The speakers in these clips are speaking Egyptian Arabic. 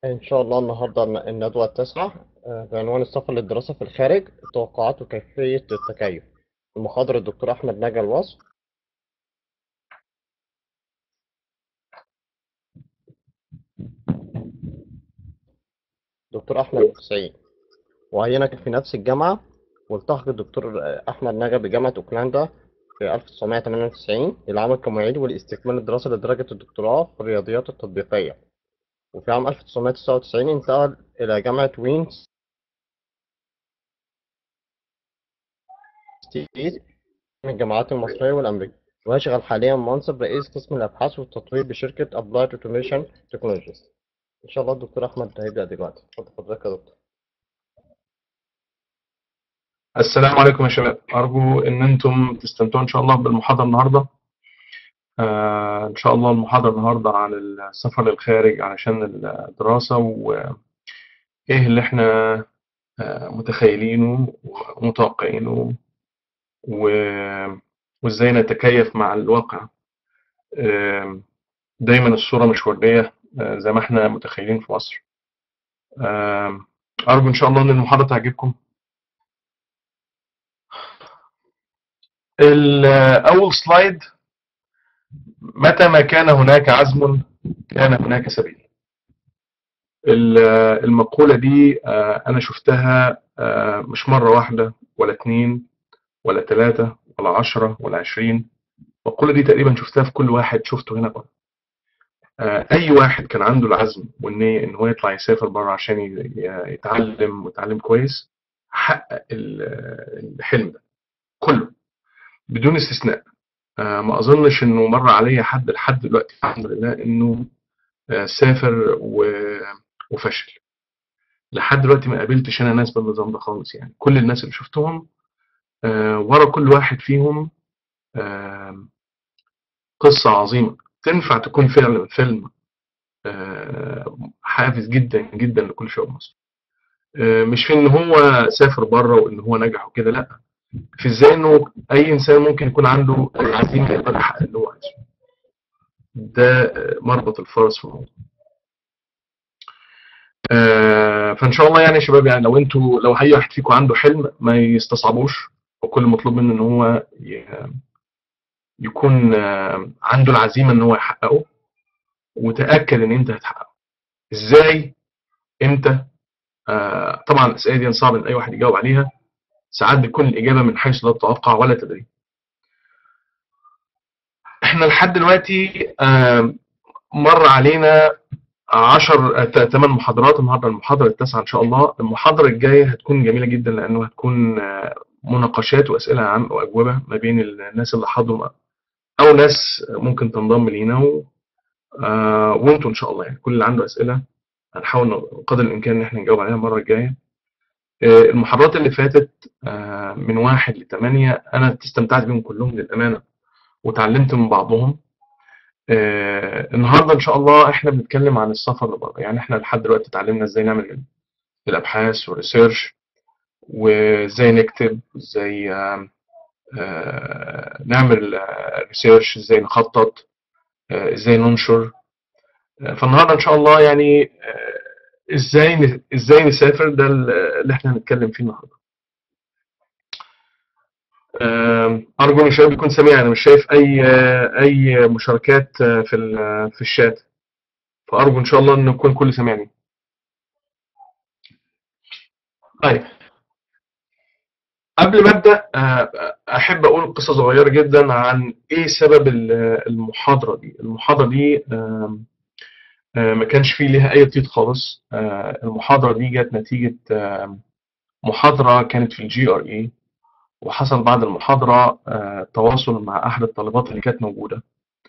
إن شاء الله النهاردة الن- الندوة التاسعة آه، بعنوان السفر للدراسة في الخارج التوقعات وكيفية التكيف المحاضر الدكتور أحمد نجا الوصف دكتور أحمد سعيد وعينك في نفس الجامعة والتحق الدكتور آه، أحمد نجا بجامعة أوكلاندا في 1998 للعمل كمعيد ولاستكمال الدراسة لدرجة الدكتوراه في الرياضيات التطبيقية وفي عام 1999 انتقل إلى جامعة وينز ستيت من الجامعات المصرية والأمريكية ويشغل حاليا منصب رئيس قسم الأبحاث والتطوير بشركة Applied Automation Technologies إن شاء الله الدكتور أحمد هيبدأ دلوقتي اتفضل حضرتك يا دكتور السلام عليكم يا شباب أرجو إن أنتم تستمتعوا إن شاء الله بالمحاضرة النهاردة آه إن شاء الله المحاضرة النهاردة عن السفر للخارج علشان الدراسة وإيه اللي إحنا آه متخيلينه ومتوقعينه و- وإزاي نتكيف مع الواقع آه دايما الصورة مش وردية آه زي ما إحنا متخيلين في مصر آه أرجو إن شاء الله إن المحاضرة تعجبكم ال- أول سلايد متى ما كان هناك عزم كان هناك سبيل ال- المقولة دي آه، أنا شفتها آه، مش مرة واحدة ولا اتنين ولا تلاتة ولا عشرة ولا عشرين المقولة دي تقريبا شفتها في كل واحد شفته هنا بره آه، أي واحد كان عنده العزم والنية إن هو يطلع يسافر بره عشان ي- ي- يتعلم ويتعلم كويس حقق ال- الحلم ده كله بدون استثناء آه، ما أظنش إنه مر عليا حد لحد دلوقتي الحمد لله إنه آه، سافر و- وفشل لحد دلوقتي ما قابلتش انا ناس بالنظام ده خالص يعني كل الناس اللي شفتهم آه، ورا كل واحد فيهم آه، قصة عظيمة تنفع تكون فعلا فيلم آه، حافز جدا جدا لكل شعوب مصر آه، مش في ان هو سافر بره وان هو نجح وكده لا في ازاي انه اي انسان ممكن يكون عنده العزيمة يقدر يحقق اللي هو عايزه ده آه، مربط الفرس في الموضوع آه، فان شاء الله يعني يا شباب يعني لو انتوا لو اي واحد فيكم عنده حلم ما يستصعبوش وكل المطلوب منه ان هو ي- يكون آه، عنده العزيمه ان هو يحققه وتاكد ان انت هتحققه ازاي امتى آه، طبعا الاسئله دي صعب ان اي واحد يجاوب عليها ساعات بتكون الاجابه من حيث لا تتوقع ولا تدري احنا لحد دلوقتي آه، مر علينا 10 8 محاضرات النهارده المحاضره التاسعه ان شاء الله المحاضره الجايه هتكون جميله جدا لانه هتكون آه، مناقشات واسئله عن واجوبه ما بين الناس اللي حضروا او ناس ممكن تنضم لينا و... آه، وانتوا ان شاء الله يعني كل اللي عنده اسئله هنحاول قدر الامكان ان احنا نجاوب عليها المره الجايه آه، المحاضرات اللي فاتت آه، من واحد لثمانية أنا استمتعت بيهم كلهم للأمانة وتعلمت من بعضهم آه، النهاردة إن شاء الله إحنا بنتكلم عن السفر لبره يعني إحنا لحد دلوقتي اتعلمنا إزاي نعمل الأبحاث والريسيرش وإزاي نكتب إزاي آه، آه، نعمل ريسيرش إزاي نخطط آه، إزاي ننشر آه، فالنهاردة إن شاء الله يعني آه، إزاي ن- إزاي نسافر ده اللي إحنا هنتكلم فيه النهاردة آم، أرجو إن الشباب يكون سامعني أنا مش شايف أي أي مشاركات آه، في ال- في الشات فأرجو إن شاء الله إن يكون كل سامعني طيب قبل ما أبدأ آه، أحب أقول قصة صغيرة جدا عن إيه سبب ال- المحاضرة دي المحاضرة دي آم، آه، ما كانش فيه ليها أي تيت خالص آه، المحاضرة دي جت نتيجة آم، محاضرة كانت في الجي ار اي وحصل بعد المحاضرة آه، تواصل مع أحد الطالبات اللي كانت موجودة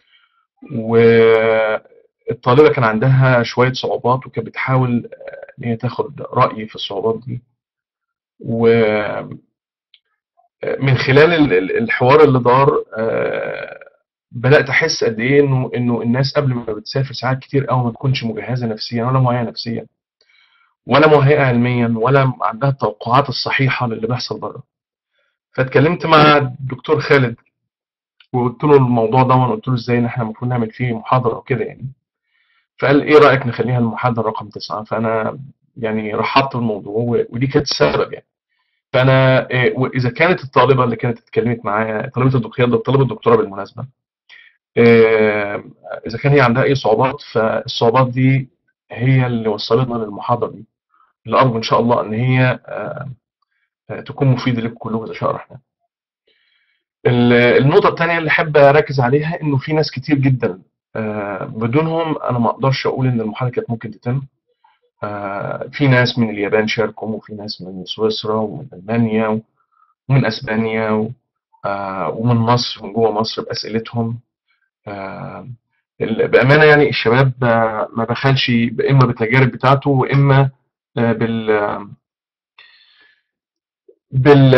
والطالبة كان عندها شوية صعوبات وكانت بتحاول آه، إن هي تاخد رأيي في الصعوبات دي ومن خلال ال- ال- الحوار اللي دار آه، بدأت أحس قد إيه إنه إنه الناس قبل ما بتسافر ساعات كتير قوي ما تكونش مجهزة نفسيا ولا مهيئة نفسيا ولا مهيئة علميا ولا عندها التوقعات الصحيحة للي بيحصل بره فاتكلمت مع الدكتور خالد وقلت له الموضوع ده وقلت له ازاي ان احنا المفروض نعمل فيه محاضره وكده يعني فقال ايه رايك نخليها المحاضره رقم تسعه فانا يعني رحبت بالموضوع و- ودي كانت السبب يعني فانا إيه، واذا كانت الطالبه اللي كانت اتكلمت معايا طالبه الدكتوراه طالبه الدكتوراه بالمناسبه إيه، اذا كان هي عندها اي صعوبات فالصعوبات دي هي اللي وصلتنا للمحاضره دي اللي ارجو ان شاء الله ان هي آه، آه، تكون مفيده لكم كلكم اذا شاء الرحمن. ال- النقطه الثانيه اللي احب اركز عليها انه في ناس كتير جدا آه، بدونهم انا ما اقدرش اقول ان المحاضره كانت ممكن تتم. آه، في ناس من اليابان شاركوا وفي ناس من سويسرا ومن المانيا ومن اسبانيا و- آه، ومن مصر من جوه مصر باسئلتهم آه، ال- بامانه يعني الشباب آه، ما بخلش اما بالتجارب بتاعته واما آه، بال بال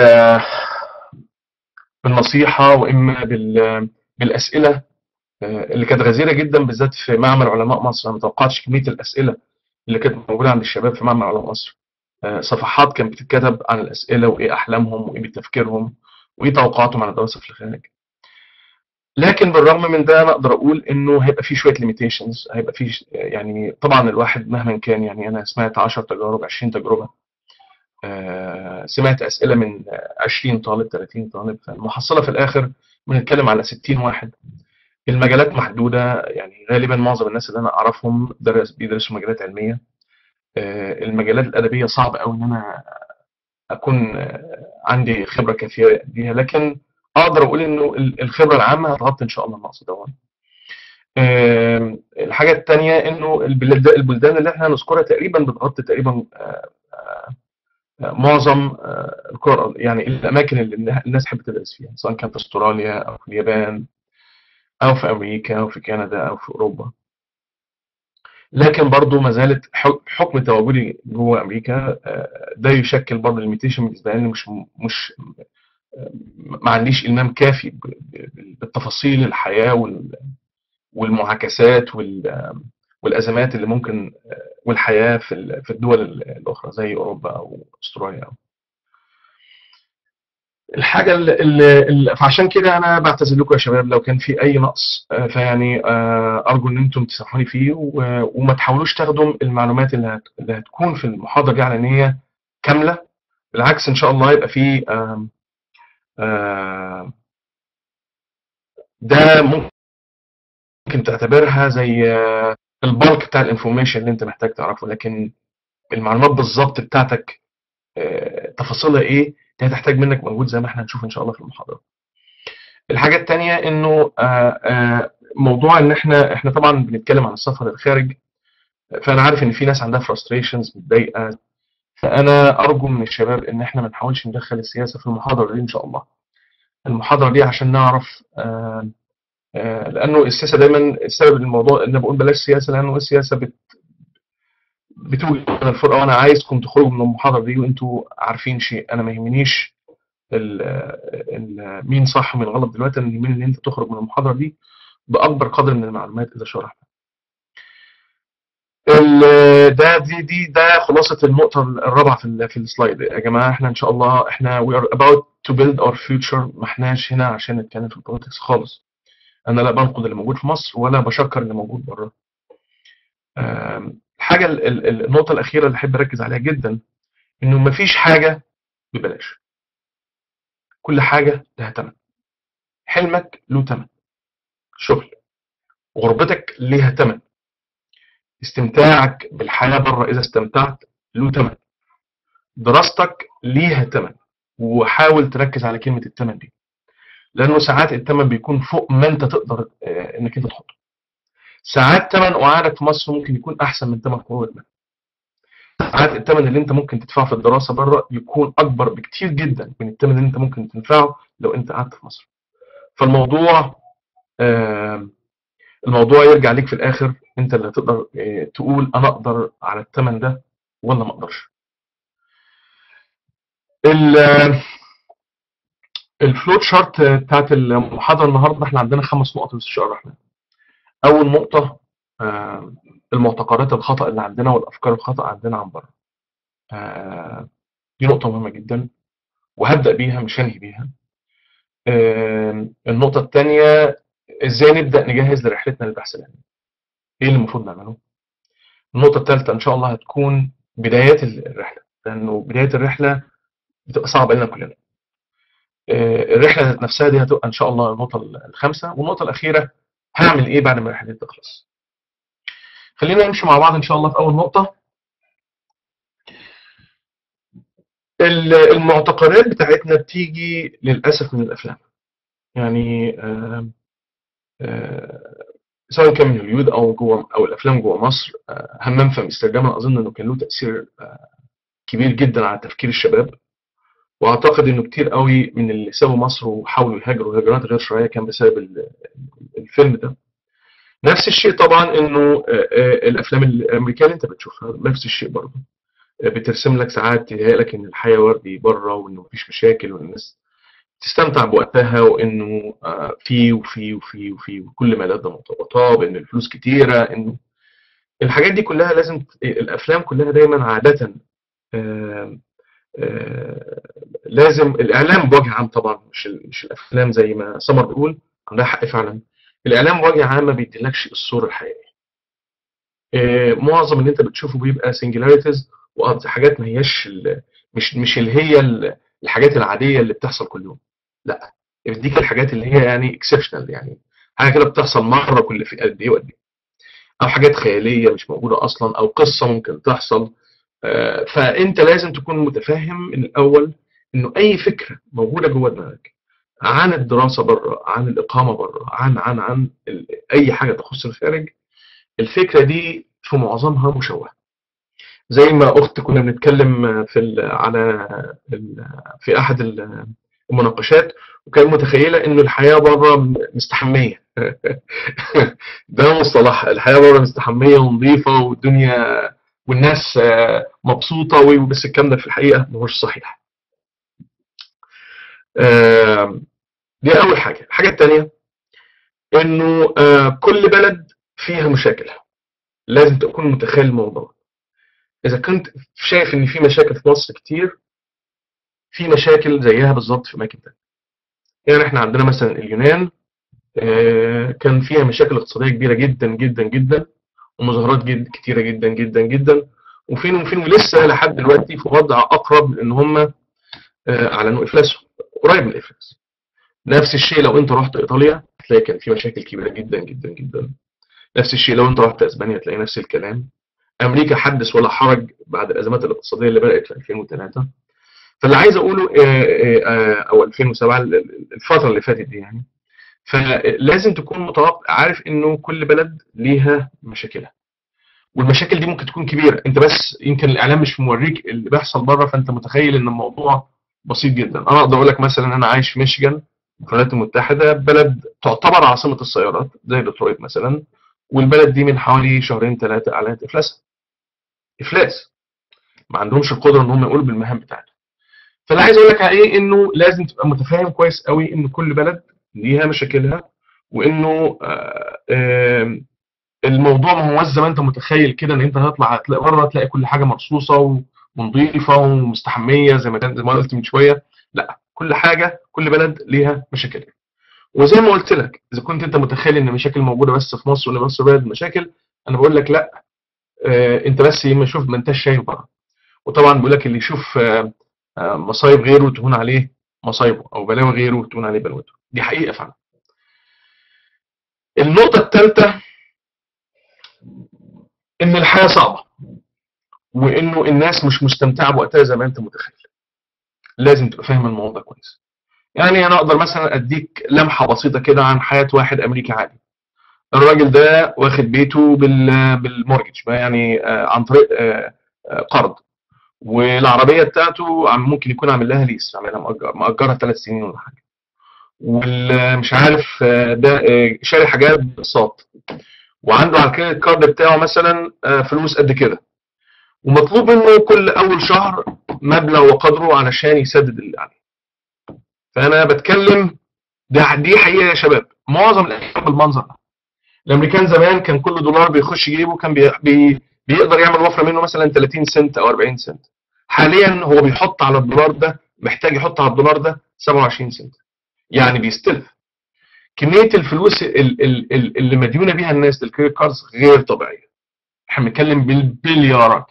بالنصيحه واما بال بالاسئله آه، اللي كانت غزيره جدا بالذات في معمل علماء مصر انا ما توقعتش كميه الاسئله اللي كانت موجوده عند الشباب في معمل علماء مصر آه، صفحات كانت بتتكتب عن الاسئله وايه احلامهم وايه تفكيرهم وايه توقعاتهم عن الدراسه في الخارج لكن بالرغم من ده انا اقدر اقول انه هيبقى في شويه ليميتيشنز هيبقى في ش- يعني طبعا الواحد مهما كان يعني انا سمعت 10 تجارب 20 تجربه آه، سمعت اسئله من 20 طالب 30 طالب فالمحصله في الاخر بنتكلم على 60 واحد المجالات محدوده يعني غالبا معظم الناس اللي انا اعرفهم درس بيدرسوا مجالات علميه آه، المجالات الادبيه صعب قوي ان انا اكون آه، عندي خبره كافيه بيها لكن اقدر اقول انه ال- الخبره العامه هتغطي ان شاء الله النقص ده آم، الحاجه الثانيه انه البلاد البلدان اللي احنا هنذكرها تقريبا بتغطي تقريبا آه، آه، معظم آه، الكره الأرضية، يعني الاماكن اللي النا- الناس تحب تدرس فيها سواء كان في استراليا او في اليابان او في امريكا او في كندا او في اوروبا لكن برضو ما زالت حك- حكم تواجدي جوه امريكا آه، ده يشكل برضو ليميتيشن بالنسبه لي مش مش آه، ما عنديش المام كافي ب- ب- بالتفاصيل الحياه وال- والمعاكسات وال- والازمات اللي ممكن آه، والحياه في ال- في الدول ال- الاخرى زي اوروبا او استراليا الحاجه اللي فعشان كده انا بعتذر لكم يا شباب لو كان في اي نقص آه، فيعني آه، ارجو ان انتم تسامحوني فيه و- وما تحاولوش تاخدوا المعلومات اللي هت- اللي هتكون في المحاضره دي على ان هي كامله بالعكس ان شاء الله يبقى في آم، آم، ده ممكن تعتبرها زي آه، البالك بتاع الانفورميشن اللي انت محتاج تعرفه لكن المعلومات بالظبط بتاعتك آه، تفاصيلها ايه دي هتحتاج منك مجهود زي ما احنا هنشوف ان شاء الله في المحاضره الحاجه الثانيه انه آه، آه، موضوع ان احنا احنا طبعا بنتكلم عن السفر للخارج فانا عارف ان في ناس عندها فرستريشنز متضايقه فانا ارجو من الشباب ان احنا ما نحاولش ندخل السياسه في المحاضره دي ان شاء الله المحاضره دي عشان نعرف آه، آه، لانه السياسه دايما السبب الموضوع ان أنا بقول بلاش سياسه لانه السياسه بت بتوجد من الفرقه وانا عايزكم تخرجوا من المحاضره دي وانتوا عارفين شيء انا ما يهمنيش ال ال مين صح ومين غلط دلوقتي انا يهمني ان انت تخرج من المحاضره دي باكبر قدر من المعلومات اذا شرحت ال- ده دي دي ده خلاصه النقطه الرابعه في ال- في السلايد يا جماعه احنا ان شاء الله احنا we are about to build our future ما احناش هنا عشان نتكلم في البوليتكس خالص انا لا بنقد اللي موجود في مصر ولا بشكر اللي موجود بره آم، الحاجه ال- ال- النقطه الاخيره اللي احب اركز عليها جدا انه مفيش حاجه ببلاش كل حاجه لها ثمن حلمك له ثمن شغل غربتك ليها ثمن استمتاعك بالحياه بره اذا استمتعت له ثمن دراستك ليها ثمن وحاول تركز على كلمه الثمن دي لانه ساعات الثمن بيكون فوق ما انت تقدر آه، انك انت تحطه ساعات ثمن قعدك في مصر ممكن يكون احسن من ثمن خروجك منها ساعات الثمن اللي انت ممكن تدفعه في الدراسه بره يكون اكبر بكتير جدا من الثمن اللي انت ممكن تدفعه لو انت قعدت في مصر فالموضوع آه، الموضوع يرجع ليك في الاخر انت اللي تقدر آه، تقول انا اقدر على الثمن ده ولا ما اقدرش ال- الفلوت شارت بتاعت المحاضره النهارده احنا عندنا خمس نقط بس ان شاء الله الرحمن اول نقطه آه، المعتقدات الخطا اللي عندنا والافكار الخطا عندنا عن بره آه، دي نقطه مهمه جدا وهبدا بيها مش هنهي بيها آه، النقطه الثانيه ازاي نبدا نجهز لرحلتنا للبحث العلمي ايه اللي المفروض نعمله النقطه الثالثه ان شاء الله هتكون بدايات الرحله لانه بدايه الرحله بتبقى صعبه لنا كلنا آه، الرحله ذات نفسها دي هتبقى ان شاء الله النقطه الخامسه والنقطه الاخيره هعمل ايه بعد ما الرحله دي تخلص خلينا نمشي مع بعض ان شاء الله في اول نقطه ال- المعتقدات بتاعتنا بتيجي للاسف من الافلام يعني آم، آه، سواء كان من هوليوود او جوه او الافلام جوه مصر آه، همام في امستردام أنا اظن انه كان له تاثير آه، كبير جدا على تفكير الشباب واعتقد انه كتير قوي من اللي سابوا مصر وحاولوا يهاجروا هجرات غير شرعيه كان بسبب ال- الفيلم ده نفس الشيء طبعا انه آه، آه، الافلام الامريكيه اللي انت بتشوفها نفس الشيء برضه آه، بترسم لك ساعات تهيأ لك ان الحياه وردي بره وانه مفيش مشاكل والناس تستمتع بوقتها وانه آه، في وفي وفي وفي وكل ما لدى مطابقات ان الفلوس كتيره انه الحاجات دي كلها لازم ت- الافلام كلها دايما عاده آه، آه، لازم الاعلام بوجه عام طبعا مش ال- مش الافلام زي ما سمر بيقول عندها حق فعلا الاعلام بوجه عام ما بيديلكش الصوره الحقيقيه آه، معظم اللي انت بتشوفه بيبقى سنجلاريتيز وحاجات ما هياش ال- مش مش اللي هي ال- الحاجات العاديه اللي بتحصل كل يوم لا بيديك الحاجات اللي هي يعني اكسبشنال يعني حاجه كده بتحصل مره كل في قد ايه وقد ايه او حاجات خياليه مش موجوده اصلا او قصه ممكن تحصل آه، فانت لازم تكون متفهم من الاول انه اي فكره موجوده جوه دماغك عن الدراسه بره عن الاقامه بره عن عن عن ال- اي حاجه تخص الخارج الفكره دي في معظمها مشوهه زي ما اخت كنا بنتكلم في ال على ال في احد ال- المناقشات وكان متخيله انه الحياه بره مستحميه ده مصطلح الحياه بره مستحميه ونظيفه والدنيا والناس آه، مبسوطه و- بس الكلام ده في الحقيقه مش صحيح آه، دي اول حاجه الحاجه الثانيه انه آه، كل بلد فيها مشاكلها لازم تكون متخيل الموضوع اذا كنت شايف ان في مشاكل في مصر كتير في مشاكل زيها بالظبط في اماكن تانية يعني احنا عندنا مثلا اليونان آه، كان فيها مشاكل اقتصاديه كبيره جدا جدا جدا ومظاهرات جد كتيره جدا جدا جدا وفين وفين ولسه لحد دلوقتي في وضع اقرب لان هم آه، اعلنوا افلاسهم قريب من الافلاس نفس الشيء لو انت رحت ايطاليا هتلاقي كان في مشاكل كبيره جدا جدا جدا نفس الشيء لو انت رحت اسبانيا هتلاقي نفس الكلام امريكا حدث ولا حرج بعد الازمات الاقتصاديه اللي بدات في 2003 فاللي عايز اقوله آه، آه، آه، او 2007 الفتره اللي فاتت دي يعني فلازم تكون متوقع عارف انه كل بلد ليها مشاكلها والمشاكل دي ممكن تكون كبيره انت بس يمكن الاعلام مش موريك اللي بيحصل بره فانت متخيل ان الموضوع بسيط جدا انا اقدر اقول لك مثلا انا عايش في ميشيغان الولايات المتحده بلد تعتبر عاصمه السيارات زي ديترويت مثلا والبلد دي من حوالي شهرين ثلاثه اعلنت افلاسها افلاس ما عندهمش القدره ان هم يقولوا بالمهام بتاعتهم فاللي عايز اقول لك على ايه انه لازم تبقى متفاهم كويس قوي ان كل بلد ليها مشاكلها وانه آه، آم، الموضوع ما هو زي ما انت متخيل كده ان انت هتطلع هتلاقي بره تلاقي كل حاجه مرصوصه ونظيفه ومستحميه زي ما كان زي ما قلت من شويه لا كل حاجه كل بلد ليها مشاكلها وزي ما قلت لك اذا كنت انت متخيل ان مشاكل موجوده بس في مصر وان مصر بلد مشاكل انا بقول لك لا آه، انت بس ما شوف ما انتش شايف بره وطبعا بيقول لك اللي يشوف آه، آه، مصايب غيره تهون عليه مصايبه او بلاوي غيره تهون عليه بلوته دي حقيقه فعلا النقطه الثالثه ان الحياه صعبه وانه الناس مش مستمتعه بوقتها زي ما انت متخيل لازم تبقى فاهم الموضوع كويس يعني انا اقدر مثلا اديك لمحه بسيطه كده عن حياه واحد امريكي عادي الراجل ده واخد بيته بال بالمورجج يعني آه، عن طريق آه، آه، قرض والعربيه بتاعته عم- ممكن يكون عامل لها ليس عاملها مأجر مأجرها ثلاث سنين ولا حاجه والمش عارف آه، ده آه، شاري حاجات باقساط وعنده على الكريدت كارد بتاعه مثلا آه، فلوس قد كده ومطلوب منه كل اول شهر مبلغ وقدره علشان يسدد اللي عليه فانا بتكلم ده دي حقيقه يا شباب معظم الايام بالمنظر ده الامريكان زمان كان كل دولار بيخش جيبه كان بي بي بيقدر يعمل وفره منه مثلا 30 سنت او 40 سنت حاليا هو بيحط على الدولار ده محتاج يحط على الدولار ده 27 سنت يعني بيستلف كميه الفلوس ال- ال- ال- اللي مديونه بيها الناس للكريدت كاردز غير طبيعيه احنا بنتكلم بالبليارات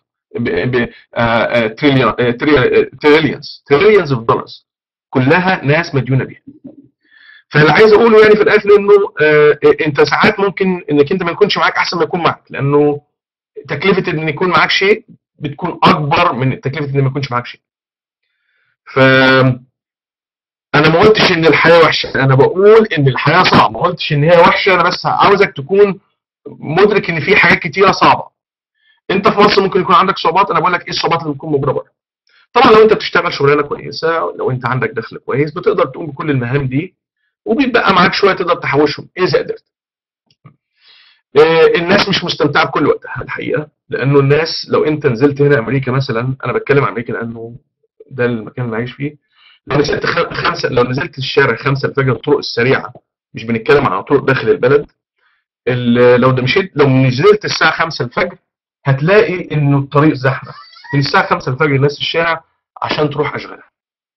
تريليونز تريليونز اوف دولارز كلها ناس مديونه بيها فاللي عايز اقوله يعني في الاخر انه آه، انت ساعات ممكن انك انت ما يكونش معاك احسن ما يكون معاك لانه تكلفه ان يكون معاك شيء بتكون اكبر من تكلفه ان ما يكونش معاك شيء ف انا ما قلتش ان الحياه وحشه انا بقول ان الحياه صعبه ما قلتش ان هي وحشه انا بس عاوزك تكون مدرك ان في حاجات كتيره صعبه انت في مصر ممكن يكون عندك صعوبات انا بقول لك ايه الصعوبات اللي بتكون موجوده بره طبعا لو انت بتشتغل شغلانه كويسه لو انت عندك دخل كويس بتقدر تقوم بكل المهام دي وبيبقى معاك شويه تقدر تحوشهم اذا قدرت آه، الناس مش مستمتعه بكل وقتها الحقيقه لانه الناس لو انت نزلت هنا امريكا مثلا انا بتكلم عن امريكا لانه ده المكان اللي عايش فيه لو نزلت خ- خمسه لو نزلت الشارع خمسه الفجر الطرق السريعه مش بنتكلم عن طرق داخل البلد ال- لو ده مشيت لو نزلت الساعه 5 الفجر هتلاقي انه الطريق زحمه من الساعه 5 الفجر الناس في الشارع عشان تروح اشغالها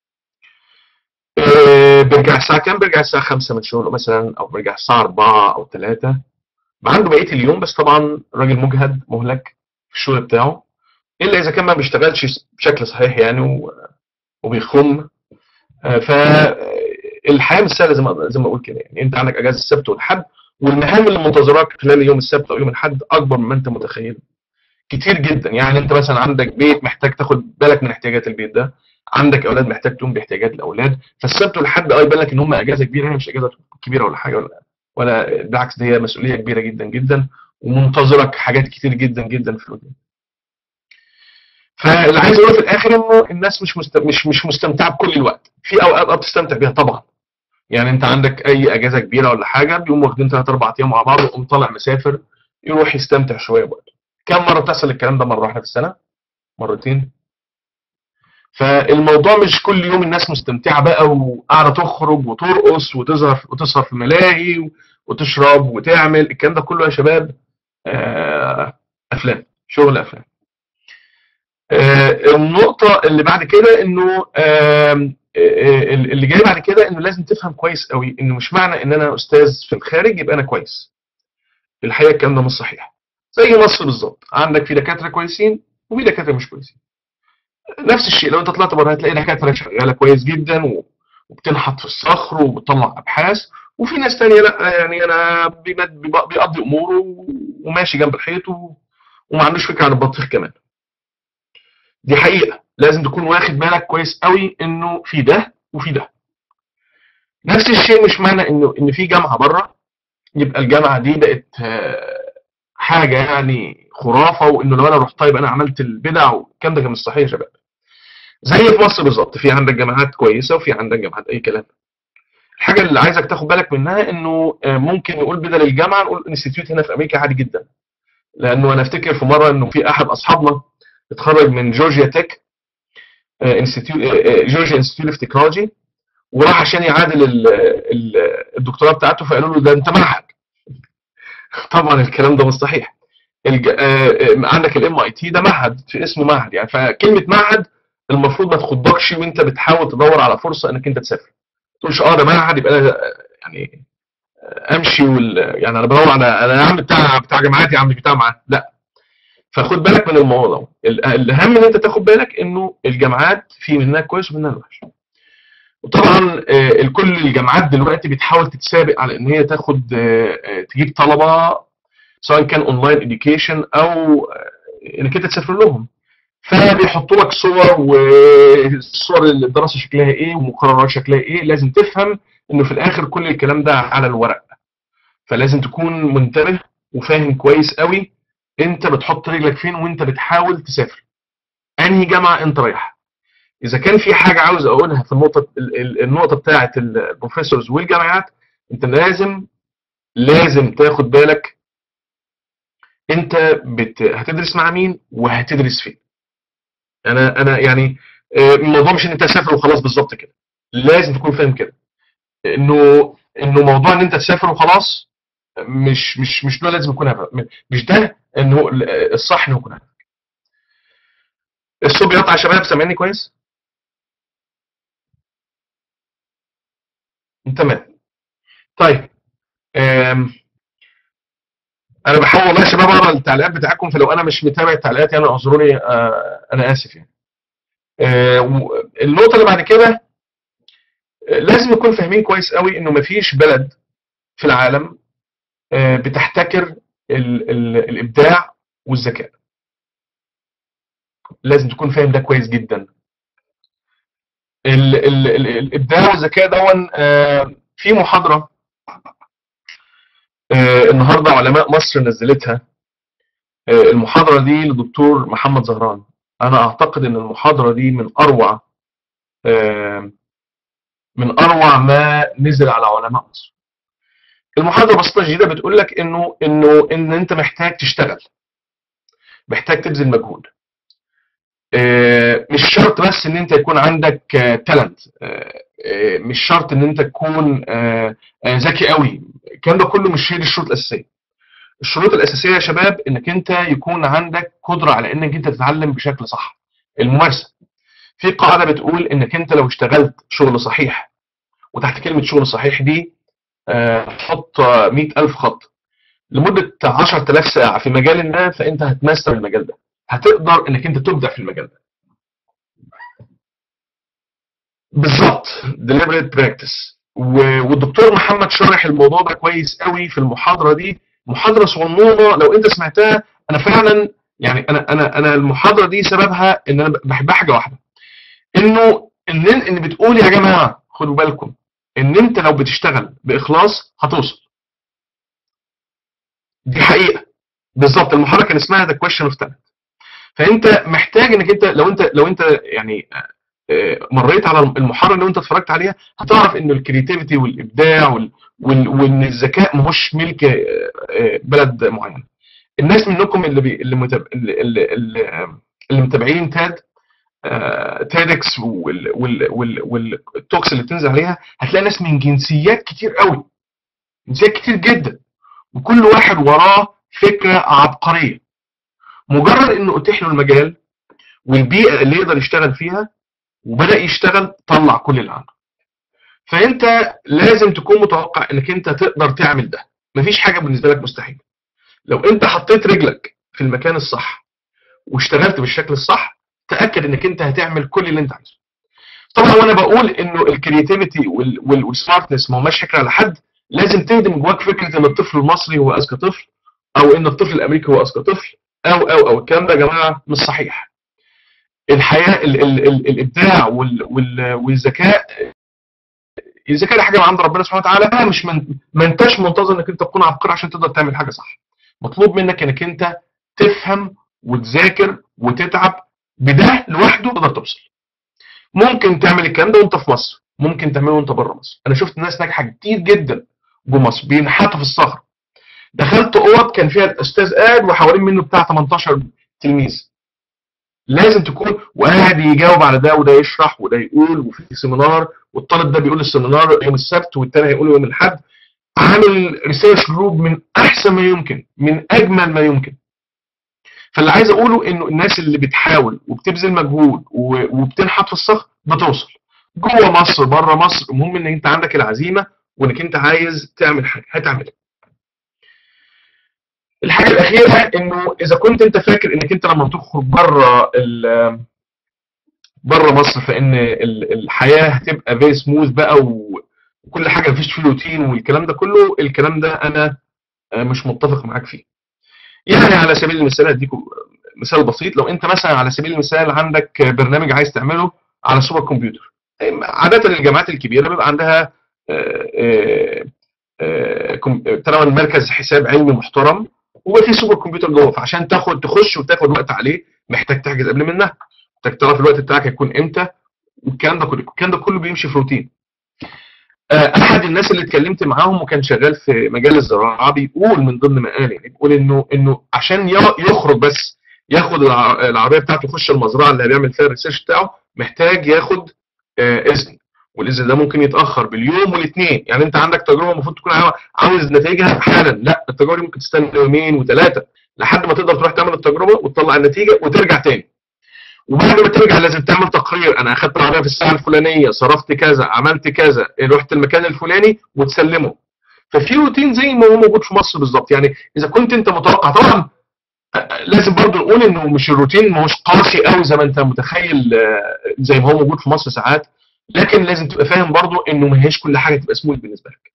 آه، بيرجع الساعه كام بيرجع الساعه 5 من شغله مثلا او بيرجع الساعه 4 او 3 عنده بقيه اليوم بس طبعا راجل مجهد مهلك في الشغل بتاعه الا اذا كان ما بيشتغلش بشكل صحيح يعني و- وبيخم آه، فالحياه مش سهله زي ما زي ما اقول كده يعني انت عندك اجازه السبت والحد والمهام اللي منتظراك خلال يوم السبت او يوم الاحد اكبر مما انت متخيل كتير جدا يعني انت مثلا عندك بيت محتاج تاخد بالك من احتياجات البيت ده عندك اولاد محتاج تقوم باحتياجات الاولاد فالسبت والحد اه يبان لك ان هم اجازه كبيره هي مش اجازه كبيره ولا حاجه ولا ولا بالعكس دي هي مسؤوليه كبيره جدا جدا ومنتظرك حاجات كتير جدا جدا في القدام فاللي عايز اقوله في الاخر انه الناس مش مست... مش مش مستمتعه بكل الوقت في اوقات اه بتستمتع بيها طبعا يعني انت عندك اي اجازه كبيره ولا حاجه بيقوموا واخدين ثلاث اربع ايام مع بعض ويقوم طالع مسافر يروح يستمتع شويه بوقته كم مره بتحصل الكلام ده مره واحده في السنه مرتين فالموضوع مش كل يوم الناس مستمتعه بقى وقاعده تخرج وترقص وتظهر وتسهر في ملاهي وتشرب وتعمل الكلام ده كله يا شباب آه، افلام شغل افلام آه، النقطة اللي بعد كده انه آم، آه، اللي جاي بعد كده انه لازم تفهم كويس قوي انه مش معنى ان انا استاذ في الخارج يبقى انا كويس. الحقيقة الكلام ده مش صحيح. زي مصر بالظبط، عندك في دكاترة كويسين وفي دكاترة مش كويسين. نفس الشيء لو انت طلعت بره هتلاقي دكاترة شغالة كويس جدا و- وبتنحت في الصخر وبتطلع ابحاث وفي ناس تانية لا يعني انا بيمد- بيبقى- بيقضي اموره وماشي جنب الحيط و- وما عندوش فكرة عن البطيخ كمان. دي حقيقة لازم تكون واخد بالك كويس قوي انه في ده وفي ده نفس الشيء مش معنى انه ان في جامعة بره يبقى الجامعة دي بقت آه، حاجة يعني خرافة وانه لو انا رحت طيب انا عملت البدع والكلام ده كان مش صحيح يا شباب زي في مصر بالظبط في عندك جامعات كويسة وفي عندك جامعات اي كلام الحاجة اللي عايزك تاخد بالك منها انه آه، ممكن نقول بدل الجامعة نقول انستيتيوت هنا في امريكا عادي جدا لانه انا افتكر في مرة انه في احد اصحابنا اتخرج من جورجيا تك انستيتيوت جورجيا انستيتيوت اوف تكنولوجي وراح عشان يعادل ال- ال- الدكتوراه بتاعته فقالوا له ده انت معهد طبعا الكلام ده مش صحيح الج... آه، آه، عندك الام اي تي ده معهد في اسمه معهد يعني فكلمه معهد المفروض ما تخضكش وانت بتحاول تدور على فرصه انك انت تسافر ما تقولش اه ده معهد يبقى انا آه، يعني آه، امشي وال... يعني انا بدور على انا يا عم بتاع بتاع جامعات يا عم مش بتاع معهد لا فخد بالك من الموضوع ال- الاهم ان انت تاخد بالك انه الجامعات في منها كويس ومنها الوحش وطبعا آه، الكل الجامعات دلوقتي بتحاول تتسابق على ان هي تاخد آه، آه، تجيب طلبه سواء كان اونلاين اديوكيشن او آه، انك انت تسافر لهم فبيحطوا لك صور والصور الدراسه شكلها ايه ومقررات شكلها ايه لازم تفهم انه في الاخر كل الكلام ده على الورق فلازم تكون منتبه وفاهم كويس قوي انت بتحط رجلك فين وانت بتحاول تسافر انهي جامعه انت رايحها اذا كان في حاجه عاوز اقولها في النقطه ال- ال- النقطه بتاعه البروفيسورز والجامعات انت لازم لازم تاخد بالك انت بت... هتدرس مع مين وهتدرس فين انا انا يعني آه، الموضوع مش ان انت تسافر وخلاص بالظبط كده لازم تكون فاهم كده انه انه موضوع ان انت تسافر وخلاص مش مش مش ده لازم يكون هدف مش ده انه الصح انه يكون هدف الصوت بيقطع يا شباب سامعني كويس؟ تمام طيب آم، انا بحاول والله يا شباب اقرا التعليقات بتاعتكم فلو انا مش متابع التعليقات يعني اعذروني آه انا اسف يعني آه و- النقطه اللي بعد كده آه، لازم نكون فاهمين كويس قوي انه مفيش بلد في العالم آه، بتحتكر ال ال الابداع والذكاء لازم تكون فاهم ده كويس جدا ال ال ال الابداع والذكاء دون آه، في محاضره آه، النهارده علماء مصر نزلتها آه، المحاضره دي لدكتور محمد زهران انا اعتقد ان المحاضره دي من اروع آه، من اروع ما نزل على علماء مصر المحاضره بسيطه جدا بتقول لك انه انه ان انت محتاج تشتغل محتاج تبذل مجهود آه، مش شرط بس ان انت يكون عندك تالنت مش شرط ان انت تكون آه، آه، ذكي قوي الكلام ده كله مش هي دي الشروط الاساسيه الشروط الاساسيه يا شباب انك انت يكون عندك قدره على انك انت تتعلم بشكل صح الممارسه في قاعده بتقول انك انت لو اشتغلت شغل صحيح وتحت كلمه شغل صحيح دي آه، حط 100000 خط لمده 10000 ساعه في مجال ما فانت هتماستر المجال ده هتقدر انك انت تبدع في المجال ده بالظبط deliberate practice و- والدكتور محمد شرح الموضوع ده كويس قوي في المحاضره دي محاضره صغنونه لو انت سمعتها انا فعلا يعني انا انا انا المحاضره دي سببها ان انا بحبها حاجه واحده انه ان ان بتقول يا جماعه خدوا بالكم ان انت لو بتشتغل باخلاص هتوصل دي حقيقه بالظبط المحاضره كان اسمها ذا كويشن اوف تالنت فانت محتاج انك انت لو انت لو انت يعني آه، مريت على المحاضره اللي انت اتفرجت عليها هتعرف ان الكرياتيفيتي والابداع وال... وال... وان الذكاء مش ملك آه، آه، بلد معين الناس منكم اللي بي... اللي, متاب... اللي... اللي... اللي اللي متابعين تاد آه، تيدكس وال... وال... وال... والتوكس اللي بتنزل عليها هتلاقي ناس من جنسيات كتير قوي جنسيات كتير جدا وكل واحد وراه فكره عبقريه مجرد انه اتيح له المجال والبيئه اللي يقدر يشتغل فيها وبدا يشتغل طلع كل اللي عنده فانت لازم تكون متوقع انك انت تقدر تعمل ده مفيش حاجه بالنسبه لك مستحيل لو انت حطيت رجلك في المكان الصح واشتغلت بالشكل الصح تاكد انك انت هتعمل كل اللي انت عايزه طبعا وانا بقول انه الكرياتيفيتي والسمارتنس ما هماش فكره على حد لازم تهدم جواك فكره ان الطفل المصري هو اذكى طفل او ان الطفل الامريكي هو اذكى طفل او او او الكلام ده يا جماعه مش صحيح الحياه ال ال ال الابداع وال وال والذكاء الذكاء ده حاجه من عند ربنا سبحانه وتعالى مش من ما انتش منتظر انك انت تكون عبقري عشان تقدر تعمل حاجه صح مطلوب منك انك انت تفهم وتذاكر وتتعب بده لوحده تقدر توصل ممكن تعمل الكلام ده وانت في مصر ممكن تعمله وانت بره مصر انا شفت ناس ناجحه كتير جدا جوه مصر بينحتوا في الصخر دخلت اوض كان فيها الاستاذ قاعد وحوالين منه بتاع 18 تلميذ لازم تكون وقاعد يجاوب على ده وده يشرح وده يقول وفي سيمينار والطالب ده بيقول السيمينار يوم السبت والتاني هيقول يوم الاحد عامل ريسيرش جروب من احسن ما يمكن من اجمل ما يمكن فاللي عايز اقوله انه الناس اللي بتحاول وبتبذل مجهود و- وبتنحت في الصخر بتوصل جوه مصر بره مصر المهم ان انت عندك العزيمه وانك انت عايز تعمل حاجه هتعملها الحاجه الاخيره انه اذا كنت انت فاكر انك انت لما تخرج بره ال بره مصر فان ال- الحياه هتبقى فيري سموث بقى و- وكل حاجه مفيش فيه روتين والكلام ده كله الكلام ده انا آه، مش متفق معاك فيه يعني على سبيل المثال اديكم مثال بسيط لو انت مثلا على سبيل المثال عندك برنامج عايز تعمله على سوبر كمبيوتر عاده الجامعات الكبيره بيبقى عندها آه، آه، آه، كم- ترى مركز حساب علمي محترم وبقى في سوبر كمبيوتر جوه فعشان تاخد تخش وتاخد وقت عليه محتاج تحجز قبل منها محتاج تعرف الوقت بتاعك هيكون امتى والكلام ده كله الكلام ده كله بيمشي في روتين آه، احد الناس اللي اتكلمت معاهم وكان شغال في مجال الزراعه بيقول من ضمن ما قال يعني بيقول انه انه عشان ي- يخرج بس ياخد الع- العربيه بتاعته يخش المزرعه اللي بيعمل فيها الريسيرش بتاعه محتاج ياخد آه، اذن والاذن ده ممكن يتاخر باليوم والاثنين يعني انت عندك تجربه المفروض تكون عاو- عاوز نتائجها حالا لا التجربه دي ممكن تستنى يومين وثلاثه لحد ما تقدر تروح تعمل التجربه وتطلع النتيجه وترجع تاني وبعد ما ترجع لازم تعمل تقرير انا اخدت العربيه في الساعه الفلانيه صرفت كذا عملت كذا رحت المكان الفلاني وتسلمه ففي روتين زي ما هو موجود في مصر بالظبط يعني اذا كنت انت متوقع طبعا لازم برضو نقول انه مش الروتين ما هوش قاسي قوي زي ما انت متخيل آه، زي ما هو موجود في مصر ساعات لكن لازم تبقى فاهم برضو انه ما هيش كل حاجه تبقى سموث بالنسبه لك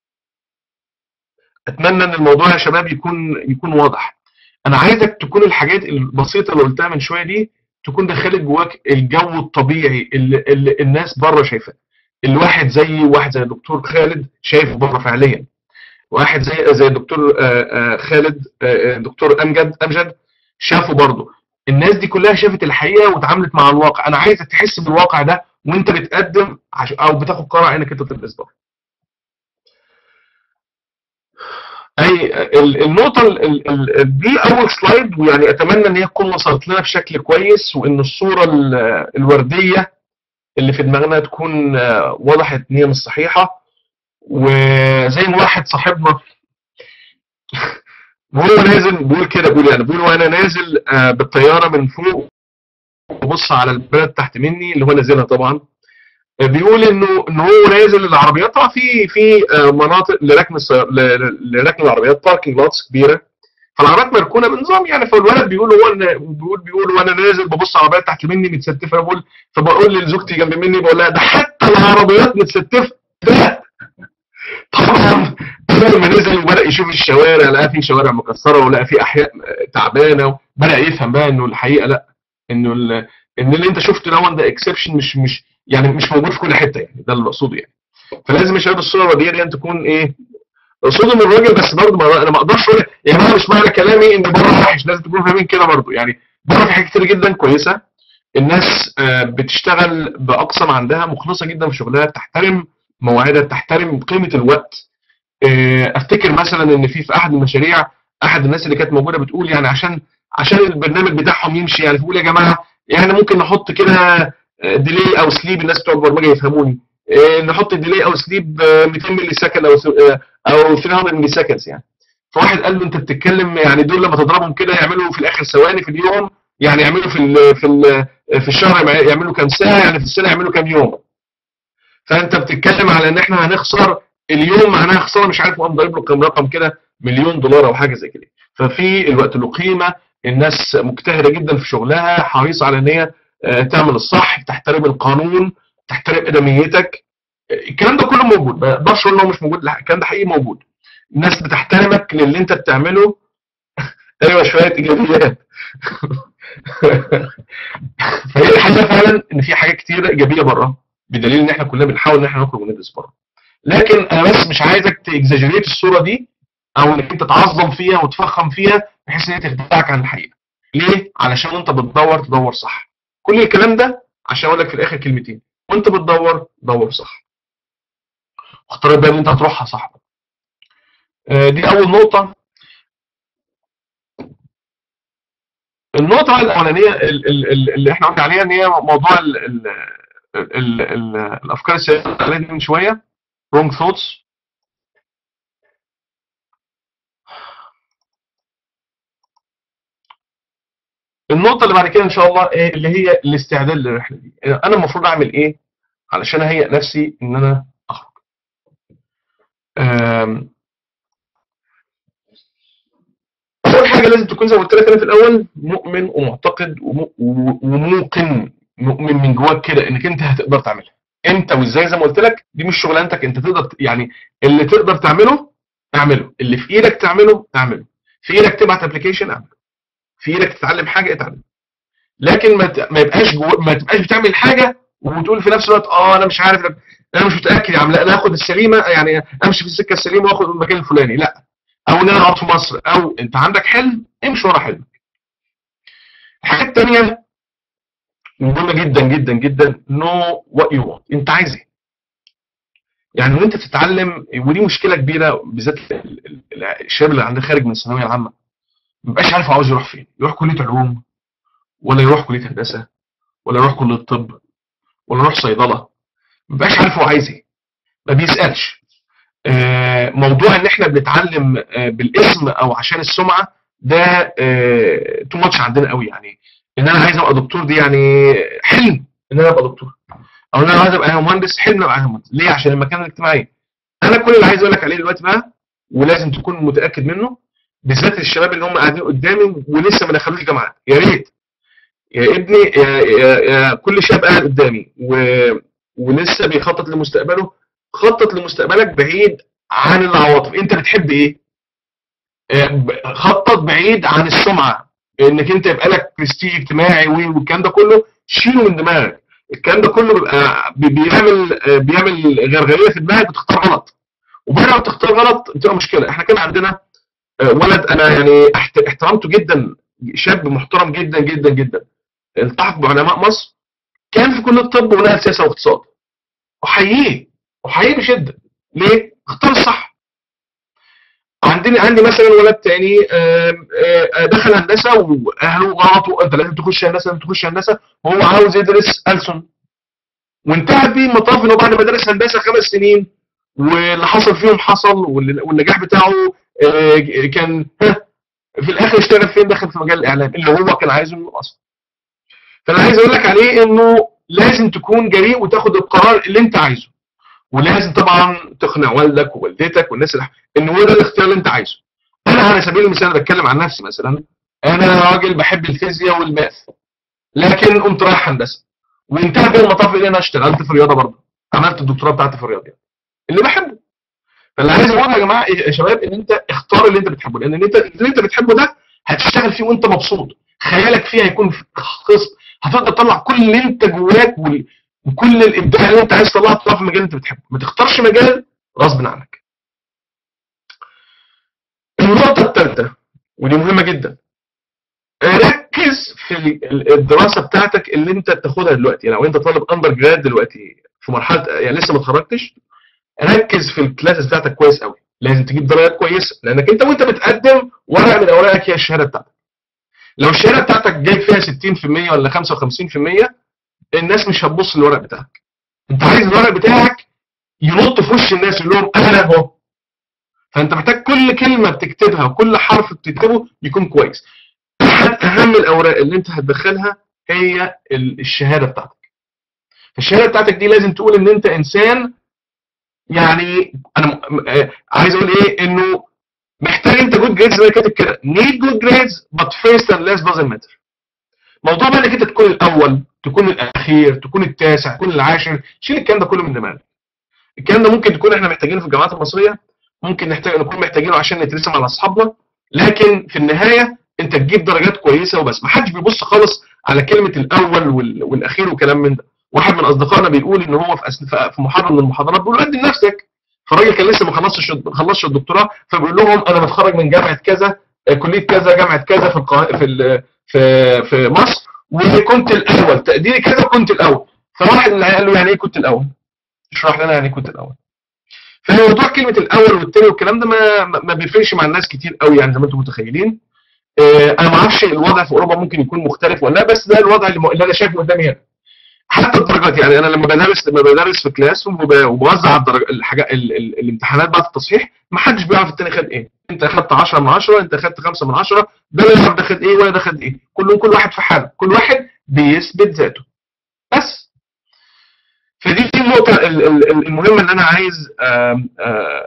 اتمنى ان الموضوع يا شباب يكون يكون واضح انا عايزك تكون الحاجات البسيطه اللي قلتها من شويه دي تكون دخلت جواك الجو الطبيعي اللي, اللي الناس بره شايفاه الواحد زي واحد زي الدكتور خالد شايفه بره فعليا واحد زي زي الدكتور آه، آه، خالد آه، دكتور امجد امجد شافه برضه الناس دي كلها شافت الحقيقه وتعاملت مع الواقع انا عايزك تحس بالواقع ده وانت بتقدم عش... او بتاخد قرار انك انت تلبس بره اي ال- النقطه ال- ال- ال- دي اول سلايد ويعني اتمنى ان هي تكون وصلت لنا بشكل كويس وان الصوره ال- الورديه اللي في دماغنا تكون آه، وضحت ان هي مش صحيحه وزي ما واحد صاحبنا وهو نازل بيقول كده بيقول يعني بيقول وانا نازل آه، بالطياره من فوق وبص على البلد تحت مني اللي هو نازلها طبعا آه، بيقول انه ان هو نازل العربيات طبعا في في آه، مناطق لركن السيار- ل- ل- لركن العربيات باركنج لوتس كبيره فالعربيات مركونه بنظام يعني فالولد بيقول هو أنا- بيقول بيقول وانا نازل ببص على العربيات تحت مني متستفه بقول فبقول لزوجتي جنب مني بقول لها ده حتى العربيات متستفه ده طبعا اول ما نزل وبدا يشوف الشوارع لقى في شوارع مكسره ولقى في احياء تعبانه بدا يفهم بقى انه الحقيقه لا انه ال- ان اللي انت شفته ده ده اكسبشن مش مش يعني مش موجود في كل حته يعني ده اللي اقصده يعني فلازم يا شباب الصوره الوديه دي تكون ايه اقصده من الراجل بس برضه ما- انا ما اقدرش اقول يا جماعه مش معنى كلامي ان بره وحش لازم تكونوا فاهمين كده برضه يعني بره في حاجات كتير جدا كويسه الناس آه، بتشتغل باقصى ما عندها مخلصه جدا في شغلها بتحترم مواعيدها بتحترم قيمه الوقت آه، افتكر مثلا ان في في احد المشاريع احد الناس اللي كانت موجوده بتقول يعني عشان عشان البرنامج بتاعهم يمشي يعني بيقول يا جماعه يعني ممكن نحط كده ديلي او سليب الناس بتوع البرمجه يفهموني آه، نحط ديلي او سليب 200 ملي سكند او س- آه، او 300 ملي سكندز يعني فواحد قال له انت بتتكلم يعني دول لما تضربهم كده يعملوا في الاخر ثواني في اليوم يعني يعملوا في ال في ال في الشهر يعملوا كام ساعه يعني في السنه يعملوا كام يوم فانت بتتكلم على ان احنا هنخسر اليوم معناها خساره مش عارف قام ضارب له كام رقم كده مليون دولار او حاجه زي كده ففي الوقت له قيمه الناس مجتهده جدا في شغلها حريصه على ان هي آه، تعمل الصح تحترم القانون تحترم ادميتك آه، الكلام ده كله موجود ما اقدرش اقول ان هو مش موجود لا الكلام ده حقيقي موجود الناس بتحترمك للي انت بتعمله ايوه شويه ايجابيات فهي الحقيقه فعلا ان في حاجات كتير ايجابيه بره بدليل ان احنا كلنا بنحاول ان احنا نخرج وندرس بره لكن انا بس مش عايزك تاكزاجريت الصوره دي او انك انت تعظم فيها وتفخم فيها بحيث ان هي تخدعك عن الحقيقه ليه علشان انت بتدور تدور صح كل الكلام ده عشان اقول لك في الاخر كلمتين وانت بتدور دور صح واختار البلد اللي انت هتروحها صح آه، دي اول نقطه النقطه بقى الاولانيه ال- ال- ال- اللي احنا قلنا عليها ان هي موضوع ال ال ال ال الافكار السياسيه اللي عليها دي من شويه wrong thoughts النقطة اللي بعد كده إن شاء الله إيه اللي هي الاستعداد للرحلة دي، أنا المفروض أعمل إيه علشان أهيئ نفسي إن أنا أخرج. آم، أول حاجة لازم تكون زي ما قلت لك أنا في الأول مؤمن ومعتقد وم- و- وموقن مؤمن من جواك كده إنك أنت هتقدر تعملها. إمتى وإزاي زي ما قلت لك دي مش شغلانتك أنت تقدر ت- يعني اللي تقدر تعمله اعمله، اللي في إيدك تعمله اعمله. في إيدك تبعت أبلكيشن اعمله. في إيدك تتعلم حاجة اتعلم. لكن ما ت- ما يبقاش جو... ما تبقاش بتعمل حاجه وتقول في نفس الوقت اه انا مش عارف انا مش متاكد يا عم لا انا هاخد السليمه يعني امشي في السكه السليمه واخد المكان الفلاني لا او ان انا اقعد في مصر او انت عندك حلم امشي ورا حلمك. الحاجه الثانيه مهمه جدا جدا جدا نو وات يو want انت عايز ايه؟ يعني وانت بتتعلم ودي مشكله كبيره بالذات ال- ال- ال- الشباب اللي عنده خارج من الثانويه العامه ما بيبقاش عارف هو عاوز يروح فين يروح كليه علوم ولا يروح كليه هندسه ولا يروح كليه طب ولا يروح صيدله ما بيبقاش عارف هو عايز ايه ما بيسالش آه، موضوع ان احنا بنتعلم آه، بالاسم او عشان السمعه ده تو ماتش عندنا قوي يعني ان انا عايز ابقى دكتور دي يعني حلم ان انا ابقى دكتور او ان انا عايز ابقى مهندس حلم ابقى مهندس ليه عشان المكانه الاجتماعيه انا كل اللي عايز اقول لك عليه دلوقتي بقى ولازم تكون متاكد منه بالذات الشباب اللي هم قاعدين قدامي ولسه ما دخلوش جامعات يا ريت يا ابني يا, يا, يا كل شاب قاعد قدامي و... ولسه بيخطط لمستقبله خطط لمستقبلك بعيد عن العواطف انت بتحب ايه خطط بعيد عن السمعه انك انت يبقى لك برستيج اجتماعي والكلام ده كله شيله من دماغك الكلام ده كله بيبقى بيعمل بيعمل غرغريه في دماغك بتختار غلط وبعد ما بتختار غلط بتبقى مشكله احنا كان عندنا ولد انا يعني احترمته جدا شاب محترم جدا جدا جدا التحق بعلماء مصر كان في كليه الطب ونقل سياسه واقتصاد احييه احييه بشده ليه؟ اختار الصح عندنا عندي مثلا ولد تاني دخل هندسه واهله غلطوا انت لازم تخش هندسه لازم تخش هندسه وهو عاوز يدرس ألسن وانتهى بيه المطاف انه بعد ما درس هندسه خمس سنين واللي حصل فيهم حصل والنجاح بتاعه كان في الاخر اشتغل فين دخل في مجال الاعلام اللي هو كان عايزه من اصلا فانا عايز اقول لك عليه انه لازم تكون جريء وتاخد القرار اللي انت عايزه ولازم طبعا تقنع والدك ووالدتك والناس اللي ان هو ده الاختيار اللي انت عايزه انا على سبيل المثال بتكلم عن نفسي مثلا انا راجل بحب الفيزياء والماث لكن قمت رايح هندسه وانتهى بين المطاف ان انا اشتغلت في الرياضه برضه عملت الدكتوراه بتاعتي في الرياضه اللي بحبه فاللي عايز اقول يا جماعه يا شباب ان انت اختار اللي انت بتحبه لان انت اللي انت بتحبه ده هتشتغل فيه وانت مبسوط خيالك فيه هيكون خصب هتقدر تطلع كل اللي انت جواك وكل الابداع اللي انت عايز تطلعه تطلعه في المجال اللي انت بتحبه ما تختارش مجال غصب عنك النقطه الثالثه ودي مهمه جدا ركز في الدراسه بتاعتك اللي انت بتاخدها دلوقتي يعني لو انت طالب اندر جراد دلوقتي في مرحله يعني لسه ما اتخرجتش ركز في الكلاسز بتاعتك كويس قوي لازم تجيب درجات كويسه لانك انت وانت بتقدم ورقه من اوراقك هي الشهاده بتاعتك لو الشهاده بتاعتك جايب فيها 60% ولا 55% الناس مش هتبص للورق بتاعك انت عايز الورق بتاعك ينط في وش الناس يقول لهم انا اهو فانت محتاج كل كلمه بتكتبها وكل حرف بتكتبه يكون كويس احد اهم الاوراق اللي انت هتدخلها هي الشهاده بتاعتك الشهاده بتاعتك دي لازم تقول ان انت انسان يعني انا عايز اقول ايه انه محتاج انت جود جريدز زي كاتب كده need good grades but first and last doesn't matter موضوع بقى انك انت تكون الاول تكون الاخير تكون التاسع تكون العاشر شيل الكلام ده كله من دماغك الكلام ده ممكن تكون احنا محتاجينه في الجامعات المصريه ممكن نحتاج نكون محتاجينه عشان نترسم على اصحابنا لكن في النهايه انت تجيب درجات كويسه وبس ما حدش بيبص خالص على كلمه الاول والاخير وكلام من ده واحد من اصدقائنا بيقول ان هو في في محاضره من المحاضرات بيقول قدم نفسك فالراجل كان لسه ما خلصش ما خلصش الدكتوراه فبيقول لهم انا متخرج من جامعه كذا كليه كذا جامعه كذا في القا... في في في مصر وكنت الاول تقديري كذا كنت الاول فواحد اللي قال له يعني ايه كنت الاول اشرح لنا يعني ايه كنت الاول فموضوع كلمه الاول والتاني والكلام ده ما ما بيفرقش مع الناس كتير قوي يعني زي ما انتم متخيلين اه انا ما اعرفش الوضع في اوروبا ممكن يكون مختلف ولا لا بس ده الوضع اللي انا شايفه قدامي هنا حتى الدرجات يعني انا لما بدرس لما بدرس في كلاس وبوزع الدرج الحاجات الامتحانات بعد التصحيح ما حدش بيعرف التاني خد ايه انت اخدت 10 من 10 انت اخدت 5 من 10 ده لا يعرف ده خد ايه ولا ده خد ايه كلهم كل واحد في حاله كل واحد بيثبت ذاته بس فدي النقطه المهمه اللي انا عايز آم آم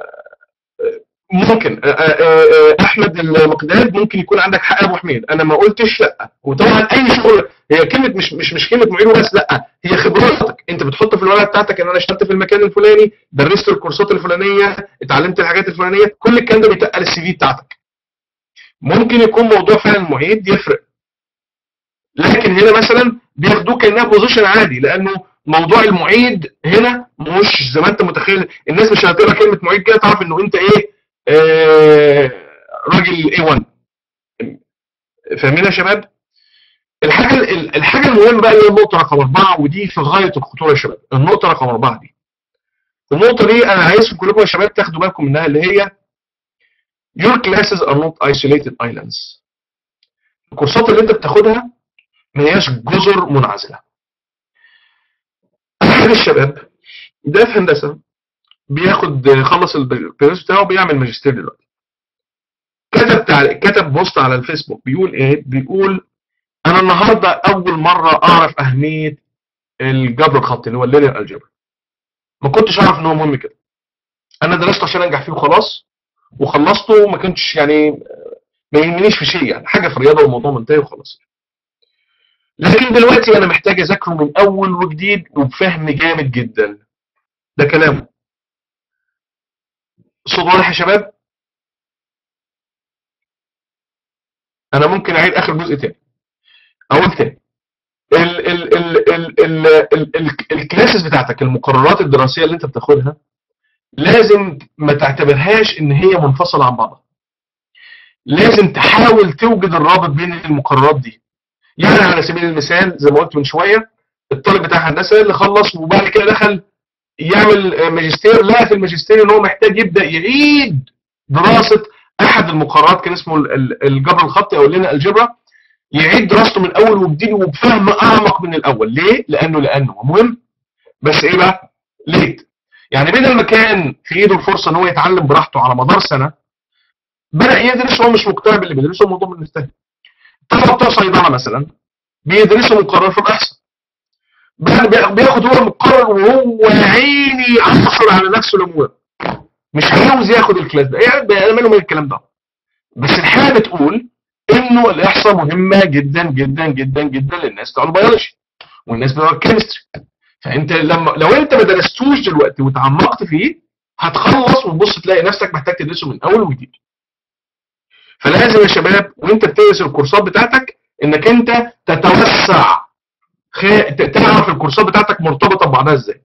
ممكن احمد المقداد ممكن يكون عندك حق يا ابو حميد انا ما قلتش لا وطبعا اي شغل هي كلمه مش مش مش كلمه معيد بس لا هي خبراتك انت بتحط في الورقه بتاعتك ان انا اشتغلت في المكان الفلاني درست الكورسات الفلانيه اتعلمت الحاجات الفلانيه كل الكلام ده بيتقل السي في بتاعتك ممكن يكون موضوع فعلا المعيد يفرق لكن هنا مثلا بياخدوه كانها بوزيشن عادي لانه موضوع المعيد هنا مش زي ما انت متخيل الناس مش هتقرا كلمه معيد كده تعرف انه انت ايه آه راجل A1 فاهمين يا شباب؟ الحاجه الحاجه المهمه بقى اللي هي النقطه رقم اربعه ودي في غايه الخطوره يا شباب النقطه رقم اربعه دي النقطه دي انا عايزكم كلكم يا شباب تاخدوا بالكم منها اللي هي your classes are not isolated islands الكورسات اللي انت بتاخدها ما هياش جزر منعزله احد الشباب ده في هندسه بياخد خلص البيرس بتاعه بيعمل ماجستير دلوقتي كتب تعليق كتب بوست على الفيسبوك بيقول ايه بيقول انا النهارده اول مره اعرف اهميه الجبر الخطي اللي هو اللينير الجبر ما كنتش اعرف ان هو مهم كده انا درسته عشان انجح فيه وخلاص وخلصته وما كنتش يعني ما يهمنيش في شيء يعني حاجه في الرياضه والموضوع منتهي وخلاص لكن دلوقتي انا محتاج اذاكره من اول وجديد وبفهم جامد جدا ده كلامه صوت واضح يا شباب انا ممكن اعيد اخر جزء تاني اقول تاني ال ال ال ال ال ال ال الكلاسز بتاعتك المقررات الدراسيه اللي انت بتاخدها لازم ما تعتبرهاش ان هي منفصله عن بعضها لازم تحاول توجد الرابط بين المقررات دي يعني على سبيل المثال زي ما قلت من شويه الطالب بتاع هندسه اللي خلص وبعد كده دخل يعمل ماجستير لقى في الماجستير ان هو محتاج يبدا يعيد دراسه احد المقررات كان اسمه الجبر الخطي او اللينا الجبرا يعيد دراسته من اول وجديد وبفهم اعمق من الاول ليه لانه لانه مهم بس ايه بقى ليت يعني بدل ما كان في ايده الفرصه ان هو يتعلم براحته على مدار سنه بدا يدرس وهو مش مقتنع باللي بيدرسه الموضوع بالنسبه له الطلبه بتوع صيدله مثلا بيدرسوا مقرر في الاحصاء بياخد هو المقرر وهو عيني عصر على نفسه الامور مش عاوز ياخد الكلاس ده يعني ماله من الكلام ده بس الحاله بتقول انه الاحصاء مهمه جدا جدا جدا جدا للناس بتوع البيولوجي والناس بتوع الكيمستري فانت لما لو انت ما درستوش دلوقتي وتعمقت فيه هتخلص وتبص تلاقي نفسك محتاج تدرسه من اول وجديد فلازم يا شباب وانت بتدرس الكورسات بتاعتك انك انت تتوسع خ... تعرف الكورسات بتاعتك مرتبطه ببعضها ازاي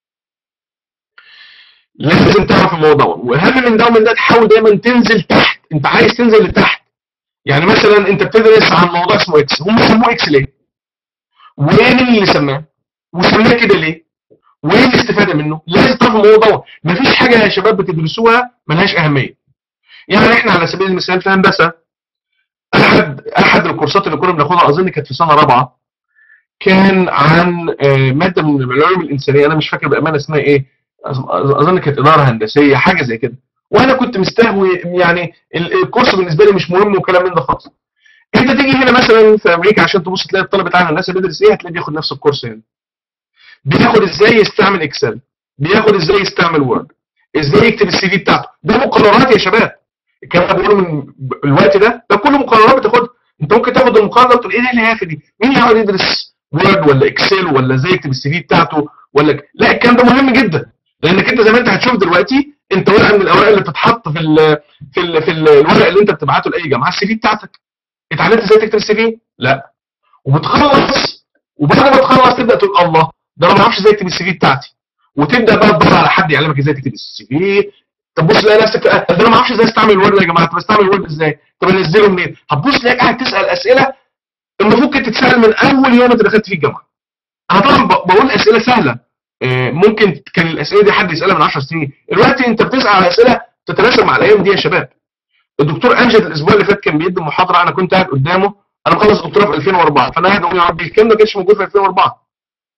لازم تعرف الموضوع واهم من ده ومن ده تحاول دايما تنزل تحت انت عايز تنزل لتحت يعني مثلا انت بتدرس عن موضوع اسمه اكس هم سموه اكس ليه وين اللي سماه وسماه كده ليه وايه الاستفاده منه لازم تعرف الموضوع مفيش حاجه يا شباب بتدرسوها ملهاش اهميه يعني احنا على سبيل المثال في هندسه احد احد الكورسات اللي كنا بناخدها اظن كانت في سنه رابعه كان عن ماده من العلوم الانسانيه انا مش فاكر بامانه اسمها ايه اظن كانت اداره هندسيه حاجه زي كده وانا كنت مستهوي يعني الكورس بالنسبه لي مش مهم وكلام من ده خالص انت تيجي هنا مثلا في امريكا عشان تبص تلاقي الطالب بتاع الهندسه بيدرس ايه هتلاقيه بياخد نفس الكورس هنا بياخد ازاي يستعمل اكسل بياخد ازاي يستعمل وورد ازاي يكتب السي في بتاعته ده مقررات يا شباب الكلام ده بقوله من الوقت ده ده كله مقررات بتاخدها انت ممكن تاخد المقارنه وتقول ايه ده الهيافه دي مين يقعد يدرس وورد ولا اكسل ولا ازاي يكتب السي في بتاعته ولا لا الكلام ده مهم جدا لانك انت زي ما انت هتشوف دلوقتي انت ورقه من الاوراق اللي بتتحط في ال في ال في ال الورق اللي انت بتبعته لاي جامعه السي في بتاعتك اتعلمت ازاي تكتب السي في لا وبتخلص وبعد ما تخلص تبدا تقول الله ده انا ما اعرفش ازاي اكتب السي في بتاعتي وتبدا بقى تدور على حد يعلمك ازاي تكتب السي في طب بص تلاقي نفسك ده انا ما اعرفش ازاي استعمل وورد يا جماعه طب استعمل وورد ازاي طب انزله منين هتبص تلاقيك قاعد تسال اسئله المفروض كانت تتسال من اول يوم انت دخلت فيه الجامعه انا طبعا بقول اسئله سهله ممكن كان الاسئله دي حد يسالها من 10 سنين دلوقتي انت بتسال على اسئله تتناسب مع الايام دي يا شباب الدكتور امجد الاسبوع اللي فات كان بيدي محاضره انا كنت قاعد قدامه انا مخلص دكتوراه في 2004 فانا قاعد اقول يا ربي الكلام ده ما كانش موجود في 2004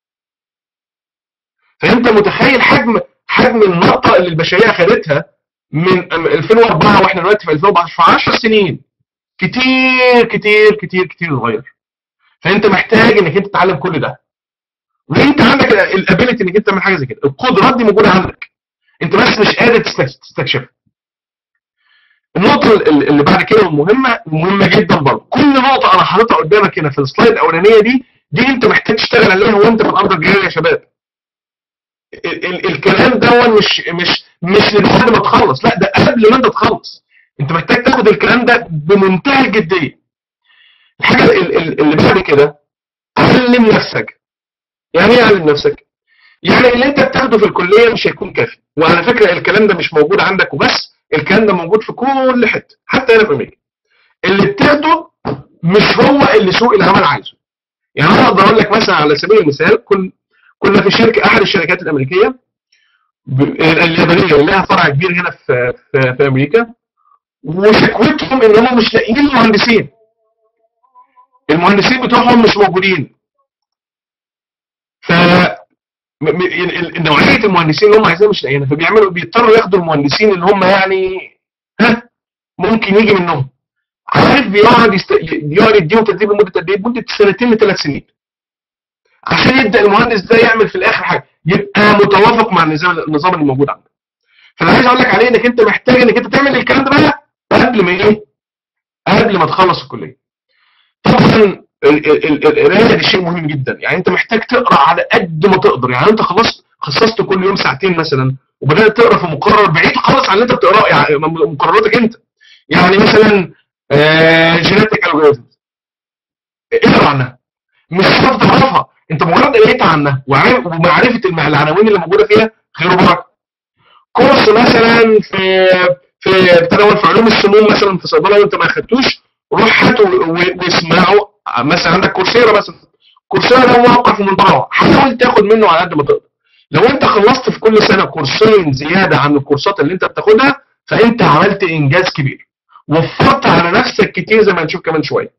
فانت متخيل حجم حجم النقطه اللي البشريه خدتها من 2004 واحنا دلوقتي في 2014 في 10 سنين كتير كتير كتير كتير اتغير فانت محتاج انك انت تتعلم كل ده وانت عندك الابيلتي انك انت تعمل حاجه زي كده القدرات دي موجوده عندك انت بس مش قادر تستكشفها النقطة اللي بعد كده المهمة مهمة جدا برضه كل نقطة أنا حاططها قدامك هنا في السلايد الأولانية دي دي أنت محتاج تشتغل عليها وأنت في الأرض الجاية يا شباب ال ال الكلام ده مش مش مش لبعد ما تخلص لا ده قبل ما أنت تخلص أنت محتاج تاخد الكلام ده بمنتهى الجدية الحاجة اللي بعد كده علم نفسك يعني ايه علم نفسك؟ يعني اللي انت بتاخده في الكليه مش هيكون كافي وعلى فكره الكلام ده مش موجود عندك وبس الكلام ده موجود في كل حته حتى هنا في امريكا اللي بتاخده مش هو اللي سوق العمل عايزه يعني انا اقدر اقول لك مثلا على سبيل المثال كن كنا في شركه احد الشركات الامريكيه اليابانيه اللي لها فرع كبير هنا في في, في امريكا وشكوتهم ان هم مش لاقيين مهندسين المهندسين بتوعهم مش موجودين ف نوعيه المهندسين اللي هم عايزينها مش لاقيينها فبيعملوا بيضطروا ياخدوا المهندسين اللي هم يعني ها ممكن يجي منهم عارف بيقعد يست... بيقعد يديهم تدريب لمده قد ايه؟ مده سنتين لثلاث سنين عشان يبدا المهندس ده يعمل في الاخر حاجه يبقى متوافق مع النظام النظام اللي موجود عنده فانا عايز اقول لك عليه انك انت محتاج انك انت تعمل الكلام ده بقى قبل ما ايه قبل ما تخلص الكليه طبعا القرايه دي شيء مهم جدا يعني انت محتاج تقرا على قد ما تقدر يعني انت خلصت خصصت كل يوم ساعتين مثلا وبدات تقرا في مقرر بعيد خالص عن اللي انت بتقراه يعني مقرراتك انت يعني مثلا جينيتك الجوريزم اقرا عنها مش شرط تعرفها انت مجرد قريت عنها ومعرفه العناوين اللي موجوده فيها خير وبركه كورس مثلا في في تناول في علوم السموم مثلا في صيدله وانت ما اخدتوش روح هاته واسمعه مثلا عندك كورسيرا مثلا كورسيرا ده موقع في منطقه حاول تاخد منه على قد ما تقدر لو انت خلصت في كل سنه كورسين زياده عن الكورسات اللي انت بتاخدها فانت عملت انجاز كبير وفرت على نفسك كتير زي ما هنشوف كمان شويه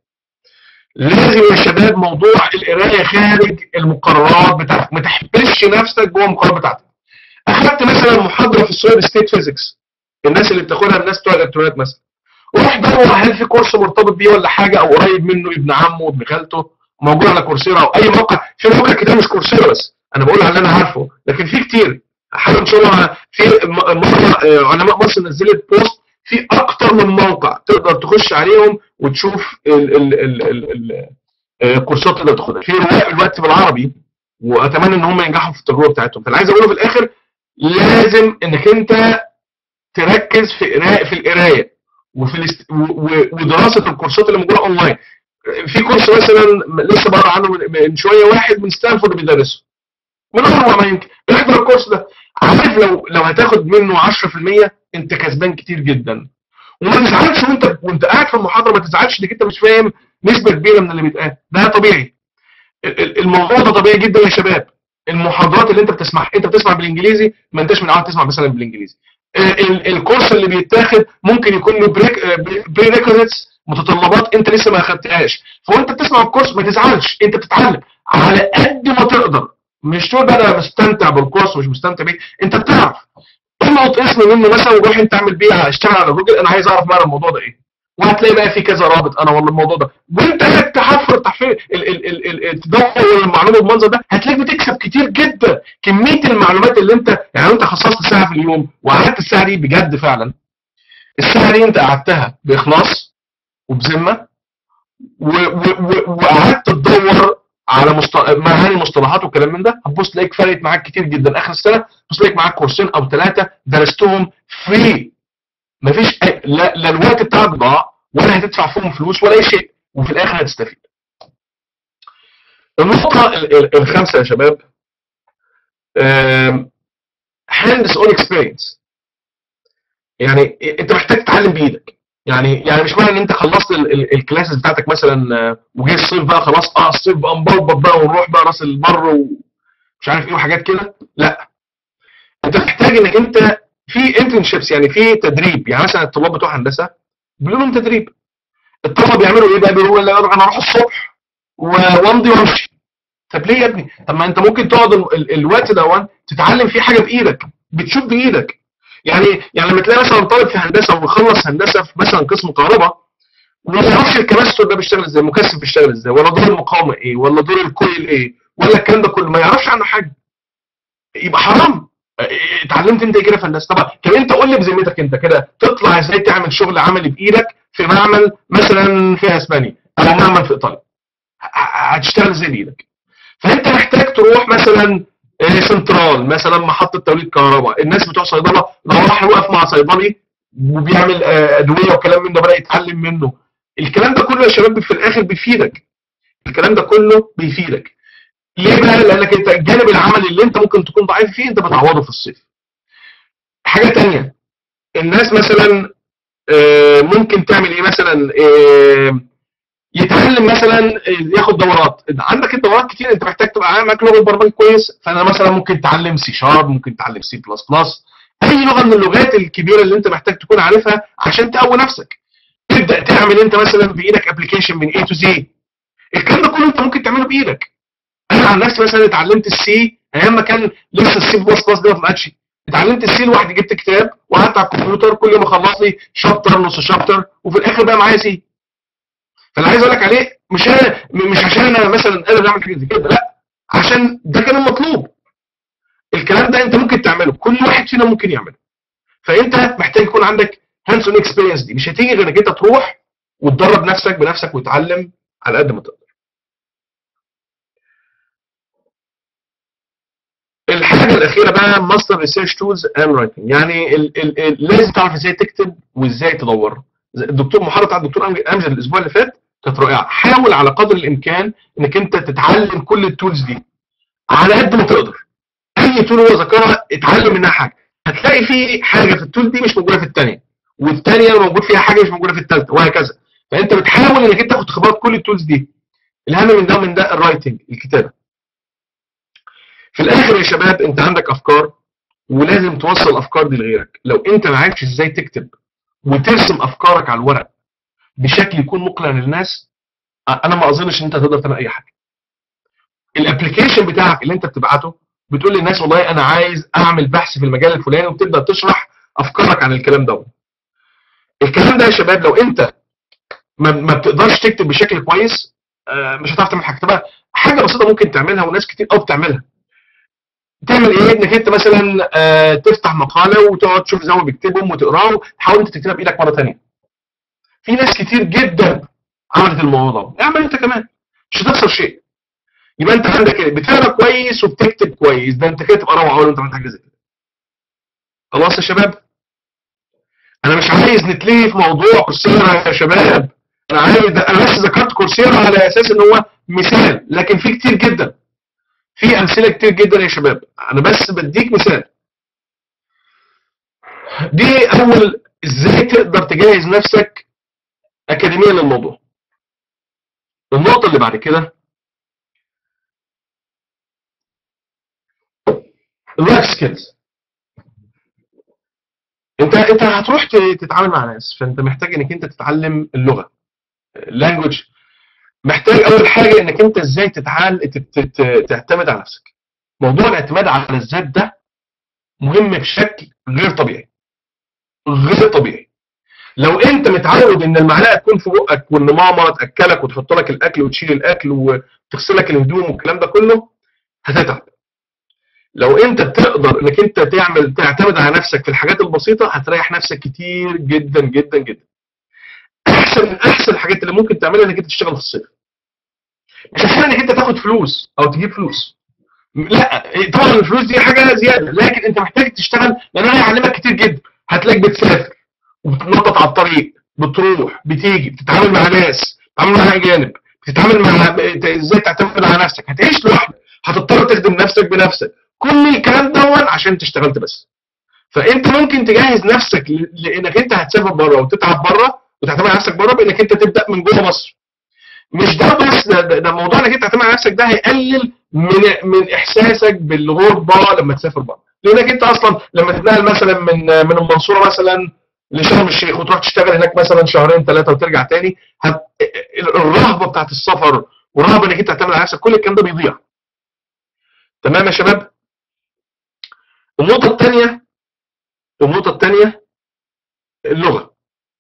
لازم يا شباب موضوع القرايه خارج المقررات بتاعتك ما تحبسش نفسك جوه المقررات بتاعتك اخدت مثلا محاضره في السويد ستيت فيزيكس الناس اللي بتاخدها الناس بتوع الالكترونيات مثلا روح دور هل في كورس مرتبط بيه ولا حاجه او قريب منه ابن عمه ابن خالته موجود على كورسيرا او اي موقع في موقع كتير مش كورسيرا بس انا بقول على اللي انا عارفه لكن في كتير حاجه ان شاء الله في مره علماء مصر نزلت بوست في اكتر من موقع تقدر تخش عليهم وتشوف ال ال ال ال ال الكورسات اللي تاخدها في رواق الوقت بالعربي واتمنى ان هم ينجحوا في التجربه بتاعتهم فانا عايز اقوله في الاخر لازم انك انت تركز في قراءه في القرايه وفي الاست... ودراسه الكورسات اللي موجوده اونلاين في كورس مثلا لسه بقرا عنه من شويه واحد من ستانفورد بيدرسه من اروع ما يمكن احضر الكورس ده عارف لو لو هتاخد منه 10% انت كسبان كتير جدا وما تزعلش وانت وانت قاعد في المحاضره ما تزعلش انك انت مش فاهم نسبه كبيره من اللي بيتقال ده طبيعي الموضوع ده طبيعي جدا يا شباب المحاضرات اللي انت بتسمعها انت بتسمع بالانجليزي ما انتش من تسمع مثلا بالانجليزي الكورس اللي بيتاخد ممكن يكون له بريكوزيتس متطلبات انت لسه ما اخدتهاش فوانت بتسمع الكورس ما تزعلش انت بتتعلم على قد ما تقدر مش تقول بقى انا مستمتع بالكورس ومش مستمتع بيه انت بتعرف القط اسم منه مثلا وروح انت اعمل بيه اشتغل على جوجل انا عايز اعرف معنى الموضوع ده ايه وهتلاقي بقى في كذا رابط انا والله الموضوع ده وانت قاعد تحفر تحفير تدور المعلومه بالمنظر ده هتلاقيك بتكسب كتير جدا كميه المعلومات اللي انت يعني انت خصصت ساعه في اليوم وقعدت الساعه دي بجد فعلا الساعه دي انت قعدتها باخلاص وبذمه وقعدت تدور على مست... معاني المصطلحات والكلام من ده هتبص تلاقيك فرقت معاك كتير جدا اخر السنه تبص تلاقيك معاك كورسين او ثلاثه درستهم فري مفيش أي... لا, لا الوقت بتاعك ضاع ولا هتدفع فيهم فلوس ولا اي شيء وفي الاخر هتستفيد. النقطه الخامسه يا شباب هاندس اون اكسبيرينس يعني انت محتاج تتعلم بايدك يعني يعني مش معنى ان انت خلصت الكلاسز بتاعتك مثلا وجه الصيف بقى خلاص اه الصيف بقى مبلبط بقى ونروح بقى راس البر ومش عارف ايه وحاجات كده لا انت محتاج انك انت في انترنشيبس يعني في تدريب يعني مثلا الطلاب بتوع هندسه بيقولوا لهم تدريب الطلبه بيعملوا ايه بقى بيقولوا انا اروح الصبح وامضي وامشي طب ليه يا ابني طب ما انت ممكن تقعد الوقت ده تتعلم فيه حاجه بايدك بتشوف بايدك يعني يعني لما تلاقي مثلا طالب في هندسه ويخلص هندسه في مثلا قسم كهرباء وما يعرفش الكباستور ده بيشتغل ازاي المكثف بيشتغل ازاي ولا دور المقاومه ايه ولا دور الكويل ايه ولا الكلام ده كله ما يعرفش عنه حاجه يبقى حرام اتعلمت انت كده في هندسه طب طب انت قول لي بذمتك انت كده تطلع ازاي تعمل شغل عملي بايدك في معمل مثلا في اسبانيا او معمل في ايطاليا هتشتغل ازاي بايدك فانت محتاج تروح مثلا سنترال مثلا محطه توليد كهرباء الناس بتوع صيدله لو راح يوقف مع صيدلي وبيعمل ادويه وكلام من ده بدا يتعلم منه الكلام ده كله يا شباب في الاخر بيفيدك الكلام ده كله بيفيدك ليه بقى لانك انت الجانب العملي اللي انت ممكن تكون ضعيف فيه انت بتعوضه في الصيف حاجه تانية الناس مثلا ممكن تعمل ايه مثلا يتعلم مثلا ياخد دورات عندك الدورات كتير انت محتاج تبقى معاك لغه برمجه كويس فانا مثلا ممكن تتعلم سي شارب ممكن تتعلم سي بلس بلس اي لغه من اللغات الكبيره اللي انت محتاج تكون عارفها عشان تقوي نفسك تبدا تعمل انت مثلا بايدك ابلكيشن من اي تو زي الكلام ده كله انت ممكن تعمله بايدك انا عن نفسي مثلا اتعلمت السي ايام ما كان لسه السي بلس بلس ده ما طلعتش اتعلمت السي لوحدي جبت كتاب وقعدت على الكمبيوتر كل يوم اخلص لي شابتر نص شابتر وفي الاخر بقى معايا سي فانا عايز اقول لك عليه مش انا مش عشان انا مثلا قادر اعمل حاجه زي كده لا عشان ده كان المطلوب الكلام ده انت ممكن تعمله كل واحد فينا ممكن يعمله فانت محتاج يكون عندك هاندز اون اكسبيرينس دي مش هتيجي غير انك انت تروح وتدرب نفسك بنفسك وتتعلم على قد ما تقدر الحاجه الاخيره بقى ماستر ريسيرش تولز اند رايتنج يعني ال ال ال لازم تعرف ازاي تكتب وازاي تدور الدكتور محاضره بتاع الدكتور امجد الاسبوع اللي فات كانت رائعه حاول على قدر الامكان انك انت تتعلم كل التولز دي على قد ما تقدر اي تول هو ذكرها اتعلم منها حاجه هتلاقي في حاجه في التول دي مش موجوده في الثانيه والثانيه موجود فيها حاجه مش موجوده في الثالثه وهكذا فانت بتحاول انك انت تاخد خبرات كل التولز دي الاهم من ده من ده الرايتنج الكتابه في الاخر يا شباب انت عندك افكار ولازم توصل الافكار دي لغيرك لو انت ما عرفتش ازاي تكتب وترسم افكارك على الورق بشكل يكون مقنع للناس انا ما اظنش ان انت تقدر تعمل اي حاجه الابلكيشن بتاعك اللي انت بتبعته بتقول للناس والله انا عايز اعمل بحث في المجال الفلاني وبتبدا تشرح افكارك عن الكلام ده الكلام ده يا شباب لو انت ما, ما بتقدرش تكتب بشكل كويس مش هتعرف تعمل حاجه طبعا حاجه بسيطه ممكن تعملها وناس كتير قوي بتعملها تعمل ايه انك انت مثلا آه تفتح مقاله وتقعد تشوف زي ما بيكتبهم وتقراهم تحاول انت تكتبها بايدك مره ثانيه في ناس كتير جدا عملت الموضوع ده اعمل انت كمان مش هتخسر شيء يبقى انت عندك ايه بتقرا كويس وبتكتب كويس ده انت كده تبقى روعه اول انت عملت حاجه زي كده خلاص يا شباب انا مش عايز نتلهي في موضوع كورسيرا يا شباب انا عايز انا بس ذكرت كورسيرا على اساس ان هو مثال لكن في كتير جدا في امثله كتير جدا يا شباب انا بس بديك مثال دي اول ازاي تقدر تجهز نفسك اكاديميا للموضوع النقطه اللي بعد كده اللايف سكيلز انت انت هتروح تتعامل مع ناس فانت محتاج انك انت تتعلم اللغه اللانجوج محتاج اول حاجه انك انت ازاي تتعال تعتمد على نفسك موضوع الاعتماد على الذات ده مهم بشكل غير طبيعي غير طبيعي لو انت متعود ان المعلقه تكون في بقك وان ماما تاكلك وتحط لك الاكل وتشيل الاكل وتغسل لك الهدوم والكلام ده كله هتتعب لو انت بتقدر انك انت تعمل تعتمد على نفسك في الحاجات البسيطه هتريح نفسك كتير جدا جدا جدا احسن من احسن الحاجات اللي ممكن تعملها انك انت تشتغل في الصيف مش عشان انك انت تاخد فلوس او تجيب فلوس لا طبعا الفلوس دي حاجه زياده لكن انت محتاج تشتغل لان انا هيعلمك كتير جدا هتلاقيك بتسافر وبتنطط على الطريق بتروح بتيجي بتتعامل مع ناس بتتعامل مع اجانب بتتعامل مع ازاي تعتمد على نفسك هتعيش لوحدك هتضطر تخدم نفسك بنفسك كل الكلام دون عشان انت اشتغلت بس فانت ممكن تجهز نفسك لانك انت هتسافر بره وتتعب بره وتعتمد على نفسك بره بانك انت تبدا من جوه مصر مش ده بس ده, ده, ده موضوع انك انت تعتمد على نفسك ده هيقلل من من احساسك بالغربه لما تسافر بره لانك انت اصلا لما تتنقل مثلا من من المنصوره مثلا لشرم الشيخ وتروح تشتغل هناك مثلا شهرين ثلاثه وترجع تاني هت... الرهبه بتاعت السفر والرهبه انك انت تعتمد على نفسك كل الكلام ده بيضيع تمام يا شباب النقطه الثانيه النقطه الثانيه اللغه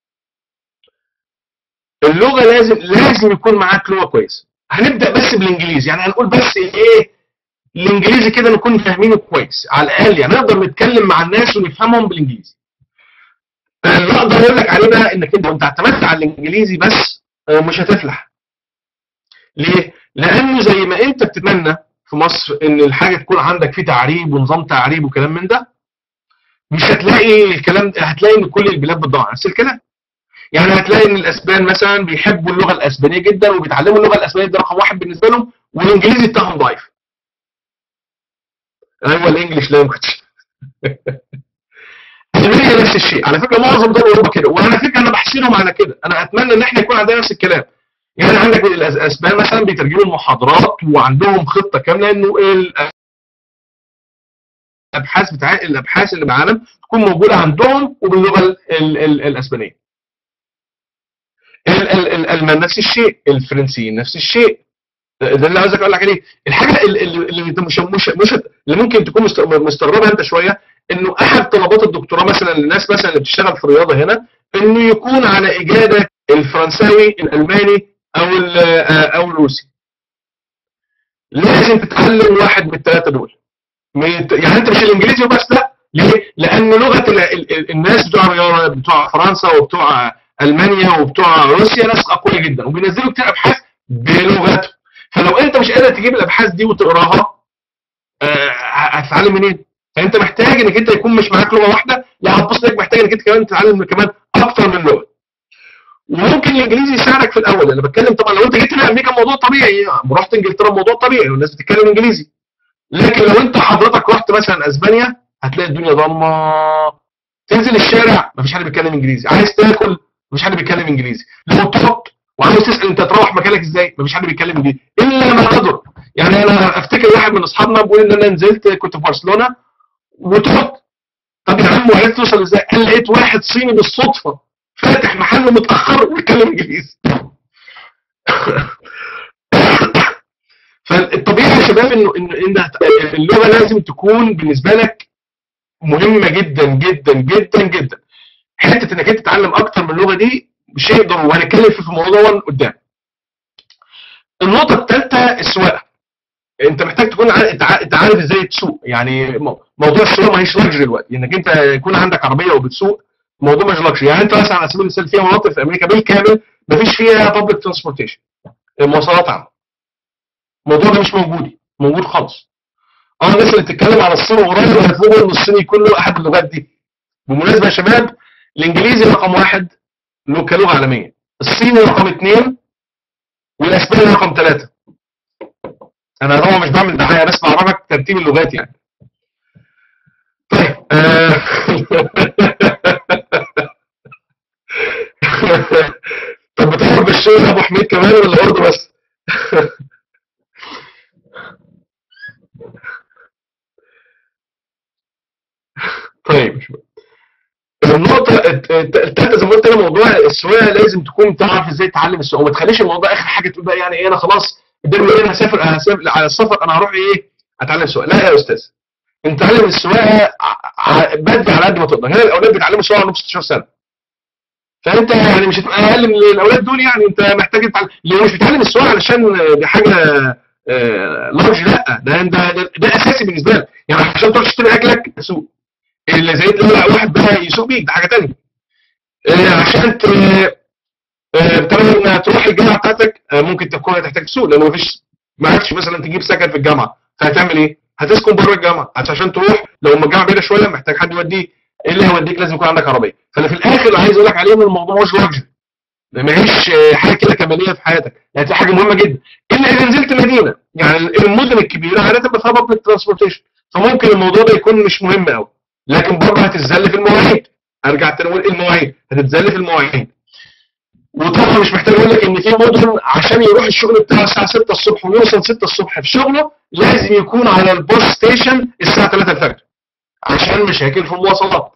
اللغه لازم لازم يكون معاك لغه كويسه هنبدا بس بالانجليزي يعني هنقول بس ايه الانجليزي كده نكون فاهمينه كويس على الاقل يعني نقدر نتكلم مع الناس ونفهمهم بالانجليزي اللي اقدر اقول لك عليه بقى انك انت وانت اعتمدت على الانجليزي بس مش هتفلح ليه لانه زي ما انت بتتمنى في مصر ان الحاجه تكون عندك في تعريب ونظام تعريب وكلام من ده مش هتلاقي الكلام ده هتلاقي ان كل البلاد بتدور على نفس الكلام يعني هتلاقي ان الاسبان مثلا بيحبوا اللغه الاسبانيه جدا وبيتعلموا اللغه الاسبانيه دي رقم واحد بالنسبه لهم والانجليزي بتاعهم ضعيف ايوه الانجليش لا كنتش المانيا نفس الشيء على فكره معظم دول اوروبا كده وعلى فكره انا بحسنهم على كده انا اتمنى ان احنا يكون عندنا نفس الكلام يعني عندك الاسبان مثلا بيترجموا المحاضرات وعندهم خطه كامله انه الابحاث بتاع الابحاث اللي بالعالم تكون موجوده عندهم وباللغه ال ال ال الاسبانيه الالمان نفس الشيء الفرنسيين نفس الشيء ده اللي عايزك اقول لك عليه الحاجه اللي, اللي انت مش مش مش اللي ممكن تكون مستغربها انت شويه انه احد طلبات الدكتوراه مثلا للناس مثلا اللي بتشتغل في الرياضه هنا انه يكون على اجاده الفرنساوي الالماني او او الروسي لازم تتعلم واحد من الثلاثه دول يعني انت مش الانجليزي وبس لا ليه؟ لان لغه ال- ال- ال- الناس بتوع الرياضه بتوع فرنسا وبتوع المانيا وبتوع روسيا ناس اقوياء جدا وبينزلوا كتير ابحاث بلغتهم فلو انت مش قادر تجيب الابحاث دي وتقراها آه، هتتعلم منين؟ فانت محتاج انك انت يكون مش معاك لغه واحده لا هتبص انك محتاج انك انت كمان تتعلم كمان اكتر من لغه وممكن الانجليزي يساعدك في الاول انا بتكلم طبعا لو انت جيت هنا امريكا الموضوع طبيعي رحت انجلترا الموضوع طبيعي والناس بتتكلم انجليزي لكن لو انت حضرتك رحت مثلا اسبانيا هتلاقي الدنيا ضلمه تنزل الشارع مفيش حد بيتكلم انجليزي عايز تاكل مفيش حد بيتكلم انجليزي لو تحط وعاوز تسال انت تروح مكانك ازاي مفيش حد بيتكلم انجليزي الا ما قدر يعني انا افتكر واحد من اصحابنا بيقول ان انا نزلت كنت في برشلونه وتحط طب يا عم وعرفت توصل ازاي؟ قال لقيت واحد صيني بالصدفه فاتح محل متاخر وبيتكلم انجليزي فالطبيعي يا شباب انه ان ان اللغه لازم تكون بالنسبه لك مهمه جدا جدا جدا جدا حته انك انت تتعلم اكتر من اللغه دي شيء ضروري وهنتكلم فيه في الموضوع ده قدام النقطه الثالثه السواقه انت محتاج تكون عارف انت عا- انت عارف ازاي تسوق يعني مو- موضوع السواقه ما هيش لاكجري دلوقتي انك انت يكون عندك عربيه وبتسوق الموضوع مش لاكجري يعني انت مثلا على سبيل المثال فيها مناطق في امريكا بالكامل ما فيش فيها بابليك ترانسبورتيشن مواصلات عامه الموضوع ده مش موجود موجود خالص اه الناس اللي بتتكلم على الصين قريب هتلاقوا ان الصيني يكون له احد اللغات دي بالمناسبه يا شباب الانجليزي رقم واحد له كلغه عالميه الصيني رقم اثنين والاسباني رقم ثلاثه انا طبعا مش بعمل دعايه بس بعرفك ترتيب اللغات يعني طيب آه. طب بتعرف بالشغل يا ابو حميد كمان ولا برضه بس طيب النقطة الت- الت- التالتة زي ما قلت انا موضوع السواقة لازم تكون تعرف ازاي تتعلم السواقة وما تخليش الموضوع اخر حاجة تقول بقى يعني ايه انا خلاص قدامي ايه انا هسافر هسافر على السفر انا هروح ايه اتعلم سواقة لا يا استاذ انت تعلم السواقة ع- ع- بدري على قد ما تقدر هنا الاولاد بيتعلموا سواقة عندهم 16 سنة فانت يعني مش هتبقى اقل من الاولاد دول يعني انت محتاج تتعلم اللي مش بيتعلم السواقة علشان دي حاجة لارج لا ده ده ده, ده اساسي بالنسبة لك يعني عشان تروح تشتري اكلك تسوق اللي زي لا واحد بقى يسوق بيك ده حاجه ثانيه عشان ت... آه، طبعا تروح الجامعه بتاعتك آه، ممكن تكون هتحتاج تسوق لان مفيش ما عادش مثلا تجيب سكن في الجامعه فهتعمل ايه؟ هتسكن بره الجامعه عشان تروح لو ما الجامعه بعيده شويه محتاج حد يوديك ايه اللي هيوديك لازم يكون عندك عربيه فانا في الاخر اللي عايز اقول لك عليه ان الموضوع مش لاكجري ما هيش آه، حاجه كده كماليه في حياتك يعني دي حاجه مهمه جدا الا اذا نزلت مدينه يعني المدن الكبيره عاده بيبقى فيها بابليك ترانسبورتيشن فممكن الموضوع ده يكون مش مهم قوي لكن برضه هتتذل في المواعيد ارجع تاني اقول المواعيد هتتذل في المواعيد وطبعا مش محتاج اقول لك ان في مدن عشان يروح الشغل بتاعه الساعه 6 الصبح ويوصل 6 الصبح في شغله لازم يكون على الباص ستيشن الساعه 3 الفجر عشان مشاكل في المواصلات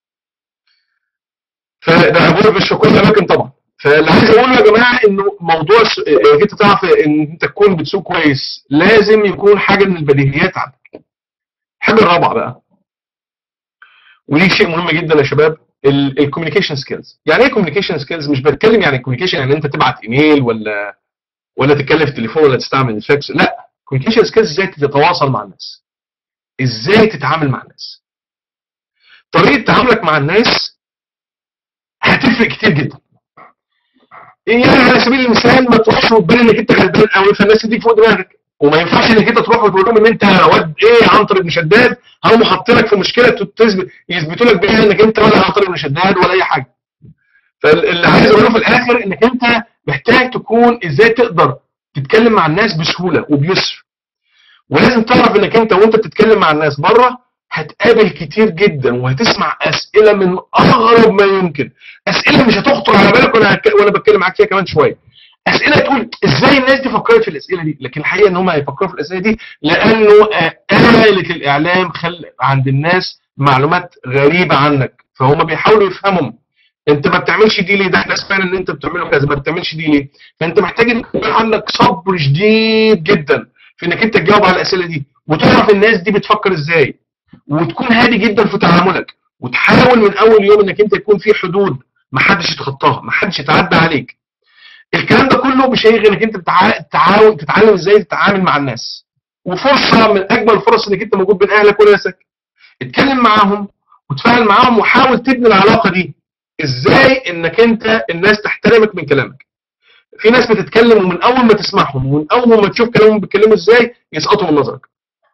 فده بقول مش في كل الاماكن طبعا فاللي عايز اقوله يا جماعه انه موضوع الس- انك انت تعرف ان انت تكون بتسوق كويس لازم يكون حاجه من البديهيات عندك الحاجه الرابعه بقى ودي شيء مهم جدا يا شباب الكوميونيكيشن سكيلز يعني ايه كوميونيكيشن سكيلز مش بتكلم يعني كوميونيكيشن يعني انت تبعت ايميل ولا ولا تتكلم في التليفون ولا تستعمل الفاكس لا كوميونيكيشن سكيلز ازاي تتواصل مع الناس ازاي تتعامل مع الناس طريقه تعاملك مع الناس هتفرق كتير جدا يعني على سبيل المثال ما تروحش وتبان انك انت غلبان قوي فالناس تديك فوق دماغك وما ينفعش انك انت تروح وتقول لهم ان انت واد ايه عنتر ابن شداد هم حاطينك في مشكله تثبت يثبتوا لك بيها انك انت ولا عنتر ابن شداد ولا اي حاجه فاللي عايز اقوله في الاخر انك انت محتاج تكون ازاي تقدر تتكلم مع الناس بسهوله وبيسر ولازم تعرف انك انت وانت بتتكلم مع الناس بره هتقابل كتير جدا وهتسمع اسئله من اغرب ما يمكن اسئله مش هتخطر على بالك وانا هك- وانا بتكلم معاك فيها كمان شويه اسئله تقول ازاي الناس دي فكرت في الاسئله دي لكن الحقيقه ان هم هيفكروا في الاسئله دي لانه آه، آلة الاعلام خل عند الناس معلومات غريبه عنك فهم بيحاولوا يفهموا انت ما بتعملش دي ليه ده احنا سمعنا ان انت بتعمله كذا ما بتعملش دي ليه فانت محتاج ان يكون عندك صبر شديد جدا في انك انت تجاوب على الاسئله دي وتعرف الناس دي بتفكر ازاي وتكون هادي جدا في تعاملك وتحاول من اول يوم انك انت يكون في حدود ما حدش يتخطاها ما حدش يتعدى عليك الكلام ده كله مش هيغي انك انت بتع- تتعاون تتعلم ازاي تتعامل مع الناس وفرصه من اجمل الفرص انك انت موجود بين اهلك وناسك اتكلم معاهم وتفاعل معاهم وحاول تبني العلاقه دي ازاي انك انت الناس تحترمك من كلامك في ناس بتتكلم ومن اول ما تسمعهم ومن اول ما تشوف كلامهم بيتكلموا ازاي يسقطوا من نظرك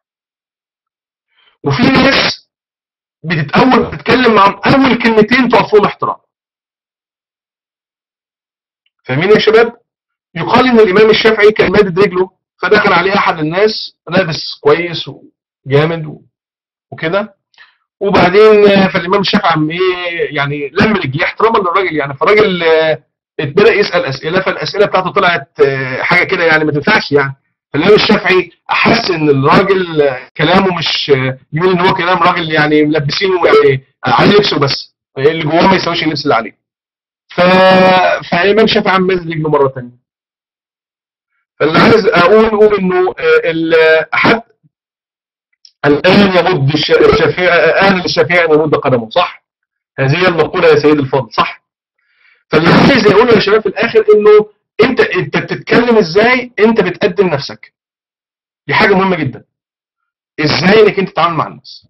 وفي ناس بتتأول بتتكلم معاهم اول كلمتين تقف لهم احترام فاهمين يا شباب يقال ان الامام الشافعي كان مادد رجله فدخل عليه احد الناس لابس كويس وجامد و- وكده وبعدين آه، فالامام الشافعي عم ايه يعني لم رجليه احتراما للراجل يعني فالراجل آه، اتبدا يسال اسئله فالاسئله بتاعته طلعت آه، حاجه كده يعني ما تنفعش يعني فالامام الشافعي احس ان الراجل آه، كلامه مش آه، يقول ان هو كلام راجل يعني ملبسينه يعني عليه لبسه بس اللي جواه ما يساويش اللبس اللي عليه ف فالامام الشافعي عم مزج رجله مره ثانيه فاللي عايز اقول اقول انه آه، ال- احد الان يمد الش- الشافعي اهل الشافعي ان يمد قدمه صح؟ هذه هي المقوله يا سيد الفاضل صح؟ فاللي عايز يقوله يا شباب في الاخر انه انت انت بتتكلم ازاي انت بتقدم نفسك دي حاجه مهمه جدا ازاي انك انت تتعامل مع الناس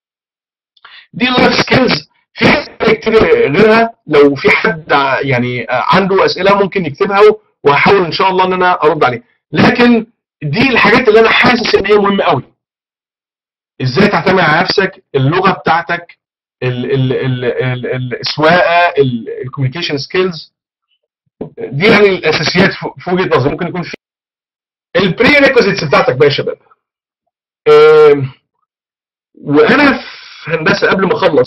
دي اللايف سكيلز في حاجات كتير غيرها لو في حد ع- يعني عنده اسئله ممكن يكتبها وهحاول ان شاء الله ان انا ارد عليها لكن دي الحاجات اللي انا حاسس ان هي مهمه قوي ازاي تعتمد على نفسك اللغه بتاعتك ال- ال- ال- ال- السواقه الكوميونيكيشن سكيلز دي يعني الاساسيات في في وجهه نظري ممكن يكون في البري ريكوزيتس بتاعتك بقى يا شباب آم، وانا في هندسه قبل ما اخلص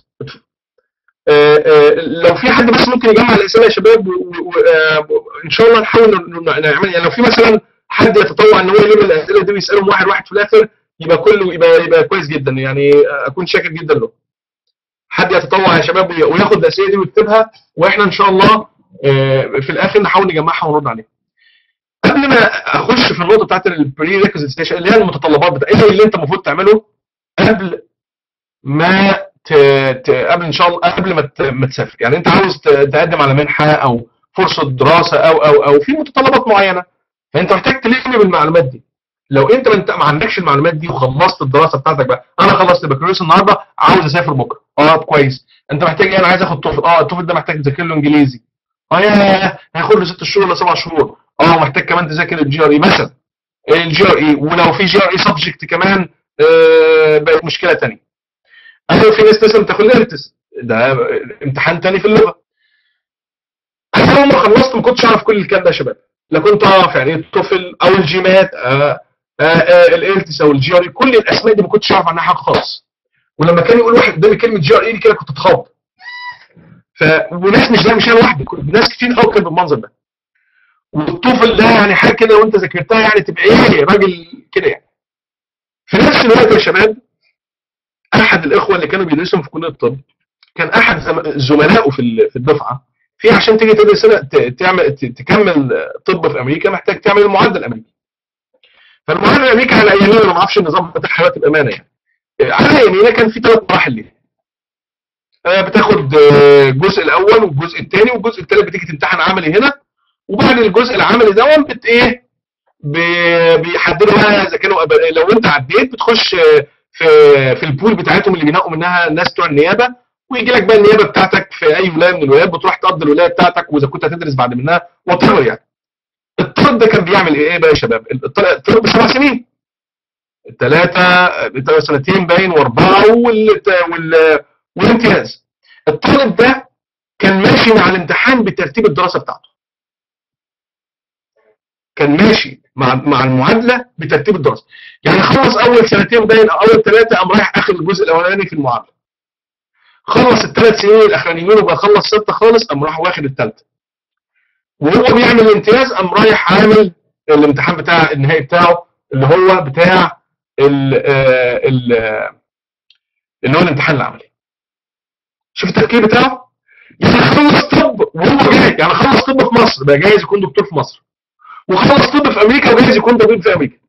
آه، آه، لو في حد بس ممكن يجمع الاسئله يا شباب وان شاء الله نحاول ن- نعمل يعني لو في مثلا حد يتطوع ان هو يجيب الاسئله دي ويسالهم واحد واحد في الاخر يبقى كله يبقى يبقى كويس جدا يعني اكون شاكر جدا له حد يتطوع يا شباب وي- وياخد الاسئله دي ويكتبها واحنا ان شاء الله آه، في الاخر نحاول نجمعها ونرد عليها قبل ما اخش في النقطه بتاعت البري ريكوزيت اللي هي المتطلبات بتاع ايه اللي انت المفروض تعمله قبل ما ت... ت... قبل ان شاء الله قبل ما, ت... ما تسافر يعني انت عاوز ت... تقدم على منحه او فرصه دراسه او او او في متطلبات معينه فانت محتاج تلم بالمعلومات دي لو انت ما, انت ما عندكش المعلومات دي وخلصت الدراسه بتاعتك بقى انا خلصت البكالوريوس النهارده عاوز اسافر بكره اه كويس انت محتاج ايه انا عايز اخد توفل اه التوفل ده محتاج تذاكر له انجليزي اه يا هياخد له ست شهور ولا سبع شهور اه محتاج كمان تذاكر الجي ار اي مثلا الجي ار اي ولو في جي ار اي سبجكت كمان آه بقت مشكله ثانيه ايوه في ناس مثلا بتاخد ليرتس ده امتحان تاني في اللغه انا اول ما خلصت ما كنتش اعرف كل الكلام ده يا شباب لا كنت اعرف يعني ايه التوفل او الجيمات آه آه آه الالتس او الجي ار اي كل الاسماء دي ما كنتش اعرف عنها حاجه خالص ولما كان يقول واحد قدامي كلمه جي ار اي دي كده كنت اتخض ف وناس مش ده مش انا لوحدي كنت- ناس كتير قوي كانت بالمنظر ده والطفل ده يعني حاجه كده لو انت ذاكرتها يعني تبقى ايه راجل كده يعني في نفس الوقت يا شباب احد الاخوه اللي كانوا بيدرسوا في كليه الطب كان احد زم- زملائه في ال- في الدفعه في عشان تيجي تدرس هنا ت- تعمل ت- تكمل طب في امريكا محتاج تعمل المعادله الامريكي فالمعادله الامريكي على ايامنا انا ما اعرفش النظام بتاعها دلوقتي بامانه يعني على ايامنا كان في ثلاث مراحل ليها آه، بتاخد آه، الجزء الاول والجزء الثاني والجزء الثالث بتيجي تمتحن عملي هنا وبعد الجزء العملي ده بت ايه ب- بيحددوا بقى اذا كانوا أب- لو انت عديت بتخش آه، في في البول بتاعتهم اللي بينقوا منها الناس بتوع النيابه ويجي لك بقى النيابه بتاعتك في اي ولايه من الولايات بتروح تقضي الولايه بتاعتك واذا كنت هتدرس بعد منها وات يعني الطالب ده كان بيعمل ايه بقى يا شباب الطالب الطالب سبع سنين الثلاثه سنتين باين واربعه وال... وال... والامتياز الطالب ده كان ماشي مع الامتحان بترتيب الدراسه بتاعته كان ماشي مع مع المعادله بترتيب الدراسه يعني خلص اول سنتين باين او اول ثلاثه قام رايح اخر الجزء الاولاني في المعادله خلص الثلاث سنين الاخرانيين وبقى خلص سته خالص قام راح واخد الثالثه وهو بيعمل الامتياز قام رايح عامل الامتحان بتاع النهائي بتاعه اللي هو بتاع ال ال اللي هو الامتحان العملي شوف التفكير بتاعه يعني خلص طب وهو جاي يعني خلص طب في مصر بقى جايز يكون دكتور في مصر وخلص طب في امريكا وجايز يكون طبيب في امريكا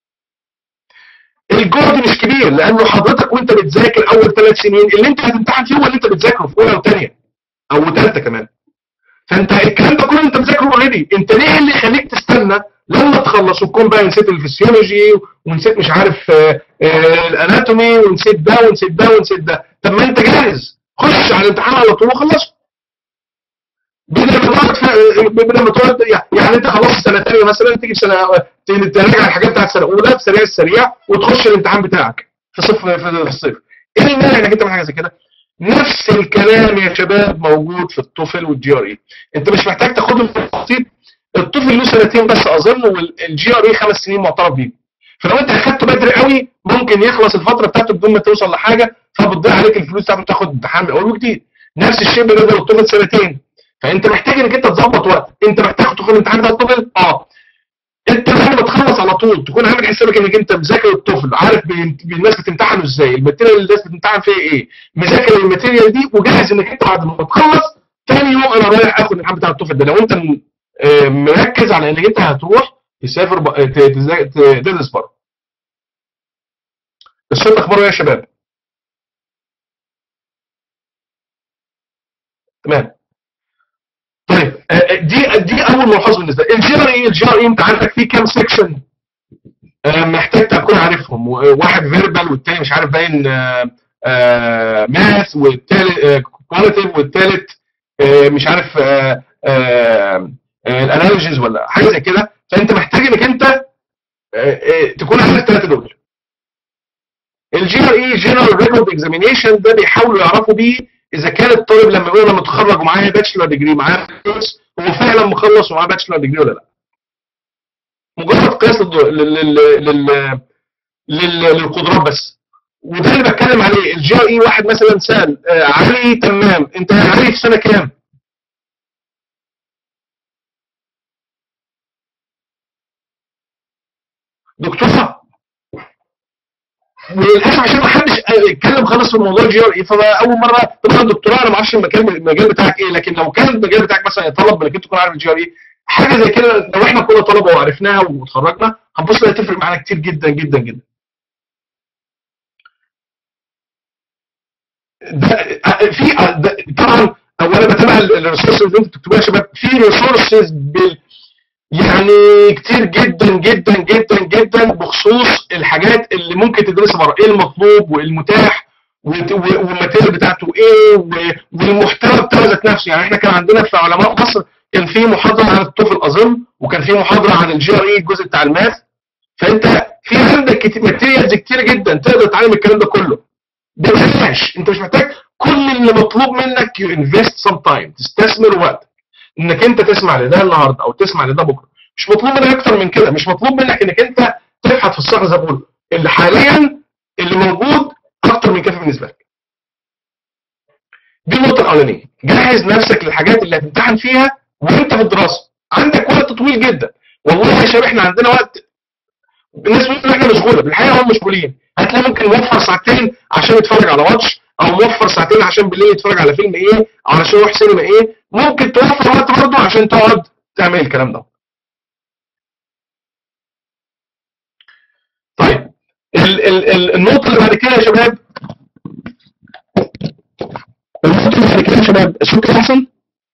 الجهد مش كبير لانه حضرتك وانت بتذاكر اول ثلاث سنين اللي انت هتمتحن فيه هو اللي انت بتذاكره في اولى وثانيه او ثالثه كمان فانت الكلام ده كله انت مذاكره اوريدي انت ليه اللي يخليك تستنى لما تخلص وتكون بقى نسيت الفسيولوجي ونسيت مش عارف آه، آه، الاناتومي ونسيت ده ونسيت ده ونسيت ده طب ما انت جاهز خش على الامتحان على طول وخلصه بدل ما تقعد في- بدل ما تقعد يعني انت خلصت سنه ثانيه مثلا تيجي في سنه ت- تراجع الحاجات بتاعت سنه اولى في سريع السريع وتخش الامتحان بتاعك في صف في في الصيف ايه المانع انك انت تعمل حاجه زي كده؟ نفس الكلام يا شباب موجود في الطفل والجي ار اي انت مش محتاج تاخدهم في التخطيط الطفل له سنتين بس اظن والجي ار اي خمس سنين معترف بيه فلو انت اخدته بدري قوي ممكن يخلص الفتره بتاعته بدون ما توصل لحاجه فبتضيع عليك الفلوس بتاعته تاخد امتحان من اول وجديد نفس الشيء بالنسبه للطفل سنتين فانت محتاج انك انت تظبط وقت انت محتاج تدخل الامتحان بتاع الطفل اه انت بعد ما تخلص على طول تكون عامل حسابك انك انت مذاكر الطفل عارف بين- الناس بتمتحنه ازاي الماتيريال اللي الناس بتمتحن فيها ايه مذاكر الماتيريال دي وجاهز انك انت بعد ما تخلص تاني يوم انا رايح اخد الامتحان بتاع الطفل ده لو انت م- آه، مركز على انك انت هتروح تسافر ب- ت- تذا- ت- تدرس بره الصوت اخباره ايه يا شباب تمام طيب آه، آه، دي دي اول ملحوظه بالنسبه لي الجي ار اي الجي ار اي انت عندك فيه كام سيكشن محتاج تكون عارفهم واحد فيربال والتاني مش عارف باين ماث والتالت كواليتيف والتالت آه، مش عارف الانالوجيز ولا حاجه زي كده فانت محتاج انك انت آه، آه، تكون عارف الثلاثه دول الجي ار اي جنرال ريكورد اكزامينيشن ده بيحاولوا يعرفوا بيه اذا كان الطالب لما يقول انا متخرج ومعايا باتشلر ديجري معايا بكالوريوس، هو فعلا مخلص ومعاه باتشلر ديجري ولا لا مجرد قياس للض- لل- لل- لل- لل- للقدرات بس وده اللي بتكلم عليه الجي ار اي واحد مثلا سال آه، علي تمام انت علي في سنه كام؟ دكتوراه وللاسف عشان ما حدش اتكلم خالص في موضوع الجي ار اي فاول مره طبعا دكتوراه انا ما اعرفش المكان المجال بتاعك ايه لكن لو كان المجال بتاعك مثلا يتطلب انك انت تكون عارف الجي ار اي حاجه زي كده لو احنا كنا طلبه وعرفناها واتخرجنا هنبص انها تفرق معانا كتير جدا جدا جدا ده في ده طبعا اولا بتابع الريسورسز اللي انتوا بتكتبوها يا شباب في ريسورسز بال يعني كتير جدا جدا جدا جدا بخصوص الحاجات اللي ممكن تدرسها بره ايه المطلوب والمتاح وت- و- والماتيريال بتاعته ايه و- والمحتوى بتاعه ذات نفسه يعني احنا كان عندنا في علماء مصر كان في محاضره عن الطفل اظن وكان في محاضره عن الجي ار اي الجزء بتاع الماث فانت في عندك ماتيريالز كتير جدا تقدر تتعلم الكلام ده كله ببلاش انت مش محتاج كل اللي مطلوب منك يو انفست سم تايم تستثمر وقتك انك انت تسمع لده النهارده او تسمع لده بكره مش مطلوب منك اكتر من كده مش مطلوب منك انك انت تبحث في الصخر زي ما بقول اللي حاليا اللي موجود اكتر من كافي بالنسبه لك دي النقطه الاولانيه جهز نفسك للحاجات اللي هتمتحن فيها وانت في الدراسه عندك وقت طويل جدا والله يا شباب احنا عندنا وقت الناس بتقول احنا مشغوله بالحقيقه هم مشغولين هتلاقي ممكن موفر ساعتين عشان يتفرج على ماتش او موفر ساعتين عشان بالليل يتفرج على فيلم ايه او علشان يروح سينما ايه ممكن توفر وقت برضه عشان تقعد تعمل الكلام ده طيب ال ال ال النقطه اللي بعد كده يا شباب النقطه اللي بعد كده يا شباب الصوت كده احسن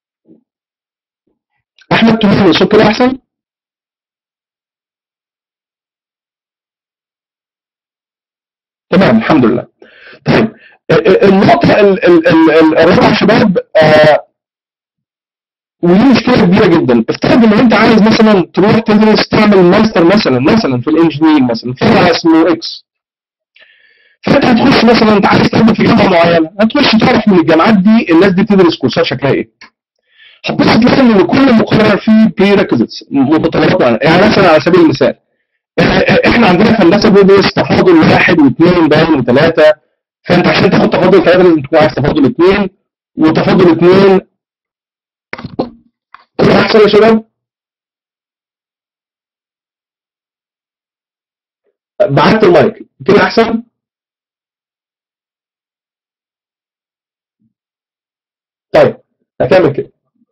احمد تمام الصوت كده احسن تمام الحمد لله طيب ال- ال- النقطة ال- ال- ال- ال- الرابعة يا شباب آه ودي مشكلة كبيرة جدا افترض ان انت عايز مثلا تروح تدرس تعمل ماستر مثلا مثلا في الانجينيرنج مثلا فرع اسمه اكس فانت هتخش مثلا انت عايز تقدم في جامعة معينة هتخش تعرف من الجامعات دي الناس دي بتدرس كورسات شكلها ايه هتبص تلاقي ان كل مقرر فيه بري ريكوزيتس متطلبات معينة يعني مثلا على سبيل المثال احنا عندنا في هندسه بندرس تفاضل واحد واثنين باين وثلاثه فانت عشان تاخد تفاضل ثلاثه لازم تكون عارف تفاضل اثنين وتفاضل اثنين كده احسن يا شباب بعت المايك كده احسن طيب هكمل كده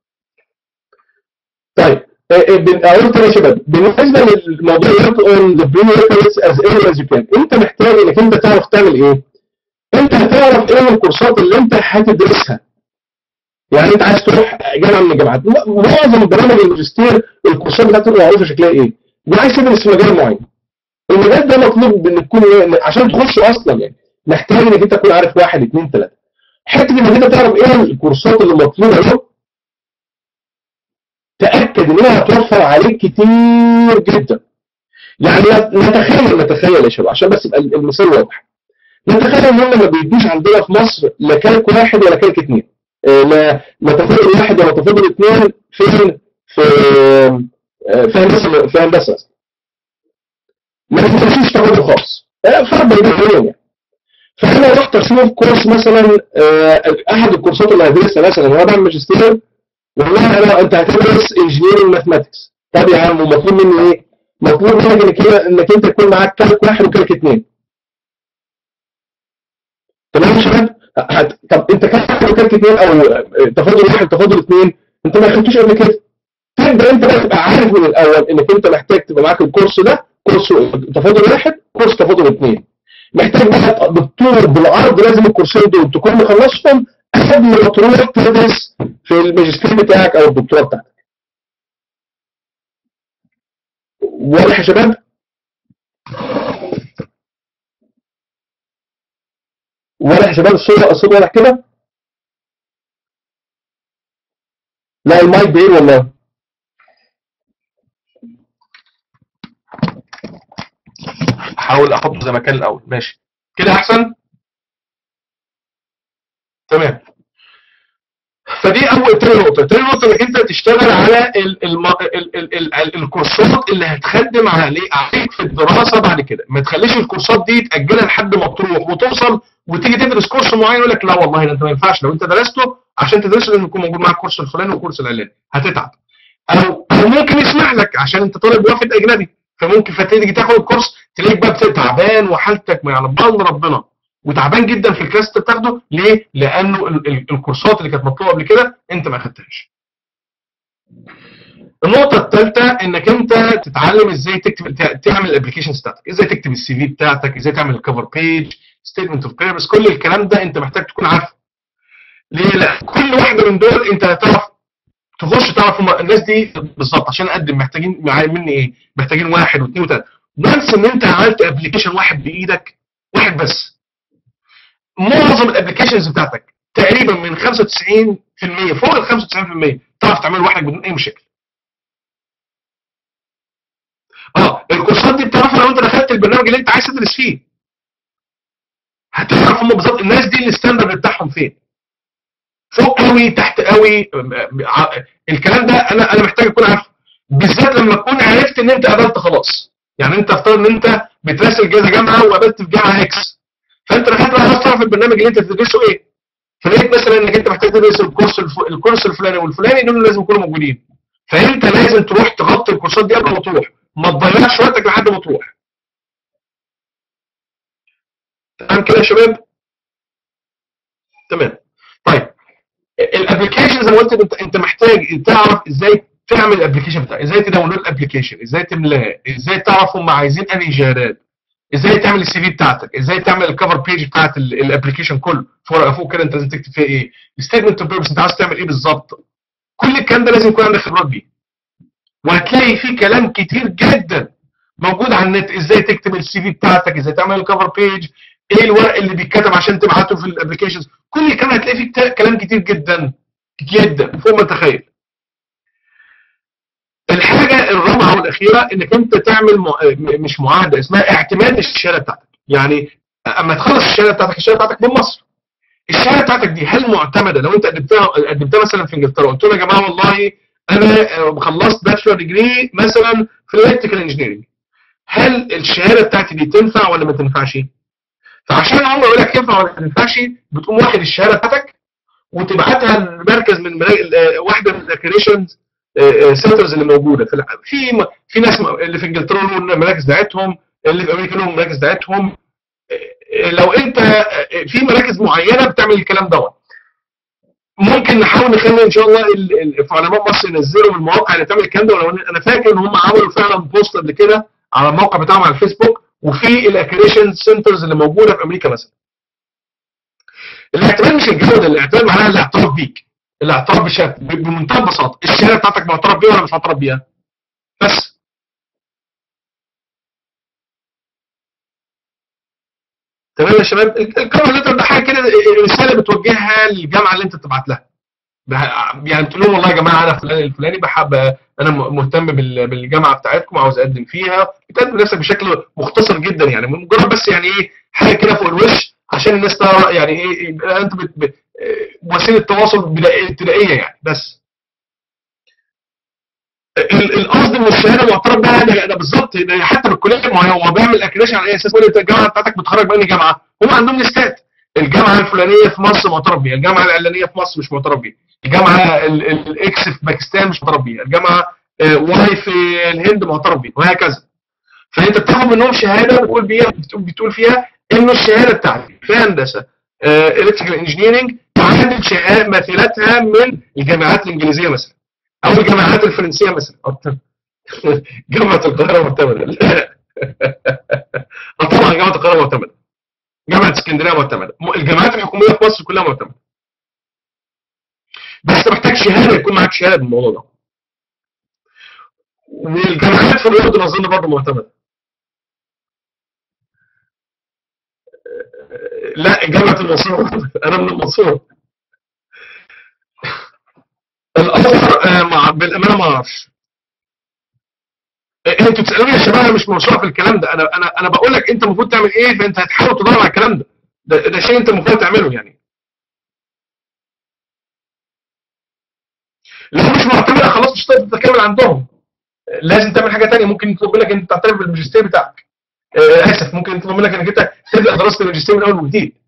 طيب اقول تاني يا شباب بالنسبه للموضوع يارد اون ذا بري ريكوردز از ايرلي از يو كان انت محتاج انك انت تعرف تعمل ايه؟ انت هتعرف ايه الكورسات اللي انت هتدرسها يعني انت عايز تروح جامعه من الجامعات معظم برامج الماجستير الكورسات بتاعتها معروفه شكلها ايه؟ وعايز تدرس في مجال معين المجال ده مطلوب ان تكون إيه؟ عشان تخشه اصلا يعني محتاج انك انت تكون عارف واحد اثنين ثلاثه حته انك انت تعرف ايه الكورسات اللي مطلوبه له تاكد انها هتوفر عليك كتير جدا يعني نتخيل نتخيل يا شباب عشان بس يبقى المثال واضح نتخيل ان هم ما بيدوش عندنا في مصر لا كالك واحد ولا كالك اثنين آه، لا لا تفاضل واحد ولا تفاضل اثنين فين في آه، في هندسه في هندسه ما بيدوش تفاضل خاص آه، فرق بين الاثنين يعني فانا رحت اشوف كورس مثلا آه، احد الكورسات اللي هدرسها مثلا وانا بعمل ماجستير والله انا انت هتدرس انجينيرنج ماثماتكس طب يا عم ومطلوب مني ايه؟ مطلوب منك انك انك انت يكون معاك كالك واحد وكالك اثنين تمام يا شباب؟ هت... طب انت كالك واحد وكالك اثنين او تفاضل واحد تفاضل اثنين انت ما خدتوش قبل كده تبدا انت بقى تبقى عارف من الاول انك انت محتاج تبقى معاك الكورس ده كورس تفاضل واحد كورس تفاضل اثنين محتاج بقى بالطول بالعرض لازم الكورسين دول تكون مخلصهم قبل ما تروح تدرس في الماجستير بتاعك او الدكتوراه بتاعتك واضح يا شباب؟ واضح يا شباب الصوت الصوت واضح كده؟ لا المايك بعيد والله احاول احطه زي ما كان الاول ماشي كده احسن تمام فدي اول تاني نقطه تاني نقطه انك انت تشتغل على ال ال ال ال ال ال الكورسات اللي هتخدم علي- عليك في الدراسه بعد كده ما تخليش الكورسات دي تاجلها لحد ما تروح وتوصل وتيجي تدرس كورس معين يقول لك لا والله ده انت ما ينفعش لو انت درسته عشان تدرسه لازم يكون موجود معاك الكورس الفلاني والكورس العلاني هتتعب او او ممكن يسمح لك عشان انت طالب وافد اجنبي فممكن فتيجي تاخد الكورس تلاقيك بقى بت- تعبان وحالتك ما يعلم بال ربنا وتعبان جدا في الكلاس اللي بتاخده ليه؟ لانه ال- ال- الكورسات اللي كانت مطلوبه قبل كده انت ما اخدتهاش. النقطة الثالثة انك انت تتعلم ازاي تكتب ت- تعمل الابلكيشنز بتاعتك، ازاي تكتب السي في بتاعتك، ازاي تعمل الكفر بيج، ستيتمنت اوف بيربس، كل الكلام ده انت محتاج تكون عارفه. ليه؟ لا كل واحدة من دول انت هتعرف تخش تعرف هم الناس دي بالظبط عشان اقدم محتاجين معايا مني ايه؟ محتاجين واحد واثنين وثلاثة. وانس ان انت عملت ابلكيشن واحد بايدك واحد بس معظم الابلكيشنز بتاعتك تقريبا من 95% فوق ال 95% تعرف تعمل واحد بدون اي مشاكل. اه الكورسات دي بتعرفها لو انت دخلت البرنامج اللي انت عايز تدرس فيه. هتعرف هم بالظبط الناس دي الستاندرد بتاعهم فين. فوق قوي تحت قوي ع- الكلام ده انا انا محتاج اكون عارفه بالذات لما تكون عرفت ان انت قابلت خلاص يعني انت افترض ان انت بتراسل جهاز جامعه وقابلت في جامعه اكس فانت دخلت بقى عايز تعرف البرنامج اللي انت تدرسه ايه فلقيت مثلا انك انت محتاج تدرس الكورس الف... الكورس الفلاني والفلاني دول لازم يكونوا موجودين فانت لازم تروح تغطي الكورسات دي قبل ما تروح ما تضيعش وقتك لحد ما تروح تمام كده يا شباب تمام طيب الابلكيشن زي ما قلت انت انت محتاج تعرف ازاي تعمل الابلكيشن بتاعك ازاي تداونلود الابلكيشن ازاي تملاه ازاي تعرف هم عايزين انهي جهات ازاي تعمل السي في بتاعتك ازاي تعمل الكفر بيج بتاعت الابلكيشن كله فوق فوق كده انت لازم تكتب فيها ايه الستيتمنت اوف بيربس انت عايز تعمل ايه بالظبط كل الكلام ده لازم يكون عندك خبرات بيه وهتلاقي فيه كلام كتير جدا موجود على النت ازاي تكتب السي في بتاعتك ازاي تعمل الكفر بيج ايه الورق اللي بيتكتب عشان تبعته في الابلكيشنز كل الكلام هتلاقي فيه كتا- كلام كتير جدا جدا فوق ما تتخيل الحاجه الرابعه والاخيره انك انت تعمل مع... م- مش معاهده اسمها اعتماد الشهاده بتاعتك يعني اما تخلص الشهاده بتاعتك الشهاده بتاعتك من مصر الشهاده بتاعتك دي هل معتمده لو انت قدمتها قدمتها مثلا في انجلترا قلت لهم يا جماعه والله انا آه، خلصت باتشلر ديجري مثلا في الالكتريكال انجينيرنج هل الشهاده بتاعتي دي تنفع ولا ما تنفعش؟ فعشان هم يقول لك ينفع ولا ما تنفعش بتقوم واخد الشهاده بتاعتك وتبعتها لمركز من منا- آه، واحده من الاكريشنز سنترز اللي موجوده في الع- في م- في ناس م- اللي في انجلترا لهم المراكز بتاعتهم اللي في امريكا لهم المراكز بتاعتهم آه، لو انت آه، في مراكز معينه بتعمل الكلام دوت ممكن نحاول نخلي ان شاء الله ال- ال- في علماء مصر ينزلوا من المواقع اللي بتعمل الكلام ده ولو إن- انا فاكر ان هم عملوا فعلا بوست قبل كده على الموقع بتاعهم على الفيسبوك وفي الاكريشن سنترز اللي موجوده في امريكا مثلا الاعتماد مش الجوده الاعتماد معناها الاعتراف بيك الاعتراف بشهادتك ب- بمنتهى البساطه الشهاده بتاعتك معترف بيها ولا مش معترف بيها بس تمام يا شباب الكفر ليتر ده حاجه كده رساله بتوجهها للجامعه اللي انت بتبعت لها يعني تقول لهم والله يا جماعه انا فلان الفلاني بحب انا مهتم بالجامعه بتاعتكم عاوز اقدم فيها بتقدم نفسك بشكل مختصر جدا يعني مجرد بس يعني ايه حاجه كده فوق الوش عشان الناس تعرف يعني ايه انت بت... وسيله تواصل ابتدائيه يعني بس القصد من الشهاده معترف بها ده, ده بالظبط ده حتى بالكليه ما هو بيعمل اكريشن على اي اساس انت الجامعه بتاعتك بتخرج من جامعه هم عندهم ليستات الجامعه الفلانيه في مصر معترف بيها الجامعه العلانيه في مصر مش معترف بيها الجامعه الاكس في باكستان مش معترف بيها الجامعه واي في الهند معترف بيها وهكذا فانت بتاخد منهم شهاده بتقول بيها بتقول فيها انه الشهاده بتاعتي في هندسه الكتريكال انجينيرنج تعادل شهاده مثيلتها من الجامعات الانجليزيه مثلا او الجامعات الفرنسيه مثلا جامعه القاهره معتمده طبعا جامعه القاهره معتمده جامعه اسكندريه معتمده الجامعات الحكوميه في مصر كلها معتمده بس انت محتاج شهاده يكون معاك شهاده بالموضوع ده والجامعات في الاردن اظن برضه معتمده لا جامعه المنصوره انا من المنصوره الازهر مع بالامانه ما اعرفش انتوا بتسالوني يا شباب انا مش موسوعه في الكلام ده انا انا انا بقول لك انت المفروض تعمل ايه فانت هتحاول تدور على الكلام ده ده, ده شيء انت المفروض تعمله يعني لو مش معتمده خلاص مش هتقدر تكمل عندهم لازم تعمل حاجه ثانيه ممكن يطلب منك انت تعترف بالماجستير بتاعك آه اسف ممكن يطلب منك انك انت تبدا دراسه الماجستير من اول وجديد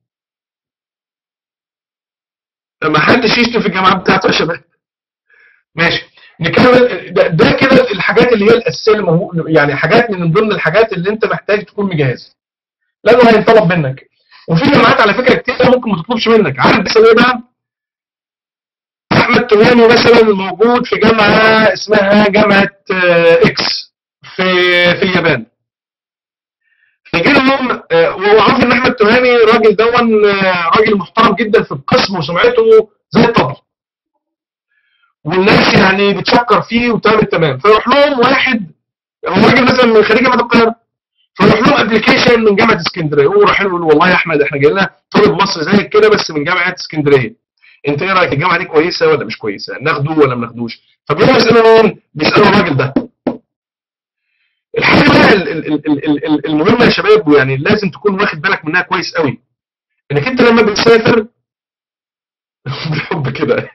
ما حدش يشتم في الجامعات بتاعته يا شباب ماشي نكمل ده, ده كده الحاجات اللي هي الاساسيه اللي يعني حاجات من ضمن الحاجات اللي انت محتاج تكون مجهزها لانه هينطلب منك وفي جامعات على فكره كتير ممكن ما تطلبش منك عارف بس ايه بقى احمد تهامي مثلا موجود في جامعه اسمها جامعه اكس في في اليابان فجي لهم وعارف ان احمد تهامي راجل دون راجل محترم جدا في القسم وسمعته زي الطبل والناس يعني بتشكر فيه وتمام التمام فيروح لهم واحد هو راجل مثلا من خريج جامعه القاهره فيروح لهم ابلكيشن من جامعه اسكندريه هو راح له والله يا احمد احنا جاي لنا طالب مصري زيك كده بس من جامعه اسكندريه انت ايه رايك الجامعه دي كويسه ولا مش كويسه ناخده ولا ما ناخدوش فبيروحوا يسالوا مين بيسالوا الراجل ده الحاجه بقى المهمه يا شباب ويعني لازم تكون واخد بالك منها كويس قوي انك انت لما بتسافر بحب كده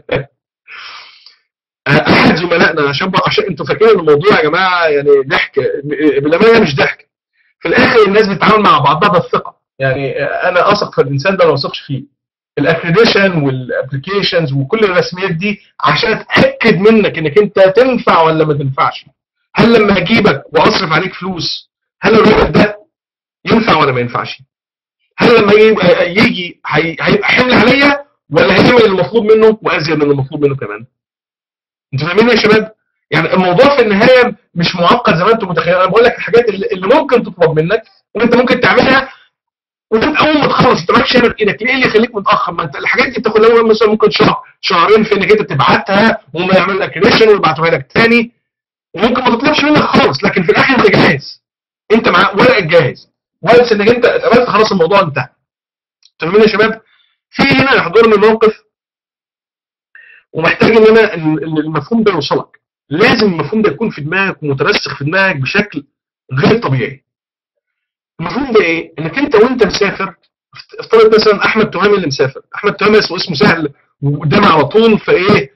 احد زملائنا عشان عشان انتوا فاكرين الموضوع يا جماعه يعني ضحك بالامانه مش ضحك في الاخر الناس بتتعامل مع بعضها بالثقه يعني انا اثق في الانسان ده ما اثقش فيه الاكريديشن والابلكيشنز وكل الرسميات دي عشان اتاكد منك انك انت تنفع ولا ما تنفعش هل لما اجيبك واصرف عليك فلوس هل الراجل ده ينفع ولا ما ينفعش هل لما يجي هيبقى حمل عليا ولا هيعمل المطلوب منه وازيد من المطلوب منه كمان انتوا فاهمين يا شباب يعني الموضوع في النهايه مش معقد زي ما انتم متخيلين انا بقول لك الحاجات اللي ممكن تطلب منك وانت ممكن تعملها وانت اول ما تخلص انت مالكش شايف ايدك ليه اللي يخليك متاخر ما انت الحاجات دي بتاخد لها مثلا ممكن شهر شهرين في انك انت تبعتها وهم يعملوا لك ريشن ويبعتوها لك تاني وممكن ما تطلبش منك خالص لكن في الاخر انت جاهز انت مع ورقك جاهز وانس انك انت اتقبلت خلاص الموضوع انتهى فاهمين يا شباب في هنا يحضرني موقف ومحتاج ان انا المفهوم ده يوصلك لازم المفهوم ده يكون في دماغك ومترسخ في دماغك بشكل غير طبيعي المفهوم ده ايه انك انت وانت مسافر افترض مثلا احمد تهامي اللي مسافر احمد تهامي اسمه اسمه سهل وقدامي على طول فايه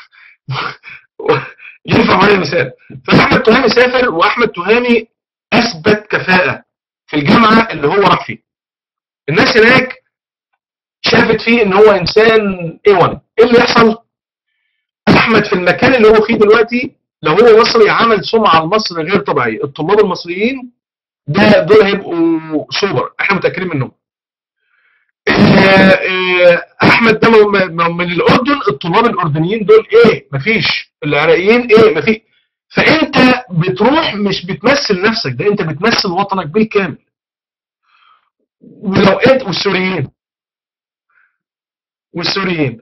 ينفع معايا المثال فاحمد تهامي سافر واحمد تهامي اثبت كفاءه في الجامعه اللي هو راح فيها الناس هناك شافت فيه ان هو انسان A1 ايه اللي يحصل احمد في المكان اللي هو فيه دلوقتي لو هو مصري عمل سمعه لمصر غير طبيعيه الطلاب المصريين ده دول هيبقوا سوبر احنا متاكدين منهم احمد ده من الاردن الطلاب الاردنيين دول ايه مفيش العراقيين ايه مفيش فانت بتروح مش بتمثل نفسك ده انت بتمثل وطنك بالكامل ولو انت والسوريين والسوريين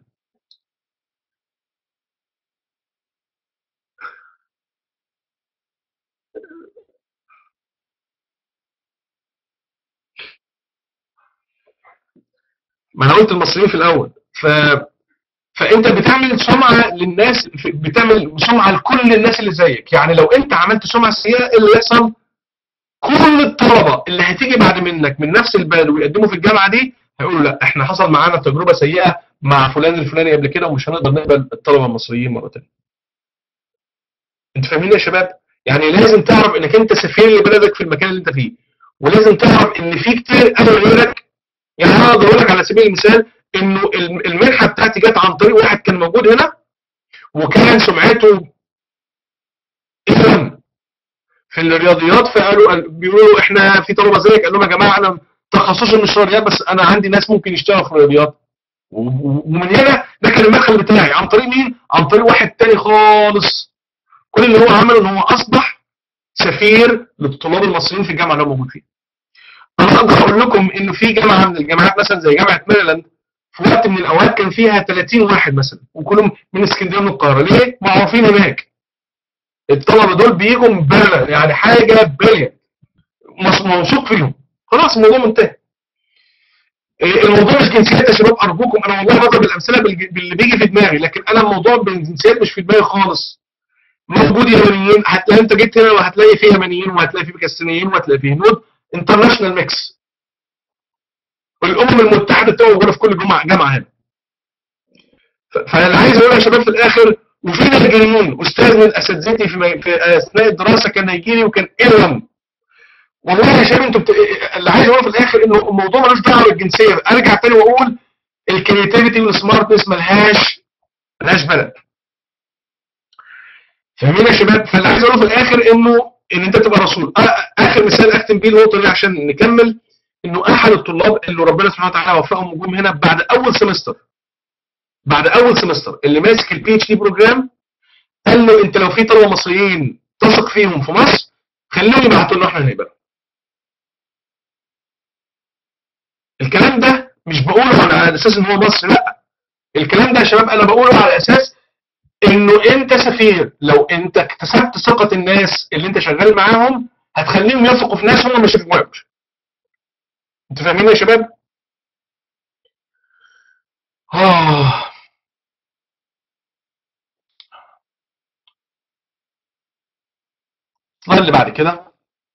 ما انا قلت المصريين في الاول ف فانت بتعمل سمعه للناس بتعمل سمعه لكل الناس اللي زيك يعني لو انت عملت سمعه سيئه ايه اللي يحصل كل الطلبه اللي هتيجي بعد منك من نفس البلد ويقدموا في الجامعه دي هيقولوا لا احنا حصل معانا تجربه سيئه مع فلان الفلاني قبل كده ومش هنقدر نقبل الطلبه المصريين مره ثانيه انتوا فاهمين يا شباب يعني لازم تعرف انك انت سفير لبلدك في المكان اللي انت فيه ولازم تعرف ان في كتير قالوا غيرك يعني انا اقدر اقول لك على سبيل المثال انه المنحه بتاعتي جت عن طريق واحد كان موجود هنا وكان سمعته اذن في الرياضيات فقالوا بيقولوا احنا في طلبه زيك قال لهم يا جماعه انا تخصصي مش رياضيات بس انا عندي ناس ممكن يشتغلوا في الرياضيات ومن هنا ده كان المدخل بتاعي عن طريق مين؟ عن طريق واحد تاني خالص كل اللي هو عمله ان هو اصبح سفير للطلاب المصريين في الجامعه اللي هو موجود فيها. انا اقدر اقول لكم انه في جامعه من الجامعات مثلا زي جامعه ميرلاند في وقت من الاوقات كان فيها 30 واحد مثلا وكلهم من اسكندريه من القاهره ليه؟ معروفين هناك. الطلبه دول بيجوا من بلد يعني حاجه بلية موثوق فيهم خلاص الموضوع منتهي. الموضوع مش جنسيات يا شباب ارجوكم انا والله بضرب الامثله باللي بيجي في دماغي لكن انا الموضوع بالجنسيات مش في دماغي خالص. موجود يمنيين هتلاقي انت جيت هنا وهتلاقي فيه يمنيين وهتلاقي فيه باكستانيين وهتلاقي فيه هنود انترناشونال ميكس والامم المتحده بتبقى موجوده في كل جامعه جامعه هنا فانا عايز اقول يا شباب في الاخر وفي نيجيريين استاذ من اساتذتي في, في اثناء الدراسه كان نيجيري وكان ايرلند والله يا شباب انتوا بت... اللي عايز اقوله في الاخر انه الموضوع ملوش دعوه بالجنسيه ارجع تاني واقول الكريتيفيتي والسمارتنس ملهاش ملهاش بلد فاهمين يا شباب فاللي عايز اقوله في الاخر انه ان انت تبقى رسول اخر مثال اختم بيه النقطه دي عشان نكمل انه احد الطلاب اللي ربنا سبحانه وتعالى وفقهم وجوم هنا بعد اول سمستر بعد اول سمستر اللي ماسك البي اتش دي بروجرام قال له انت لو في طلبه مصريين تثق فيهم في مصر خليهم يبعتوا لنا احنا نقبل الكلام ده مش بقوله على اساس ان هو مصر لا الكلام ده يا شباب انا بقوله على اساس انه انت سفير لو انت اكتسبت ثقه الناس اللي انت شغال معاهم هتخليهم يثقوا في ناس هم ما شافوهاش انتوا فاهمين يا شباب اه السلايد اللي بعد كده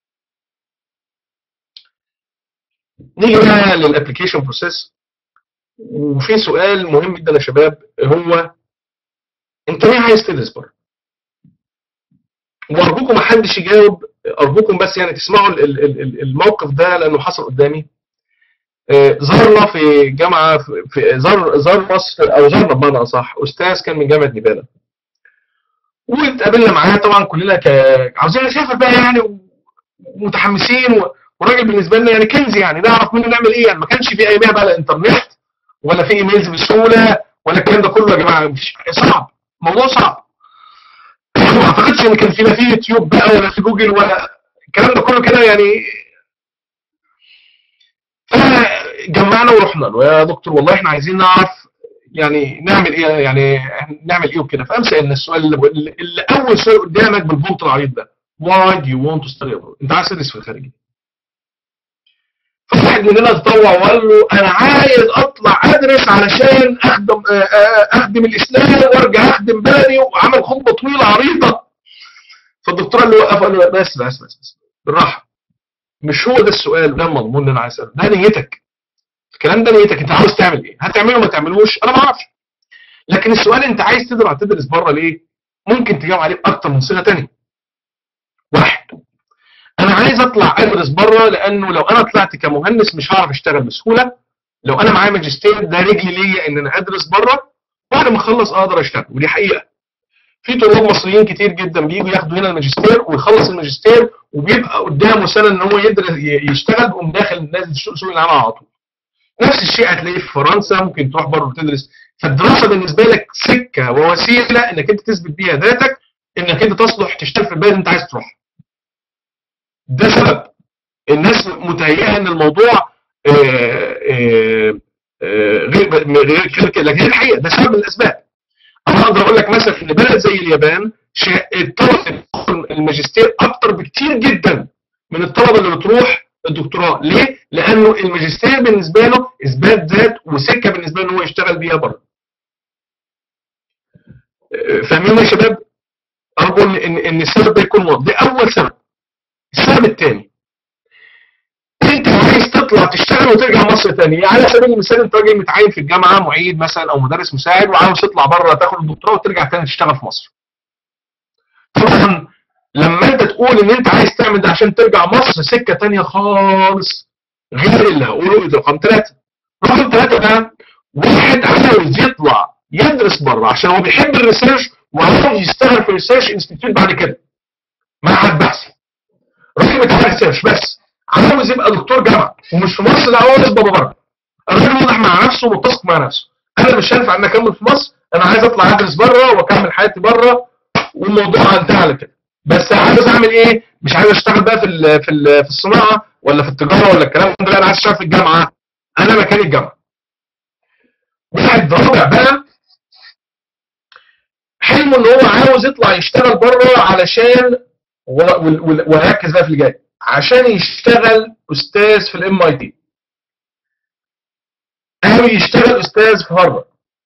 نيجي بقى للابلكيشن بروسيس وفي سؤال مهم جدا يا شباب هو انت ليه عايز تدرس بره؟ وارجوكم ما حدش يجاوب ارجوكم بس يعني تسمعوا الموقف ده لانه حصل قدامي زارنا في جامعه في زار زار مصر او زارنا بمعنى اصح استاذ كان من جامعه نيفادا واتقابلنا معاه طبعا كلنا ك... عاوزين نسافر بقى يعني ومتحمسين وراجل بالنسبه لنا يعني كنز يعني نعرف منه نعمل ايه يعني ما كانش في ايامها بقى لا انترنت ولا في ايميلز بسهوله ولا الكلام ده كله يا جماعه مش صعب موضوع صعب ما اعتقدش ان كان في لا في يوتيوب بقى ولا في جوجل ولا الكلام ده كله كده يعني فجمعنا ورحنا له يا دكتور والله احنا عايزين نعرف يعني نعمل ايه يعني نعمل ايه وكده فقام سالنا السؤال اللي, اللي اول سؤال قدامك بالبنط العريض ده why do you want to study abroad انت عايز تدرس في الخارج فواحد مننا تطوع وقال له انا عايز اطلع ادرس علشان اخدم اخدم الاسلام وارجع اخدم بلدي وعمل خطبه طويله عريضه فالدكتور اللي وقف قال له بس بس بس, بس بالراحه مش هو ده السؤال ده المضمون اللي انا عايز اساله ده نيتك الكلام ده نيتك انت عاوز تعمل ايه هتعمله ما تعملوش انا ما اعرفش لكن السؤال انت عايز تقدر تدرس بره ليه ممكن تجاوب عليه باكتر من صيغه ثانيه واحد انا عايز اطلع ادرس بره لانه لو انا طلعت كمهندس مش هعرف اشتغل بسهوله لو انا معايا ماجستير ده رجلي ليا ان انا ادرس بره بعد ما اخلص اقدر اشتغل ودي حقيقه في طلاب مصريين كتير جدا بييجوا ياخدوا هنا الماجستير ويخلص الماجستير وبيبقى قدامه سنه ان هو يقدر يشتغل ويقوم داخل نازل سوق العمل على طول. نفس الشيء هتلاقيه في فرنسا ممكن تروح بره وتدرس فالدراسه بالنسبه لك سكه ووسيله انك انت تثبت بيها ذاتك انك انت تصلح تشتغل في البلد اللي انت عايز تروح. ده سبب الناس متهيئه ان الموضوع غير غير كده لكن هي الحقيقه ده سبب من الاسباب. انا اقدر اقول لك مثلا ان بلد زي اليابان الطلبه الماجستير اكتر بكتير جدا من الطلبه اللي بتروح الدكتوراه ليه؟ لانه الماجستير بالنسبه له اثبات ذات وسكه بالنسبه له ان هو يشتغل بيها بره فاهمين يا شباب؟ ارجو ان ان إن السبب ده يكون واضح ده اول سبب السبب الثاني انت عايز تطلع تشتغل وترجع مصر تاني يعني على سبيل المثال انت راجل متعين في الجامعه معيد مثلا او مدرس مساعد وعاوز تطلع بره تاخد الدكتوراه وترجع تاني تشتغل في مصر طبعا لما انت تقول ان انت عايز تعمل ده عشان ترجع مصر سكه تانية خالص غير اللي هقوله ده رقم ثلاثه رقم ثلاثه ده واحد عاوز يطلع يدرس بره عشان هو بيحب الريسيرش وعاوز يشتغل في ريسيرش انستيتيوت بعد كده معهد بحثي راجل بتاع ريسيرش بس عاوز يبقى دكتور جامعه ومش في مصر لا هو عاوز يبقى بره الراجل واضح مع نفسه ومتسق مع نفسه انا مش هينفع ان اكمل في مصر انا عايز اطلع ادرس بره واكمل حياتي بره والموضوع انتهى على كده بس عايز اعمل ايه مش عايز اشتغل بقى في ال في ال في الصناعه ولا في التجاره ولا الكلام ده لا انا عايز اشتغل في الجامعه انا مكان الجامعه واحد رابع بقى حلمه ان هو عاوز يطلع يشتغل بره علشان وركز بقى في اللي جاي عشان يشتغل استاذ في الام اي تي او يشتغل استاذ في هارفارد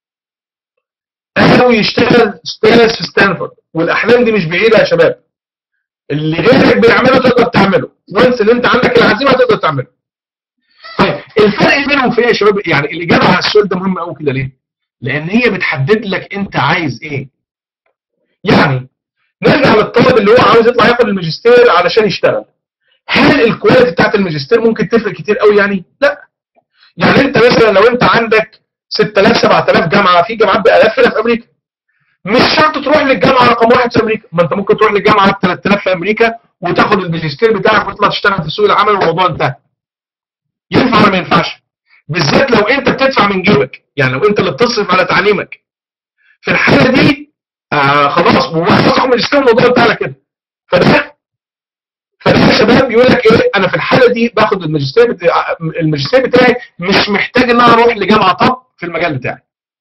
او يشتغل استاذ في ستانفورد والاحلام دي مش بعيده يا شباب اللي غيرك بيعمله تقدر تعمله وانس ان انت عندك العزيمه تقدر تعمله طيب الفرق بينهم في ايه يا شباب يعني الاجابه على السؤال ده مهم قوي كده ليه لان هي بتحدد لك انت عايز ايه يعني نرجع للطالب اللي هو عاوز يطلع ياخد الماجستير علشان يشتغل هل الكواليتي بتاعت الماجستير ممكن تفرق كتير قوي يعني لا يعني انت مثلا لو انت عندك 6000 7000 جامعه في جامعات بالاف هنا في امريكا مش شرط تروح للجامعه رقم واحد في امريكا ما انت ممكن تروح للجامعه 3000 في امريكا وتاخد الماجستير بتاعك وتطلع تشتغل في سوق العمل والموضوع انتهى ينفع ولا ما ينفعش بالذات لو انت بتدفع من جيبك يعني لو انت اللي بتصرف على تعليمك في الحاله دي آه خلاص وواحد تاخد ماجستير الموضوع انتهى على كده فده فده يا شباب بيقول لك ايه انا في الحاله دي باخد الماجستير بتاع الماجستير بتاعي مش محتاج ان انا اروح لجامعه طب في المجال بتاعي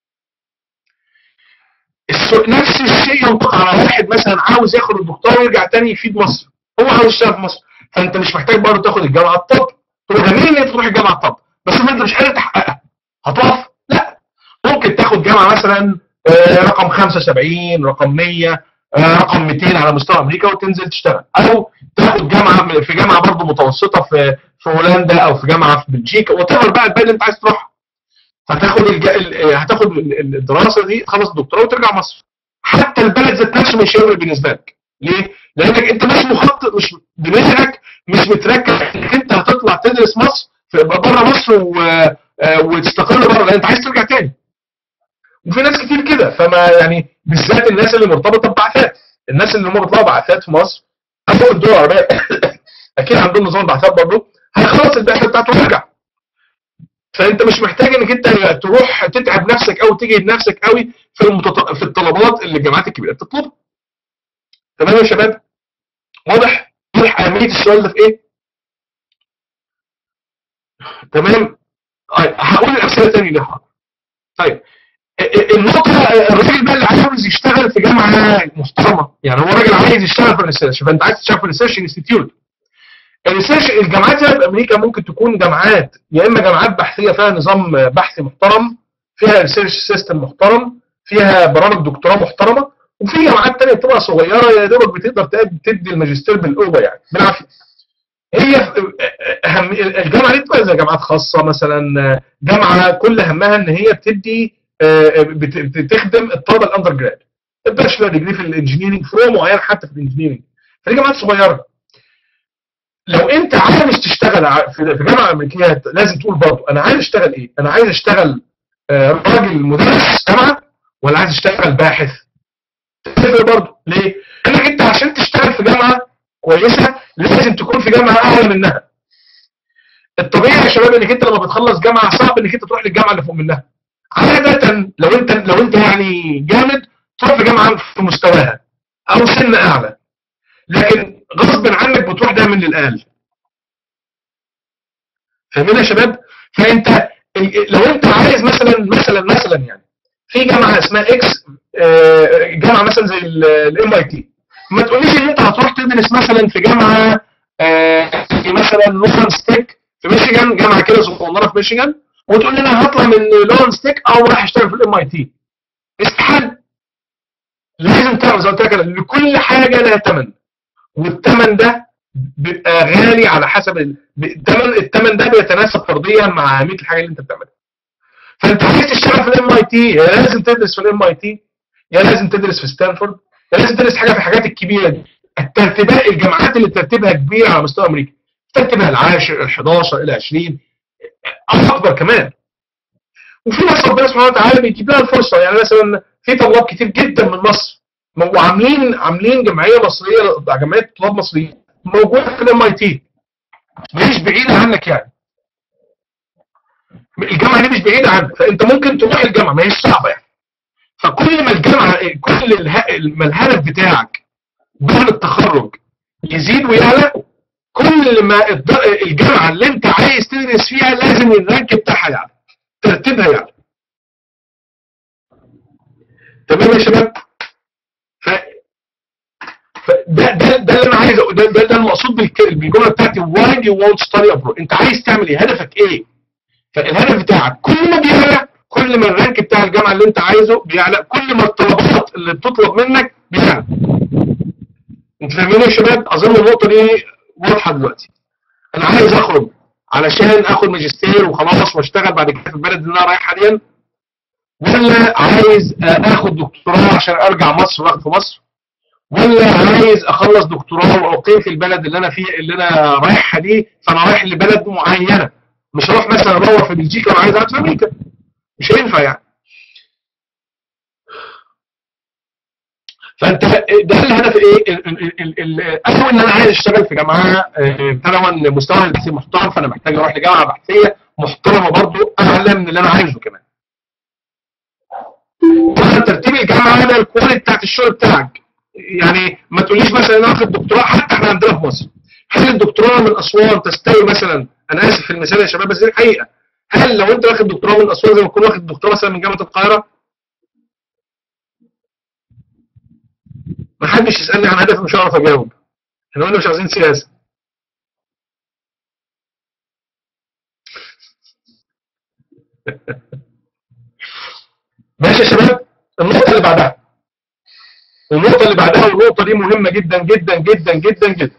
نفس الشيء ينطق على واحد مثلا عاوز ياخد الدكتوراه ويرجع تاني يفيد مصر هو عاوز يشتغل في مصر فانت مش محتاج برضه تاخد الجامعه الطب تبقى جميل ان انت تروح الجامعه الطب بس ما انت مش قادر تحققها هتقف لا ممكن تاخد جامعه مثلا رقم 75 رقم 100 رقم 200 على مستوى امريكا وتنزل تشتغل او تاخد جامعه في جامعه برضه متوسطه في في هولندا او في جامعه في بلجيكا وتقدر بقى البلد اللي انت عايز تروحها هتاخد الج... هتاخد الدراسه دي تخلص الدكتوراه وترجع مصر حتى البلد ذات نفسه مش هيفرق بالنسبه لك ليه؟ لانك انت مش مخطط مش دماغك مش متركز انك انت هتطلع تدرس مصر في بره مصر و... وتستقر بره لان انت عايز ترجع تاني وفي ناس كتير كده فما يعني بالذات الناس اللي مرتبطه ببعثات الناس اللي هم بيطلعوا بعثات في مصر او الدول العربيه اكيد عندهم نظام بعثات برضه هيخلص البعثه بتاعته ويرجع فانت مش محتاج انك انت تروح تتعب نفسك او تجهد نفسك قوي في المتط... في الطلبات اللي الجامعات الكبيره بتطلبها تمام يا شباب واضح واضح اهميه السؤال ده في ايه تمام هقول الامثله تاني لها طيب النقطة الراجل بقى اللي عاوز يشتغل في جامعة محترمة يعني هو راجل عايز يشتغل في الريسيرش فانت عايز تشتغل في الريسيرش انستيتيوت الريسيرش الجامعات هنا في امريكا ممكن تكون جامعات يا اما جامعات بحثيه فيها نظام بحثي محترم فيها ريسيرش سيستم محترم فيها برامج دكتوراه محترمه وفي جامعات ثانيه بتبقى صغيره يا دوبك بتقدر تدي الماجستير بالاوبا يعني بالعافيه هي اهم الجامعه دي بتبقى زي جامعات خاصه مثلا جامعه كل همها ان هي بتدي بتخدم الطلبه الاندر جراد الباشلر ديجري في الانجنييرنج فروع معين حتى في الانجنييرنج فدي جامعات صغيره لو انت عايز تشتغل في جامعه امريكيه لازم تقول برضه انا عايز اشتغل ايه؟ انا عايز اشتغل راجل مدرس جامعه ولا عايز اشتغل باحث؟ تفرق برضه ليه؟ لانك انت عشان تشتغل في جامعه كويسه لازم تكون في جامعه اعلى منها. الطبيعي يا شباب انك انت لما بتخلص جامعه صعب انك انت تروح للجامعه اللي فوق منها. عاده لو انت لو انت يعني جامد تروح في جامعه في مستواها او سن اعلى. لكن غصب عنك بتروح دايما للاقل فاهمين يا شباب فانت لو انت عايز مثلا مثلا مثلا يعني في جامعه اسمها اكس جامعه مثلا زي الام اي تي ما تقوليش ان انت هتروح تدرس مثلا في جامعه آه مثلا لورنس تك في ميشيغان جامعه كده صغيره في ميشيغان وتقول لي انا هطلع من لورنس تك او رايح اشتغل في الام اي تي استحاله لازم تعرف زي ما قلت لك لكل حاجه لها ثمن والثمن ده بيبقى غالي على حسب الثمن الثمن ده بيتناسب فرديا مع اهميه الحاجه اللي انت بتعملها فانت عايز تشتغل في الام اي تي يا لازم تدرس في الام اي تي يا لازم تدرس في ستانفورد يا لازم تدرس حاجه في الحاجات الكبيره دي الترتيبات الجامعات اللي ترتيبها كبير على مستوى امريكا ترتيبها العاشر ال 11 الى 20 او اكبر كمان وفي ناس ربنا سبحانه وتعالى بيجيب لها الفرصه يعني مثلا في طلاب كتير جدا من مصر وعاملين عاملين جمعيه مصريه جمعيه طلاب مصريين موجوده في الام اي تي مش بعيده عنك يعني الجامعه دي مش بعيده عنك فانت ممكن تروح الجامعه ما هيش صعبه يعني فكل ما الجامعه كل ما الهدف بتاعك بعد التخرج يزيد ويعلى كل ما الجامعه اللي انت عايز تدرس فيها لازم الرانك بتاعها يعلى ترتيبها يعلى تمام يا شباب ف ده ده ده اللي انا عايز ده ده, ده المقصود بالجمله بتاعتي why do you want to study abroad انت عايز تعمل ايه هدفك ايه فالهدف بتاعك كل ما بيعلى كل ما الرانك بتاع الجامعه اللي انت عايزه بيعلى كل ما الطلبات اللي بتطلب منك بيعلى انت فاهمين يا شباب اظن النقطه دي واضحه دلوقتي انا عايز اخرج علشان اخد ماجستير وخلاص واشتغل بعد كده في البلد اللي انا رايح حاليا ولا عايز اخد دكتوراه عشان ارجع مصر واخد في مصر ولا عايز اخلص دكتوراه واقيم في البلد اللي انا فيه اللي انا رايحها دي فانا رايح لبلد معينه مش هروح مثلا ادور في بلجيكا وعايز اقعد في امريكا مش هينفع يعني فانت ده الهدف ايه اول ان انا عايز اشتغل في جامعه طبعا مستوى البحثي محترم فانا محتاج اروح لجامعه بحثيه محترمه برضه اعلى من اللي انا عايزه كمان ترتيب الجامعه ده الكواليتي بتاعت الشغل بتاعك يعني ما تقوليش مثلا انا واخد دكتوراه حتى احنا عندنا في مصر هل الدكتوراه من اسوان تستوي مثلا انا اسف في المثال يا شباب بس دي الحقيقه هل لو انت واخد دكتوراه من اسوان زي ما تكون واخد دكتوراه مثلا من جامعه القاهره ما حدش يسالني عن هدفي مش هعرف اجاوب احنا قلنا مش عايزين سياسه ماشي يا شباب النقطه اللي بعدها النقطه اللي بعدها والنقطه دي مهمه جدا جدا جدا جدا جدا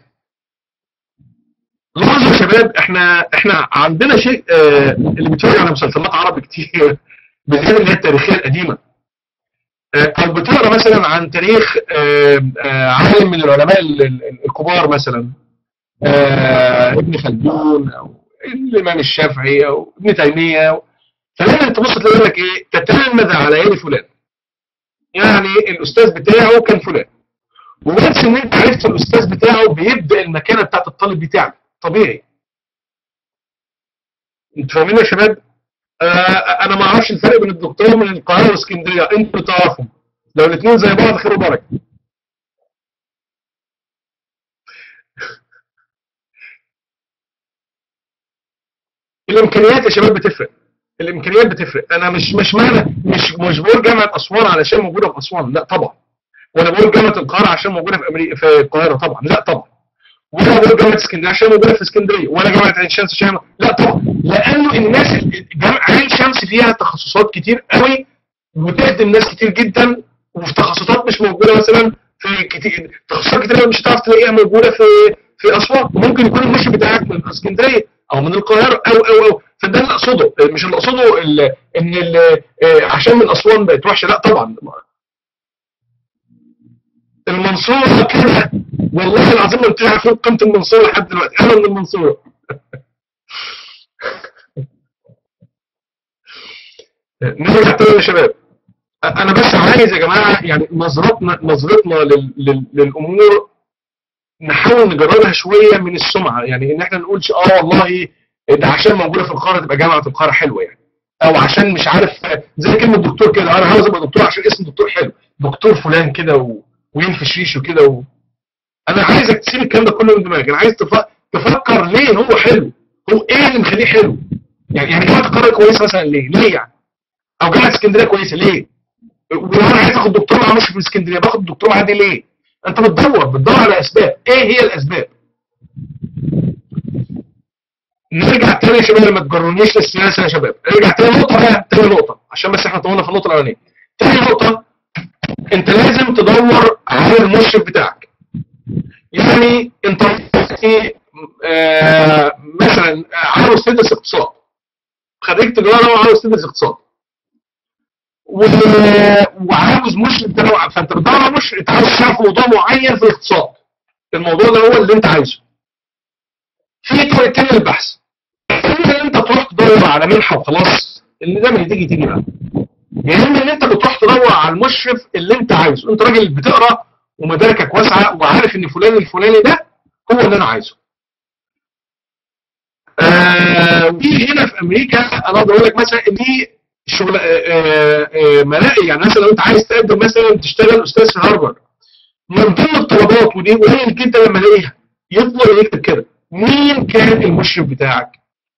لاحظوا يا شباب احنا احنا عندنا شيء آه اللي بيتفرج على مسلسلات عربي كتير بالذات اللي هي التاريخيه القديمه او بتقرا مثلا عن تاريخ عالم من العلماء الكبار مثلا ابن خلدون او الامام الشافعي او ابن تيميه فلازم تبص تلاقي لك ايه تتلمذ على يد فلان يعني الاستاذ بتاعه كان فلان وانس ان انت عرفت الاستاذ بتاعه بيبدا المكانه بتاعت الطالب بتاعك طبيعي انتوا فاهمين يا شباب؟ آه انا ما اعرفش الفرق بين الدكتور من القاهره واسكندريه انتوا تعرفوا لو الاثنين زي بعض خير وبركه الامكانيات يا شباب بتفرق الامكانيات بتفرق انا مش مش معنى مش مش بقول جامعه اسوان علشان موجوده في اسوان لا طبعا ولا بقول جامعه القاهره عشان موجوده في امريكا في القاهره طبعا لا طبعا ولا بقول جامعه اسكندريه عشان موجوده في اسكندريه ولا جامعه عين شمس عشان لا طبعا لانه الناس عين شمس فيها تخصصات كتير قوي وتخدم ناس كتير جدا وفي تخصصات مش موجوده مثلا في كتير تخصصات كتير مش هتعرف تلاقيها موجوده في في اسوان ممكن يكون المشي بتاعك من اسكندريه او من القاهره او او او فده اللي اقصده مش اللي اقصده ان ال عشان من اسوان بقت وحشه لا طبعا المنصوره كده والله العظيم ما انتوا عارفين قيمه المنصوره لحد دلوقتي انا من المنصوره نرجع تاني يا شباب انا بس عايز يا جماعه يعني نظرتنا نظرتنا لل... لل... للامور نحاول نجربها شويه من السمعه يعني ان احنا نقولش اه والله ده عشان موجوده في القاهره تبقى جامعه القاهره حلوه يعني او عشان مش عارف زي كلمه دكتور كده انا عاوز ابقى دكتور عشان اسم دكتور حلو دكتور فلان كده و... وينفش ريشه كده و... انا عايزك تسيب الكلام ده كله من دماغك انا عايز تف... تفكر ليه هو حلو هو ايه اللي مخليه حلو يعني يعني جامعه القاهره كويسه مثلا ليه ليه يعني او جامعه اسكندريه كويسه ليه ولو انا عايز اخد دكتور مع مش في اسكندريه باخد دكتور عادي ليه انت بتدور بتدور على اسباب ايه هي الاسباب نرجع تاني يا شباب ما تجرونيش للسياسه يا شباب ارجع تاني نقطه بقى تاني نقطه عشان بس احنا طولنا في النقطه الاولانيه تاني نقطه انت لازم تدور على المشرف بتاعك يعني انت آه مثلا عاوز تدرس اقتصاد خريج تجاره وعاوز تدرس اقتصاد وعاوز مشرف ده فانت بتدور على مشرف انت عاوز تعرف موضوع معين في الاقتصاد الموضوع ده هو اللي انت عايزه في طريقتين للبحث اما ان انت تروح تدور على منحه وخلاص اللي زي ما تيجي تيجي بقى يا اما ان انت بتروح تدور على المشرف اللي انت عايزه انت راجل بتقرا ومداركك واسعه وعارف ان فلان الفلاني ده هو اللي انا عايزه آه ودي هنا في امريكا انا اقدر اقول لك مثلا ان دي شغل آه آه ملاقي يعني مثلا لو انت عايز تقدم مثلا تشتغل استاذ في هارفارد من ضمن الطلبات ودي قليل جدا لما الاقيها يطلع يكتب كده مين كان المشرف بتاعك؟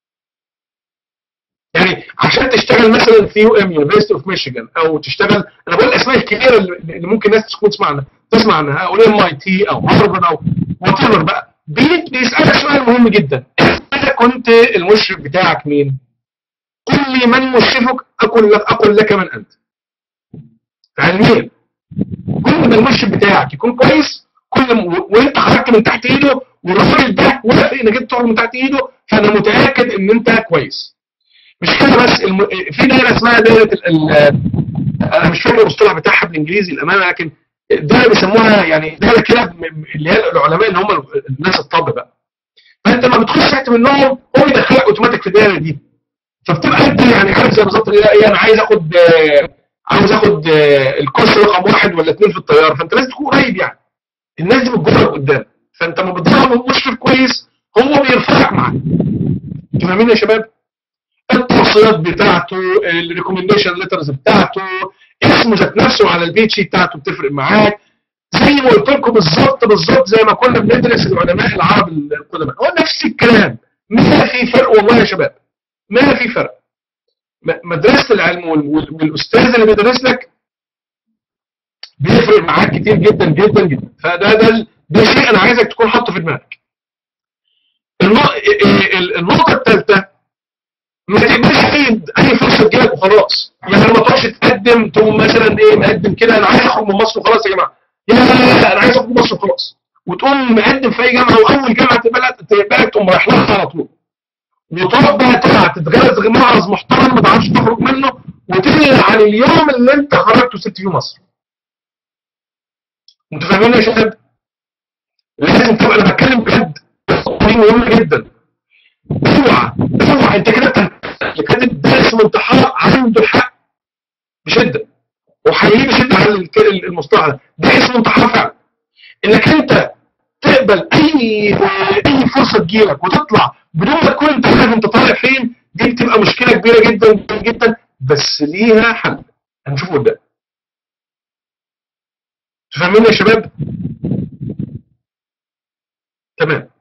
يعني عشان تشتغل مثلا في يو ام يونيفرستي اوف ميشيغان او تشتغل انا بقول الاسماء الكبيره اللي ممكن الناس تكون تسمع عنها تسمع عنها او ام اي تي او هارفارد او وات ايفر بقى بيسالك سؤال مهم جدا انت كنت المشرف بتاعك مين؟ قل لي من مشرفك اقول لك اقول لك من انت. علميا كل ما المشرف بتاعك يكون كويس كل م... وانت خرجت من تحت ايده والراجل ده وافق انك انت تخرج من تحت ايده فانا متاكد ان انت كويس. مش كده بس الم... في دايره اسمها دايره ال... ال... انا مش فاكر المصطلح بتاعها بالانجليزي الامانه لكن دايره بيسموها يعني دايره كده اللي هي العلماء اللي هم الناس الطب بقى. فانت لما بتخش تحت منهم هو يدخلك اوتوماتيك في الدايره دي. فبتبقى انت يعني عارف زي بالظبط ايه انا عايز اخد عاوز اخد الكورس رقم واحد ولا اثنين في الطياره فانت لازم تكون قريب يعني. الناس دي بتجرك قدام فانت لما بتدور مشرف كويس هو بيرفعك معاه. فاهمين يا شباب؟ التوصيات بتاعته الريكومنديشن ليترز بتاعته اسمه ذات نفسه على البيت شيت بتاعته بتفرق معاك زي ما قلت لكم بالظبط بالظبط زي ما كنا بندرس العلماء العرب القدماء هو نفس الكلام ما في فرق والله يا شباب ما في فرق مدرسه العلم والاستاذ اللي بيدرس لك بيفرق معاك كتير جدا جدا جدا فده ده ده شيء انا عايزك تكون حاطه في دماغك النقطه الثالثه ما تقبلش اي اي فرصه تجيلك وخلاص يعني ما تروحش تقدم تقوم مثلا ايه مقدم كده انا عايز اخرج من مصر وخلاص يا جماعه يا لا انا عايز اخرج من مصر وخلاص وتقوم مقدم في اي جامعه واول جامعه تقبلك تقبلك تقوم رايح لها على طول وتقعد بقى تطلع تتغرز معرض محترم ما تعرفش تخرج منه وتنهي عن اليوم اللي انت خرجت وسبت فيه مصر انتوا فاهمين يا شباب؟ لازم تبقى انا بتكلم بجد دي مهمه جدا اوعى اوعى انت كده كاتب درس منتحى عنده حق بشده وحقيقي بشده على المصطلح ده ده اسمه انتحار فعلا انك انت تقبل اي اي فرصه تجيلك وتطلع بدون ما تكون انت عارف انت طالع فين دي بتبقى مشكله كبيره جدا جدا بس ليها حل هنشوفه قدام فاهمين يا شباب؟ تمام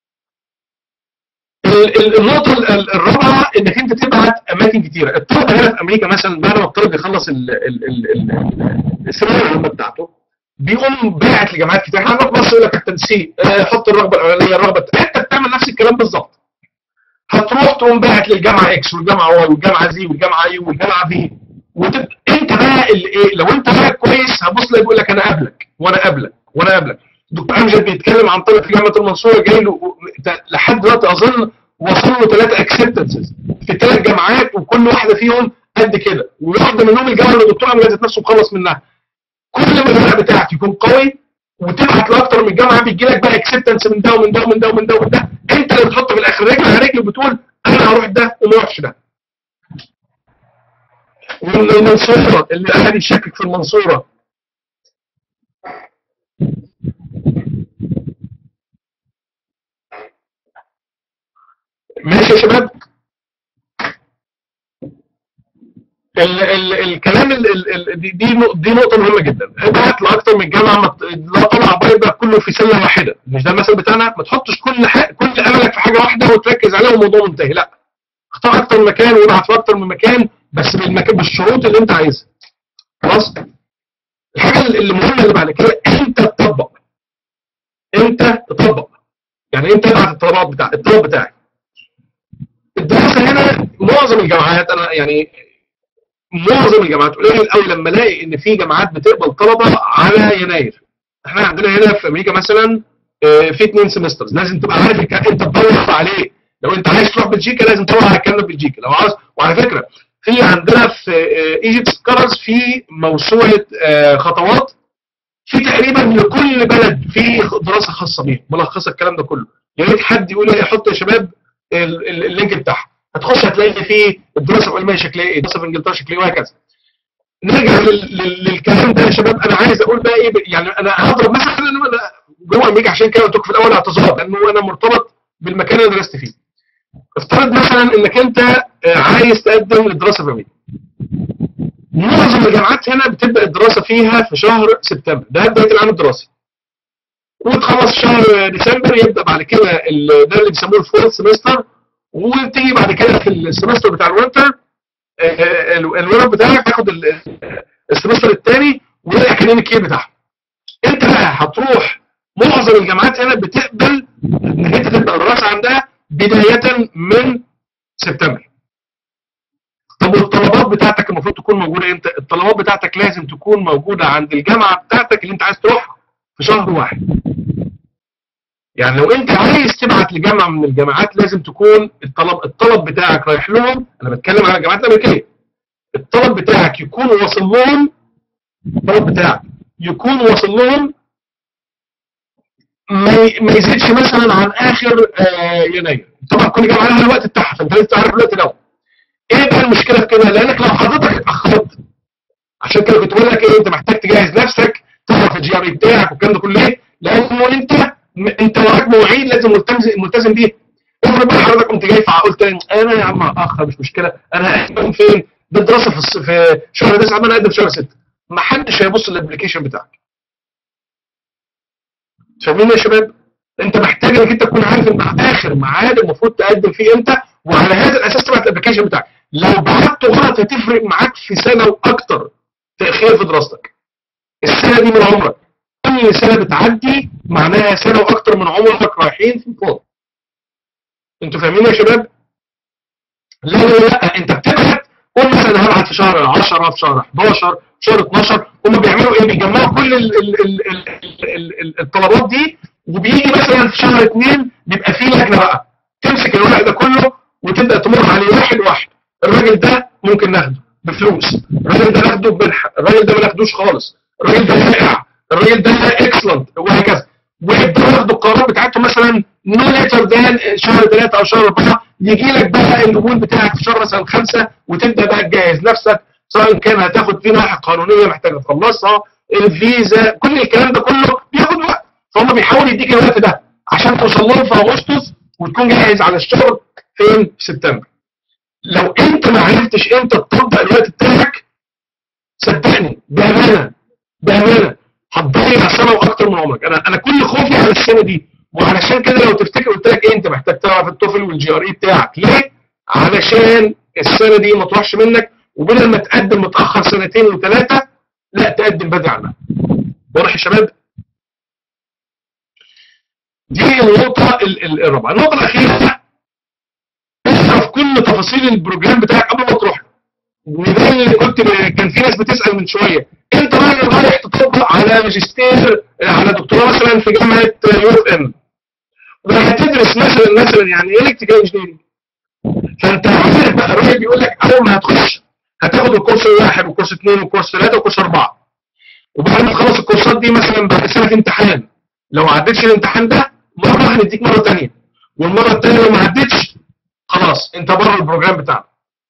النقطة الرابعة انك انت تبعت اماكن كتيرة، الطالب هنا في امريكا مثلا بعد ما الطالب يخلص الثانوية العامة بتاعته بيقوم باعت لجامعات كتير، احنا هنروح مصر يقول لك التنسيق آه حط الرغبة الاولانية الرغبة انت بتعمل نفس الكلام بالظبط. هتروح تقوم باعت للجامعة اكس والجامعة واي والجامعة زي والجامعة يو والجامعة بي وتب... انت بقى اللي ايه لو انت بقى كويس هبص لك يقول لك انا قابلك وانا قابلك وانا قابلك دكتور امجد بيتكلم عن طالب في جامعه المنصوره جاي له لحد دلوقتي اظن وصل له ثلاثه اكسبتنسز في ثلاث جامعات وكل واحده فيهم قد كده وواحده منهم الجامعه اللي الدكتور امجد نفسه مخلص منها كل ما الورق بتاعك يكون قوي وتبعت لاكتر من جامعه بيجي لك بقى اكسبتنس من ده ومن ده ومن ده ومن ده ومن ده انت اللي بتحط في الاخر رجل على رجل وبتقول انا هروح ده وما اروحش ده ومن المنصوره اللي احد يشكك في المنصوره ماشي يا شباب ال ال الكلام ال ال دي دي دي نقطه مهمه جدا ابعت لاكثر من جامعه لا طلع بيضه كله في سله واحده مش ده المثل بتاعنا ما تحطش كل حاجة كل املك في حاجه واحده وتركز عليها والموضوع منتهي لا اختار اكتر من مكان وابعت في اكتر من مكان بس بالمكان بالشروط اللي انت عايزها خلاص الحاجه اللي مهمه اللي بعد كده انت تطبق انت تطبق يعني انت ابعت الطلبات بتاع الطلب بتاعك هنا معظم الجامعات انا يعني معظم الجامعات قليل قوي لما الاقي ان في جامعات بتقبل طلبه على يناير احنا عندنا هنا في امريكا مثلا آه، في اثنين سمسترز لازم تبقى عارف الك- انت تدور عليه لو انت عايز تروح بلجيكا لازم تدور على الكلام ده في بلجيكا لو عاوز وعلى فكره في عندنا في ايجيبت سكولرز في موسوعه آه، خطوات في تقريبا لكل بلد في دراسه خاصه بيها ملخصه الكلام ده كله يا ريت حد يقول لي حط يا شباب ال- ال- اللينك بتاعها هتخش هتلاقي فيه الدراسه العلميه شكلها ايه الدراسه في انجلترا شكلها ايه وهكذا نرجع لل- لل- للكلام ده يا شباب انا عايز اقول بقى ايه يعني انا هضرب مثلا انا أنا جوه امريكا عشان كده قلت لكم في الاول اعتذار لانه انا مرتبط بالمكان اللي درست فيه افترض مثلا انك انت آه، عايز تقدم للدراسه في امريكا معظم الجامعات هنا بتبدا الدراسه فيها في شهر سبتمبر ده بدايه العام الدراسي وتخلص شهر ديسمبر يبدا بعد كده ال- ده اللي بيسموه الفول سمستر وتيجي بعد كده في السمستر بتاع الوينتر آه، ال- الورق بتاعك تاخد ال- السمستر الثاني والاكاديميك يير بتاعها انت بقى هتروح معظم الجامعات هنا بتقبل انك انت تبدا الدراسه عندها بدايه من سبتمبر طب والطلبات بتاعتك المفروض تكون موجوده امتى؟ الطلبات بتاعتك لازم تكون موجوده عند الجامعه بتاعتك اللي انت عايز تروحها في شهر واحد. يعني لو انت عايز تبعت لجامعه من الجامعات لازم تكون الطلب الطلب بتاعك رايح لهم انا بتكلم على الجامعات الامريكيه. الطلب بتاعك يكون واصل لهم الطلب بتاعك يكون واصل لهم ما ي- ما يزيدش مثلا عن اخر آه يناير. طبعا كل جامعه لها الوقت بتاعها فانت لازم تعرف الوقت ده. ايه بقى المشكله في كده؟ لانك لو حضرتك اتاخرت عشان كده كنت بقول لك ايه انت محتاج تجهز نفسك تعرف الجي ار بتاعك والكلام ده كله ليه؟ لانه انت م- انت وراك مواعيد لازم ملتزم ملتزم بيها. افرض بقى حضرتك قمت جاي فقلت انا يا عم هاخر مش مشكله انا هقدم فين؟ ده الدراسه في الص- في شهر 9 انا هقدم في شهر 6 ما حدش هيبص للابلكيشن بتاعك. فاهمين يا شباب؟ انت محتاج انك انت تكون عارف ان اخر ميعاد المفروض تقدم فيه امتى وعلى هذا الاساس تبعت الابلكيشن بتاعك لو بعته غلط هتفرق معاك في سنه واكتر تاخير في دراستك السنه دي من عمرك كل سنه بتعدي معناها سنه واكتر من عمرك رايحين في الفاضي انتوا فاهمين يا شباب لا لا لا انت بتبعت قول مثلا انا هبعت في شهر 10 في شهر 11 في شهر 12 هم بيعملوا ايه بيجمعوا كل ال ال ال ال ال ال الطلبات دي وبيجي مثلا في شهر 2 بيبقى في لجنه بقى تمسك الورق ده كله وتبدا تمر عليه واحد واحد الراجل ده ممكن ناخده بفلوس الراجل ده ناخده بمنحه الراجل ده ما ناخدوش خالص الراجل ده رائع الراجل ده اكسلنت وهكذا ويبداوا ياخدوا القرارات بتاعتهم مثلا نو ليتر ذان شهر ثلاثه او شهر اربعه يجي لك بقى القبول بتاعك في شهر مثلا خمسه وتبدا بقى تجهز نفسك سواء كان هتاخد في ناحيه قانونيه محتاج تخلصها الفيزا كل الكلام ده كله بياخد وقت فهم بيحاولوا يديك الوقت ده عشان توصل لهم في اغسطس وتكون جاهز على الشغل فين في سبتمبر لو انت ما عرفتش امتى تطبق الوقت بتاعك صدقني بامانه بامانه هتضيع سنه واكتر من عمرك انا انا كل خوفي على السنه دي وعلشان كده لو تفتكر قلت لك ايه انت محتاج تعرف التوفل والجي ار اي بتاعك ليه؟ علشان السنه دي ما تروحش منك وبدل ما تقدم متاخر سنتين وثلاثه لا تقدم بدري عنها واضح يا شباب؟ دي النقطة ال- ال- الرابعة، النقطة الأخيرة اعرف كل تفاصيل البروجرام بتاعك قبل ما تروح له. وده اللي كنت كان في ناس بتسأل من شوية، أنت راجل رايح تطبق على ماجستير على دكتوراه مثلا في جامعة يو اف ام. وهتدرس مثلا مثلا يعني ايه الكتريكال انجينيرنج. فأنت عارف بقى الراجل بيقول لك أول ما هتخش هتاخد الكورس الواحد والكورس اثنين والكورس ثلاثة والكورس أربعة. وبعد ما تخلص الكورسات دي مثلا بعد سنة امتحان لو ما عدتش الامتحان ده مرة هنديك مرة تانية والمرة التانية لو ما عدتش خلاص انت بره البروجرام بتاعنا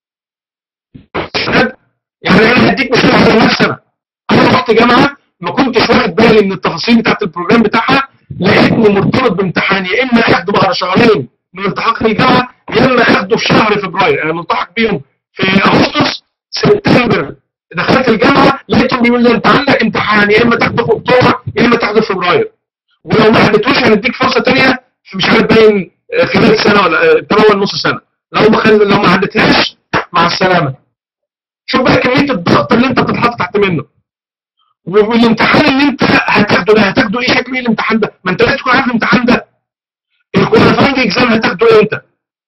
يعني انا هديك مثال على نفسي انا انا رحت جامعة ما كنتش واخد بالي من التفاصيل بتاعت البروجرام بتاعها لقيتني مرتبط بامتحان يا اما اخده بعد شهرين من التحاق الجامعة يا اما اخده في شهر فبراير انا ملتحق بيهم في اغسطس سبتمبر دخلت الجامعة لقيتهم بيقول لي انت عندك امتحان يا اما تاخده في اكتوبر يا اما تاخده في فبراير ولو ما عدتوش هنديك فرصه تانية في مش عارف باين آه، خلال سنه ولا آه، تمام نص سنه لو ما خل... لو ما عدتهاش مع السلامه شوف بقى كميه الضغط اللي انت بتتحط تحت منه والامتحان اللي انت هتاخده ده هتاخده ايه شكل ايه الامتحان ده ما انت لازم تكون عارف الامتحان ده الكواليفاينج اكزام هتاخده امتى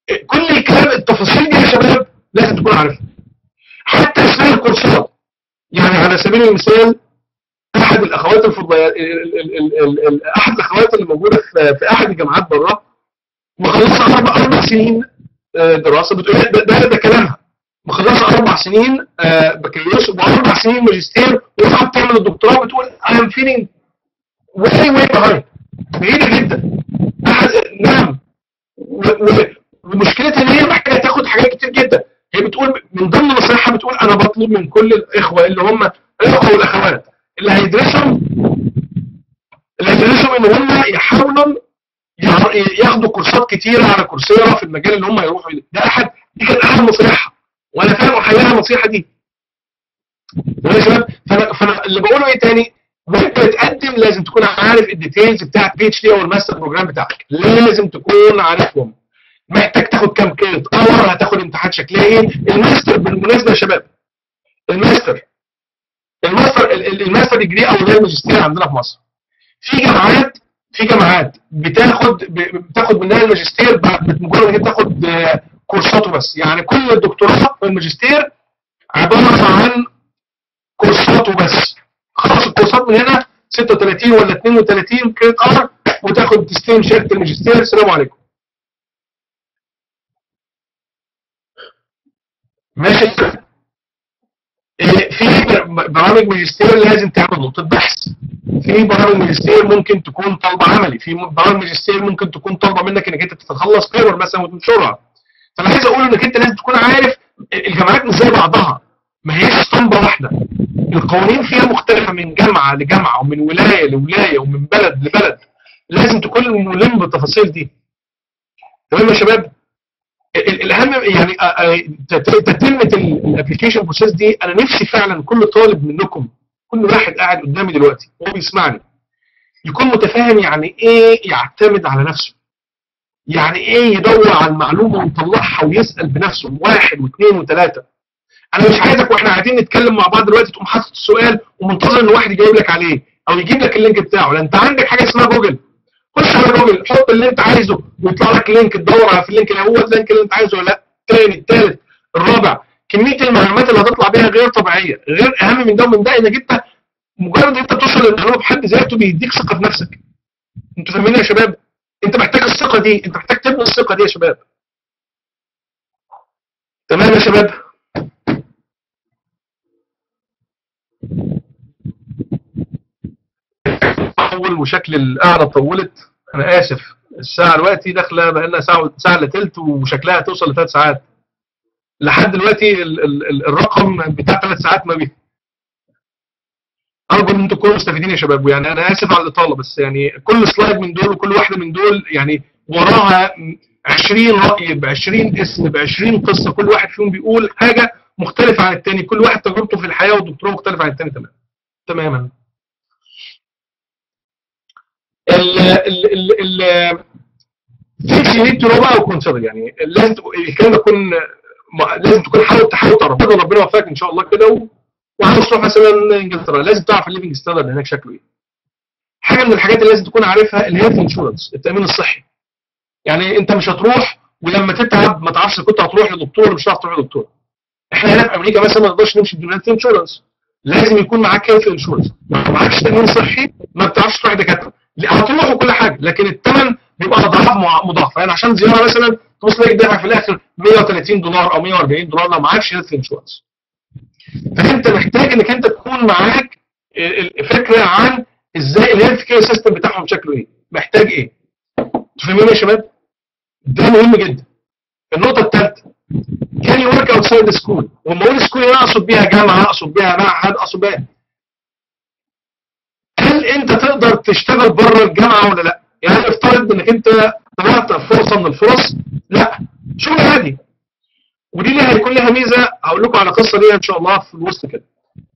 كل الكلام التفاصيل دي يا شباب لازم تكون عارفها حتى اسماء الكورسات يعني على سبيل المثال احد الاخوات الفضليات احد الاخوات اللي موجوده في, في احد الجامعات بره مخلصه اربع اربع سنين دراسه بتقول ده ده, ده كلامها مخلصه اربع سنين بكالوريوس واربع سنين ماجستير وقاعده تعمل الدكتوراه بتقول انا ام فيلينج واي واي بيهايند بعيده جدا احد نعم ومشكلتها ان هي محتاجه تاخد حاجات كتير جدا هي بتقول من ضمن نصايحها بتقول انا بطلب من كل الاخوه اللي هم الاخوه والاخوات اللي هيدرسوا اللي هيدرسوا ان هم يحاولوا ياخدوا كورسات كتيره على كورسيرا في المجال اللي هم يروحوا ده احد دي كانت احد نصايحها وانا فعلا احييها النصيحه دي يا شباب فانا فانا اللي بقوله ايه تاني وانت بتقدم لازم تكون عارف الديتيلز بتاعت بي اتش دي او الماستر بروجرام بتاعك لازم تكون عارفهم محتاج تاخد كام كريدت اور هتاخد امتحان شكلها ايه الماستر بالمناسبه يا شباب الماستر الماستر الماستر ديجري او الماجستير عندنا في مصر في جامعات في جامعات بتاخد بتاخد منها الماجستير بمجرد ان تاخد كورساته بس يعني كل الدكتوراه والماجستير عباره عن كورساته بس خلاص الكورسات من هنا 36 ولا 32 كريدت ار وتاخد تستلم شهاده الماجستير السلام عليكم ماشي في برامج ماجستير لازم تعمل نقطة بحث في برامج ماجستير ممكن تكون طالبة عملي في برامج ماجستير ممكن تكون طالبة منك انك انت تتخلص بيبر مثلا وتنشرها فانا عايز اقول انك انت لازم تكون عارف الجامعات مش زي بعضها ما هيش اسطمبة واحدة القوانين فيها مختلفة من جامعة لجامعة ومن ولاية لولاية ومن بلد لبلد لازم تكون ملم بالتفاصيل دي تمام يا شباب الاهم يعني تتمه الابلكيشن بروسيس دي انا نفسي فعلا كل طالب منكم كل واحد قاعد قدامي دلوقتي وهو بيسمعني يكون متفاهم يعني ايه يعتمد على نفسه يعني ايه يدور على المعلومه ويطلعها ويسال بنفسه واحد واثنين وثلاثه انا مش عايزك واحنا قاعدين نتكلم مع بعض دلوقتي تقوم حاطط السؤال ومنتظر ان واحد يجاوب لك عليه او يجيب لك اللينك بتاعه لا انت عندك حاجه اسمها جوجل خش على جوجل حط اللي انت عايزه ويطلع لك لينك تدور على في اللينك اللي هو اللينك اللي انت عايزه ولا لا الثاني الثالث الرابع كميه المعلومات اللي هتطلع بيها غير طبيعيه غير اهم من ده ومن ده انك انت مجرد انت توصل للمعلومه بحد ذاته بيديك ثقه في نفسك انتوا فاهمين يا شباب انت محتاج الثقه دي انت محتاج تبني الثقه دي يا شباب تمام يا شباب طول وشكل القعده طولت انا اسف الساعه دلوقتي داخله بقى لنا ساعه ساعه الا ثلث وشكلها توصل لثلاث ساعات لحد دلوقتي ال ال الرقم بتاع ثلاث ساعات ما بيه ارجو ان انتم تكونوا مستفيدين يا شباب يعني انا اسف على الاطاله بس يعني كل سلايد من دول وكل واحده من دول يعني وراها 20 راي ب 20 اسم ب 20 قصه كل واحد فيهم بيقول حاجه مختلفه عن الثاني كل واحد تجربته في الحياه والدكتوراه مختلفه عن الثاني تماما تماما ال ال ال things you need to know بقى وكونسيدر يعني لازم الكلام ده يكون لازم تكون حاول تحاول تعرف ربنا يوفقك ان شاء الله كده وعاوز تروح مثلا انجلترا لازم تعرف الليفنج ستاندرد هناك شكله ايه حاجه من الحاجات اللي لازم تكون عارفها الهيلث انشورنس التامين الصحي يعني انت مش هتروح ولما تتعب ما تعرفش كنت هتروح لدكتور ولا مش هتعرف تروح لدكتور احنا هنا في امريكا مثلا ما نقدرش نمشي بدون هيلث انشورنس لازم يكون معاك هيلث انشورنس لو معكش تامين صحي ما بتعرفش تروح دكاتره هتروح وكل حاجه لكن الثمن بيبقى اضعاف مضاعفه يعني عشان زياره مثلا تبص تلاقي دافع في الاخر 130 دولار او 140 دولار لو معكش هيلث انشورنس فانت محتاج انك انت تكون معاك فكره عن ازاي الهيلث كير سيستم بتاعهم شكله ايه محتاج ايه تفهموني يا شباب ده مهم جدا النقطه الثالثه كان يو ورك اوتسايد سكول ولما اقول سكول انا اقصد بيها جامعه اقصد بيها معهد اقصد بيها هل انت تقدر تشتغل بره الجامعه ولا لا يعني افترض انك انت طلعت فرصه من الفرص لا شغل عادي ودي ليها هيكون لها ميزه هقول لكم على قصه ليها ان شاء الله في الوسط كده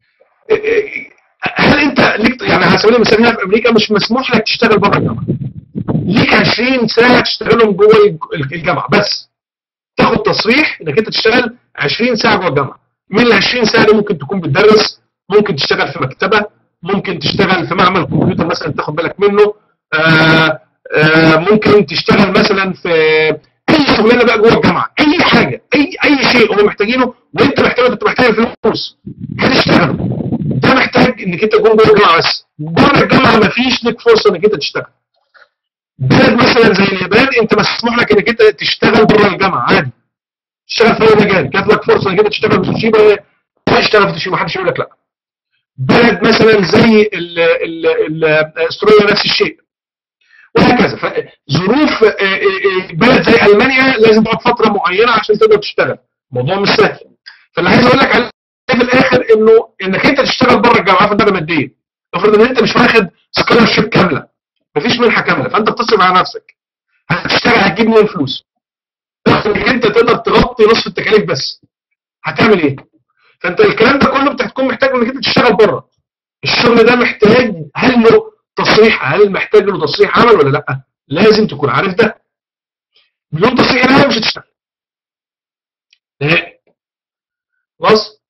هل انت ليك يعني على سبيل المثال هنا في امريكا مش مسموح لك تشتغل بره الجامعه ليك 20 ساعه تشتغلهم جوه الجامعه بس تاخد تصريح انك انت تشتغل 20 ساعه جوه الجامعه من ال 20 ساعه دي ممكن تكون بتدرس ممكن تشتغل في مكتبه ممكن تشتغل في معمل كمبيوتر مثلا تاخد بالك منه آآ آآ ممكن تشتغل مثلا في اي شغلانه بقى جوه الجامعه اي حاجه اي اي شيء هم محتاجينه وانت محتاج انت محتاج الفلوس هتشتغل ده محتاج انك انت تكون جوه الجامعه بس بره الجامعه ما فيش لك فرصه انك انت تشتغل بلد مثلا زي اليابان انت مسموح لك انك انت تشتغل بره الجامعه عادي تشتغل في اي مجال جات لك فرصه انك انت تشتغل في توشيبا تشتغل في توشيبا محدش يقول لك لا بلد مثلا زي ال- ال- ال- استراليا نفس الشيء وهكذا فظروف آه، آه، آه، بلد زي المانيا لازم تقعد فتره معينه عشان تقدر تشتغل الموضوع مش سهل فاللي عايز اقول لك عليه في الاخر انه انك انت تشتغل بره الجامعه فده ماديا افرض ان انت مش واخد سكولرشيب كامله مفيش منحه كامله فانت بتصرف على نفسك هتشتغل هتجيب منين فلوس انك انت تقدر تغطي نصف التكاليف بس هتعمل ايه فانت الكلام ده كله بتكون محتاج انك انت تشتغل بره الشغل ده محتاج هل له تصريح هل محتاج له تصريح عمل ولا لا لازم تكون عارف ده بدون تصريح العمل مش هتشتغل نهائي خلاص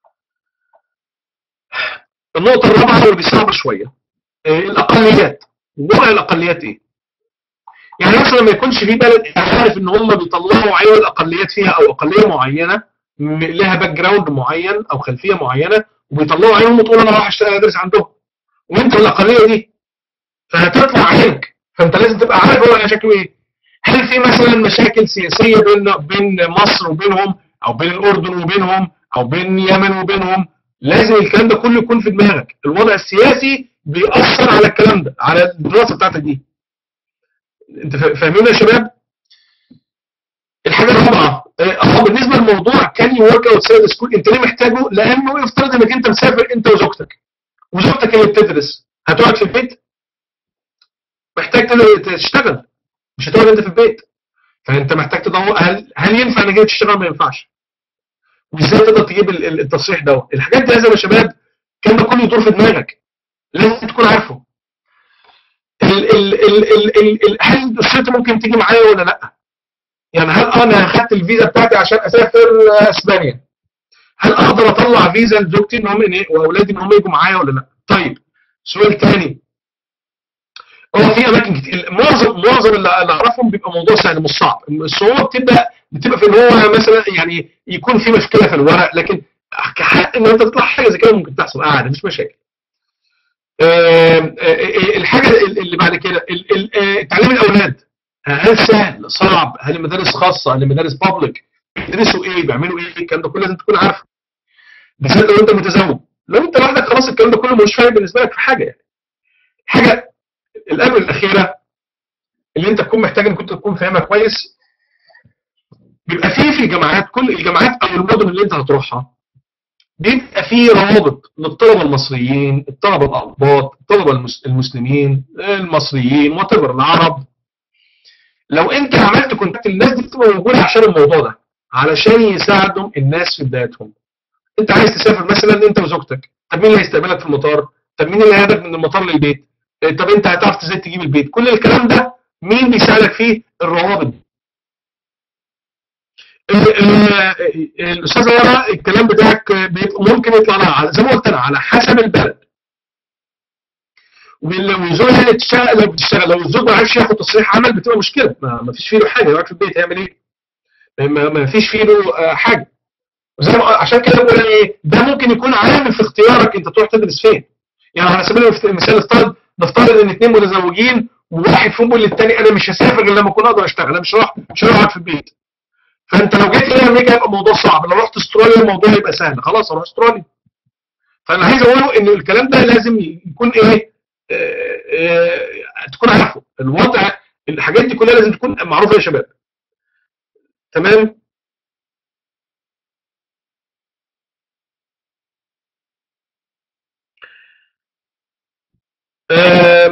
النقطة الرابعة واللي صعبة شوية آه، الأقليات وضع الأقليات إيه؟ يعني مثلا ما يكونش في بلد عارف إن هم بيطلعوا عيوة الأقليات فيها أو أقلية معينة م- لها باك جراوند معين أو خلفية معينة وبيطلعوا عينهم وتقول أنا راح أشتغل أدرس عندهم وأنت الأقلية دي فهتطلع عينك فأنت لازم تبقى عارف هو شكله إيه هل في مثلا مشاكل سياسية بين بين مصر وبينهم أو بين الأردن وبينهم أو بين اليمن وبينهم لازم الكلام ده كله يكون في دماغك الوضع السياسي بيأثر على الكلام ده على الدراسة بتاعتك دي انت فا- فاهمين يا شباب الحاجة الرابعة اه بالنسبة للموضوع كان يو ورك اوت سايد سكول انت ليه محتاجه لانه يفترض انك انت مسافر انت وزوجتك وزوجتك اللي بتدرس هتقعد في البيت محتاج تل- تشتغل مش هتقعد انت في البيت فانت محتاج تدور هل هل ينفع انك انت تشتغل ما ينفعش وازاي تقدر تجيب ال- ال- التصريح ده الحاجات دي لازم يا شباب الكلام ده كله يدور في دماغك لازم تكون عارفه ال ال ال ال ال ال هل اسرتي ممكن تيجي معايا ولا لا يعني هل انا اخدت الفيزا بتاعتي عشان اسافر اسبانيا هل اقدر اطلع فيزا لزوجتي ان هم إن- واولادي ان هم يجوا معايا ولا لا طيب سؤال تاني هو في اماكن كتير معظم معظم اللي اللي اعرفهم بيبقى موضوع سهل مش صعب الصعوبه بتبقى بتبقى في ان هو مثلا يعني يكون في مشكله في الورق لكن كحق ان انت تطلع حاجه زي كده ممكن تحصل عادي مش مشاكل آم، آه، آه، الحاجه اللي بعد كده ال- ال- آه، تعليم الاولاد هل سهل صعب هل المدارس خاصه هل المدارس بابليك بيدرسوا ايه بيعملوا ايه الكلام ده كله لازم تكون عارفه بالذات لو انت متزوج لو انت لوحدك خلاص الكلام ده كله مش فارق بالنسبه لك في حاجه يعني حاجه الامر الاخيره اللي انت تكون محتاج انك كنت تكون فاهمها كويس بيبقى فيه في الجامعات كل الجامعات او المدن اللي انت هتروحها بيبقى فيه روابط للطلبه المصريين الطلبه الاقباط الطلبه المس- المسلمين المصريين وات العرب لو انت عملت كونتاكت الناس دي بتبقى موجوده عشان الموضوع ده علشان يساعدوا الناس في بدايتهم انت عايز تسافر مثلا انت وزوجتك طب مين اللي هيستقبلك في المطار طب مين اللي هياخدك من المطار للبيت اه، طب انت هتعرف ازاي تجيب البيت كل الكلام ده مين بيساعدك فيه الروابط دي. ال- ال- الاستاذ ورا الكلام بتاعك بيبقى ممكن يطلع لها على زي ما قلت انا على حسب البلد وال- والزوجه اللي بتشتغل لو بتشتغل لو الزوج ما عرفش ياخد تصريح عمل بتبقى مشكله ما ما فيش فيه له حاجه يقعد في البيت هيعمل ايه؟ ما ما فيش فيه له آه، حاجه وزي ما عشان كده بقول ايه ده ممكن يكون عامل في اختيارك انت تروح تدرس فين يعني على سبيل المثال نفترض نفترض ان اثنين متزوجين وواحد فيهم بيقول للتاني انا مش هسافر غير لما اكون اقدر اشتغل انا مش هروح مش هروح اقعد في البيت فانت لو جيت هنا امريكا هيبقى الموضوع صعب لو رحت استراليا الموضوع هيبقى سهل خلاص اروح استراليا فانا عايز اقوله ان الكلام ده لازم يكون ايه آه، آه، تكون عارفه الوضع الحاجات دي كلها لازم تكون معروفه يا شباب تمام آه،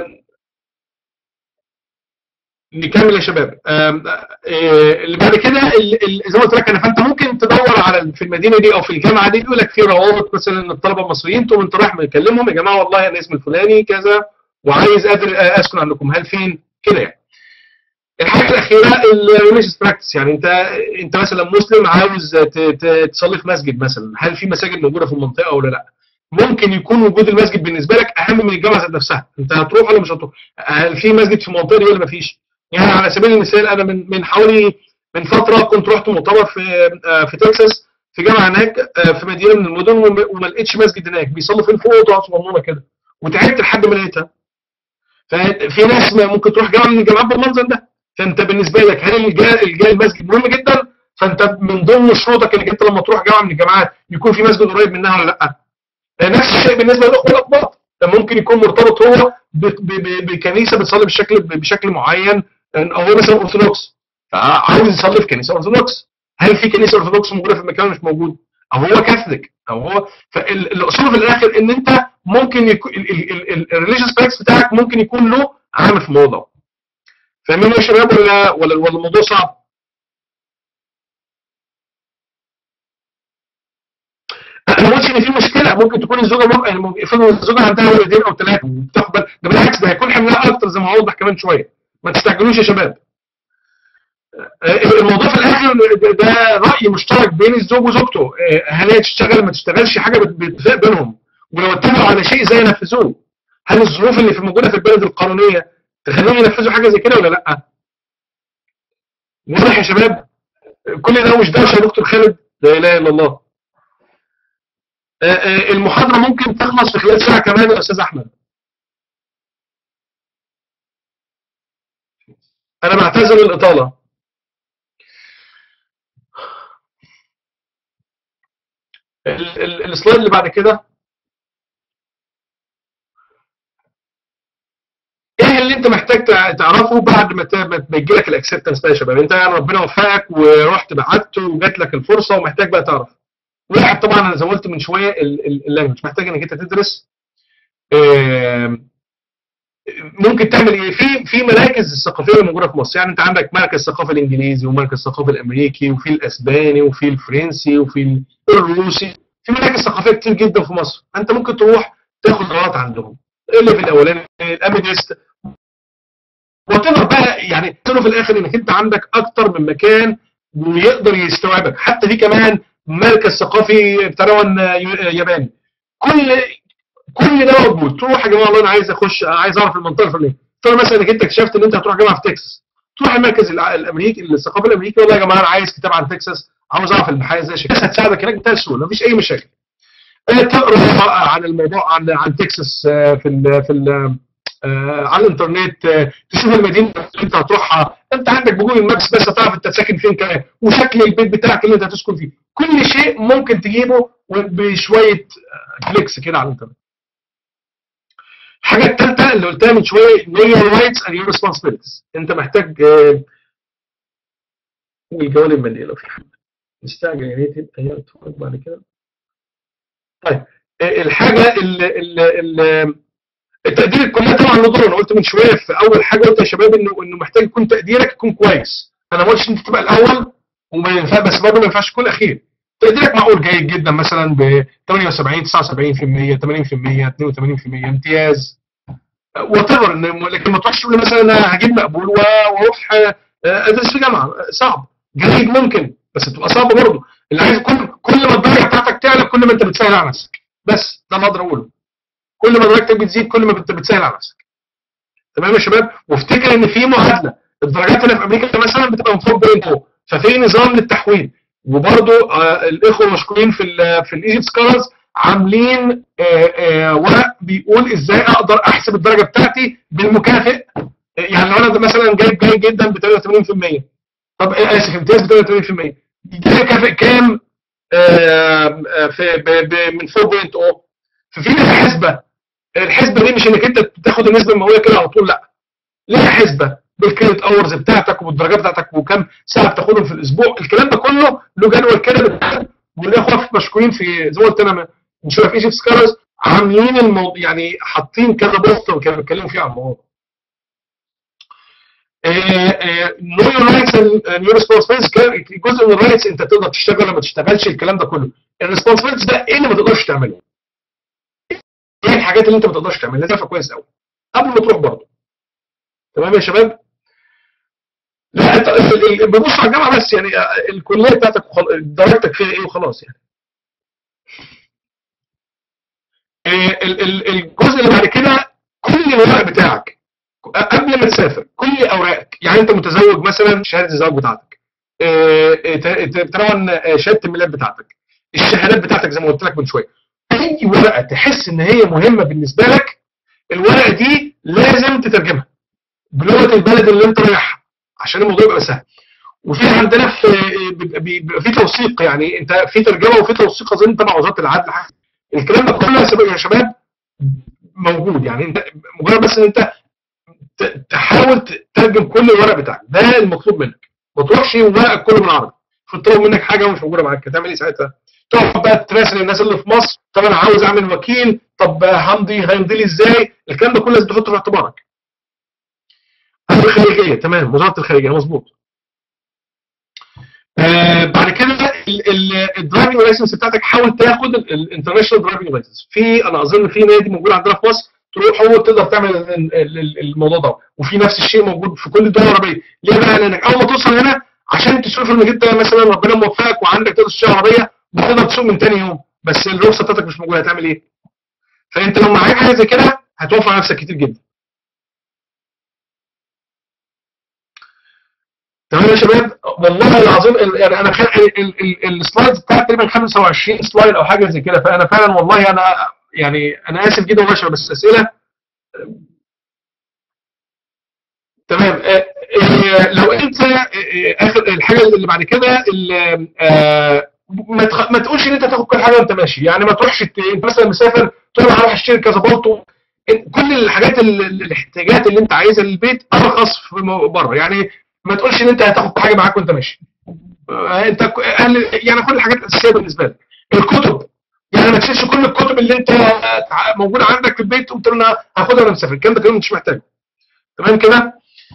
نكمل يا شباب آم، آه، اللي بعد كده ال- ال- زي ما قلت لك انا فانت ممكن تدور على في المدينه دي او في الجامعه دي يقول لك في روابط مثلا الطلبه المصريين تقوم انت رايح مكلمهم يا جماعه والله انا اسمي الفلاني كذا وعايز أدر- آه، اسكن عندكم هل فين كده يعني الحاجه الاخيره الريليجيوس براكتس يعني انت انت مثلا مسلم عاوز ت- ت- تصلي في مسجد مثلا هل في مساجد موجوده في المنطقه ولا لا ممكن يكون وجود المسجد بالنسبه لك اهم من الجامعه ذات نفسها انت هتروح ولا مش هتروح هل في مسجد في المنطقه دي ولا مفيش يعني على سبيل المثال انا من من حوالي من فتره كنت رحت مؤتمر في آه، في تكساس في جامعه هناك آه، في مدينه من المدن وما وما لقيتش مسجد هناك بيصلوا فين فوق اوضه صغنونه كده وتعبت لحد ما لقيتها ففي ناس ما ممكن تروح جامعه من الجامعات بالمنظر ده فانت بالنسبه لك هل الجا- الجا- المسجد مهم جدا فانت من ضمن شروطك انك انت لما تروح جامعه من الجامعات يكون في مسجد قريب منها ولا لا نفس الشيء بالنسبه للاخوه الاقباط ممكن يكون مرتبط هو ب- ب- ب- بكنيسه بتصلي بشكل بشكل معين او هو مثلا ارثوذكس فعاوز يصلي في كنيسه ارثوذكس هل في كنيسه ارثوذكس موجوده في المكان مش موجود او هو كاثوليك او هو فالاصول في الاخر ان انت ممكن يكون الريليجيوس براكتس بتاعك ممكن يكون له عامل في الموضوع فاهمين يا شباب ولا ولا ولا الموضوع صعب؟ انا ما قلتش ان في مشكله ممكن تكون الزوجه ممكن يعني ممكن افرض الزوجه عندها ولدين او ثلاثه وبتقبل ده بالعكس ده هيكون حملها اكتر زي ما هوضح كمان شويه ما تستعجلوش يا شباب آه، الموضوع في الاخر ده- ده راي مشترك بين الزوج وزوجته آه، هل هي تشتغل ما تشتغلش حاجه بت- باتفاق بينهم ولو اتفقوا على شيء زي ينفذوه هل الظروف اللي في موجوده في البلد القانونيه تخليهم ينفذوا حاجه زي كده ولا لا؟ واضح يا شباب كل ده مش دوشه يا دكتور خالد لا اله الا الله آه، آه، المحاضره ممكن تخلص في خلال ساعه كمان يا استاذ احمد انا بعتذر الاطاله ال- ال- السلايد اللي بعد كده ايه اللي انت محتاج تع- تعرفه بعد ما ت- ما يجي لك الاكسبتنس ده يا شباب انت يعني ربنا وفقك ورحت بعت وجات لك الفرصه ومحتاج بقى تعرف واحد طبعا انا زي ما قلت من شويه اللانجوج محتاج انك انت تدرس آم، ممكن تعمل ايه في في مراكز الثقافيه موجوده في مصر يعني انت عندك مركز الثقافه الانجليزي ومركز الثقافه الامريكي وفي الاسباني وفي الفرنسي وفي الروسي في مراكز ثقافيه كتير جدا في مصر انت ممكن تروح تاخد دورات عندهم اللي في الاولاني الاميديست وتقدر بقى يعني تقدر في الاخر انك انت عندك اكتر من مكان ويقدر يستوعبك حتى في كمان مركز ثقافي بتاعون ياباني كل كل ده موجود تروح يا جماعه والله انا عايز اخش عايز اعرف المنطقه الفلانيه ترى مثلا انك انت اكتشفت ان انت هتروح جامعه في تكساس تروح المركز الع- الامريكي الثقافي الامريكي والله يا جماعه انا عايز كتاب عن تكساس عاوز اعرف الحياه ازاي شكلها هتساعدك هناك بتاع السهوله مفيش اي مشاكل آه، تقرا عن الموضوع عن عن تكساس آه، في ال في ال آه، على الانترنت آه، تشوف المدينه اللي انت هتروحها انت عندك بجوجل مابس بس هتعرف انت ساكن فين كمان وشكل البيت بتاعك اللي انت هتسكن فيه كل شيء ممكن تجيبه بشويه آه، كليكس كده على الانترنت الحاجه الثالثه اللي قلتها من شويه know your rights and your responsibilities انت محتاج آه، والجوانب الماليه لو في حد مستعجل يا ريت يبقى يتفرج بعد كده طيب آه، الحاجه اللي, اللي, اللي التقدير الكليه طبعا له دور انا قلت من شويه في اول حاجه قلت يا شباب انه انه محتاج يكون تقديرك يكون كويس انا ما قلتش انت تبقى الاول وما ينفع بس برضه ما ينفعش تكون الاخير تقديرك معقول جيد جدا مثلا ب 78 79% 80% 82% امتياز وات ايفر لكن ما تروحش تقول مثلا انا هجيب مقبول و- واروح آه، ادرس في جامعه صعب جيد ممكن بس بتبقى صعبه برضه اللي عايز كل كل ما الدرجه بتاعتك تعلى كل ما انت بتسهل على نفسك بس ده اللي اقدر اقوله كل ما درجتك بتزيد كل ما انت بتسهل على نفسك تمام يا شباب وافتكر ان في معادله الدرجات اللي في امريكا مثلا بتبقى من 4.0 ففي نظام للتحويل وبرضو آه الاخوه المشكورين في ال في الايجيبت سكولرز عاملين آه آه ورق بيقول ازاي اقدر احسب الدرجه بتاعتي بالمكافئ آه، يعني لو انا مثلا جايب جيد جدا ب 83% طب آه، اسف امتياز ب 83% ده يكافئ كام آه آه، في ب- ب- من 4.0 ففي لها حسبه الحسبه دي مش انك انت تاخد النسبه المئويه كده على طول لا ليها حسبه بالكريدت اورز بتاعتك وبالدرجات بتاعتك وكم ساعه بتاخدهم في الاسبوع الكلام ده كله له جدول كده بتاعك. والاخوه مشكورين في زي ما قلت انا من شويه في ايجيبت سكارز عاملين الموضوع يعني حاطين كذا بوست وكانوا بيتكلموا فيه عن الموضوع نو يور رايتس اند يور ريسبونسبيلتيز جزء من الرايتس انت تقدر تشتغل ولا ما تشتغلش الكلام ده كله الريسبونسبيلتيز ده ايه اللي ما تقدرش تعمله ايه الحاجات اللي انت ما تقدرش تعملها لازم تعرفها كويس قوي قبل ما تروح برضه تمام يا شباب لا انت ال- ال- ببص على الجامعه بس يعني آه، الكليه بتاعتك وخل- درجتك فيها ايه وخلاص يعني آه، ال- ال- الجزء اللي بعد كده كل الورق بتاعك قبل ما تسافر كل اوراقك يعني انت متزوج مثلا شهاده الزواج بتاعتك آه، ت- تمون آه، شهاده الميلاد بتاعتك الشهادات بتاعتك زي ما قلت لك من شويه اي ورقه تحس ان هي مهمه بالنسبه لك الورقه دي لازم تترجمها بلغه البلد اللي انت رايحها عشان الموضوع يبقى سهل وفي عندنا في بيبقى بيبقى في توثيق يعني انت في ترجمه وفي توثيق اظن تبع وزاره العدل حاجة. الكلام ده كله يا شباب- يا شباب موجود يعني انت مجرد بس ان انت ت- تحاول تترجم كل الورق بتاعك ده المطلوب منك ما تروحش ورقك كله بالعربي فطلب منك حاجه مش موجوده معاك هتعمل ايه ساعتها؟ تقعد بقى تراسل الناس اللي في مصر طب انا عاوز اعمل وكيل طب همضي هيمضي لي ازاي؟ الكلام ده كله لازم تحطه في اعتبارك. الخارجيه تمام وزاره الخارجيه مظبوط. آه بعد كده الدرايفنج لايسنس بتاعتك حاول تاخد الانترناشونال درايفنج لايسنس في انا اظن في نادي موجود عندنا في مصر تروح هو تقدر تعمل ال- ال- ال- الموضوع ده وفي نفس الشيء موجود في كل الدول العربيه ليه بقى لانك اول ما توصل هنا عشان تشوف انك انت مثلا ربنا موفقك وعندك تقدر تشتغل عربيه بتقدر تسوق من تاني يوم بس الرخصه بتاعتك مش موجوده هتعمل ايه؟ فانت لو معاك حاجه زي كده هتوفر على نفسك كتير جدا تمام يا شباب والله العظيم ال- يعني انا خل... ال- ال- ال- السلايدز بتاعت تقريبا 25 سلايد او حاجه زي كده فانا فعلا والله انا يعني انا اسف جدا والله يا شباب بس اسئله تمام آه، آه، لو انت آه، آه، اخر الحاجه اللي بعد كده ال- آه، ما تخ- ما تقولش ان انت تاخد كل حاجه وانت ماشي يعني ما تروحش ت- انت مثلا مسافر تقول انا هروح اشتري كذا بالطو كل الحاجات ال- ال- الاحتياجات اللي انت عايزها للبيت ارخص في مو- بره يعني ما تقولش ان انت هتاخد كل حاجه معاك وانت ماشي آه، انت ك- أهل- يعني كل الحاجات الاساسيه بالنسبه لك الكتب يعني ما تشيلش كل الكتب اللي انت تع- موجوده عندك في البيت وتقول انا هاخدها وانا مسافر الكلام ده كله مش محتاجه تمام كده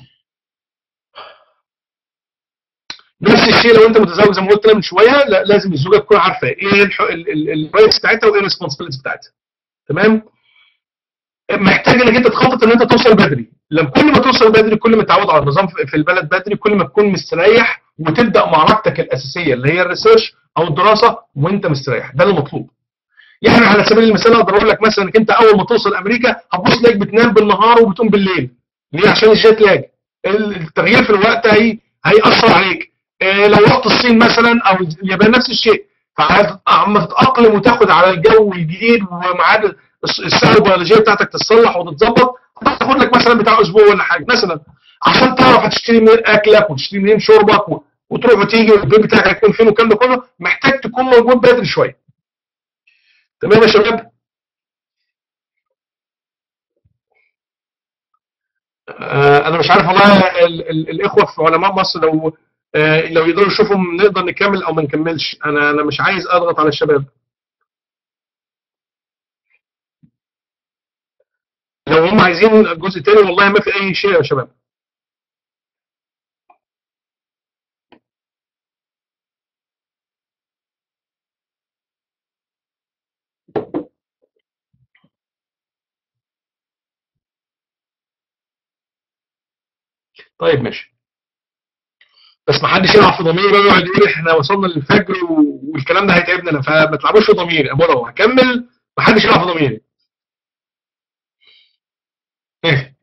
نفس الشيء لو انت متزوج زي ما قلت لنا من شويه لا لازم الزوجه تكون عارفه ايه الرايتس بتاعتها وايه الريسبونسبيلتيز بتاعتها تمام محتاج انك انت تخطط ان انت توصل بدري لما كل ما توصل بدري كل ما تعود على النظام في في البلد بدري كل ما تكون مستريح وتبدا معركتك الاساسيه اللي هي الريسيرش او الدراسه وانت مستريح ده المطلوب يعني على سبيل المثال اقدر اقول لك مثلا انك انت اول ما توصل امريكا هتبص تلاقيك بتنام بالنهار وبتقوم بالليل ليه عشان الجيت لاج التغيير في الوقت هي هيأثر عليك إيه لو رحت الصين مثلا او اليابان نفس الشيء فعما تتأقلم وتاخد على الجو الجديد ومعاد الساعه البيولوجيه بتاعتك تتصلح وتتظبط هتاخد لك مثلا بتاع اسبوع ولا حاجه مثلا عشان تعرف هتشتري منين اكلك وتشتري منين شربك و- وتروح وتيجي والبيت بتاعك هيكون فين والكلام ده كله محتاج تكون موجود بدري شويه تمام يا شباب آه، انا مش عارف والله ال- ال- الاخوه في علماء مصر لو آه، لو يقدروا يشوفوا نقدر نكمل او ما نكملش انا انا مش عايز اضغط على الشباب لو هم عايزين جزء تاني والله ما في اي شيء يا شباب طيب ماشي بس ما حدش يلعب في ضميري بقى ويقعد يقول احنا وصلنا للفجر و- والكلام ده هيتعبنا فما تلعبوش في ضميري انا بقول هكمل ما حدش يلعب في ضميري ايه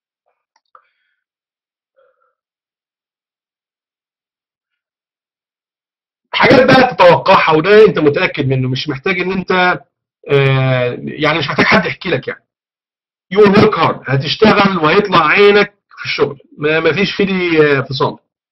حاجات بقى تتوقعها وده انت متاكد منه مش محتاج ان انت آه، يعني مش محتاج حد يحكي لك يعني يو ورك هارد هتشتغل وهيطلع عينك في الشغل ما ما فيش فيه آه، فصال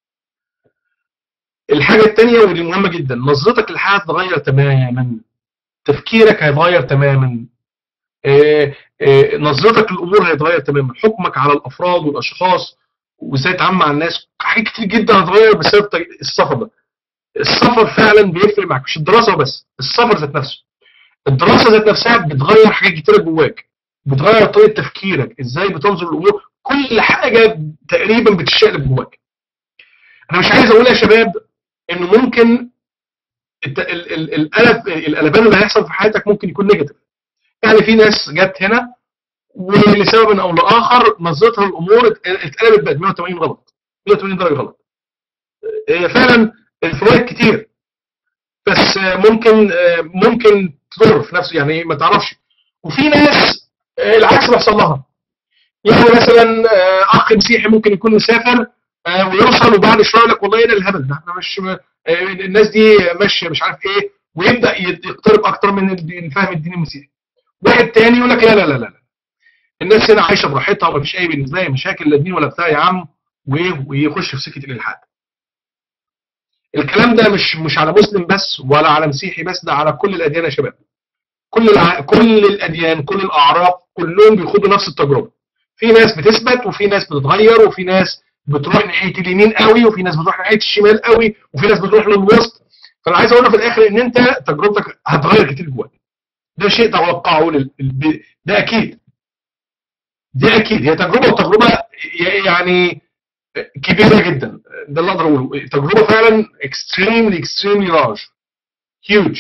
الحاجه الثانيه ودي مهمه جدا نظرتك للحياه هتتغير تماما تفكيرك هيتغير تماما آه، آه، نظرتك للامور هيتغير تماما حكمك على الافراد والاشخاص وازاي تتعامل مع الناس حاجات كتير جدا هتتغير بسبب تج- السفر ده السفر فعلا بيفرق معاك مش الدراسه بس السفر ذات نفسه الدراسه ذات نفسها بتغير حاجات كتيره جواك بتغير طريقه تفكيرك ازاي بتنظر للامور كل حاجه تقريبا بتشقلب جواك انا مش عايز اقول يا شباب انه ممكن الت- ال- ال- القلب القلبان اللي هيحصل في حياتك ممكن يكون نيجاتيف يعني في ناس جت هنا ولسبب او لاخر نظرتها للامور ات- اتقلبت بقت 180 غلط 180 درجه غلط هي فعلا الفوائد كتير بس ممكن ممكن تضر في نفسه يعني ما تعرفش وفي ناس العكس بيحصل لها يعني مثلا اخ مسيحي ممكن يكون مسافر آه، ويوصل وبعد شويه يقول لك والله ايه ده الهبل ده احنا مش آه، الناس دي ماشيه مش عارف ايه ويبدا يقترب اكتر من الفهم الديني المسيحي واحد تاني يقول لك لا لا لا لا الناس هنا عايشه براحتها ومفيش اي بالنسبه لي مشاكل لا دين ولا بتاع يا عم وايه ويخش في سكه الالحاد الكلام ده مش مش على مسلم بس ولا على مسيحي بس ده على كل الاديان يا شباب كل الع... كل الاديان كل الاعراف كلهم بيخوضوا نفس التجربه في ناس بتثبت وفي ناس بتتغير وفي ناس بتروح ناحيه اليمين قوي وفي ناس بتروح ناحيه الشمال قوي وفي ناس بتروح للوسط فانا عايز اقول في الاخر ان انت تجربتك هتغير كتير جواك ده شيء توقعه لل... ده اكيد دي اكيد هي تجربه وتجربه يعني كبيره جدا ده اللي اقدر اقوله تجربه فعلا اكستريملي اكستريملي لارج هيوج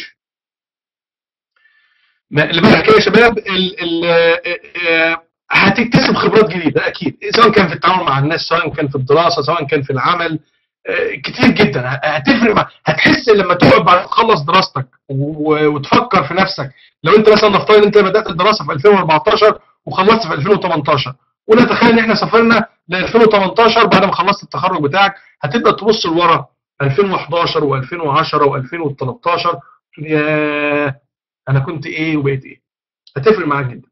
اللي بقى كده يا شباب ال ال هتكتسب خبرات جديده اكيد سواء كان في التعامل مع الناس سواء كان في الدراسه سواء كان في العمل كتير جدا هتفرق مع هتحس لما تقعد بعد ما تخلص دراستك وتفكر في نفسك لو انت مثلا نفترض انت بدات الدراسه في 2014 وخلصت في 2018 ونتخيل ان احنا سافرنا ل 2018 بعد ما خلصت التخرج بتاعك هتبدا تبص لورا 2011 و2010 و2013 يا انا كنت ايه وبقيت ايه هتفرق معاك جدا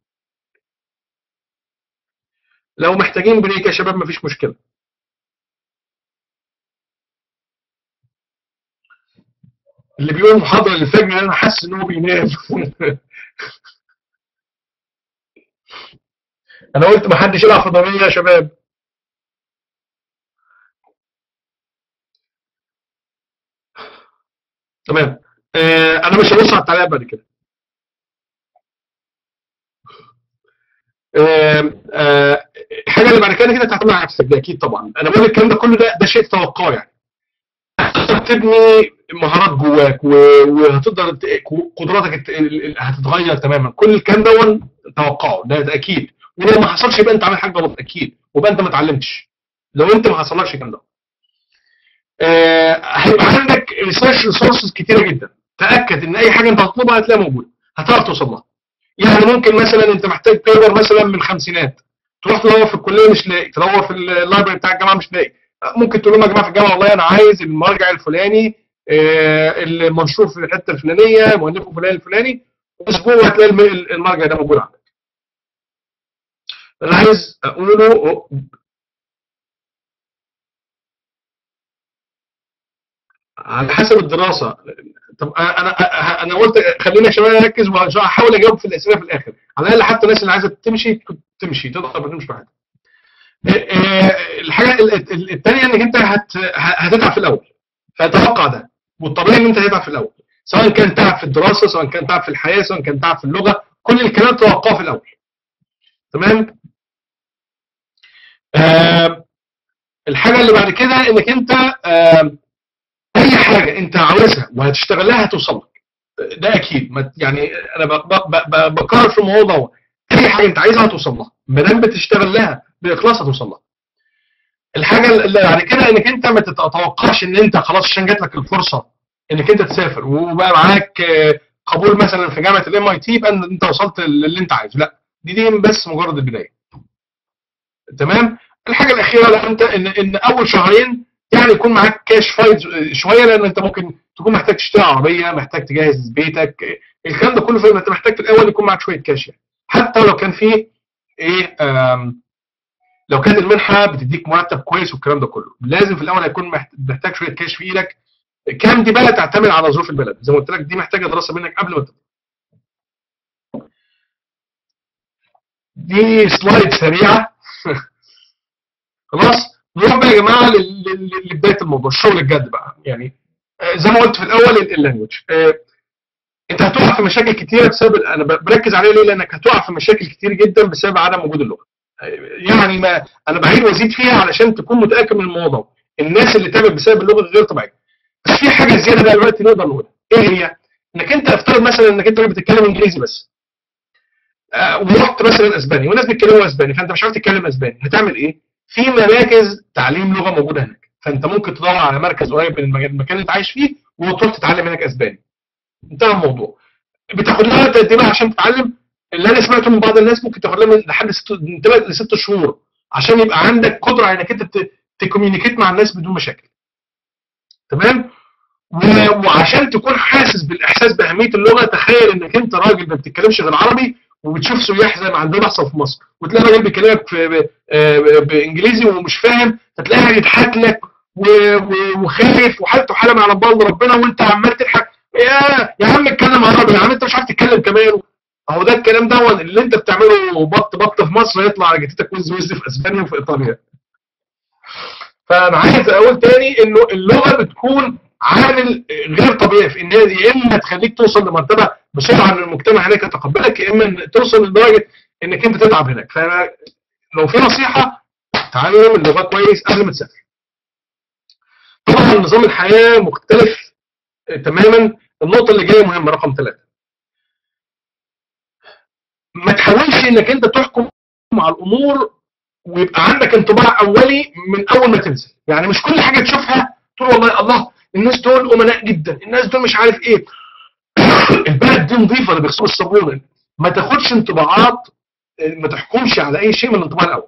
لو محتاجين بريك يا شباب مفيش مشكله اللي بيقول محاضره للفجر انا حاسس ان هو بينام انا قلت ما حدش يلعب فضائيه يا شباب تمام آه انا مش هبص على التعليقات بعد كده آه آه الحاجه اللي بعد كده كده تعتمد على نفسك ده اكيد طبعا انا بقول الكلام ده كله ده ده شيء توقعي يعني تبني مهارات جواك وهتقدر قدراتك هتتغير تماما كل الكلام ده توقعه ده, ده اكيد ولو ما حصلش يبقى انت عامل حاجه غلط اكيد ويبقى انت ما اتعلمتش لو انت ما حصلكش الكلام ده آه هيبقى عندك ريسيرش ريسورسز كتيره جدا تاكد ان اي حاجه انت هتطلبها هتلاقيها موجوده هتعرف توصل لها يعني ممكن مثلا انت محتاج بيبر مثلا من الخمسينات تروح تدور في الكليه مش لاقي تدور في اللايبرري بتاع الجامعه مش لاقي ممكن تقول لهم يا جماعه في الجامعه والله انا عايز المرجع الفلاني آه المنشور في الحته الفلانيه مؤلفه فلان الفلاني اسبوع هتلاقي المرجع ده موجود عندك انا عايز اقوله على حسب الدراسه طب انا انا قلت خلينا شويه نركز وهحاول اجاوب في الاسئله في الاخر على الاقل حتى الناس اللي عايزه تمشي تمشي تقدر تمشي براحتها الحاجه الثانيه انك انت هتتعب في الاول فتوقع ده والطبيعي ان انت هتتعب في الاول سواء كان تعب في الدراسه سواء كان تعب في الحياه سواء كان تعب في اللغه كل الكلام توقعه في الاول تمام آه الحاجه اللي بعد كده انك انت آه اي حاجه انت عاوزها وهتشتغلها هتوصل لك ده اكيد يعني انا بكرر في الموضوع ده اي حاجه انت عايزها هتوصل لها ما دام بتشتغل لها باخلاص هتوصل لها الحاجه اللي بعد كده انك انت ما تتوقعش ان انت خلاص عشان جات لك الفرصه انك انت تسافر وبقى معاك قبول مثلا في جامعه الام اي تي يبقى انت وصلت للي انت عايزه لا دي دي بس مجرد البدايه تمام الحاجه الاخيره لو انت ان ان اول شهرين يعني يكون معاك كاش فايد شويه لان انت ممكن تكون محتاج تشتري عربيه محتاج تجهز بيتك الكلام ده كله في انت محتاج في الاول يكون معاك شويه كاش يعني حتى لو كان في ايه لو كانت المنحه بتديك مرتب كويس والكلام ده كله لازم في الاول هيكون محتاج شويه كاش في ايدك كام دي بقى تعتمد على ظروف البلد زي ما قلت لك دي محتاجه دراسه منك قبل ما تبدا دي سلايد سريعه خلاص نروح بقى يا جماعه لبدايه الموضوع الشغل الجد بقى يعني زي ما قلت في الاول اللانجوج انت هتقع في مشاكل كتيره بسبب انا بركز عليه ليه لانك هتقع في مشاكل كتير جدا بسبب عدم وجود اللغه يعني ما انا بعيد وازيد فيها علشان تكون متاكد من الموضوع الناس اللي تعبت بسبب اللغه غير طبيعيه بس في حاجه زياده بقى دلوقتي نقدر نقولها ايه هي انك انت افترض مثلا انك انت بتتكلم انجليزي بس آه ورحت مثلا اسباني والناس بيتكلموا اسباني فانت مش عارف تتكلم اسباني هتعمل ايه في مراكز تعليم لغه موجوده هناك فانت ممكن تدور على مركز قريب من المكان اللي انت عايش فيه وتروح تتعلم هناك اسباني انتهى الموضوع بتاخد لها قد ايه عشان تتعلم اللي انا سمعته من بعض الناس ممكن تاخد لها لحد ست لست شهور عشان يبقى عندك قدره انك انت تكوميونيكيت مع الناس بدون مشاكل تمام و- وعشان تكون حاسس بالاحساس باهميه اللغه تخيل انك انت راجل ما بتتكلمش غير عربي وبتشوف سياح زي ما عندنا بيحصل في مصر وتلاقي راجل بيكلمك في ب- آه بانجليزي ومش فاهم فتلاقيه يضحك لك و- و- وخايف وحالته حاله مع ربنا ربنا وانت عمال تضحك يا يا عم اتكلم عربي يا عم انت مش عارف تتكلم كمان اهو ده الكلام ده اللي انت بتعمله بط بط في مصر يطلع على جتتك وز وز في اسبانيا وفي ايطاليا فانا عايز اقول تاني انه اللغه بتكون عامل غير طبيعي في ان هي يا اما تخليك توصل لمرتبه بسرعه ان المجتمع هناك يتقبلك يا اما إن توصل لدرجه انك انت تتعب هناك فلو في نصيحه تعلم اللغه كويس قبل ما تسافر طبعا نظام الحياه مختلف تماما النقطه اللي جايه مهمه رقم ثلاثه ما تحاولش انك انت تحكم على الامور ويبقى عندك انطباع اولي من اول ما تنزل يعني مش كل حاجه تشوفها تقول والله الله الناس دول امناء جدا الناس دول مش عارف ايه البلد دي نظيفه اللي بيغسلوا الصابون ما تاخدش انطباعات ما تحكمش على اي شيء من الانطباع الاول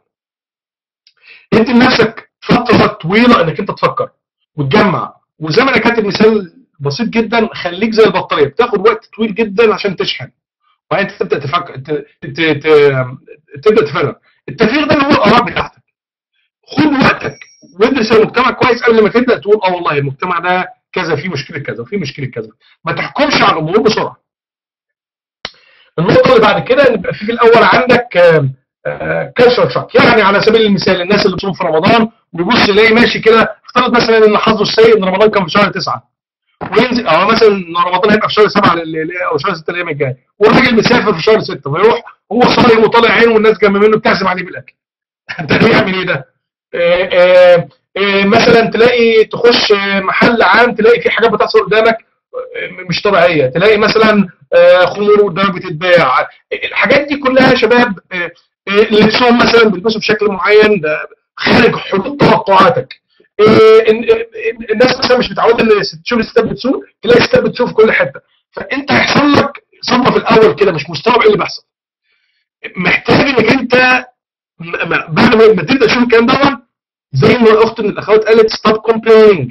ادي لنفسك فتره طويله انك انت تفكر وتجمع وزي ما انا كاتب مثال بسيط جدا خليك زي البطاريه بتاخد وقت طويل جدا عشان تشحن وبعدين تبدا تفكر ت- ت- ت- تبدا تفرغ التفريغ ده اللي هو الاراء بتاعتك خد وقتك وادرس المجتمع كويس قبل ما تبدا تقول اه والله المجتمع ده كذا فيه مشكله كذا وفيه مشكله كذا ما تحكمش على الامور بسرعه النقطه اللي بعد كده ان يبقى في في الاول عندك كالتشر شوك يعني على سبيل المثال الناس اللي بتصوم في رمضان ويبص يلاقي ماشي كده افترض مثلا ان حظه السيء ان رمضان كان في شهر تسعه وينزل او مثلا ان رمضان هيبقى في شهر سبعه ال- ال- او شهر سته الايام الجايه والراجل مسافر في شهر سته فيروح هو صايم وطالع عينه والناس جنب منه بتعزم عليه بالاكل انت بيعمل ايه ده؟ آه، آه، آه، مثلا تلاقي تخش آه، محل عام تلاقي في حاجات بتحصل قدامك آه، مش طبيعيه تلاقي مثلا آه، خمور قدامك بتتباع الحاجات دي كلها يا شباب آه، آه، لبسهم مثلا بيلبسوا بشكل معين ده خارج حدود توقعاتك آه، إن- إن- الناس مثلا مش متعوده ان تشوف الستات بتسوق تلاقي الستات بتسوق في كل حته فانت هيحصل لك صدمه في الاول كده مش مستوعب ايه اللي بيحصل محتاج انك انت م- م- بعد ما ما تبدا تشوف الكلام ده زي ما اخت من الاخوات قالت ستوب كومبليننج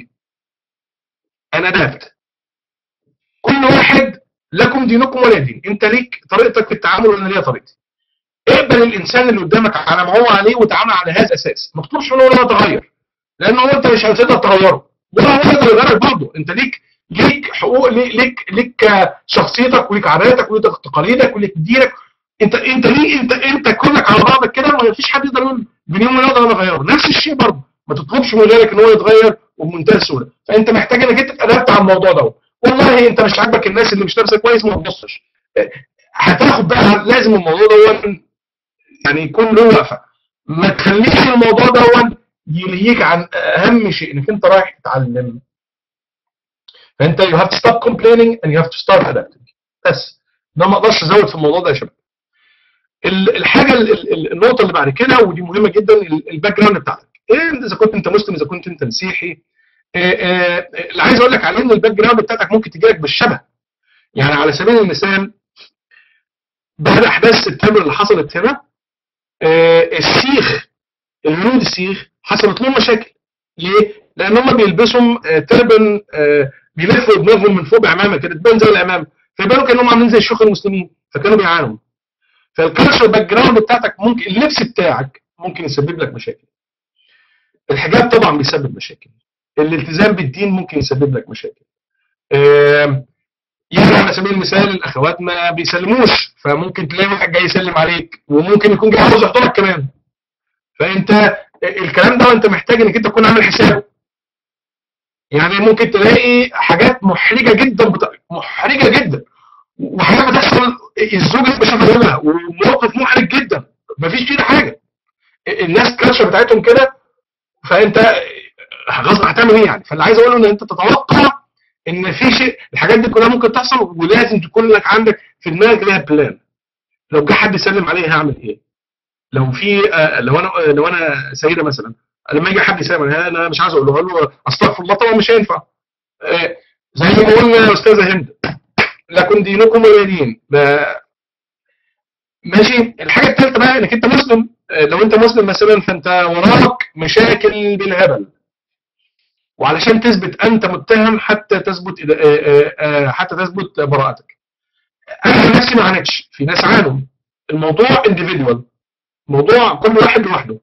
انا دافت كل واحد لكم دينكم ولا دين انت ليك طريقتك في التعامل وانا ليا طريقتي اقبل الانسان اللي قدامك على ما هو عليه وتعامل على هذا الاساس ما تطلبش منه ولا يتغير لان هو انت مش هتقدر تغيره ولا هو يقدر يغيرك برضه انت ليك ليك حقوق ليك ليك, ليك شخصيتك وليك عاداتك وليك تقاليدك وليك دينك انت انت ليه انت انت كلك على بعضك كده ما فيش حد يقدر يقول من يوم ما يقدر انا اغيره نفس الشيء برضه ما تطلبش من غيرك ان هو يتغير وبمنتهى السهوله فانت محتاج انك انت تتادبت على الموضوع ده والله انت مش عاجبك الناس اللي مش لابسه كويس ما تبصش هتاخد بقى لازم الموضوع ده يعني يكون له وقفه ما تخليش الموضوع ده يلهيك عن اهم شيء انك انت رايح تتعلم فانت you have to stop complaining and you have to start adapting بس ده ما اقدرش ازود في الموضوع ده يا شباب ال- الحاجه ال- ال- النقطه اللي بعد كده ودي مهمه جدا ال- الباك جراوند بتاعتك إيه اذا كنت انت مسلم اذا كنت انت مسيحي إيه إيه اللي عايز اقول لك عليه ان الباك جراوند بتاعتك ممكن تجي لك بالشبه يعني على سبيل المثال بعد احداث سبتمبر اللي حصلت هنا إيه السيخ الهنود السيخ حصلت لهم مشاكل ليه؟ لان هم بيلبسوا آه، تربن آه، بيلفوا دماغهم من فوق بعمامه كده تبان زي العمامه فيبانوا كانهم عاملين زي الشيوخ المسلمين فكانوا بيعانوا فالكالتشر باك جراوند بتاعتك ممكن اللبس بتاعك ممكن يسبب لك مشاكل الحجاب طبعا بيسبب مشاكل الالتزام بالدين ممكن يسبب لك مشاكل آم، يعني على سبيل المثال الاخوات ما بيسلموش فممكن تلاقي واحد جاي يسلم عليك وممكن يكون جاي عاوز يحضرك كمان فانت الكلام ده انت محتاج انك انت تكون عامل حسابه يعني ممكن تلاقي حاجات محرجه جدا بت... محرجه جدا وحاجات بتحصل الزوج مش فاهمها وموقف محرج جدا مفيش فيه حاجه الناس كالتشر بتاعتهم كده فانت غصب هتعمل ايه يعني فاللي عايز اقوله ان انت تتوقع ان في شيء الحاجات دي كلها ممكن تحصل ولازم تكون لك عندك في دماغك لها بلان لو جه حد يسلم عليه هعمل ايه لو في آه، لو انا آه، لو انا سيده مثلا لما يجي حد يسلم عليها انا مش عايز اقول له اقول له استغفر الله طبعا مش هينفع آه، زي ما قلنا يا استاذه هند لكن دينكم ولا دين ده- ماشي الحاجه الثالثه بقى انك انت مسلم آه، لو انت مسلم مثلا فانت وراك مشاكل بالهبل وعلشان تثبت انت متهم حتى تثبت إذا- آه، آه، آه، حتى تثبت براءتك انا عن نفسي ما عانيتش في ناس عانوا الموضوع individual موضوع كل واحد لوحده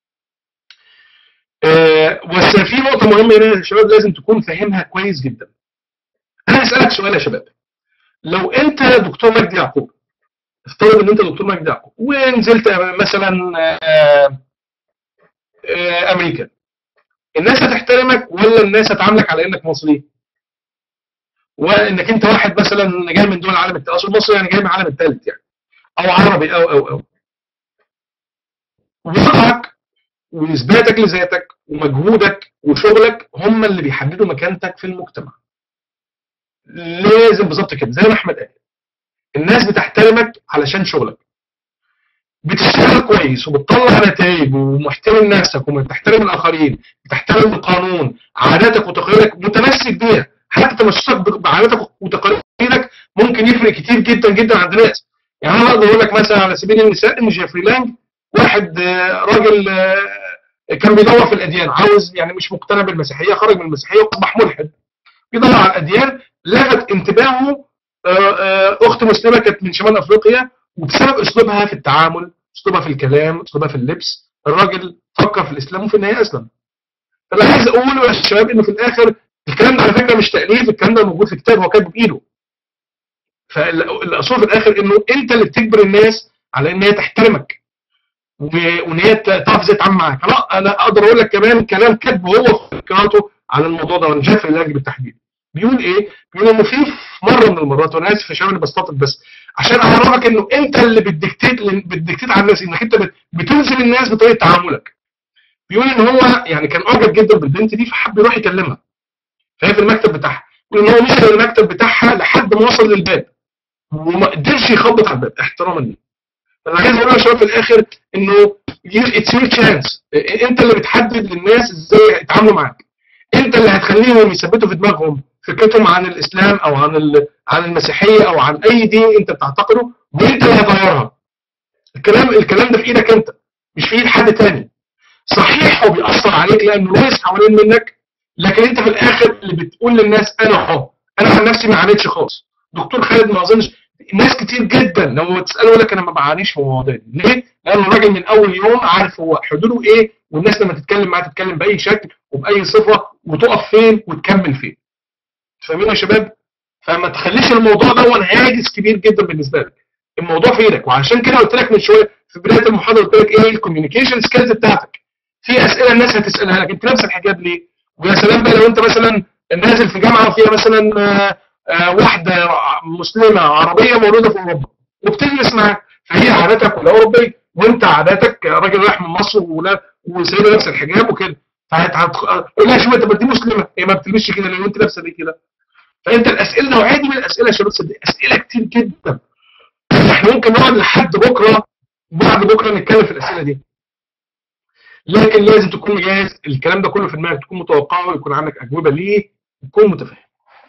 آه، بس في نقطة مهمة هنا يا شباب لازم تكون فاهمها كويس جدا. أنا هسألك سؤال يا شباب. لو أنت دكتور مجدي يعقوب افترض إن أنت دكتور مجدي يعقوب ونزلت مثلا آه، آه، أمريكا الناس هتحترمك ولا الناس هتعاملك على إنك مصري؟ وإنك أنت واحد مثلا جاي من دول العالم الثالث، أصل مصري يعني جاي من العالم الثالث يعني أو عربي أو أو أو. وضعك واثباتك لذاتك ومجهودك وشغلك هم اللي بيحددوا مكانتك في المجتمع لازم بالظبط كده زي ما احمد قال الناس بتحترمك علشان شغلك بتشتغل كويس وبتطلع نتائج ومحترم نفسك وبتحترم الاخرين بتحترم القانون عاداتك وتقاليدك متمسك بيها حتى تمسكك بعاداتك وتقاليدك ممكن يفرق كتير جدا جدا عند الناس يعني انا اقدر اقول لك مثلا على سبيل المثال ان جيفري لانج واحد آه، راجل آه، كان بيدور في الاديان عاوز يعني مش مقتنع بالمسيحيه خرج من المسيحيه واصبح ملحد بيدور على الاديان لفت انتباهه آه، آه، اخت مسلمه كانت من شمال افريقيا وبسبب اسلوبها في التعامل اسلوبها في الكلام اسلوبها في اللبس الراجل فكر في الاسلام وفي النهايه اسلم فانا عايز اقول يا شباب انه في الاخر الكلام ده على فكره مش تاليف الكلام ده موجود في كتاب هو كاتبه بايده فالاصول في الاخر انه انت اللي بتجبر الناس على ان هي تحترمك و- وان هي ت- تعرف ازاي تتعامل معاك انا انا اقدر اقول لك كمان كلام كاتبه هو في قراءته على الموضوع ده وانا شايف العلاج بالتحديد بيقول ايه؟ بيقول انه في في مره من المرات وانا اسف يا شباب اني بستطرد بس عشان اعرفك انه انت اللي بتديكتيت بتديكتيت على الناس انك انت بت- بتلزم الناس بطريقه تعاملك. بيقول ان هو يعني كان اعجب جدا بالبنت دي فحب يروح يكلمها. فهي في المكتب بتاعها. يقول ان هو مشي المكتب بتاعها لحد ما وصل للباب. وما قدرش يخبط على الباب احتراما ليه. انا عايز اقول يا شباب في الاخر انه اتس يور تشانس انت اللي بتحدد للناس ازاي يتعاملوا معاك انت اللي هتخليهم يثبتوا في دماغهم فكرتهم عن الاسلام او عن ال- عن المسيحيه او عن اي دين انت بتعتقده وانت اللي هتغيرها الكلام الكلام ده في ايدك انت مش في ايد حد تاني صحيح هو بيأثر عليك لانه ناس حوالين منك لكن انت في الاخر اللي بتقول للناس انا اهو انا عن نفسي ما عانيتش خالص دكتور خالد ما اظنش ناس كتير جدا لما تساله يقول لك انا ما بعانيش في المواضيع دي ليه؟ لان الراجل من اول يوم عارف هو حدوده ايه والناس لما تتكلم معاه تتكلم باي شكل وباي صفه وتقف فين وتكمل فين فاهمين يا شباب؟ فما تخليش الموضوع ده هاجس كبير جدا بالنسبه لك الموضوع في ايدك وعشان كده قلت لك من شويه في بدايه المحاضره قلت لك ايه الكوميونيكيشن سكيلز بتاعتك في اسئله الناس هتسالها لك انت لابس الحجاب ليه؟ ويا سلام بقى لو انت مثلا نازل في جامعه فيها مثلا آه، آه، واحده مسلمه عربيه مولوده في اوروبا وبتجلس معاك فهي عاداتك الاوروبيه وانت عاداتك راجل رايح من مصر ولا وسايبه نفس الحجاب وكده فهتقول لها شو انت ما دي مسلمه هي ما بتلبسش كده ليه وانت لابسه ليه كده فانت الاسئله نوعيه دي من الاسئله يا شباب صدق اسئله كتير جدا احنا ممكن نقعد لحد بكره بعد بكره نتكلم في الاسئله دي لكن لازم تكون مجهز الكلام ده كله في دماغك تكون متوقعه ويكون عندك اجوبه ليه وتكون متفاهم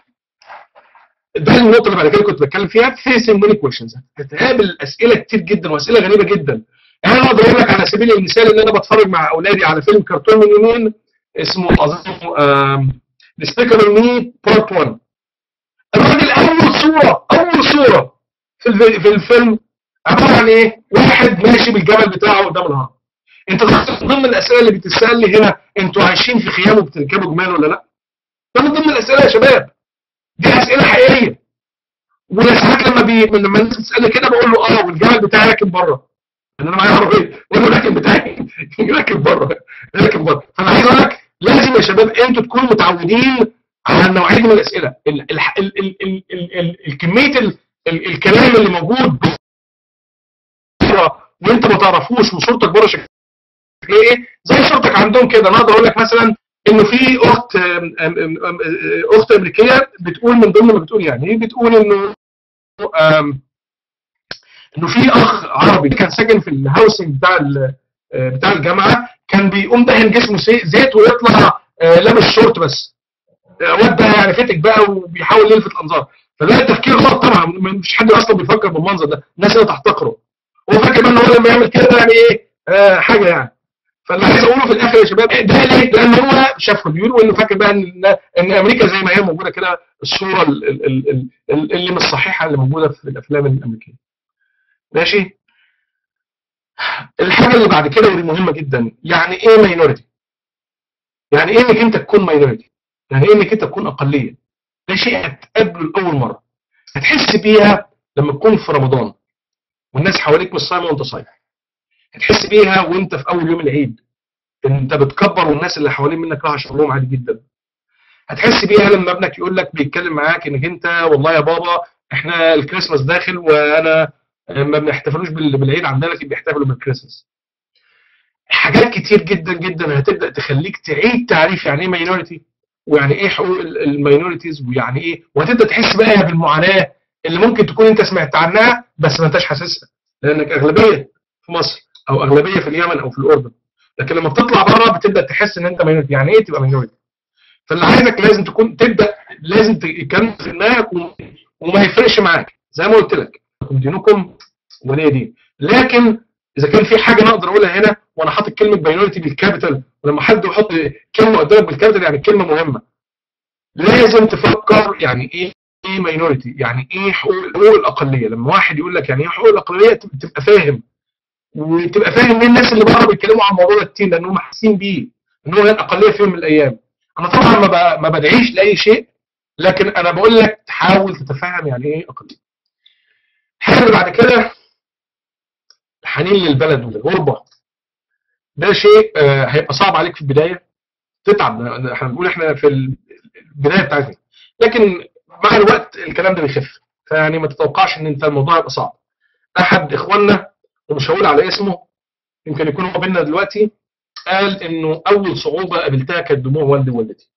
ده النقطه اللي بعد كده كنت بتكلم فيها فيسنج ماني كويشنز هتقابل اسئله كتير جدا واسئله غريبه جدا يعني انا اقدر اقول لك على سبيل المثال ان انا بتفرج مع اولادي على فيلم كرتون من يومين اسمه اظن ديسبيكابل مي بارت 1 الراجل اول صوره اول صوره في الف- في الفيلم عباره عن ايه؟ واحد ماشي بالجمل بتاعه قدام الهرم انت تعرف من ضمن الاسئله اللي بتتسال لي هنا انتوا عايشين في خيام وبتركبوا جمال ولا لا؟ ده من ضمن الاسئله يا شباب دي اسئله حقيقيه وانا ساعات لما بي... لما الناس تسالني كده بقول له اه والجمل بتاعي راكب بره لان انا معايا عربيه بقول له راكب بتاعي راكب بره راكب بره فانا عايز اقول لك لازم يا شباب انتوا تكونوا متعودين على النوعيه دي من الاسئله ال... ال... ال... ال... ال... ال... ال... الكميه ال... ال... الكلام اللي موجود بره وانت ما تعرفوش وصورتك بره شكلها ايه زي صورتك عندهم كده انا اقدر اقول لك مثلا انه في اخت أم- أم- أم- أم- اخت امريكيه بتقول من ضمن ما بتقول يعني بتقول انه أم، انه في اخ عربي كان ساكن في الهاوسنج بتاع ال- آه، بتاع الجامعه كان بيقوم دهن جسمه سي- زيت ويطلع آه، لابس شورت بس آه، واد ده يعني فتك بقى وبيحاول يلفت الانظار فده التفكير غلط طبعا مفيش حد اصلا بيفكر بالمنظر ده الناس اللي تحتقره هو فاكر بقى ان هو لما يعمل كده يعني ايه آه حاجه يعني فاللي عايز اقوله في الاخر يا شباب ده ليه؟ لان هو شافهم بيقولوا انه فاكر بقى ان ان امريكا زي ما هي موجوده كده الصوره ال- ال- ال- ال- اللي مش صحيحه اللي موجوده في الافلام الامريكيه. ماشي؟ الحاجه اللي بعد كده ودي مهمه جدا يعني ايه ماينورتي؟ يعني ايه انك انت تكون ماينورتي؟ يعني ايه انك انت تكون اقليه؟ ده شيء هتقابله لاول مره. هتحس بيها لما تكون في رمضان والناس حواليك مش صايمه وانت صايم. هتحس بيها وانت في اول يوم العيد انت بتكبر والناس اللي حوالين منك راح شغلهم عادي جدا هتحس بيها لما ابنك يقول لك بيتكلم معاك انك انت والله يا بابا احنا الكريسماس داخل وانا ما بنحتفلوش بال- بالعيد عندنا لكن بيحتفلوا بالكريسماس حاجات كتير جدا جدا هتبدا تخليك تعيد تعريف يعني ايه ماينورتي ويعني ايه حقوق الماينورتيز ويعني ايه وهتبدا تحس بقى بالمعاناه اللي ممكن تكون انت سمعت عنها بس ما انتش حاسسها لانك اغلبيه في مصر او اغلبيه في اليمن او في الاردن لكن لما بتطلع بره بتبدا تحس ان انت ماينورتي يعني ايه تبقى ماينورتي فاللي عايزك لازم تكون تبدا لازم تكمل في دماغك وم- وما يفرقش معاك زي ما قلت لك لكم دينكم ولي دين لكن اذا كان في حاجه انا اقدر اقولها هنا وانا حاطط كلمه ماينورتي بالكابيتال ولما حد يحط كلمه قدامك بالكابيتال يعني كلمه مهمه لازم تفكر يعني ايه ايه ماينورتي يعني ايه حقوق حقوق الاقليه لما واحد يقول لك يعني ايه حقوق الاقليه تب- تبقى فاهم وتبقى فاهم مين الناس اللي بره بيتكلموا عن الموضوع ده كتير لانهم حاسين بيه ان هو الاقليه في يوم من الايام انا طبعا ما ب- ما بدعيش لاي شيء لكن انا بقول لك تحاول تتفهم يعني ايه اقليه الحاجه اللي بعد كده الحنين للبلد والغربه ده شيء آه، هيبقى صعب عليك في البدايه تتعب احنا بنقول احنا في البدايه بتاعتنا لكن مع الوقت الكلام ده بيخف فيعني ما تتوقعش ان انت الموضوع يبقى صعب احد اخواننا ومش هقول على اسمه يمكن يكون هو بينا دلوقتي قال انه اول صعوبه قابلتها كانت دموع والدي ووالدتي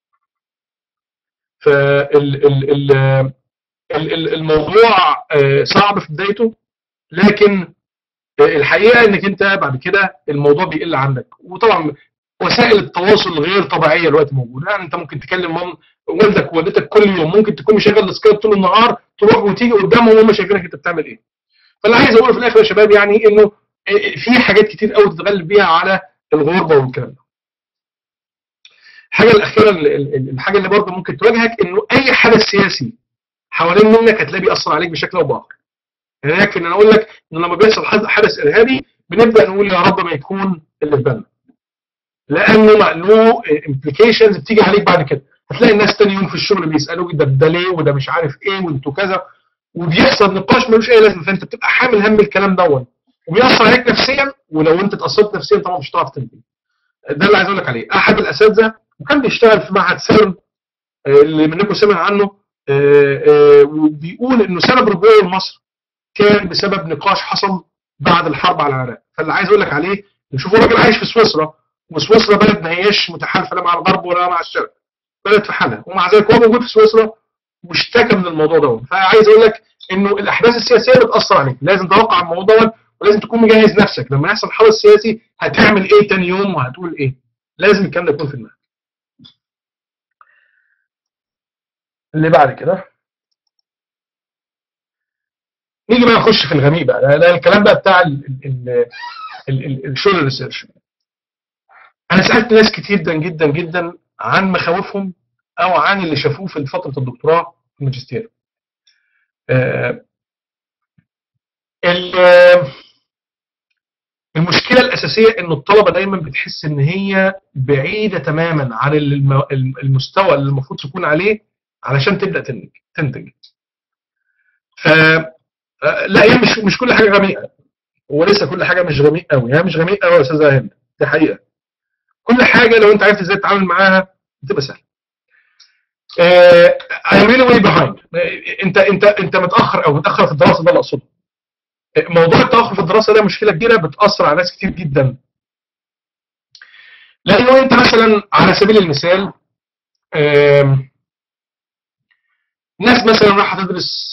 فال ال ال ال- ال- الموضوع آه، صعب في بدايته لكن آه، الحقيقه انك انت بعد كده الموضوع بيقل عندك وطبعا وسائل التواصل غير طبيعيه دلوقتي موجوده يعني انت ممكن تكلم مام والدك ووالدتك كل يوم ممكن تكون مشغل السكايب طول النهار تروح وتيجي قدامهم وهم شايفينك انت بتعمل ايه فاللي عايز اقوله في الاخر يا شباب يعني انه آه، في حاجات كتير قوي تتغلب بيها على الغربه والكلام ده الحاجه الاخيره اللي- اللي- الحاجه اللي برضه ممكن تواجهك انه اي حدث سياسي حوالين منك هتلاقيه بيأثر عليك بشكل او باخر يعني يكفي ان انا اقول لك ان لما بيحصل حد- حدث ارهابي بنبدا نقول يا رب ما يكون اللي في بالنا لانه ما- له امبليكيشنز بتيجي عليك بعد كده هتلاقي الناس تاني يوم في الشغل بيسالوك ده ده ليه وده مش عارف ايه وانتوا كذا وبيحصل نقاش ملوش اي لازمه فانت بتبقى حامل هم الكلام دوت وبيأثر عليك نفسيا ولو انت اتأثرت نفسيا طبعا مش هتعرف تنتج ده اللي عايز اقول لك عليه احد الاساتذه وكان بيشتغل في معهد سيرن آه، اللي منكم سمع عنه آه، آه، وبيقول انه سبب رجوعه لمصر كان بسبب نقاش حصل بعد الحرب على العراق فاللي عايز اقول لك عليه نشوف راجل عايش في سويسرا وسويسرا بلد ما هياش متحالفه لا مع الغرب ولا مع الشرق بلد في حالها ومع ذلك هو موجود في سويسرا واشتكى من الموضوع ده فعايز اقول لك انه الاحداث السياسيه بتاثر عليك لازم تتوقع الموضوع ده ولازم تكون مجهز نفسك لما يحصل حدث سياسي هتعمل ايه تاني يوم وهتقول ايه لازم الكلام ده يكون في دماغك اللي بعد كده نيجي بقى نخش في الغميق بقى ده, ده الكلام بقى بتاع ال- ال- ال- ال- الشغل الريسيرش انا سالت ناس كتير جدا جدا جدا عن مخاوفهم او عن اللي شافوه في فتره الدكتوراه في الماجستير آه، ال- المشكله الاساسيه ان الطلبه دايما بتحس ان هي بعيده تماما عن الم- المستوى اللي المفروض تكون عليه علشان تبدا تنتج تنتج ف آه، لا هي مش مش كل حاجه غميقه ولسه كل حاجه مش غميق قوي هي مش غميق قوي يا استاذه هند دي حقيقه كل حاجه لو انت عرفت ازاي تتعامل معاها بتبقى سهله آه، I'm really way behind آه، انت انت انت متاخر او متاخر في الدراسه ده اللي اقصده آه، موضوع التاخر في الدراسه ده مشكله كبيره بتاثر على ناس كتير جدا لانه انت مثلا على سبيل المثال آم، ناس مثلا راح تدرس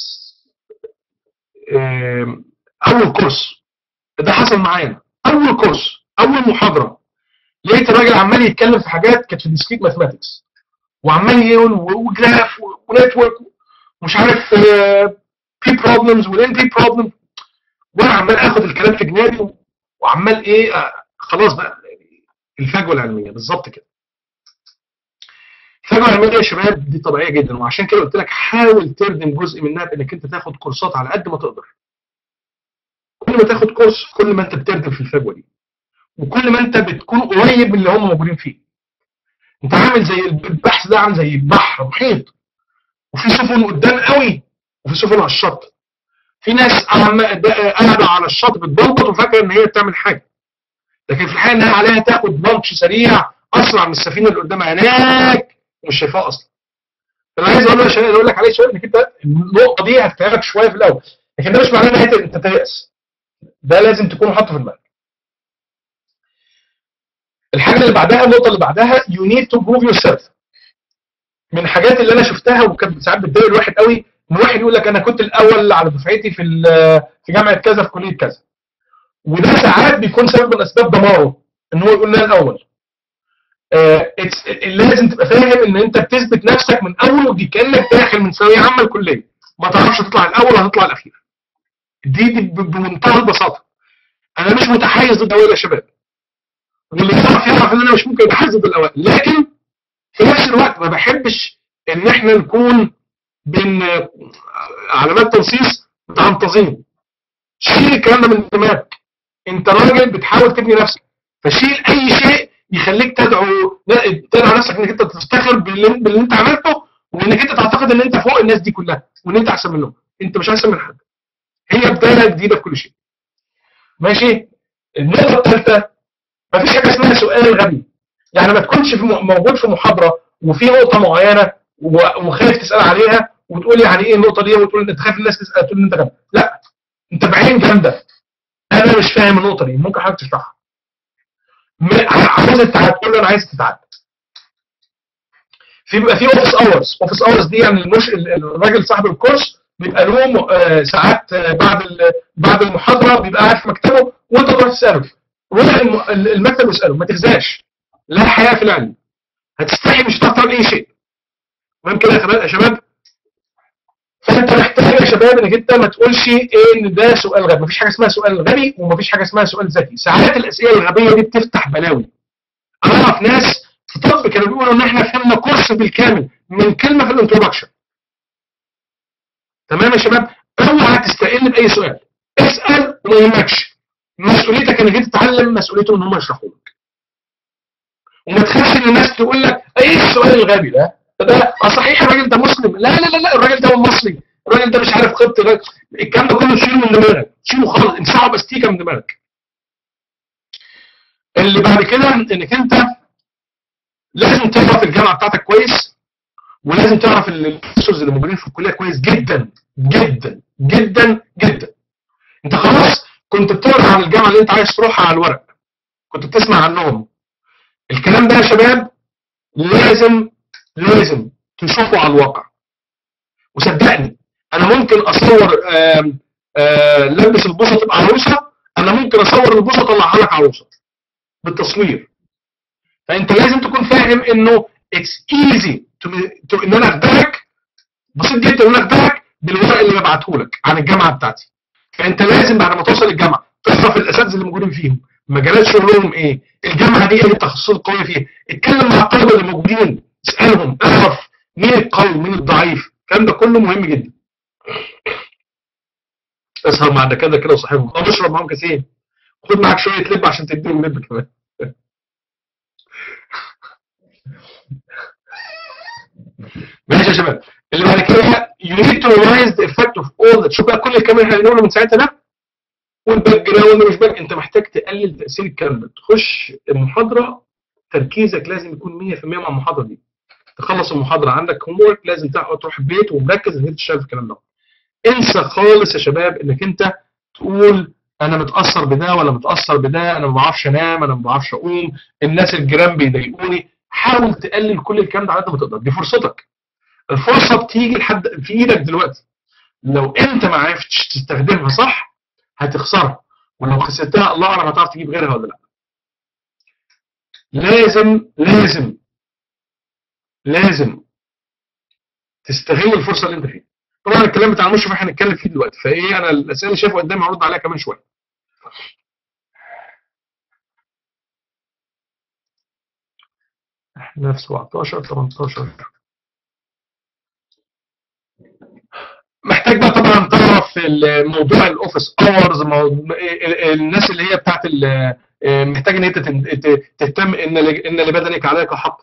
آم، اول كورس ده حصل معانا اول كورس اول محاضره لقيت الراجل عمال يتكلم في حاجات كانت في ديسكريت ماثماتكس وعمال يقول وجراف ونتورك ومش عارف بي بروبلمز والان بي بروبلم وانا عمال اخد الكلام في جنابي وعمال ايه آه، خلاص بقى الفجوه العلميه بالظبط كده الفجوه العلميه دي يا شباب دي طبيعيه جدا وعشان كده قلت لك حاول تردم جزء منها بانك انت تاخد كورسات على قد ما تقدر كل ما تاخد كورس كل ما انت بتردم في الفجوه دي وكل ما انت بتكون قريب من اللي هم موجودين فيه انت عامل زي البحث ده عامل زي بحر محيط وفي سفن قدام قوي وفي سفن على الشط في ناس قاعده على الشط بتبلبط وفاكره ان هي بتعمل حاجه لكن في الحقيقه انها عليها تاخد لانش سريع اسرع من السفينه اللي قدامها هناك ومش شايفاها اصلا انا عايز اقول لك اقول لك عليه سؤال انك انت النقطه دي هتتعبك شويه في الاول لكن ده مش معناه ان انت تيأس ده لازم تكون حاطه في دماغك الحاجه اللي بعدها النقطه اللي بعدها you need to prove yourself من الحاجات اللي انا شفتها وكانت ساعات بتضايق الواحد قوي ان واحد يقول لك انا كنت الاول على دفعتي في في جامعه كذا في كليه كذا وده ساعات بيكون سبب من اسباب دماره ان هو يقول لنا الاول آه لازم تبقى فاهم ان انت بتثبت نفسك من اول ودي كانك داخل من ثانويه عامه الكليه ما تعرفش تطلع الاول ولا تطلع الاخير دي, دي بمنتهى البساطه انا مش متحيز ضد الاوائل يا شباب واللي يعرف يعرف ان انا مش ممكن اتحيز ضد الاوائل لكن في نفس الوقت ما بحبش ان احنا نكون بين علامات تنصيص متعنطزين شيل الكلام ده من دماغك انت راجل بتحاول تبني نفسك فشيل اي شيء يخليك تدعو تدعو نفسك انك انت تفتخر باللي, باللي انت عملته وانك انت تعتقد ان انت فوق الناس دي كلها وان انت احسن منهم انت مش احسن من حد هي بدايه جديده في كل شيء ماشي النقطه الثالثه مفيش حاجه اسمها سؤال غبي يعني ما تكونش في موجود في محاضره وفي نقطه معينه وخايف تسال عليها وتقول يعني ايه النقطه دي وتقول انت خايف الناس تسال تقول انت غبي لا انت بعين جامده انا مش فاهم النقطه دي ممكن حضرتك تشرحها عايز تتعاد تقول له انا عايز تتعاد في بيبقى في اوفيس اورز اوفيس اورز دي يعني المش... الراجل صاحب الكورس بيبقى له ساعات بعد بعد المحاضره بيبقى قاعد في مكتبه وانت تروح تساله روح المكتب واساله ما تخزاش لا حياه في العلم هتستحي مش هتعرف تعمل اي شيء تمام كده يا شباب فانت محتاج يا شباب انك انت ما تقولش ايه ان ده سؤال غبي مفيش حاجه اسمها سؤال غبي ومفيش حاجه اسمها سؤال ذكي ساعات الاسئله الغبيه دي بتفتح بلاوي انا اعرف ناس في طب كانوا بيقولوا ان احنا فهمنا كورس بالكامل من كلمه في الانترودكشن تمام يا شباب اوعى تستقل باي سؤال اسال وما يهمكش مسؤوليتك انك انت تتعلم مسؤوليتهم ان هم يشرحوا لك وما تخافش ان الناس تقول لك ايه السؤال الغبي ده ده صحيح الراجل ده مسلم لا لا لا لا الراجل ده مصري الراجل ده مش عارف خط الكلام ده كله شيله من دماغك شيله خالص امسحه باستيكه من دماغك اللي بعد كده انك انت لازم تعرف الجامعه بتاعتك كويس ولازم تعرف البروفيسورز اللي موجودين في الكليه كويس جدا جدا جدا جدا انت خلاص كنت بتقرا عن الجامعه اللي انت عايز تروحها على الورق كنت بتسمع عنهم الكلام ده يا شباب لازم لازم تشوفه على الواقع وصدقني انا ممكن اصور آم آم لبس البوصه تبقى عروسه انا ممكن اصور البوصه اطلعها لك عروسه بالتصوير فانت لازم تكون فاهم انه اتس ايزي ان انا اخدعك بسيط جدا ان انا اخدعك بالورق اللي ببعته لك عن الجامعه بتاعتي فانت لازم بعد ما توصل الجامعه تعرف الاساتذه اللي موجودين فيهم مجالات شغلهم ايه الجامعه دي ايه التخصصات القويه فيها اتكلم مع الطلبه اللي موجودين اسالهم اعرف مين القوي مين الضعيف الكلام ده كله مهم جدا اسهر مع الدكاتره كده وصاحبهم او اشرب معاهم كاسين خد معاك شويه لب عشان تديهم لب كمان ماشي يا شباب اللي بعد كده you need to realize the effect of all that شوف بقى كل الكلام اللي احنا بنقوله من ساعتها ده والباك جراوند مش باك انت محتاج تقلل تاثير الكلام ده تخش المحاضره تركيزك لازم يكون 100% مع المحاضره دي تخلص المحاضره عندك هوم ورك لازم تروح البيت ومركز انك تشتغل في الكلام ده انسى خالص يا شباب انك انت تقول انا متاثر بده ولا متاثر بده انا ما بعرفش انام انا ما بعرفش اقوم الناس الجيران بيضايقوني حاول تقلل كل الكلام ده على قد ما تقدر دي فرصتك الفرصه بتيجي لحد في ايدك دلوقتي لو انت ما عرفتش تستخدمها صح هتخسرها ولو خسرتها الله اعلم هتعرف تجيب غيرها ولا لا لازم لازم لازم تستغل الفرصه اللي انت فيها طبعا الكلام بتاع المشرف احنا هنتكلم فيه دلوقتي فايه انا الاسئله اللي شايفها قدامي هرد عليها كمان شويه احنا في 17 18 محتاج بقى طبعا تعرف موضوع الاوفيس اورز الناس اللي هي بتاعت محتاج ان انت تهتم ان ان لبدنك عليك حق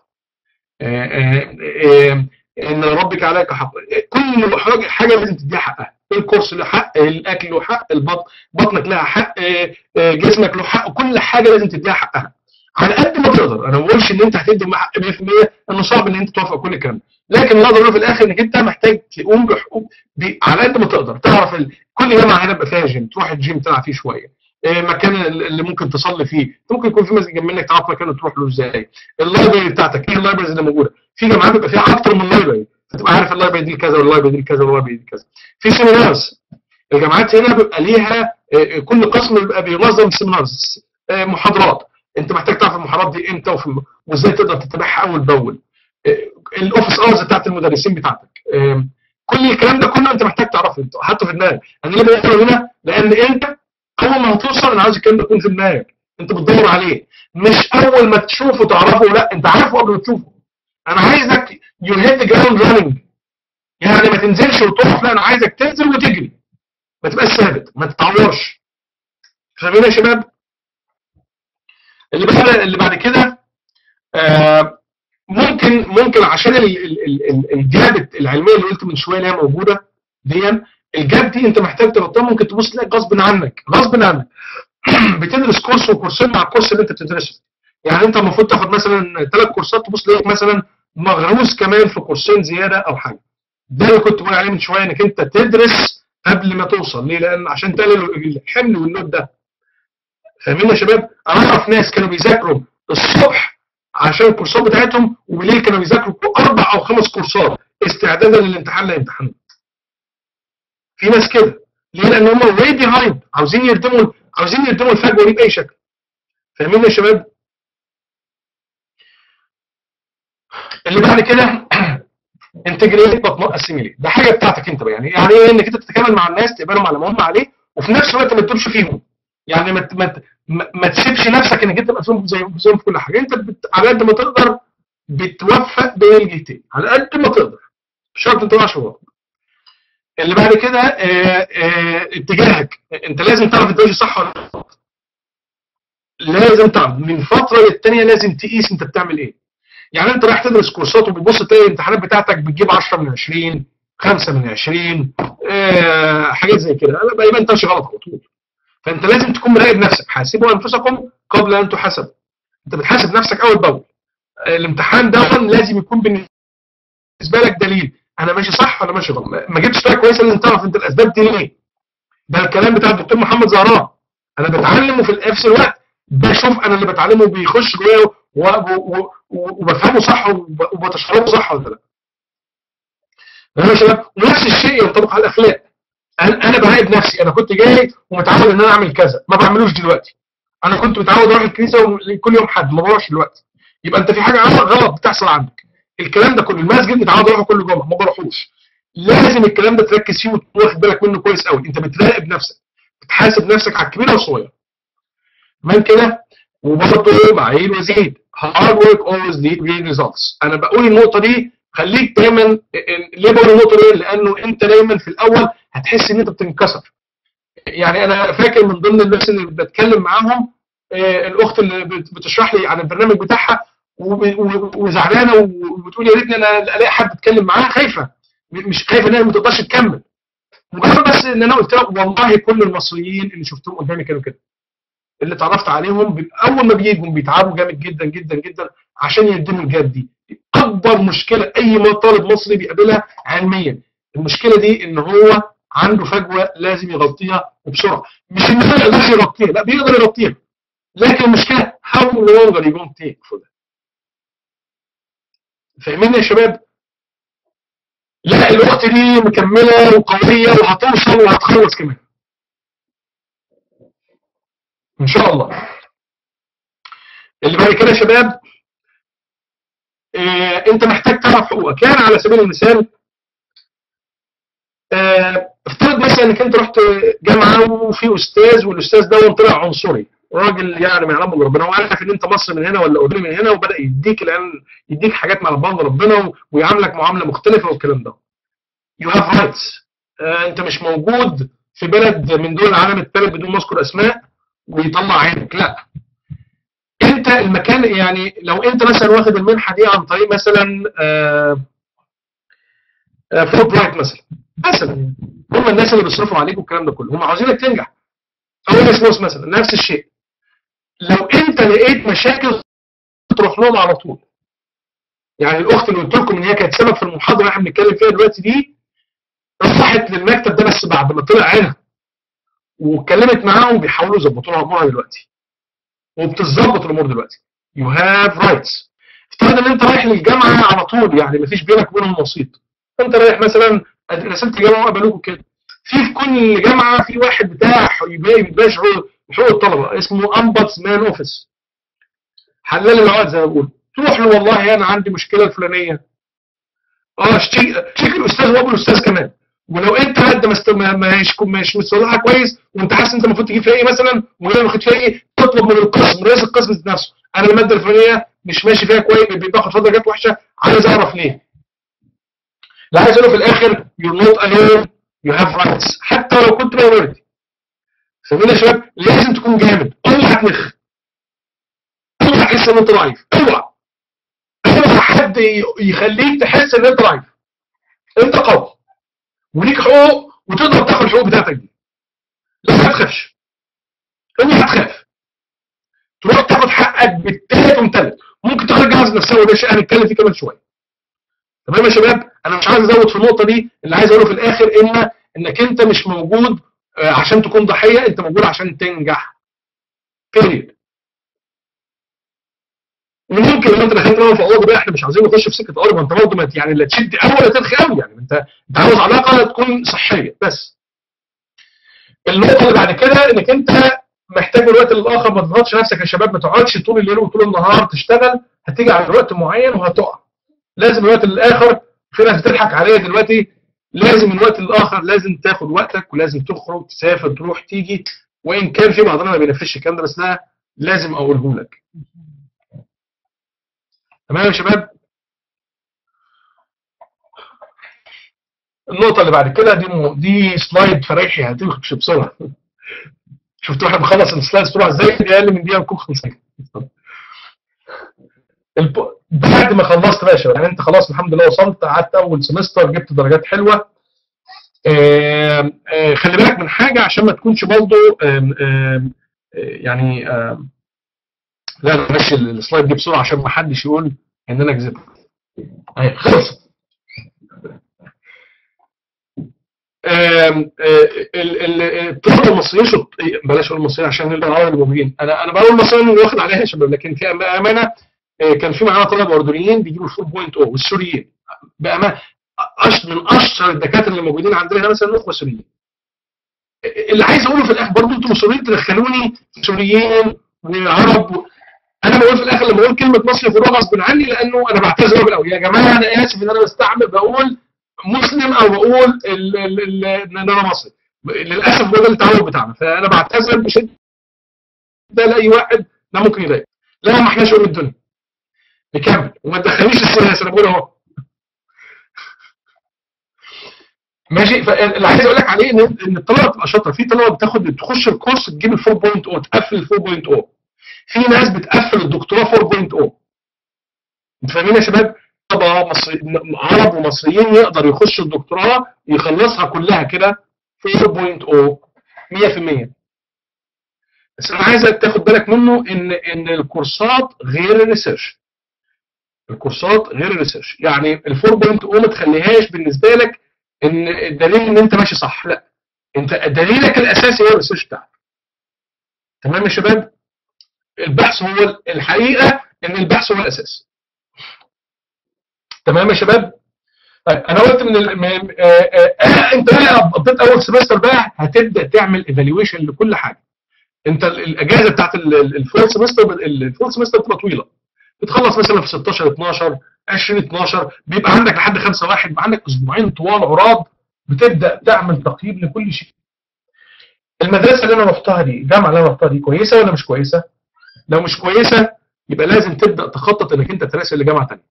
ان ربك عليك حق كل حاجه لازم تديها حقها الكورس له حق الاكل له حق البطن بطنك لها حق جسمك له حق كل حاجه لازم تديها حقها على قد ما تقدر انا ما بقولش ان انت هتدي حق 100% انه صعب ان انت توافق كل الكلام لكن اللي اقدر في الاخر انك انت محتاج تقوم بحقوق على قد ما تقدر تعرف ال... كل جامعه هنا بقى فيها جيم تروح الجيم تلعب فيه شويه مكان اللي ممكن تصلي فيه ممكن يكون في مسجد جنب منك تعرف مكان تروح له ازاي اللايبرري بتاعتك ايه اللايبرز اللي موجوده في جامعات بيبقى فيها اكتر من لايبرري فتبقى عارف اللايبرري دي كذا واللايبرري دي كذا واللايبرري دي كذا في سيمينارز الجامعات هنا بيبقى ليها كل قسم بيبقى بينظم سيمينارز محاضرات انت محتاج تعرف المحاضرات دي امتى وازاي تقدر تتابعها اول باول الاوفيس اورز بتاعت المدرسين بتاعتك كل الكلام ده كله انت محتاج تعرفه انت حاطه في دماغك انا ليه بقول هنا لان انت اول ما هتوصل انا عاوز الكلام ده يكون في دماغك انت بتدور عليه مش اول ما تشوفه تعرفه لا انت عارفه قبل ما تشوفه انا عايزك يو هيت ذا جراوند راننج يعني ما تنزلش وتقف لا انا عايزك تنزل وتجري ما تبقاش ثابت ما تتعورش فاهمين يا شباب اللي بعد اللي بعد كده آه ممكن ممكن عشان الجاب العلميه اللي قلت من شويه اللي هي موجوده دي الجاب دي انت محتاج تغطيها ممكن تبص تلاقي غصب عنك غصب عنك بتدرس كورس وكورسين مع الكورس اللي انت بتدرسه يعني انت المفروض تاخد مثلا ثلاث كورسات تبص تلاقيك مثلا مغروس كمان في كورسين زياده او حاجه ده اللي كنت بقول عليه من شويه انك انت تدرس قبل ما توصل ليه لان عشان تقلل الحمل واللود ده فاهمين يا شباب انا اعرف ناس كانوا بيذاكروا الصبح عشان الكورسات بتاعتهم وبالليل كانوا بيذاكروا اربع او خمس كورسات استعدادا للامتحان اللي هيمتحنوه في ناس كده ليه لان هم واي بيهايند عاوزين يردموا عاوزين يردموا الفجوه دي باي شكل فاهمين يا شباب اللي بعد كده انتجريت بطن اسيميليت ده حاجه بتاعتك انت بقى يعني يعني ايه انك انت تتكامل مع الناس تقبلهم على ما هم عليه وفي نفس الوقت ما تدوبش فيهم يعني ما ما ما تسيبش نفسك انك انت مسؤول زي زي في كل حاجه انت بت... على قد ما تقدر بتوفق بين الجهتين على قد ما تقدر شرط ما تقعش ورا اللي بعد كده اه اه اتجاهك انت لازم تعرف انت ماشي صح ولا غلط لازم تعرف من فتره للتانيه لازم تقيس انت بتعمل ايه يعني انت رايح تدرس كورسات وبتبص تلاقي الامتحانات بتاعتك بتجيب 10 من 20 5 من 20 اه حاجات زي كده يبقى انت ماشي غلط على طول فانت لازم تكون مراقب نفسك حاسبوا انفسكم قبل ان تحاسبوا انت بتحاسب نفسك اول باول الامتحان ده لازم يكون بالنسبه لك دليل انا ماشي صح ولا ماشي غلط ما جبتش طريقه كويسه لازم تعرف انت الاسباب دي ليه ده الكلام بتاع الدكتور محمد زهران انا بتعلم وفي نفس الوقت بشوف انا اللي بتعلمه بيخش جوايا وبفهمه صح وبتشربه صح ولا لا يا شباب ونفس الشيء ينطبق على الاخلاق انا براقب نفسي انا كنت جاي ومتعود ان انا اعمل كذا ما بعملوش دلوقتي انا كنت متعود اروح الكنيسه كل يوم حد ما بروحش دلوقتي يبقى انت في حاجه غلط بتحصل عندك الكلام ده كله المسجد متعود اروح كل جمعه ما بروحوش لازم الكلام ده تركز فيه وتاخد بالك منه كويس قوي انت بتراقب نفسك بتحاسب نفسك على الكبير والصغير تمام كده وبرضه معايير وزيد hard work always lead results انا بقول النقطه دي خليك دايما ليه بقول النقطه دي لانه انت دايما في الاول هتحس ان انت بتنكسر يعني انا فاكر من ضمن الناس اللي بتكلم معاهم الاخت اللي بتشرح لي عن البرنامج بتاعها وزعلانه وبتقول يا ريتني انا الاقي حد اتكلم معاها خايفه مش خايفه ان هي ما تقدرش تكمل مجرد بس ان انا قلت لها والله كل المصريين اللي شفتهم قدامي كانوا كده اللي اتعرفت عليهم اول ما بيجوا بيتعبوا جامد جدا جدا جدا عشان يقدموا الجاب دي اكبر مشكله اي طالب مصري بيقابلها علميا المشكله دي ان هو عنده فجوه لازم يغطيها وبسرعه مش ان هو ما يقدرش يغطيها لا بيقدر يغطيها لكن المشكله how long are you going to take for that فاهمين يا شباب لا الاخت دي مكمله وقويه وهتوصل وهتخلص كمان ان شاء الله اللي بعد كده يا شباب آه انت محتاج تعرف حقوقك يعني على سبيل المثال آه افترض مثلا انك انت رحت جامعه وفي استاذ والاستاذ ده طلع عنصري راجل يعني ما يعلم الا ربنا وعارف ان انت مصري من هنا ولا اردني من هنا وبدا يديك الان يديك حاجات ما يعلم ربنا ويعاملك معامله مختلفه والكلام ده يو هاف رايتس انت مش موجود في بلد من دول العالم الثالث بدون ما اذكر اسماء ويطلع عينك لا انت المكان يعني لو انت مثلا واخد المنحه دي عن طريق مثلا فول برايت مثلا مثلا هم الناس اللي بيصرفوا عليك والكلام ده كله هم عاوزينك تنجح او اسموس مثلا نفس الشيء لو انت لقيت مشاكل تروح لهم على طول يعني الاخت اللي قلت لكم ان هي كانت سبب في المحاضره اللي احنا بنتكلم فيها دلوقتي دي راحت للمكتب ده بس بعد ما طلع عينها واتكلمت معاهم بيحاولوا يظبطوا لها امورها دلوقتي وبتظبط الامور دلوقتي يو هاف رايتس افترض ان انت رايح للجامعه على طول يعني مفيش بينك وبينهم وسيط انت رايح مثلا رسلت جامعه وقبلوك كده في في كل جامعه في واحد بتاع بيبقى حقوق الطلبه اسمه امباتس مان اوفيس حلال العقد زي ما بقول تروح له والله انا عندي مشكله الفلانيه اه اشتكي الاستاذ وابو الاستاذ كمان ولو انت ماده مست... مش مش مصلحها كويس وانت حاسس انت المفروض تجيب فيها ايه مثلا ولا المفروض فيها ايه تطلب من القسم رئيس القسم نفسه انا الماده الفلانيه مش ماشي فيها كويس باخد فيها درجات وحشه عايز اعرف ليه لا عايز اقول في الاخر you're not alone you have rights حتى لو كنت minority سامعين يا شباب لازم تكون جامد اوعى تنخ اوعى تحس ان انت ضعيف اوعى اوعى حد يخليك تحس ان انت ضعيف انت قوي وليك حقوق وتقدر تاخد الحقوق بتاعتك دي لا ما تخافش اوعى تخاف تروح تاخد حقك بالتالت ومتلت ممكن تاخد الجهاز نفسه وده شيء هنتكلم فيه كمان شويه تمام يا شباب انا مش عايز ازود في النقطه دي اللي عايز اقوله في الاخر ان انك انت مش موجود عشان تكون ضحيه انت موجود عشان تنجح بيريد وممكن لو انت دخلت معاهم في قواضي بقى احنا مش عاوزين نخش في سكه قواضي ما انت برضه يعني لا تشد قوي ولا ترخي قوي يعني انت انت عاوز علاقه تكون صحيه بس النقطه اللي بعد كده انك انت محتاج من وقت للاخر ما تضغطش نفسك يا شباب ما تقعدش طول الليل وطول النهار تشتغل هتيجي على وقت معين وهتقع لازم من وقت للاخر في ناس بتضحك عليا دلوقتي لازم من وقت للاخر لازم تاخد وقتك ولازم تخرج تسافر تروح تيجي وان كان في بعضنا ما بينفذش الكلام ده بس ده لازم اقوله لك تمام يا شباب النقطة اللي بعد كده دي م... دي سلايد فريحي هتمشي بسرعة شفتوا احنا بنخلص السلايد بسرعة ازاي دي اقل من دقيقة نكون خلصنا الب... بعد ما خلصت بقى يا شباب يعني انت خلاص الحمد لله وصلت قعدت اول سمستر جبت درجات حلوة آه آه خلي بالك من حاجة عشان ما تكونش برضه يعني لا لا ماشي السلايد دي بسرعه عشان ما حدش يقول ان انا كذبت اهي خلص الطلبه المصريين شط بلاش اقول المصريين عشان العرب الموجودين انا انا بقول المصريين اللي واخد عليها يا شباب لكن في امانه كان في معانا طلبه اردنيين بيجيبوا 4.0 والسوريين بامانه أش من اشهر الدكاتره اللي موجودين عندنا هنا مثلا الاخوه السوريين اللي عايز اقوله في الاخر برضه انتوا مصريين تدخلوني سوريين وعرب انا بقول في الاخر لما بقول كلمه مصري في غصب عني لانه انا بعتذر بالاول يا جماعه انا اسف ان انا بستعمل بقول مسلم او بقول ان انا مصري للاسف ده التعود بتاعنا فانا بعتذر بشده ده لاي واحد ده ممكن يضايق لا ما احناش ام الدنيا نكمل وما تدخلنيش السياسه انا بقول اهو ماشي فاللي عايز اقول لك عليه ان ان الطلبه بتبقى شاطره في طلبه بتاخد تخش الكورس تجيب ال 4.0 تقفل ال 4.0 في ناس بتقفل الدكتوراه 4.0 انتوا فاهمين يا شباب؟ طبعا مصري... عرب ومصريين يقدر يخش الدكتوراه يخلصها كلها كده 4.0 100% بس انا عايزك تاخد بالك منه ان ان الكورسات غير الريسيرش الكورسات غير الريسيرش يعني ال 4.0 ما تخليهاش بالنسبه لك ان الدليل ان انت ماشي صح لا انت دليلك الاساسي هو الريسيرش بتاعك تمام يا شباب البحث هو الحقيقه ان البحث هو الاساس تمام يا شباب طيب انا قلت من, ال... من آآ آآ انت بقى قضيت اول سمستر بقى هتبدا تعمل ايفالويشن لكل حاجه انت الاجازه بتاعت الفول سمستر الفول سمستر بتبقى طويله بتخلص مثلا في 16 12 20 12 بيبقى عندك لحد 5 1 بيبقى عندك اسبوعين طوال عراض بتبدا تعمل تقييم لكل شيء المدرسه اللي انا رحتها دي الجامعه اللي انا رحتها دي كويسه ولا مش كويسه لو مش كويسه يبقى لازم تبدا تخطط انك انت تراسل لجامعه ثانيه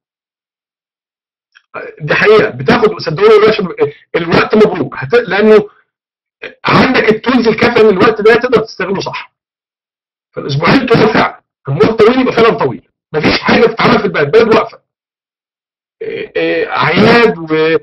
دي حقيقه بتاخد صدقوني يا باشا الوقت مبروك هت... لانه عندك التولز الكافيه ان الوقت ده تقدر تستغله صح فالاسبوعين طوال فعلا الوقت طويل يبقى فعلا طويل مفيش حاجه بتتعمل في البلد البلد واقفه إيه إيه اعياد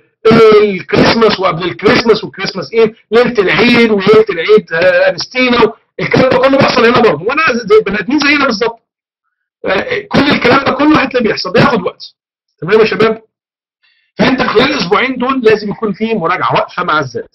والكريسماس وقبل الكريسماس والكريسماس ايه ليله العيد وليله العيد آه، انستينا الكلام ده كله بيحصل هنا برضه وانا زي بني ادمين زينا بالظبط آه، كل الكلام ده كله هتلاقيه بيحصل بياخد وقت تمام يا شباب فانت خلال الاسبوعين دول لازم يكون في مراجعه واقفه مع الذات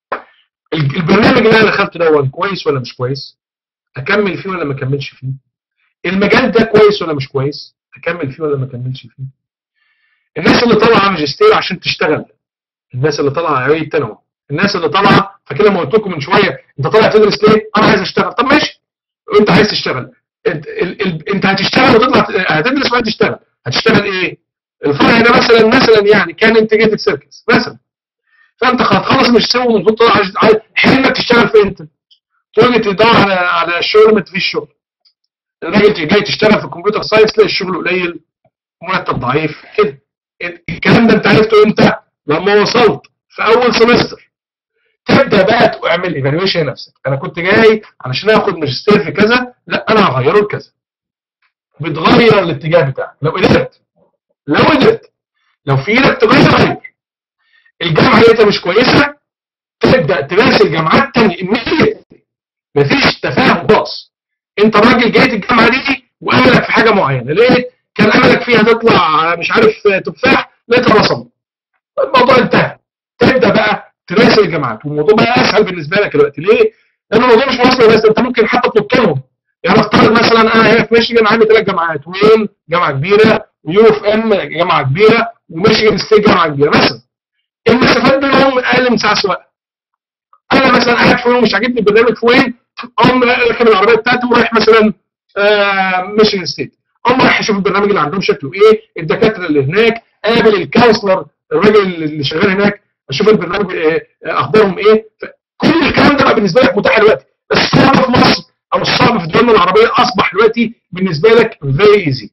ال- البرنامج اللي انا دخلته ده كويس ولا مش كويس اكمل فيه ولا ما اكملش فيه المجال ده كويس ولا مش كويس اكمل فيه ولا ما اكملش فيه الناس اللي طالعه ماجستير عشان تشتغل الناس اللي طالعه عيد تنوع الناس اللي طالعه فكده ما قلت لكم من شويه انت طالع تدرس ليه انا عايز اشتغل طب ماشي انت عايز تشتغل انت, ال... ال... انت هتشتغل وتطلع هتدرس وهتشتغل هتشتغل ايه الفرع ده مثلا مثلا يعني كان انتجريتد سيركتس مثلا فانت هتخلص الماجستير والمفروض طالع عايز- عايز- حلمك تشتغل في انت تيجي تدور على على شغل ما فيش شغل الراجل جاي تشتغل في الكمبيوتر ساينس تلاقي الشغل قليل مرتب ضعيف كده الكلام ده انت عرفته امتى؟ لما وصلت في اول سمستر تبدا بقى تعمل ايفالويشن لنفسك انا كنت جاي علشان اخد ماجستير في كذا لا انا هغيره لكذا بتغير الاتجاه بتاعك لو قدرت لو قدرت لو في ايدك تغير غير الجامعه لقيتها مش كويسه تبدا تراسل جامعات تانية immediately. مفيش تفاهم خالص انت راجل جاي الجامعه دي واملك في حاجه معينه ليه؟ كان املك فيها تطلع مش عارف تفاح لقيتها رسم الموضوع انتهى تبدا بقى تراسل الجامعات والموضوع بقى اسهل بالنسبه لك دلوقتي ليه؟ لان الموضوع مش مصري بس انت ممكن حتى تنط لهم يعني افترض مثلا انا هنا في ميشيغان عندي ثلاث جامعات وين جامعه كبيره ويو اف ام جامعه كبيره وميشيغان ستيت جامعه كبيره مثلا المسافات بينهم اقل من ساعه سواقه انا مثلا قاعد في وين مش عاجبني البرنامج في وين اقوم راكب العربيه بتاعتي ورايح مثلا آه ميشيغان ستيت اقوم رايح اشوف البرنامج اللي عندهم شكله ايه الدكاتره اللي هناك قابل الكونسلر الراجل اللي شغال هناك اشوف البرنامج آه، آه، اخبارهم ايه ف- كل الكلام ده بقى بالنسبه لك متاح دلوقتي الصعب في مصر او الصعب في دولنا العربيه اصبح دلوقتي بالنسبه لك فيري ايزي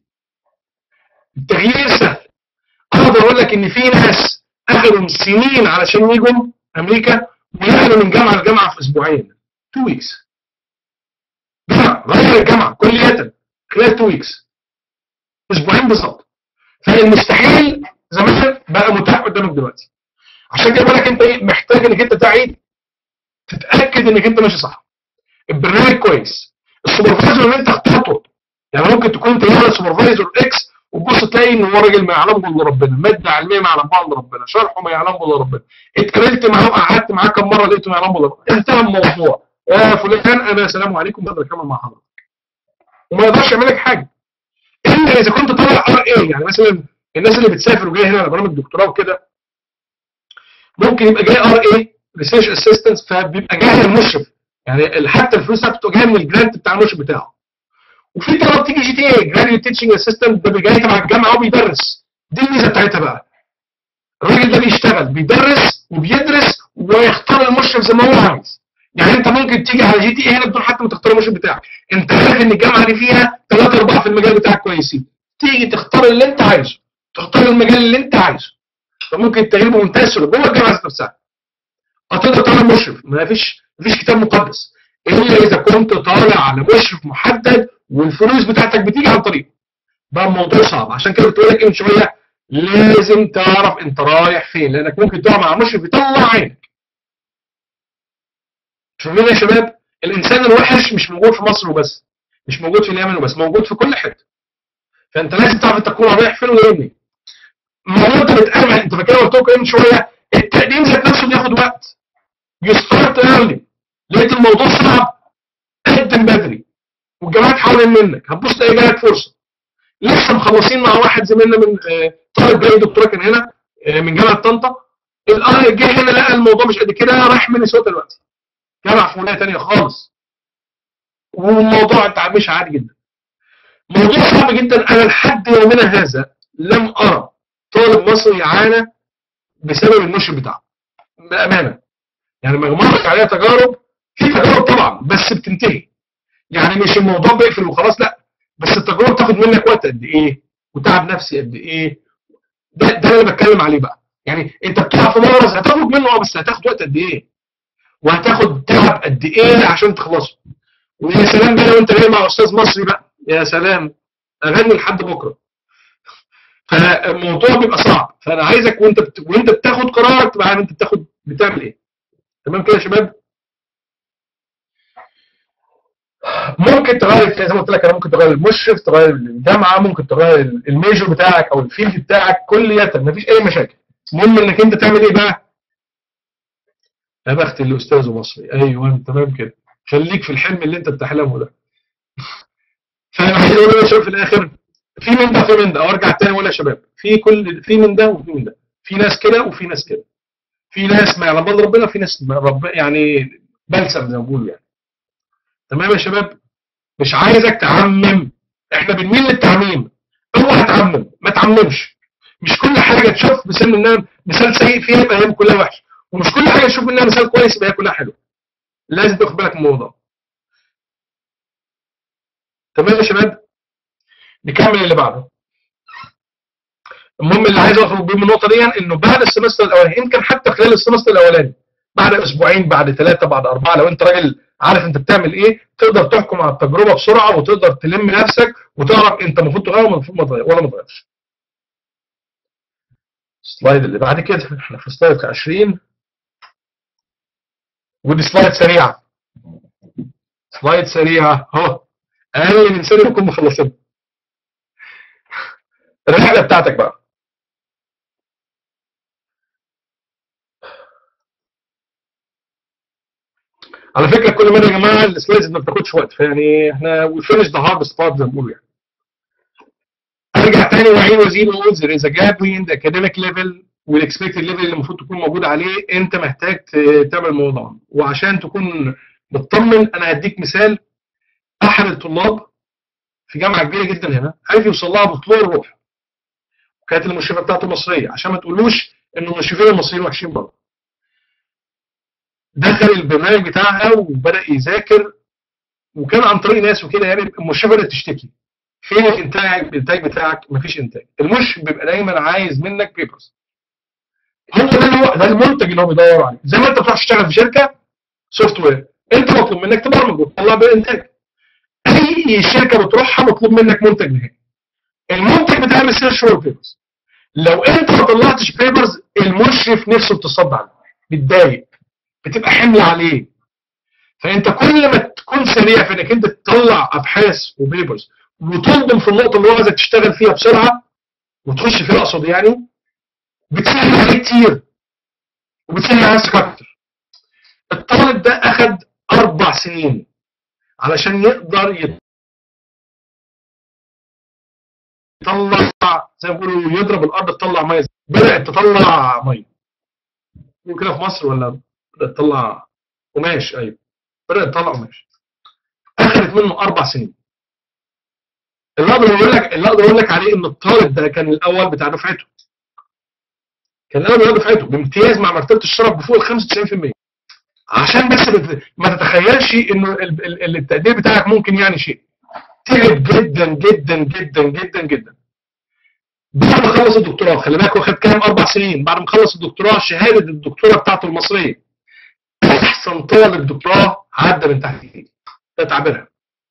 التغيير سهل اقدر اقول لك ان في ناس اخذوا سنين علشان يجوا امريكا ونقلوا من جامعه لجامعه في اسبوعين 2 ويكس جامعه غير الجامعه كلية خلال 2 ويكس اسبوعين بالظبط فالمستحيل زمان بقى متاح قدامك دلوقتي عشان كده بقول لك انت ايه محتاج انك انت تعيد تتاكد انك انت ماشي صح البرنامج كويس السوبرفايزر اللي انت اخترته يعني ممكن تكون انت هنا سوبرفايزر اكس وتبص تلاقي ان هو راجل ما يعلمه الا ربنا ماده علميه ما يعلمها الا ربنا شرحه ما يعلمه الا ربنا اتكلمت معاه وقعدت معاه كم مره لقيته ما يعلمه الا ربنا انتهى الموضوع يا فلان انا السلام عليكم بقدر اكمل مع حضرتك وما يقدرش يعمل لك حاجه الا اذا كنت طالع ار اي يعني مثلا الناس اللي بتسافر وجايه هنا على برامج دكتوراه وكده ممكن يبقى جاي ار اي ريسيرش اسيستنت فبيبقى جاي المشرف يعني حتى الفلوس بتاعته بتبقى جايه من الجرانت بتاع المشرف بتاعه وفي طلبه بتيجي جي تي اي جراديويت تيتشنج اسيستنت ده جاي تبع الجامعه وبيدرس دي الميزه بتاعتها بقى الراجل ده بيشتغل بيدرس وبيدرس ويختار المشرف زي ما هو عايز يعني انت ممكن تيجي على جي تي اي هنا بدون حتى ما تختار المشرف بتاعك انت عارف ان الجامعه دي فيها ثلاثه اربعه في المجال بتاعك كويسين تيجي تختار اللي انت عايزه تختار المجال اللي انت عايزه فممكن التغيير بمنتهى السهوله جوه الجامعه ذات نفسها هتقدر طالع مشرف ما فيش ما فيش كتاب مقدس الا اذا كنت طالع على مشرف محدد والفلوس بتاعتك بتيجي عن طريقه بقى الموضوع صعب عشان كده بتقول لك من شويه لازم تعرف انت رايح فين لانك ممكن تقع مع مشرف يطلع عينك فاهمين يا شباب الانسان الوحش مش موجود في مصر وبس مش موجود في اليمن وبس موجود في كل حته فانت لازم تعرف انت تكون رايح فين وجاي منين ما هو انت بتقابل انت فاكر قلت لكم من شويه التقديم ذات نفسه بياخد وقت يستارت ايرلي لقيت الموضوع صعب قدم بدري والجامعات حوالين منك هتبص تلاقي جالك فرصه لسه مخلصين مع واحد زميلنا من آه، طالب جاي دكتوراه كان هنا آه، من جامعه طنطا الاه جه هنا لقى الموضوع مش قد كده راح مينيسوتا دلوقتي جامعه في ولايه ثانيه خالص والموضوع انت مش عادي جدا موضوع صعب جدا انا لحد يومنا هذا لم ارى طالب مصري يعانى بسبب المشرف بتاعه بامانه يعني لما مرت عليها تجارب في تجارب طبعا بس بتنتهي يعني مش الموضوع بيقفل وخلاص لا بس التجربه بتاخد منك وقت قد ايه وتعب نفسي قد ايه ده ده اللي انا بتكلم عليه بقى يعني انت بتقع في مرض هتاخد منه اه بس هتاخد وقت قد ايه وهتاخد تعب قد ايه عشان تخلصه ويا سلام بقى لو انت جاي مع استاذ مصري بقى يا سلام اغني لحد بكره فالموضوع بيبقى صعب فانا عايزك وانت بت... وانت بتاخد قرارك تبقى عارف انت بتاخد بتعمل ايه تمام كده يا شباب ممكن تغير زي ما قلت لك انا ممكن تغير المشرف تغير الجامعه ممكن تغير الميجور بتاعك او الفيلد بتاعك كليا مفيش اي مشاكل المهم انك انت تعمل ايه بقى يا بخت اللي استاذه مصري ايوه تمام كده خليك في الحلم اللي انت بتحلمه ده فانا عايز اقول يا شباب في الاخر في من ده في من ده وارجع تاني اقول يا شباب في كل في من ده وفي من ده في ناس كده وفي ناس كده في ناس ما يعلم بال ربنا في ناس رب يعني بلسم زي ما بيقولوا يعني تمام يا شباب مش عايزك تعمم احنا بنميل للتعميم اوعى تعمم ما تعممش مش كل حاجه تشوف مثال منها مثال سيء فيها يبقى هي كلها وحش ومش كل حاجه تشوف منها مثال كويس يبقى هي كلها حلوه لازم تاخد بالك من الموضوع تمام يا شباب نكمل اللي بعده المهم اللي عايز اخرج بيه من النقطه دي انه بعد السمستر الاولاني يمكن حتى خلال السمستر الاولاني بعد اسبوعين بعد ثلاثه بعد اربعه لو انت راجل عارف انت بتعمل ايه تقدر تحكم على التجربه بسرعه وتقدر تلم نفسك وتعرف انت المفروض تغير ولا المفروض ما تغير ولا ما تغيرش. السلايد اللي بعد كده احنا في سلايد 20 ودي سلايد سريعه. سلايد سريعه اهو اقل من سنه نكون مخلصين. الرحله بتاعتك بقى. على فكره كل مره يا جماعه السلايدز ما بتاخدش وقت فيعني احنا وي فينش ذا هارد سبوت زي ما بيقولوا يعني. ارجع تاني واعيد وازيد واقول there is a gap between the academic level والاكسبكتد ليفل اللي المفروض تكون موجود عليه انت محتاج تعمل الموضوع وعشان تكون مطمن انا هديك مثال احد الطلاب في جامعه كبيره جدا هنا عارف يوصل لها بطلوع الروح كانت المشرفه بتاعته مصريه عشان ما تقولوش ان المشرفين المصريين وحشين برضه دخل البرنامج بتاعها وبدا يذاكر وكان عن طريق ناس وكده يعني المشرفه بدات تشتكي فين الانتاج الانتاج بتاعك مفيش انتاج المشرف بيبقى دايما عايز منك بيبرز هو ده اللي هو ده المنتج اللي هو بيدور عليه زي ما انت بتروح تشتغل في شركه سوفت وير انت مطلوب منك تبرمج وتطلع بالانتاج اي شركه بتروحها مطلوب منك منتج نهائي المنتج بتاع ريسيرش وورك بيبرز لو انت ما طلعتش بيبرز المشرف نفسه بتصدع عليه بيتضايق بتبقى حمل عليه فانت كل ما تكون سريع في انك انت تطلع ابحاث وبيبرز وتنضم في النقطه اللي هو عايزك تشتغل فيها بسرعه وتخش فيها اقصد يعني بتسهل عليه كتير وبتسهل على نفسك اكتر الطالب ده اخد اربع سنين علشان يقدر يطلع زي ما بيقولوا يضرب الارض تطلع ميه بدات تطلع ميه كده في مصر ولا بدات تطلع قماش ايوه بدات تطلع قماش اخذت منه اربع سنين اللي اقدر اقول لك اللي اقدر اقول لك عليه ان الطالب ده كان الاول بتاع دفعته كان الاول بتاع دفعته بامتياز مع مرتبه الشرف بفوق ال 95% عشان بس ما تتخيلش انه التقدير بتاعك ممكن يعني شيء تعب جدا جدا جدا جدا جدا بعد ما خلص الدكتوراه خلي بالك واخد كام اربع سنين بعد ما خلص الدكتوراه شهاده الدكتوراه بتاعته المصريه احسن طالب دكتوراه عدى من تحت ايدي ده تعبيرها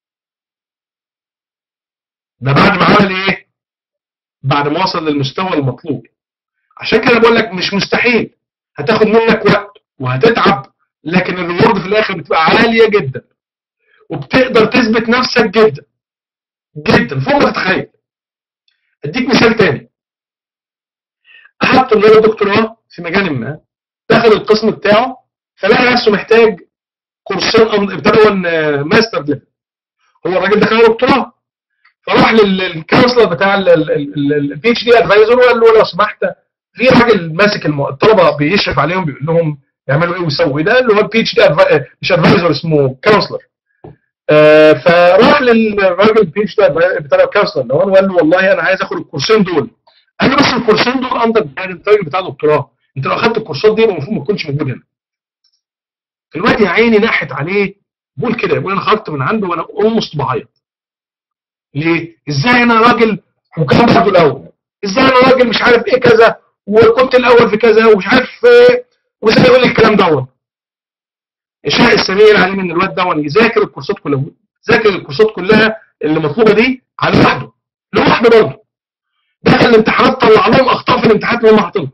ده بعد ما عمل ايه بعد ما وصل للمستوى المطلوب عشان كده بقول لك مش مستحيل هتاخد منك وقت وهتتعب لكن الريورد في الاخر بتبقى عاليه جدا وبتقدر تثبت نفسك جدا جدا فوق ما تتخيل اديك مثال تاني احد طلاب الدكتوراه في مجال ما دخل القسم بتاعه فلقى نفسه محتاج كورسين ابتدوا ماستر ليفل هو الراجل دخل دكتوراه فراح للكونسلر بتاع البي اتش دي ادفايزر وقال له لو سمحت في راجل ماسك الطلبه بيشرف عليهم بيقول لهم يعملوا ايه ويسووا ايه ده اللي هو البي اتش دي مش ادفايزر اسمه كونسلر آه فراح للراجل البي اتش دي بتاع الكونسلر اللي هو وقال له والله انا عايز اخد الكورسين دول قال له بس الكورسين دول اندر الراجل بتاع الدكتوراه انت لو اخدت الكورسات دي المفروض ما تكونش موجود هنا الواد يا عيني ناحت عليه بقول كده بقول انا خرجت من عنده وانا اولموست بعيط ليه؟ ازاي انا راجل وكان برضه الاول ازاي انا راجل مش عارف ايه كذا وكنت الاول في كذا ومش عارف ايه وازاي يقول لي الكلام دون الشيء السمير العليم ان الواد دون يذاكر الكورسات كلها ذاكر الكورسات كلها اللي مطلوبه دي على لوحده لوحده برضه دخل الامتحانات طلع لهم اخطاء في الامتحانات اللي هم حاطينها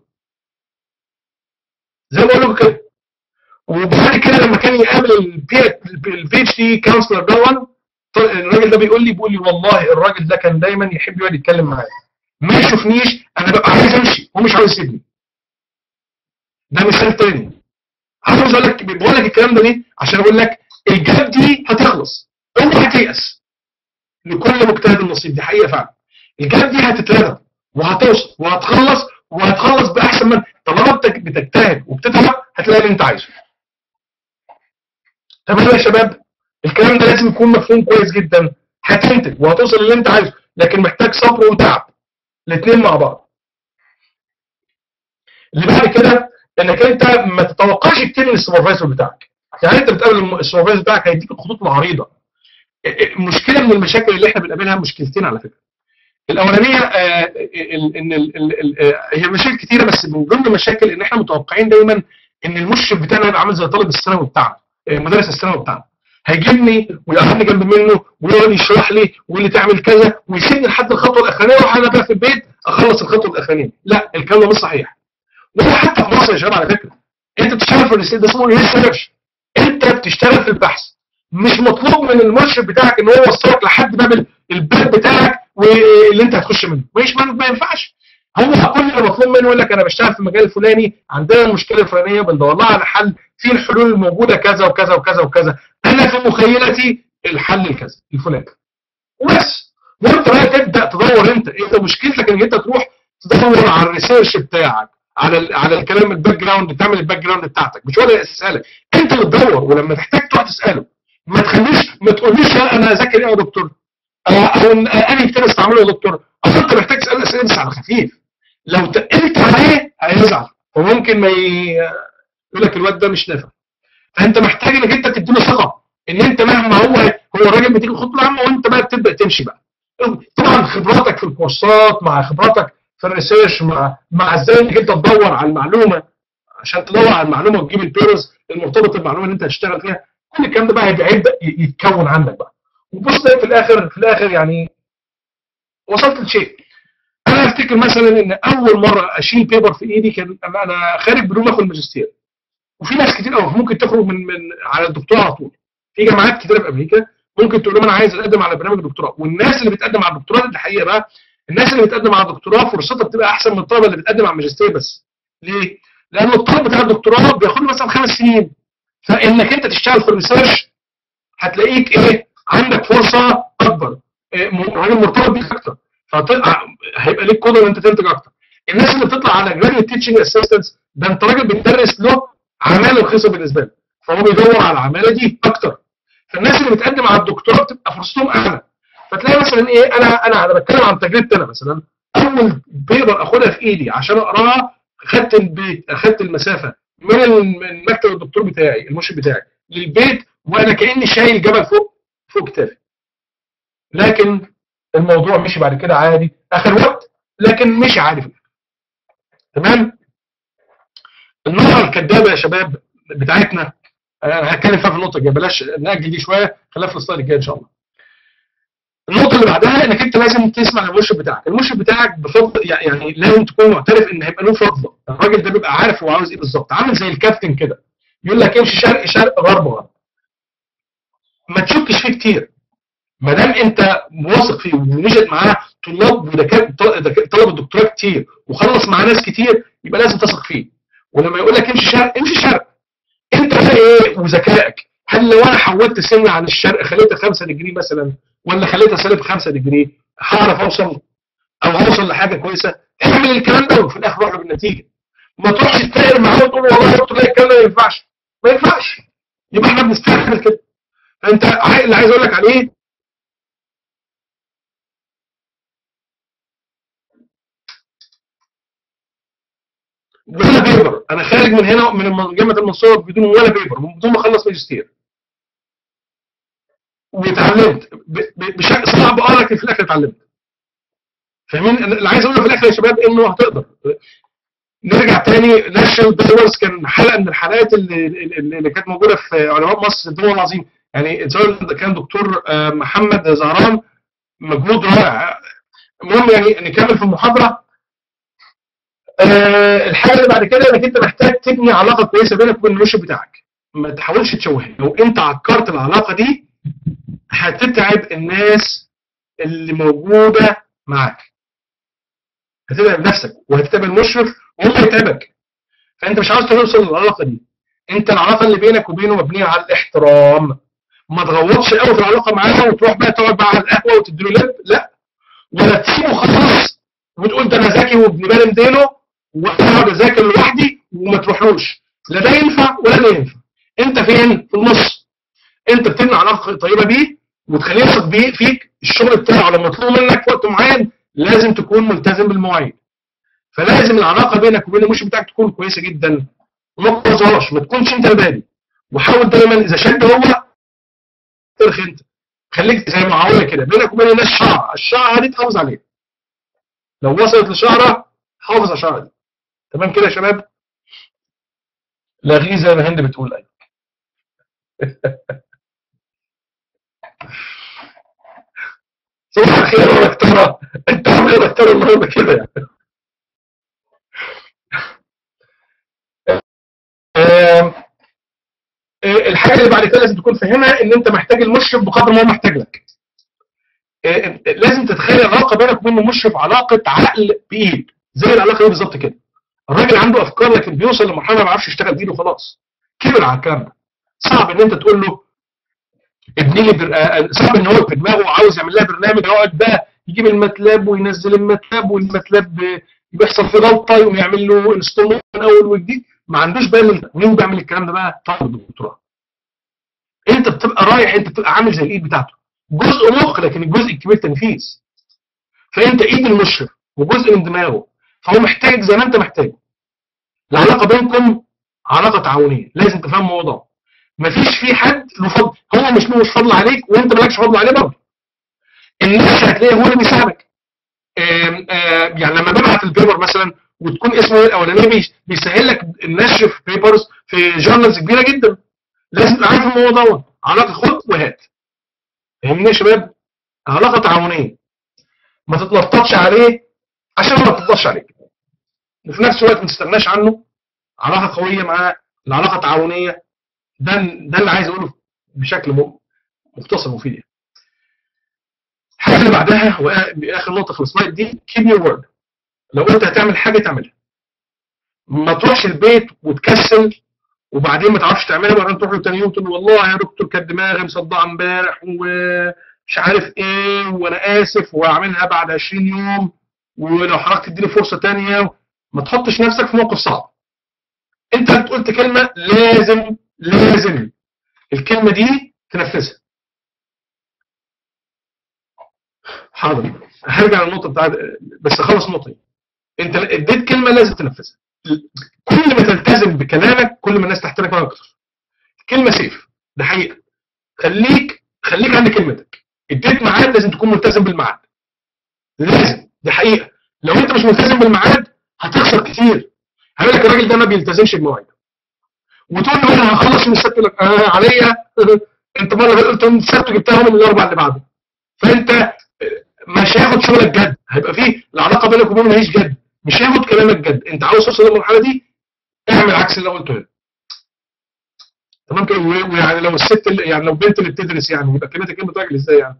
زي ما بقول لكم كده وبعد كده لما كان يقابل البي اتش دي كونسلر دون الراجل ده بيقول لي بيقول لي والله الراجل ده كان دايما يحب يقعد يتكلم معايا ما يشوفنيش انا ببقى عايز امشي هو مش عاوز يسيبني ده مثال تاني عاوز اقول لك بقول لك الكلام ده ليه عشان اقول لك الجاب دي هتخلص اوعى تيأس لكل مجتهد نصيب دي حقيقه فعلا الجاب دي هتتلغى وهتوصل وهتخلص وهتخلص باحسن من طالما انت بتجتهد وبتتعب هتلاقي اللي انت عايزه تمام يا شباب الكلام ده لازم يكون مفهوم كويس جدا هتنتج وهتوصل اللي انت عايزه لكن محتاج صبر وتعب الاثنين مع بعض اللي بعد كده انك انت ما تتوقعش كتير من السوبرفايزر بتاعك يعني انت بتقابل السوبرفايزر بتاعك هيديك الخطوط العريضه مشكله من المشاكل اللي احنا بنقابلها مشكلتين على فكره الاولانيه آه ان هي مشاكل كتيره بس من ضمن المشاكل ان احنا متوقعين دايما ان المشرف بتاعنا يبقى عامل زي طالب الثانوي بتاعنا مدرس الثانوي بتاعنا هيجيبني ويقعدني جنب منه ويقعد يشرح لي ويقول لي تعمل كذا ويسيبني لحد الخطوه الاخرانيه واروح انا بقى في البيت اخلص الخطوه الاخرانيه لا الكلام ده مش صحيح وده حتى في مصر يا شباب على فكره انت بتشتغل في الريسيرش ده اسمه ريسيرش انت بتشتغل في البحث مش مطلوب من المرشد بتاعك ان هو يوصلك لحد باب الباب بتاعك واللي انت هتخش منه مش ما ينفعش هو كل اللي مطلوب منه يقول لك انا بشتغل في المجال الفلاني عندنا المشكله الفلانيه بندور لها على حل في الحلول الموجوده كذا وكذا وكذا وكذا انا في مخيلتي الحل الكذا الفلاني وبس وانت بقى تبدا تدور انت انت مشكلتك ان انت تروح تدور على الريسيرش بتاعك على ال على الكلام الباك جراوند تعمل الباك جراوند بتاعتك مش هو اللي يسالك انت اللي تدور ولما تحتاج تروح تساله ما تخليش ما تقوليش انا اذاكر ايه يا دكتور او انا كتاب استعمله يا دكتور اصل انت محتاج تسال اسئله بس على خفيف لو تقلت عليه هيزعل وممكن ما يقول لك الواد ده مش نافع فانت محتاج انك انت تديله ثقه ان انت مهما هو هو الراجل بتيجي خطوه عامه وانت بقى بتبدا تمشي بقى طبعا خبراتك في الكورسات مع خبراتك في الريسيرش مع مع ازاي انك انت تدور على المعلومه عشان تدور على المعلومه وتجيب البيرز المرتبط بالمعلومه اللي انت هتشتغل فيها كل الكلام ده بقى هيبدا يتكون عندك بقى وبص في الاخر في الاخر يعني وصلت لشيء انا افتكر مثلا ان اول مره اشيل بيبر في ايدي كان انا خارج بدون ما اخد ماجستير وفي ناس كتير قوي ممكن تخرج من من على الدكتوراه على طول في جامعات كتيره في امريكا ممكن تقول لهم انا عايز اقدم على برنامج دكتوراه والناس اللي بتقدم على الدكتوراه دي الحقيقه بقى الناس اللي بتقدم على الدكتوراه فرصتها بتبقى احسن من الطلبه اللي بتقدم على الماجستير بس ليه؟ لان الطالب بتاع الدكتوراه بياخد مثلا خمس سنين فانك انت تشتغل في الريسيرش هتلاقيك ايه عندك فرصه اكبر راجل مرتبط بيك اكتر هيبقى ليك قدره ان انت تنتج اكتر الناس اللي بتطلع على جراديويت تيتشنج اسيستنتس ده انت راجل بتدرس له عماله رخيصه بالنسبه له فهو بيدور على العماله دي اكتر فالناس اللي بتقدم على الدكتوراه بتبقى فرصتهم اعلى فتلاقي مثلا ايه انا انا انا بتكلم عن تجربتي انا مثلا اول بيبر اخدها في ايدي عشان اقراها خدت البيت اخدت المسافه من من مكتب الدكتور بتاعي المرشد بتاعي للبيت وانا كاني شايل جبل فوق فوق كتافي لكن الموضوع مشي بعد كده عادي اخر وقت لكن مشي عادي في تمام النقطه الكدابه يا شباب بتاعتنا انا هتكلم فيها في النقطه الجايه بلاش ناجل دي شويه خليها في السلايد الجاي ان شاء الله النقطه اللي بعدها انك انت لازم تسمع المرشد بتاعك المرشد بتاعك بفضل يعني لازم تكون معترف ان هيبقى له فضل الراجل ده بيبقى عارف هو عاوز ايه بالظبط عامل زي الكابتن كده يقول لك امشي شرق شرق غرب غرب ما تشكش فيه كتير ما دام انت واثق فيه ونجد معاه طلاب طلب الدكتوراه كتير وخلص مع ناس كتير يبقى لازم تثق فيه ولما يقول لك امشي شرق امشي شرق انت بقى ايه وذكائك هل لو انا حولت سنه عن الشرق خليتها 5 دجري مثلا ولا خليتها سالب 5 دجري هعرف اوصل او اوصل لحاجه كويسه اعمل الكلام ده وفي الاخر روح له بالنتيجه ما تروحش تتاجر معاه وتقول والله يا دكتور الكلام ده ما ينفعش ما ينفعش يبقى احنا بنستحمل كده فانت اللي عايز اقول لك عليه ولا بيبر انا خارج من هنا من جامعه المنصوره بدون ولا بيبر بدون ما اخلص ماجستير واتعلمت بشكل صعب اه لكن في الاخر اتعلمت فاهمين اللي عايز اقوله في الاخر يا شباب انه هتقدر نرجع تاني ناشونال باورز كان حلقه من الحلقات اللي, اللي كانت موجوده في علماء مصر الدول العظيم يعني سواء كان دكتور محمد زهران مجهود رائع المهم يعني نكمل في المحاضره أه الحاجه اللي بعد كده انك انت محتاج تبني علاقه كويسه بينك وبين المرشد بتاعك ما تحاولش تشوهها لو انت عكرت العلاقه دي هتتعب الناس اللي موجوده معاك هتتعب نفسك وهتتعب المشرف وهو هيتعبك فانت مش عاوز توصل للعلاقه دي انت العلاقه اللي بينك وبينه مبنيه على الاحترام ما تغوطش قوي في العلاقه معاه وتروح بقى تقعد بقى على القهوه وتديله لب لا ولا تسيبه خلاص وتقول ده انا ذكي وابن بالي مدينه وانا اقعد اذاكر لوحدي وما تروحلوش لا ده ينفع ولا ده ينفع انت فين في النص انت بتبني علاقه طيبه بيه وتخليه يثق بيه فيك الشغل بتاعه لما مطلوب منك في وقت معين لازم تكون ملتزم بالمواعيد فلازم العلاقه بينك وبين المشرف بتاعك تكون كويسه جدا وما تبوظهاش ما تكونش انت البادي وحاول دايما اذا شد هو ترخي انت خليك زي معاويه كده بينك وبين الناس شعر الشعره دي تحافظ عليها لو وصلت لشعره حافظ على الشعره دي تمام كده يا شباب لاغيه زي ما هند بتقول ايوه صباح الخير يا دكتوره انت عامل ايه يا دكتوره النهارده كده يعني الحاجه اللي بعد كده لازم تكون فاهمها ان انت محتاج المشرف بقدر ما هو محتاج لك لازم تتخيل العلاقه بينك وبين المشرف علاقه عقل بايد زي العلاقه دي بالظبط كده الراجل عنده افكار لكن بيوصل لمرحله ما بيعرفش يشتغل بايده خلاص كبر على الكلام ده صعب ان انت تقول له ابني لي بر... صعب ان هو في دماغه عاوز يعمل لها برنامج يقعد بقى يجيب الماتلاب وينزل الماتلاب والماتلاب بيحصل فيه غلطه يقوم يعمل له انستول من اول وجديد ما عندوش بال مين بيعمل الكلام ده بقى طالب الدكتوراه انت بتبقى رايح انت بتبقى عامل زي الايد بتاعته جزء مخ لكن الجزء الكبير تنفيذ فانت ايد المشرف وجزء من دماغه فهو محتاج زي ما انت محتاج العلاقه بينكم علاقه تعاونيه لازم تفهم الموضوع مفيش في حد له فضل هو مش مش فضل عليك وانت مالكش فضل عليه برضه الناس هتلاقيه هو اللي بيساعدك يعني لما ببعت البيبر مثلا وتكون اسمه الاولاني بيسهل لك النشر في بيبرز في جورنالز كبيره جدا لازم تبقى عارف الموضوع دوت علاقه خد وهات فاهمني يا شباب علاقه تعاونيه ما تتلطفش عليه عشان ما تتلطفش عليك وفي نفس الوقت ما تستغناش عنه علاقه قويه معاه العلاقه تعاونيه ده ده اللي عايز اقوله بشكل مختصر مفيد يعني. الحاجه اللي بعدها واخر نقطه في السلايد دي كيب يور وورد لو انت هتعمل حاجه تعملها ما تروحش البيت وتكسل وبعدين ما تعرفش تعملها وبعدين تروح له تاني يوم تقول له والله يا دكتور كانت دماغي مصدعه امبارح ومش عارف ايه وانا اسف وهعملها بعد 20 يوم ولو حضرتك تديني فرصه ثانيه ما تحطش نفسك في موقف صعب انت قلت كلمه لازم لازم الكلمه دي تنفذها حاضر هرجع للنقطه بتاعت بس اخلص النقطه دي انت اديت كلمه لازم تنفذها كل ما تلتزم بكلامك كل ما الناس تحترمك اكتر كلمه سيف ده حقيقه خليك خليك عند كلمتك اديت ميعاد لازم تكون ملتزم بالميعاد لازم دي حقيقه لو انت مش ملتزم بالميعاد هتخسر كتير هقول لك الراجل ده ما بيلتزمش بمواعيده وتقول له انا هخلص من السبت يقول لك آه عليا انت مره قلت من السبت جبتها من الاربع اللي بعده فانت مش هياخد شغلك جد هيبقى فيه العلاقه بينك وبينه مفيش جد مش هياخد كلامك جد انت عاوز توصل للمرحله دي اعمل عكس اللي قلته هنا تمام كده ويعني لو الست اللي يعني لو البنت اللي بتدرس يعني يبقى كلمتك كلمه راجل ازاي يعني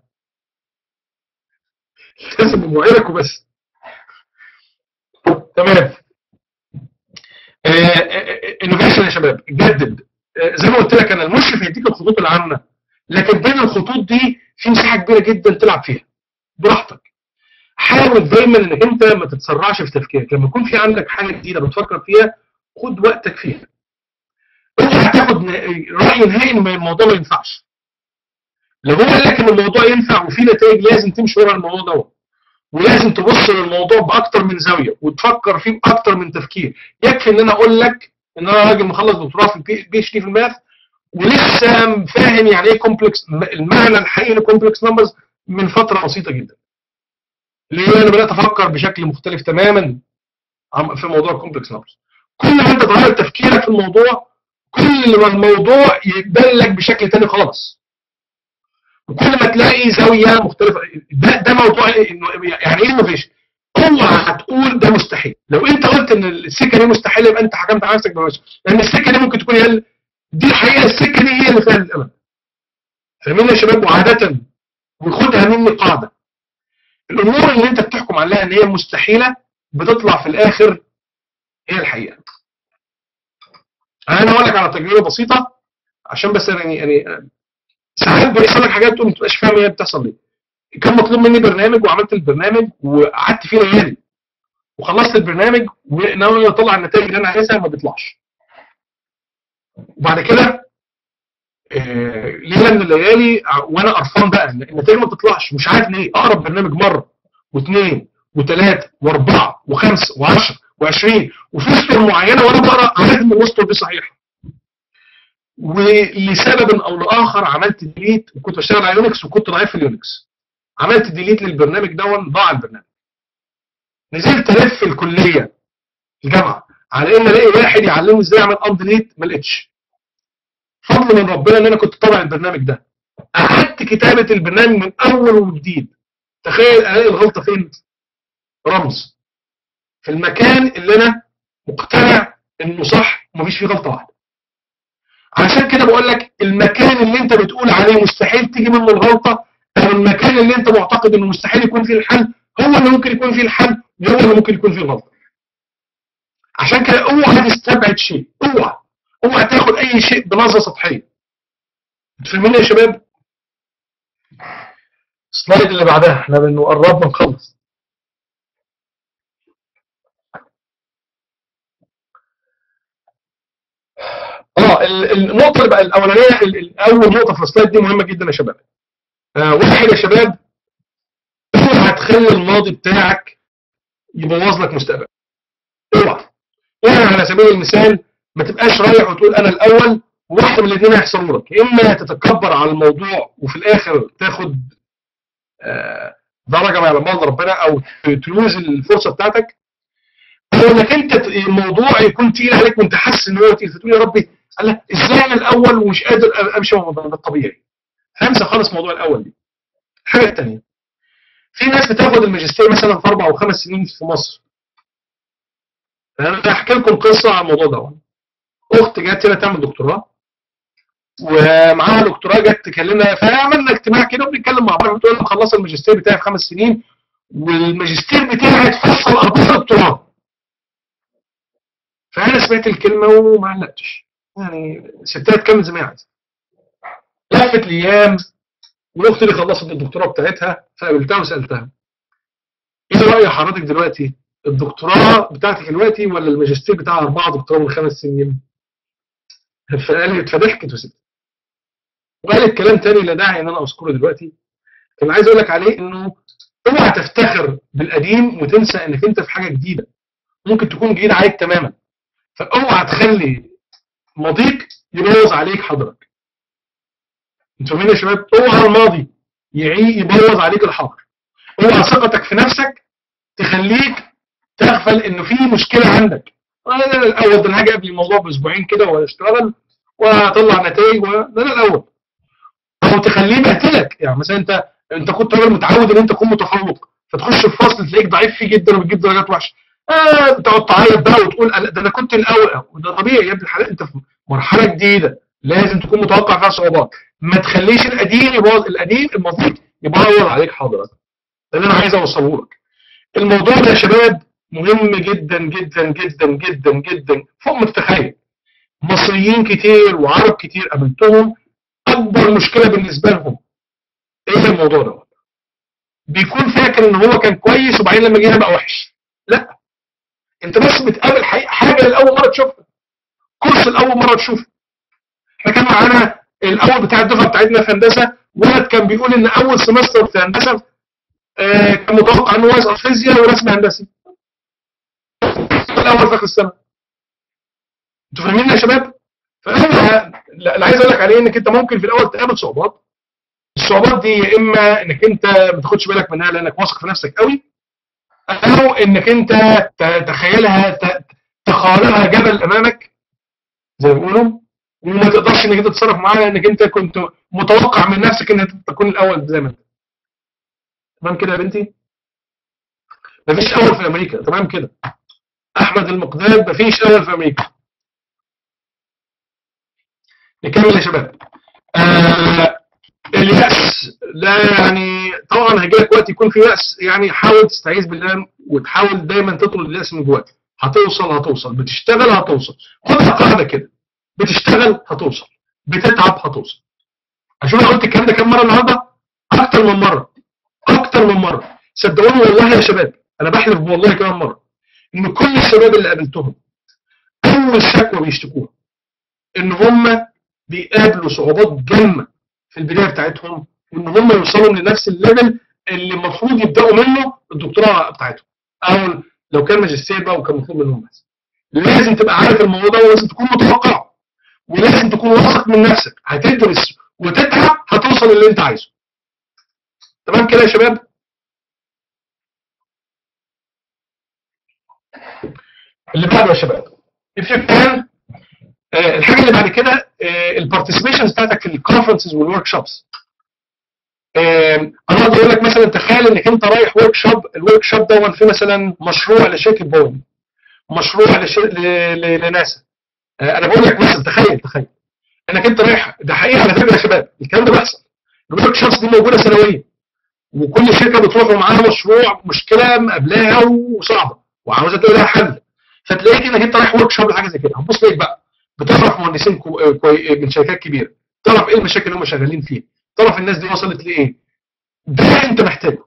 لازم بموعدك وبس تمام انوفيشن يا شباب جدد زي ما قلت لك انا المشرف هيديك الخطوط العامه لكن بين الخطوط دي في مساحه كبيره جدا تلعب فيها براحتك حاول دايما انك انت ما تتسرعش في تفكيرك لما يكون في عندك حاجه جديده بتفكر فيها خد وقتك فيها اوعى تاخد راي نهائي ان الموضوع ما ينفعش لو هو قال لك ان الموضوع ينفع وفي نتائج لازم تمشي ورا الموضوع دوت ولازم تبص للموضوع باكتر من زاويه وتفكر فيه باكتر من تفكير يكفي ان انا اقول لك ان انا راجل مخلص دكتوراه في البي اتش دي في الماث ولسه فاهم يعني ايه كومبلكس المعنى الحقيقي لكومبلكس نمبرز من فتره بسيطه جدا ليه انا بدات افكر بشكل مختلف تماما في موضوع الكومبلكس نمبرز كل ما انت تغير تفكيرك في الموضوع كل ما الموضوع يبان لك بشكل تاني خالص وكل ما تلاقي زاويه مختلفه ده ده موضوع يعني ايه انوفيشن اوعى هتقول ده مستحيل لو انت قلت ان السكه دي مستحيله يبقى انت حكمت على نفسك بالوجه لان السكه دي ممكن تكون هي دي الحقيقه السكه دي هي اللي فيها الامل فاهمين يا شباب وعاده وخدها مني قاعده الامور اللي انت بتحكم عليها ان هي مستحيله بتطلع في الاخر هي الحقيقه انا اقول لك على تجربه بسيطه عشان بس يعني يعني ساعات بيحصل لك حاجات وما تبقاش فاهم هي بتحصل ليه كان مطلوب مني برنامج وعملت البرنامج وقعدت فيه ليالي وخلصت البرنامج وناوي اطلع النتائج اللي انا عايزها ما بيطلعش وبعد كده آه ليله من الليالي وانا قرفان بقى النتائج ما بتطلعش مش عارف ليه اقرب برنامج مره واثنين وثلاثه واربعه وخمسه وعشره و20 وفي اسطر معينه وانا بقرا عارف ان الاسطر دي صحيحه ولسبب او لاخر عملت ديليت وكنت بشتغل على يونكس وكنت ضعيف في اليونكس عملت ديليت للبرنامج دون ضاع البرنامج نزلت الف الكليه الجامعه على ان الاقي واحد يعلمني ازاي اعمل اب ديليت ما لقيتش فضل من ربنا ان انا كنت طابع البرنامج ده قعدت كتابه البرنامج من اول وجديد تخيل الاقي الغلطه فين رمز في المكان اللي انا مقتنع انه صح ومفيش فيه غلطه واحده عشان كده بقول لك المكان اللي انت بتقول عليه مستحيل تيجي منه الغلطه او المكان اللي انت معتقد انه مستحيل يكون فيه الحل هو اللي ممكن يكون فيه الحل وهو اللي ممكن يكون فيه الغلطه عشان كده اوعى تستبعد شيء اوعى اوعى تاخد اي شيء بنظره سطحيه فاهمين يا شباب السلايد اللي بعدها احنا قربنا نخلص اه النقطه اللي بقى الاولانيه اول نقطه في السلايد دي مهمه جدا يا شباب آه واحد يا شباب اوعى تخلي الماضي بتاعك يبوظ لك مستقبلك اوعى يعني على سبيل المثال ما تبقاش رايح وتقول انا الاول وواحده من الاثنين هيحصلوا لك اما تتكبر على الموضوع وفي الاخر تاخد آه درجه ما يعلم الله ربنا او تلوز الفرصه بتاعتك او انك انت الموضوع يكون تقيل عليك وانت حاسس ان هو تقيل فتقول يا ربي قال لك ازاي انا الاول ومش قادر امشي بالطبيعي هنسى خالص موضوع الاول دي الحاجه الثانيه في ناس بتاخد الماجستير مثلا في اربع او خمس سنين في مصر انا هحكي لكم قصه عن الموضوع ده اخت جت هنا تعمل دكتوراه ومعاها دكتوراه جت تكلمنا فعملنا اجتماع كده وبنتكلم مع بعض بتقول لها مخلصه الماجستير بتاعي في خمس سنين والماجستير بتاعي اتفصل اربع دكتوراه فانا سمعت الكلمه وما علقتش يعني ستات كمل زي ما هي عايزه لفت الايام والاخت اللي خلصت الدكتوراه بتاعتها فقابلتها وسالتها ايه راي حضرتك دلوقتي الدكتوراه بتاعتك دلوقتي ولا الماجستير بتاع اربعه دكتوراه من خمس سنين فقالت فضحكت وسكتت وقالت كلام تاني لا داعي ان انا اذكره دلوقتي كان عايز اقول لك عليه انه اوعى تفتخر بالقديم وتنسى انك انت في حاجه جديده ممكن تكون جديده عليك تماما فاوعى تخلي ماضيك يبوظ عليك حاضرك انتوا فاهمين يا شباب اوعى الماضي يعي يبوظ عليك الحاضر اوعى ثقتك في نفسك تخليك تغفل انه في مشكله عندك انا الاول ده انا هاجي قبل الموضوع باسبوعين كده واشتغل واطلع نتائج و... ده انا الاول او تخليه بهتلك يعني مثلا انت انت كنت راجل متعود ان انت تكون متفوق فتخش في فصل تلاقيك ضعيف فيه جدا وبتجيب درجات وحشه آه تقعد تعيط بقى وتقول ده انا كنت الاول وده طبيعي يا ابن الحلال انت في مرحله جديده لازم تكون متوقع فيها صعوبات ما تخليش القديم يبوظ القديم المفروض يبوظ عليك حضرتك ده اللي انا عايز اوصله لك الموضوع ده يا شباب مهم جدا جدا جدا جدا جدا فوق ما تتخيل مصريين كتير وعرب كتير قابلتهم اكبر مشكله بالنسبه لهم ايه الموضوع ده بيكون فاكر ان هو كان كويس وبعدين لما جه بقى وحش لا انت بس بتقابل حاجه لاول مره تشوفها كورس لاول مره تشوفه احنا كان معانا الاول بتاع الدفعه بتاعتنا في هندسه ولد كان بيقول ان اول سمستر في هندسه آه، كان متوقع انه يسقط فيزياء ورسم هندسي الاول في اخر السنه انتوا فاهمين يا شباب؟ فانا لا- اللي عايز اقول لك عليه انك انت ممكن في الاول تقابل صعوبات الصعوبات دي يا اما انك انت ما تاخدش بالك منها لانك واثق في نفسك قوي او انك انت ت- تخيلها ت- تخيلها جبل امامك زي ما بيقولوا وما تقدرش انك انت تتصرف معاها لانك انت كنت متوقع من نفسك انك تكون الاول زي ما انت تمام كده يا بنتي مفيش اول في امريكا تمام كده احمد المقداد مفيش اول في امريكا نكمل يا شباب آه اليأس لا يعني طبعا هيجي لك وقت يكون في يأس يعني حاول تستعيذ بالله وتحاول دايما تطرد اليأس من جواك هتوصل هتوصل بتشتغل هتوصل خدها قاعده كده بتشتغل هتوصل بتتعب هتوصل عشان انا قلت الكلام ده كام مره النهارده اكتر من مره اكتر من مره صدقوني والله يا شباب انا بحلف والله كمان مره ان كل الشباب اللي قابلتهم اول شكوى بيشتكوها ان هم بيقابلوا صعوبات جامه في البدايه بتاعتهم وان هم يوصلوا لنفس الليفل اللي المفروض يبداوا منه الدكتوراه بتاعتهم او لو كان ماجستير بقى وكان مطلوب منهم بس لازم تبقى عارف الموضوع ده ولازم تكون متوقع ولازم تكون واثق من نفسك هتدرس وتتعب هتوصل اللي انت عايزه تمام كده يا شباب اللي بعده يا شباب if you can آه، الحاجه اللي بعد كده البارتيسيبيشن بتاعتك في الكونفرنسز والورك شوبس انا اقدر اقول لك مثلا تخيل انك انت رايح ورك شوب الورك شوب ده في مثلا مشروع لشركه بوينج مشروع لش... ل... ل... لناسا آه، انا بقول لك مثلا تخيل تخيل انك انت رايح ده حقيقه على فكره يا شباب الكلام ده بيحصل الورك شوبس دي موجوده سنويا وكل شركه بتروح ومعاها مشروع مشكله مقابلاها وصعبه وعاوزه تلاقي لها حل فتلاقيك انك انت رايح ورك شوب لحاجه زي كده هتبص تلاقيك بقى بتعرف مهندسين كو... كوي... من شركات كبيره تعرف ايه المشاكل اللي هم شغالين فيها تعرف الناس دي وصلت لايه ده انت محتاجه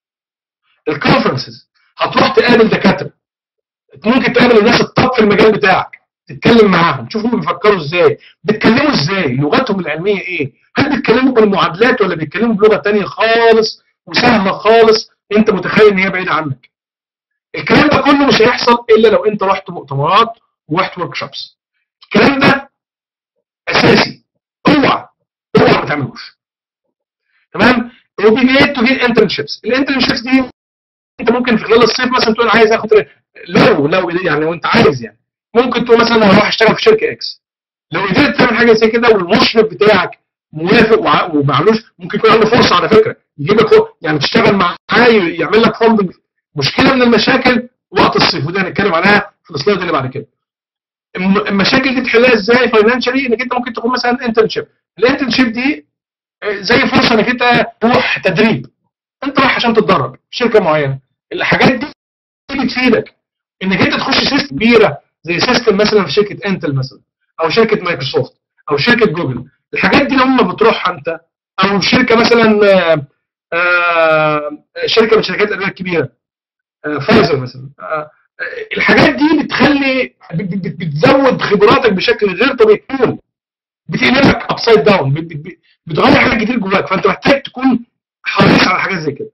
الكونفرنسز هتروح تقابل دكاتره ممكن تقابل الناس الطب في المجال بتاعك تتكلم معاهم تشوف هم بيفكروا ازاي بيتكلموا ازاي لغتهم العلميه ايه هل بيتكلموا بالمعادلات ولا بيتكلموا بلغه تانية خالص وسهله خالص انت متخيل ان هي بعيده عنك الكلام ده كله مش هيحصل الا لو انت رحت مؤتمرات ورحت ورك شوبس الكلام ده اساسي اوعى اوعى ما تعملوش تمام وبي نيد تو جيت انترنشيبس الانترنشيبس دي انت ممكن في خلال الصيف مثلا تقول عايز اخد لو لو يعني وانت عايز يعني ممكن تقول مثلا هروح اشتغل في شركه اكس لو قدرت تعمل حاجه زي كده والمشرف بتاعك موافق وع- ومعلوش ممكن يكون عنده فرصه على فكره يجيب لك هو- يعني تشتغل معاه يعمل لك فندنج مشكله من المشاكل وقت الصيف وده هنتكلم عليها في السلايد اللي بعد كده الم- المشاكل دي تحلها ازاي فاينانشالي انك انت ممكن تكون مثلا انترنشيب الانترنشيب دي آه، زي فرصه انك انت تروح تدريب انت رايح عشان تتدرب في شركه معينه الحاجات دي بتفيدك انك انت تخش سيستم كبيره زي سيستم مثلا في شركه انتل مثلا او شركه مايكروسوفت او شركه جوجل الحاجات دي لما بتروحها انت او شركه مثلا آه، آه، شركه من شركات الادويه الكبيره آه، فايزر مثلا آه، آه، الحاجات دي بتخلي بت- بت- بتزود خبراتك بشكل غير طبيعي بتقلبك ابسايد داون بتغير حاجات كتير جواك فانت محتاج تكون حريص على حاجات زي كده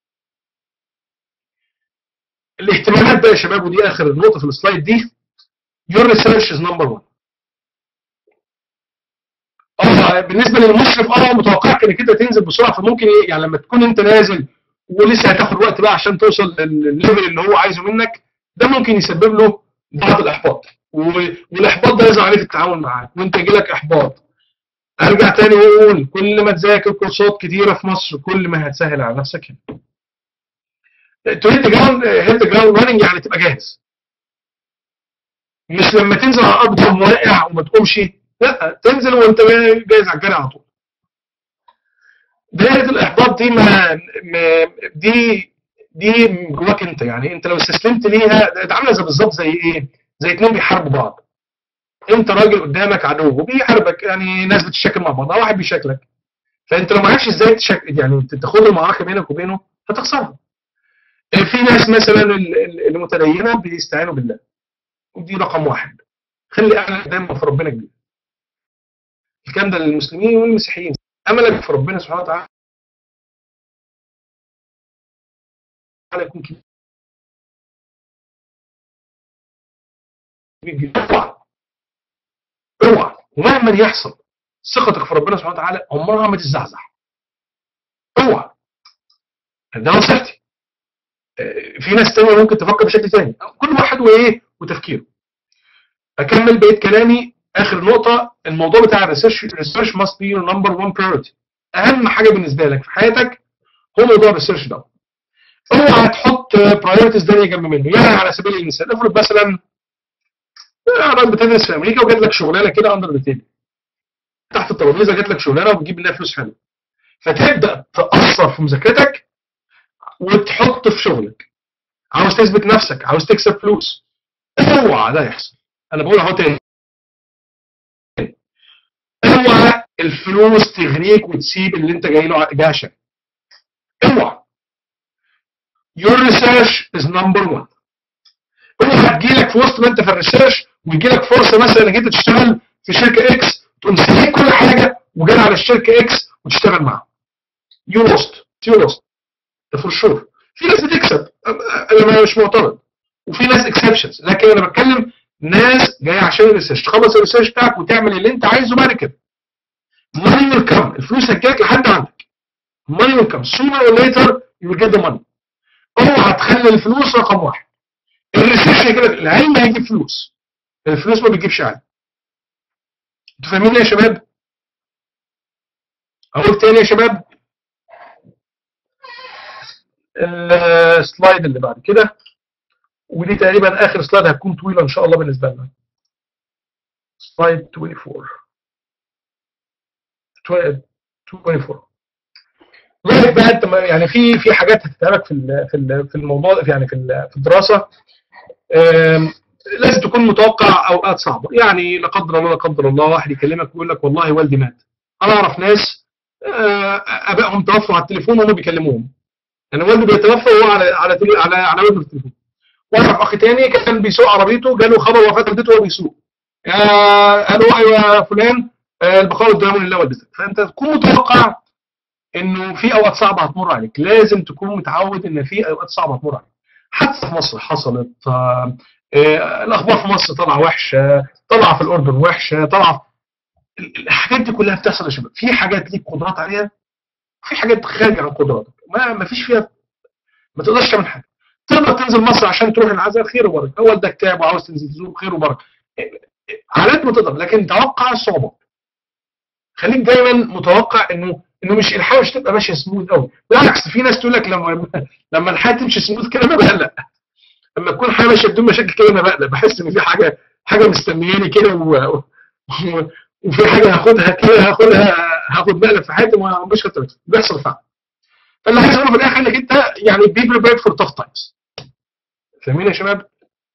الاهتمامات بقى يا شباب ودي اخر النقطه في السلايد دي your research is number one اه بالنسبه للمشرف اه متوقعك انك انت تنزل بسرعه فممكن ايه يعني لما تكون انت نازل ولسه هتاخد وقت بقى عشان توصل للليفل اللي هو عايزه منك ده ممكن يسبب له بعض الاحباط و- والاحباط ده يظهر عليه في التعامل معاك وانت يجيلك احباط ارجع تاني واقول كل ما تذاكر كورسات كتيره في مصر كل ما هتسهل على نفسك هنا تو هيت جراوند هيت جراوند راننج يعني تبقى جاهز مش لما تنزل على الارض تقوم واقع وما تقومش لا تنزل وانت جاهز على الجري على طول دايره الاحباط دي ما ما- دي دي جواك انت يعني انت لو استسلمت ليها ده عامله زي بالظبط زي ايه؟ زي اتنين بيحاربوا بعض انت راجل قدامك عدو وبيحاربك يعني ناس بتشكل مع بعض واحد بيشكلك فانت لو ما عرفتش ازاي تشكل يعني تاخد المعركه بينك وبينه هتخسرها في ناس مثلا ال- ال- المتدينه بيستعينوا بالله ودي رقم واحد خلي املك دايما في ربنا كبير الكلام ده للمسلمين والمسيحيين املك في ربنا سبحانه وتعالى وتعالى يكون كبير جدا اوعى اوعى ومهما يحصل ثقتك في ربنا سبحانه وتعالى عمرها ما تتزعزع اوعى ده نصيحتي في ناس تانية ممكن تفكر بشكل تاني كل واحد وايه وتفكيره اكمل بقيه كلامي اخر نقطه الموضوع بتاع الريسيرش الريسيرش must be your number one priority اهم حاجه بالنسبه لك في حياتك هو موضوع الريسيرش ده اوعى تحط برايورتيز تانية جنب منه يعني على سبيل المثال افرض مثلا راجل بتدرس في امريكا وجات لك شغلانه كده اندر ذا تيبل تحت الترابيزه جات لك شغلانه وبتجيب منها فلوس حلوه فتبدا تاثر في مذاكرتك وتحط في شغلك عاوز تثبت نفسك عاوز تكسب فلوس اوعى ده يحصل انا بقول اهو تاني اوعى الفلوس تغريك وتسيب اللي انت جاي له جاي عشان اوعى your research is number one اوعى تجيلك في وسط ما انت في الريسيرش ويجيلك فرصه مثلا انك انت تشتغل في شركه اكس تقوم سايب كل حاجه وجاي على الشركه اكس وتشتغل معاها يو لوست يو لوست ده فور شور في ناس بتكسب انا مش معترض وفي ناس اكسبشنز لكن انا بتكلم ناس جايه عشان الريسيرش تخلص الريسيرش بتاعك وتعمل اللي انت عايزه بعد كده money will come الفلوس هتجيلك لحد عندك money will come sooner or later you will get the money اوعى تخلي الفلوس رقم واحد الريسيرش هيجيب العلم هيجيب فلوس الفلوس ما بتجيبش علم انتوا فاهمين يا شباب؟ اقول تاني يا شباب السلايد اللي بعد كده ودي تقريبا اخر سلايد هتكون طويله ان شاء الله بالنسبه لنا سلايد 24 24 لغايه بقى انت يعني في في حاجات هتتعبك في في في الموضوع يعني في في الدراسه لازم تكون متوقع اوقات صعبه يعني لا قدر الله لا قدر الله واحد يكلمك ويقول لك والله والدي مات انا اعرف ناس ابائهم توفوا على التليفون وهم بيكلموهم يعني والده بيتوفى وهو على على على على والده في التليفون واعرف اخ تاني كان بيسوق عربيته جاله خبر وفاه والدته وهو بيسوق قالوا ايوه يا فلان البقاء والدوام لله والدتك فانت تكون متوقع انه في اوقات صعبه هتمر عليك لازم تكون متعود ان في اوقات صعبه هتمر عليك حتى في مصر حصلت آه آه الاخبار في مصر طالعه وحشه طالعه في الاردن وحشه طالعه الحاجات دي كلها بتحصل يا شباب في حاجات ليك قدرات عليها في حاجات خارجه عن قدراتك ما ما فيش فيها ما تقدرش تعمل حاجه تقدر تنزل مصر عشان تروح العزاء خير وبركه والدك تعب وعاوز تنزل تزور خير وبركه على قد ما تقدر لكن توقع الصعوبات خليك دايما متوقع انه انه مش الحياه مش تبقى ماشيه سموث قوي بالعكس في ناس تقول لك لما لما الحياه تمشي سموث كده انا بقلق لما تكون الحياه ماشيه بدون مشاكل كده انا بقلق بحس ان في حاجه حاجه مستنياني كده و... و... وفي حاجه هاخدها كده هاخدها هاخد مقلب في حياتي ومش كتر بيحصل فعلا فاللي عايز اقوله في الاخر انك انت يعني بي بريبيرد فور تاف تايمز فاهمين يا شباب؟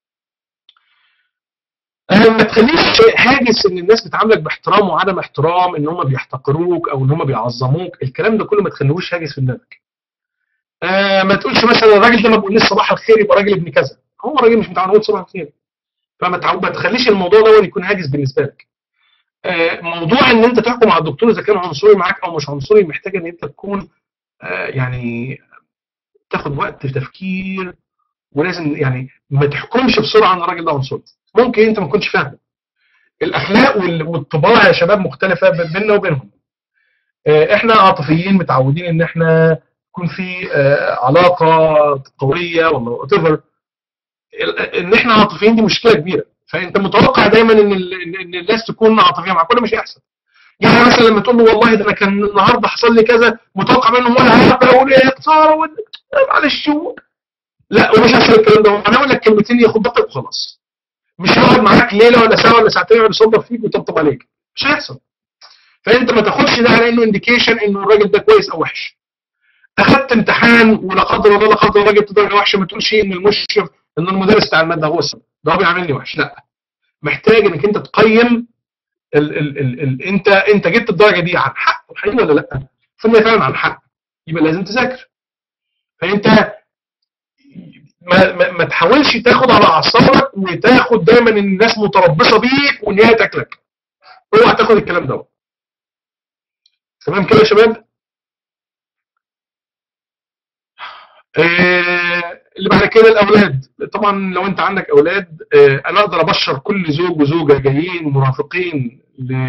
ما تخليش هاجس ان الناس بتعاملك باحترام وعدم احترام ان هم بيحتقروك او ان هم بيعظموك الكلام ده كله ما تخليهوش هاجس في دماغك آه ما تقولش مثلا الراجل ده ما بيقوليش صباح الخير يبقى راجل ابن كذا هو راجل مش متعود يقول صباح الخير فما ما تخليش الموضوع ده يكون هاجس بالنسبه لك آه موضوع ان انت تحكم على الدكتور اذا كان عنصري معاك او مش عنصري محتاج ان انت تكون آه يعني تاخد وقت في تفكير ولازم يعني ما تحكمش بسرعه ان الراجل ده عنصري ممكن انت ما تكونش فاهمه الاخلاق والطباع يا شباب مختلفه بيننا وبينهم احنا عاطفيين متعودين ان احنا يكون في علاقه قويه ولا وات ان احنا عاطفيين دي مشكله كبيره فانت متوقع دايما ان ان الناس تكون عاطفيه معاك ولا مش هيحصل يعني مثلا لما تقول له والله ده انا كان النهارده حصل لي كذا متوقع منه ولا هيبقى اقول ايه خساره معلش لا ومش هيحصل الكلام ده انا اقول لك كلمتين ياخد دقيق وخلاص مش هيقعد معاك ليله ولا ساعه ولا ساعتين يقعد يصبر فيك ويطبطب عليك مش هيحصل فانت ما تاخدش ده على انه انديكيشن انه الراجل ده كويس او وحش اخدت امتحان ولا قدر الله لا قدر الله جبت درجه وحشه ما تقولش ان المشرف ان المدرس بتاع الماده هو السبب ده هو بيعملني وحش لا محتاج انك انت تقيم ال ال ال ال انت انت جبت الدرجه دي عن حق حقيقي ولا لا؟ ثم فعلا عن حق يبقى لازم تذاكر فانت ما, ما, ما تحاولش تاخد على اعصابك وتاخد دايما ان الناس متربصه بيك وان هي تاكلك اوعى تاخد الكلام ده تمام كده يا شباب آه، اللي بعد كده الاولاد طبعا لو انت عندك اولاد آه، انا اقدر ابشر كل زوج وزوجه جايين مرافقين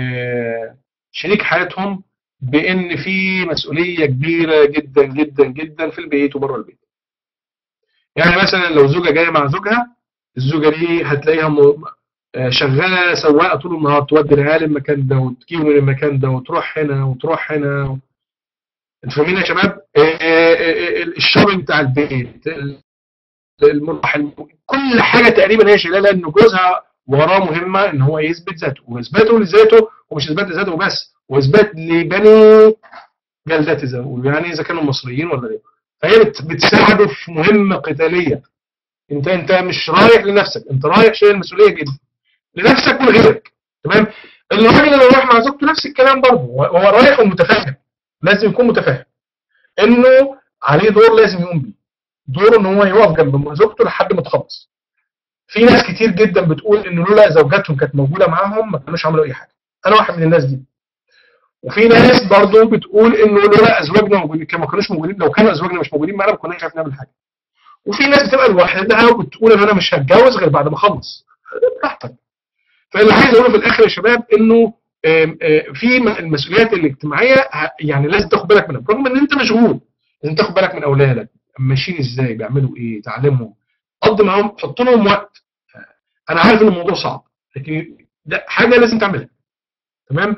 لشريك حياتهم بان في مسؤوليه كبيره جدا جدا جدا في البيت وبره البيت يعني مثلا لو زوجه جايه مع زوجها الزوجه دي هتلاقيها م- آه، شغاله سواقه طول النهار تودي العيال المكان ده وتجيبه من المكان ده وتروح هنا وتروح هنا انتوا فاهمين يا شباب؟ آه، آه، آه، الشوبينج بتاع البيت المروح كل حاجه تقريبا هي شايلها لان جوزها وراه مهمه ان هو يثبت ذاته واثباته لذاته ومش اثبات لذاته بس واثبات لبني جلدته زي ما بيقولوا يعني اذا كانوا مصريين ولا غيره فهي بت- بتساعده في مهمه قتاليه انت انت مش رايح لنفسك انت رايح شايل مسؤوليه جدا لنفسك ولغيرك تمام الراجل اللي رايح مع زوجته نفس الكلام برضه هو هو رايح ومتفاهم لازم يكون متفاهم انه عليه دور لازم يقوم بيه دوره ان هو يقف جنب زوجته لحد ما تخلص في ناس كتير جدا بتقول ان لولا زوجاتهم كانت موجوده معاهم ما كانوش عملوا اي حاجه انا واحد من الناس دي وفي ناس برضو بتقول انه لولا ازواجنا موجودين كان ما كانوش موجودين لو كانوا ازواجنا مش موجودين معانا ما كناش عارفين نعمل حاجه وفي ناس بتبقى لوحدها وبتقول ان انا مش هتجوز غير بعد ما اخلص براحتك فاللي عايز اقوله في الاخر يا شباب انه آم، آم، في م- المسؤوليات الاجتماعيه ه- يعني لازم تاخد بالك منها رغم ان انت مشغول لازم تاخد بالك من اولادك ماشيين ازاي بيعملوا ايه تعلمهم قضي معاهم حط لهم وقت انا عارف ان الموضوع صعب لكن ده حاجه لازم تعملها تمام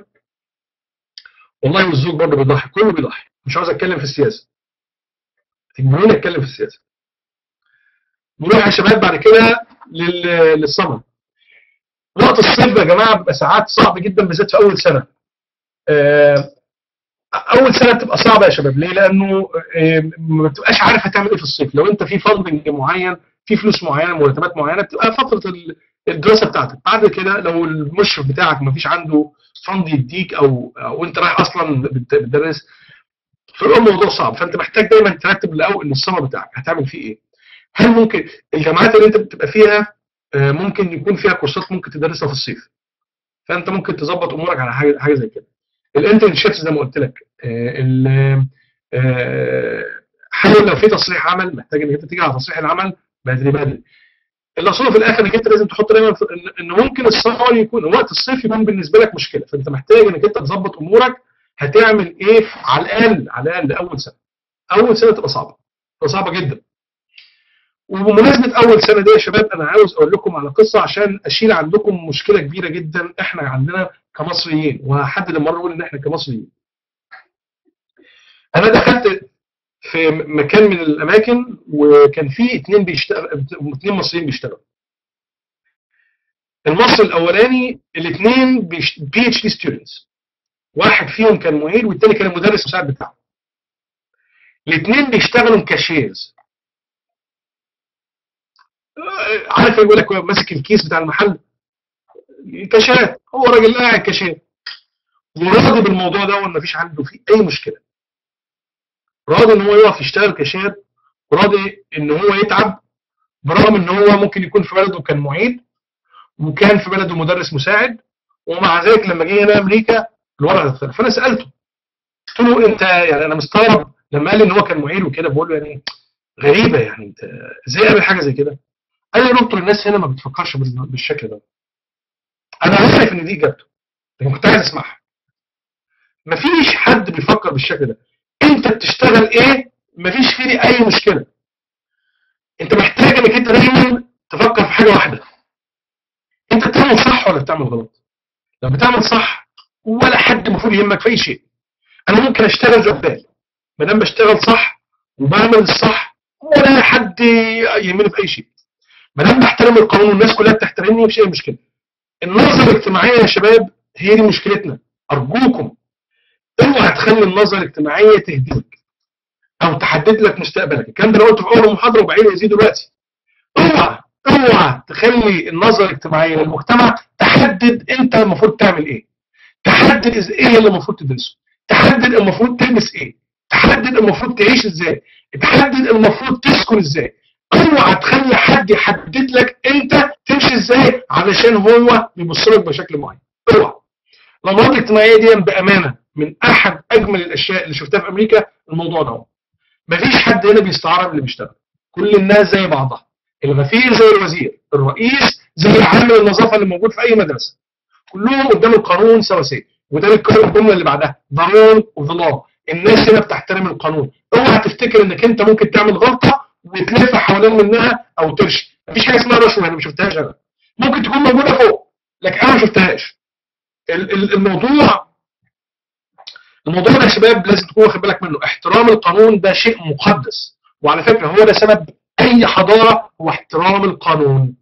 والله والزوج برضه بيضحي كله بيضحي مش عاوز اتكلم في السياسه تجبروني اتكلم في السياسه نروح يا شباب بعد كده لل- للسمر وقت الصيف يا جماعه بيبقى ساعات صعب جدا بالذات في اول سنه آه، اول سنه بتبقى صعبه يا شباب ليه لانه آه، ما بتبقاش عارف هتعمل ايه في الصيف لو انت في فاندنج معين في فلوس معينه مرتبات معينه بتبقى فتره ال- الدراسه بتاعتك بعد كده لو المشرف بتاعك ما فيش عنده فند يديك او او انت رايح اصلا بت- بتدرس فيبقى الموضوع صعب فانت محتاج دايما ترتب الاول السمر بتاعك هتعمل فيه ايه هل ممكن الجامعات اللي انت بتبقى فيها آه، ممكن يكون فيها كورسات ممكن تدرسها في الصيف فانت ممكن تظبط امورك على حاجه حاجه زي كده الانترنشيبس زي ما قلت لك آه، ال- آه، حاول لو في تصريح عمل محتاج انك انت تيجي على تصريح العمل بدري بدري اللي اصله في الاخر انك انت لازم تحط دايما في- إن- ان ممكن السفر يكون وقت الصيف يكون بالنسبه لك مشكله فانت محتاج انك انت تظبط امورك هتعمل ايه على الاقل على الاقل اول سنه اول سنه تبقى صعبه تبقى صعبه جدا وبمناسبه اول سنه دي يا شباب انا عاوز اقول لكم على قصه عشان اشيل عندكم مشكله كبيره جدا احنا عندنا كمصريين وهحدد المره اقول ان احنا كمصريين انا دخلت في م- مكان من الاماكن وكان في اثنين بيشتغل اثنين مصريين بيشتغلوا المصري الاولاني الاثنين بي اتش دي ستودنتس واحد فيهم كان معيد والتاني كان المدرس المساعد بتاعه الاثنين بيشتغلوا كاشيرز آه، عارف يقول لك ماسك الكيس بتاع المحل كاشير هو راجل قاعد كاشير وراضي بالموضوع ده وان مفيش عنده فيه اي مشكله راضي ان هو يقف يشتغل كاشير وراضي ان هو يتعب برغم ان هو ممكن يكون في بلده كان معيد وكان في بلده مدرس مساعد ومع ذلك لما جه هنا امريكا الوضع اختلف فانا سالته قلت له انت يعني انا مستغرب لما قال لي ان هو كان معيد وكده بقول له يعني غريبه يعني انت ازاي قابل حاجه زي كده؟ قال لي يا دكتور الناس هنا ما بتفكرش بال- بالشكل ده انا عارف ان دي اجابته لكن كنت عايز اسمعها مفيش حد بيفكر بالشكل ده انت بتشتغل ايه مفيش فيه اي مشكله انت محتاج انك انت دايما تفكر في حاجه واحده انت بتعمل صح ولا بتعمل غلط لو بتعمل صح ولا حد المفروض يهمك في اي شيء انا ممكن اشتغل زبال ما دام بشتغل صح وبعمل الصح ولا حد يهمني في اي شيء ما دام بحترم القانون والناس كلها بتحترمني مفيش اي مشكله النظره الاجتماعيه يا شباب هي دي مشكلتنا ارجوكم اوعى تخلي النظره الاجتماعيه تهديك او تحدد لك مستقبلك الكلام ده انا قلته في اول المحاضره وبعيد يزيد دلوقتي اوعى اوعى تخلي النظره الاجتماعيه للمجتمع تحدد انت المفروض تعمل ايه تحدد إز- ايه اللي المفروض تدرسه تحدد المفروض تلبس ايه تحدد المفروض تعيش ازاي تحدد المفروض تسكن ازاي اوعى تخلي حد يحدد لك انت تمشي ازاي علشان هو بيبص لك بشكل معين اوعى الامراض الاجتماعيه دي بامانه من احد اجمل الاشياء اللي شفتها في امريكا الموضوع ده مفيش حد هنا بيستعرض اللي بيشتغل كل الناس زي بعضها الغفير زي الوزير الرئيس زي عامل النظافه اللي موجود في اي مدرسه كلهم قدام القانون سواسيه وده بيتكرر الجمله اللي بعدها ضرون وظلام الناس هنا بتحترم القانون اوعى تفتكر انك انت ممكن تعمل غلطه وتلف حوالين منها او ترشي مفيش حاجه اسمها رشوه انا ما شفتهاش انا ممكن تكون موجوده فوق لكن انا ما شفتهاش ال- ال- الموضوع الموضوع ده يا شباب لازم تكون واخد بالك منه احترام القانون ده شيء مقدس وعلى فكره هو ده سبب اي حضاره هو احترام القانون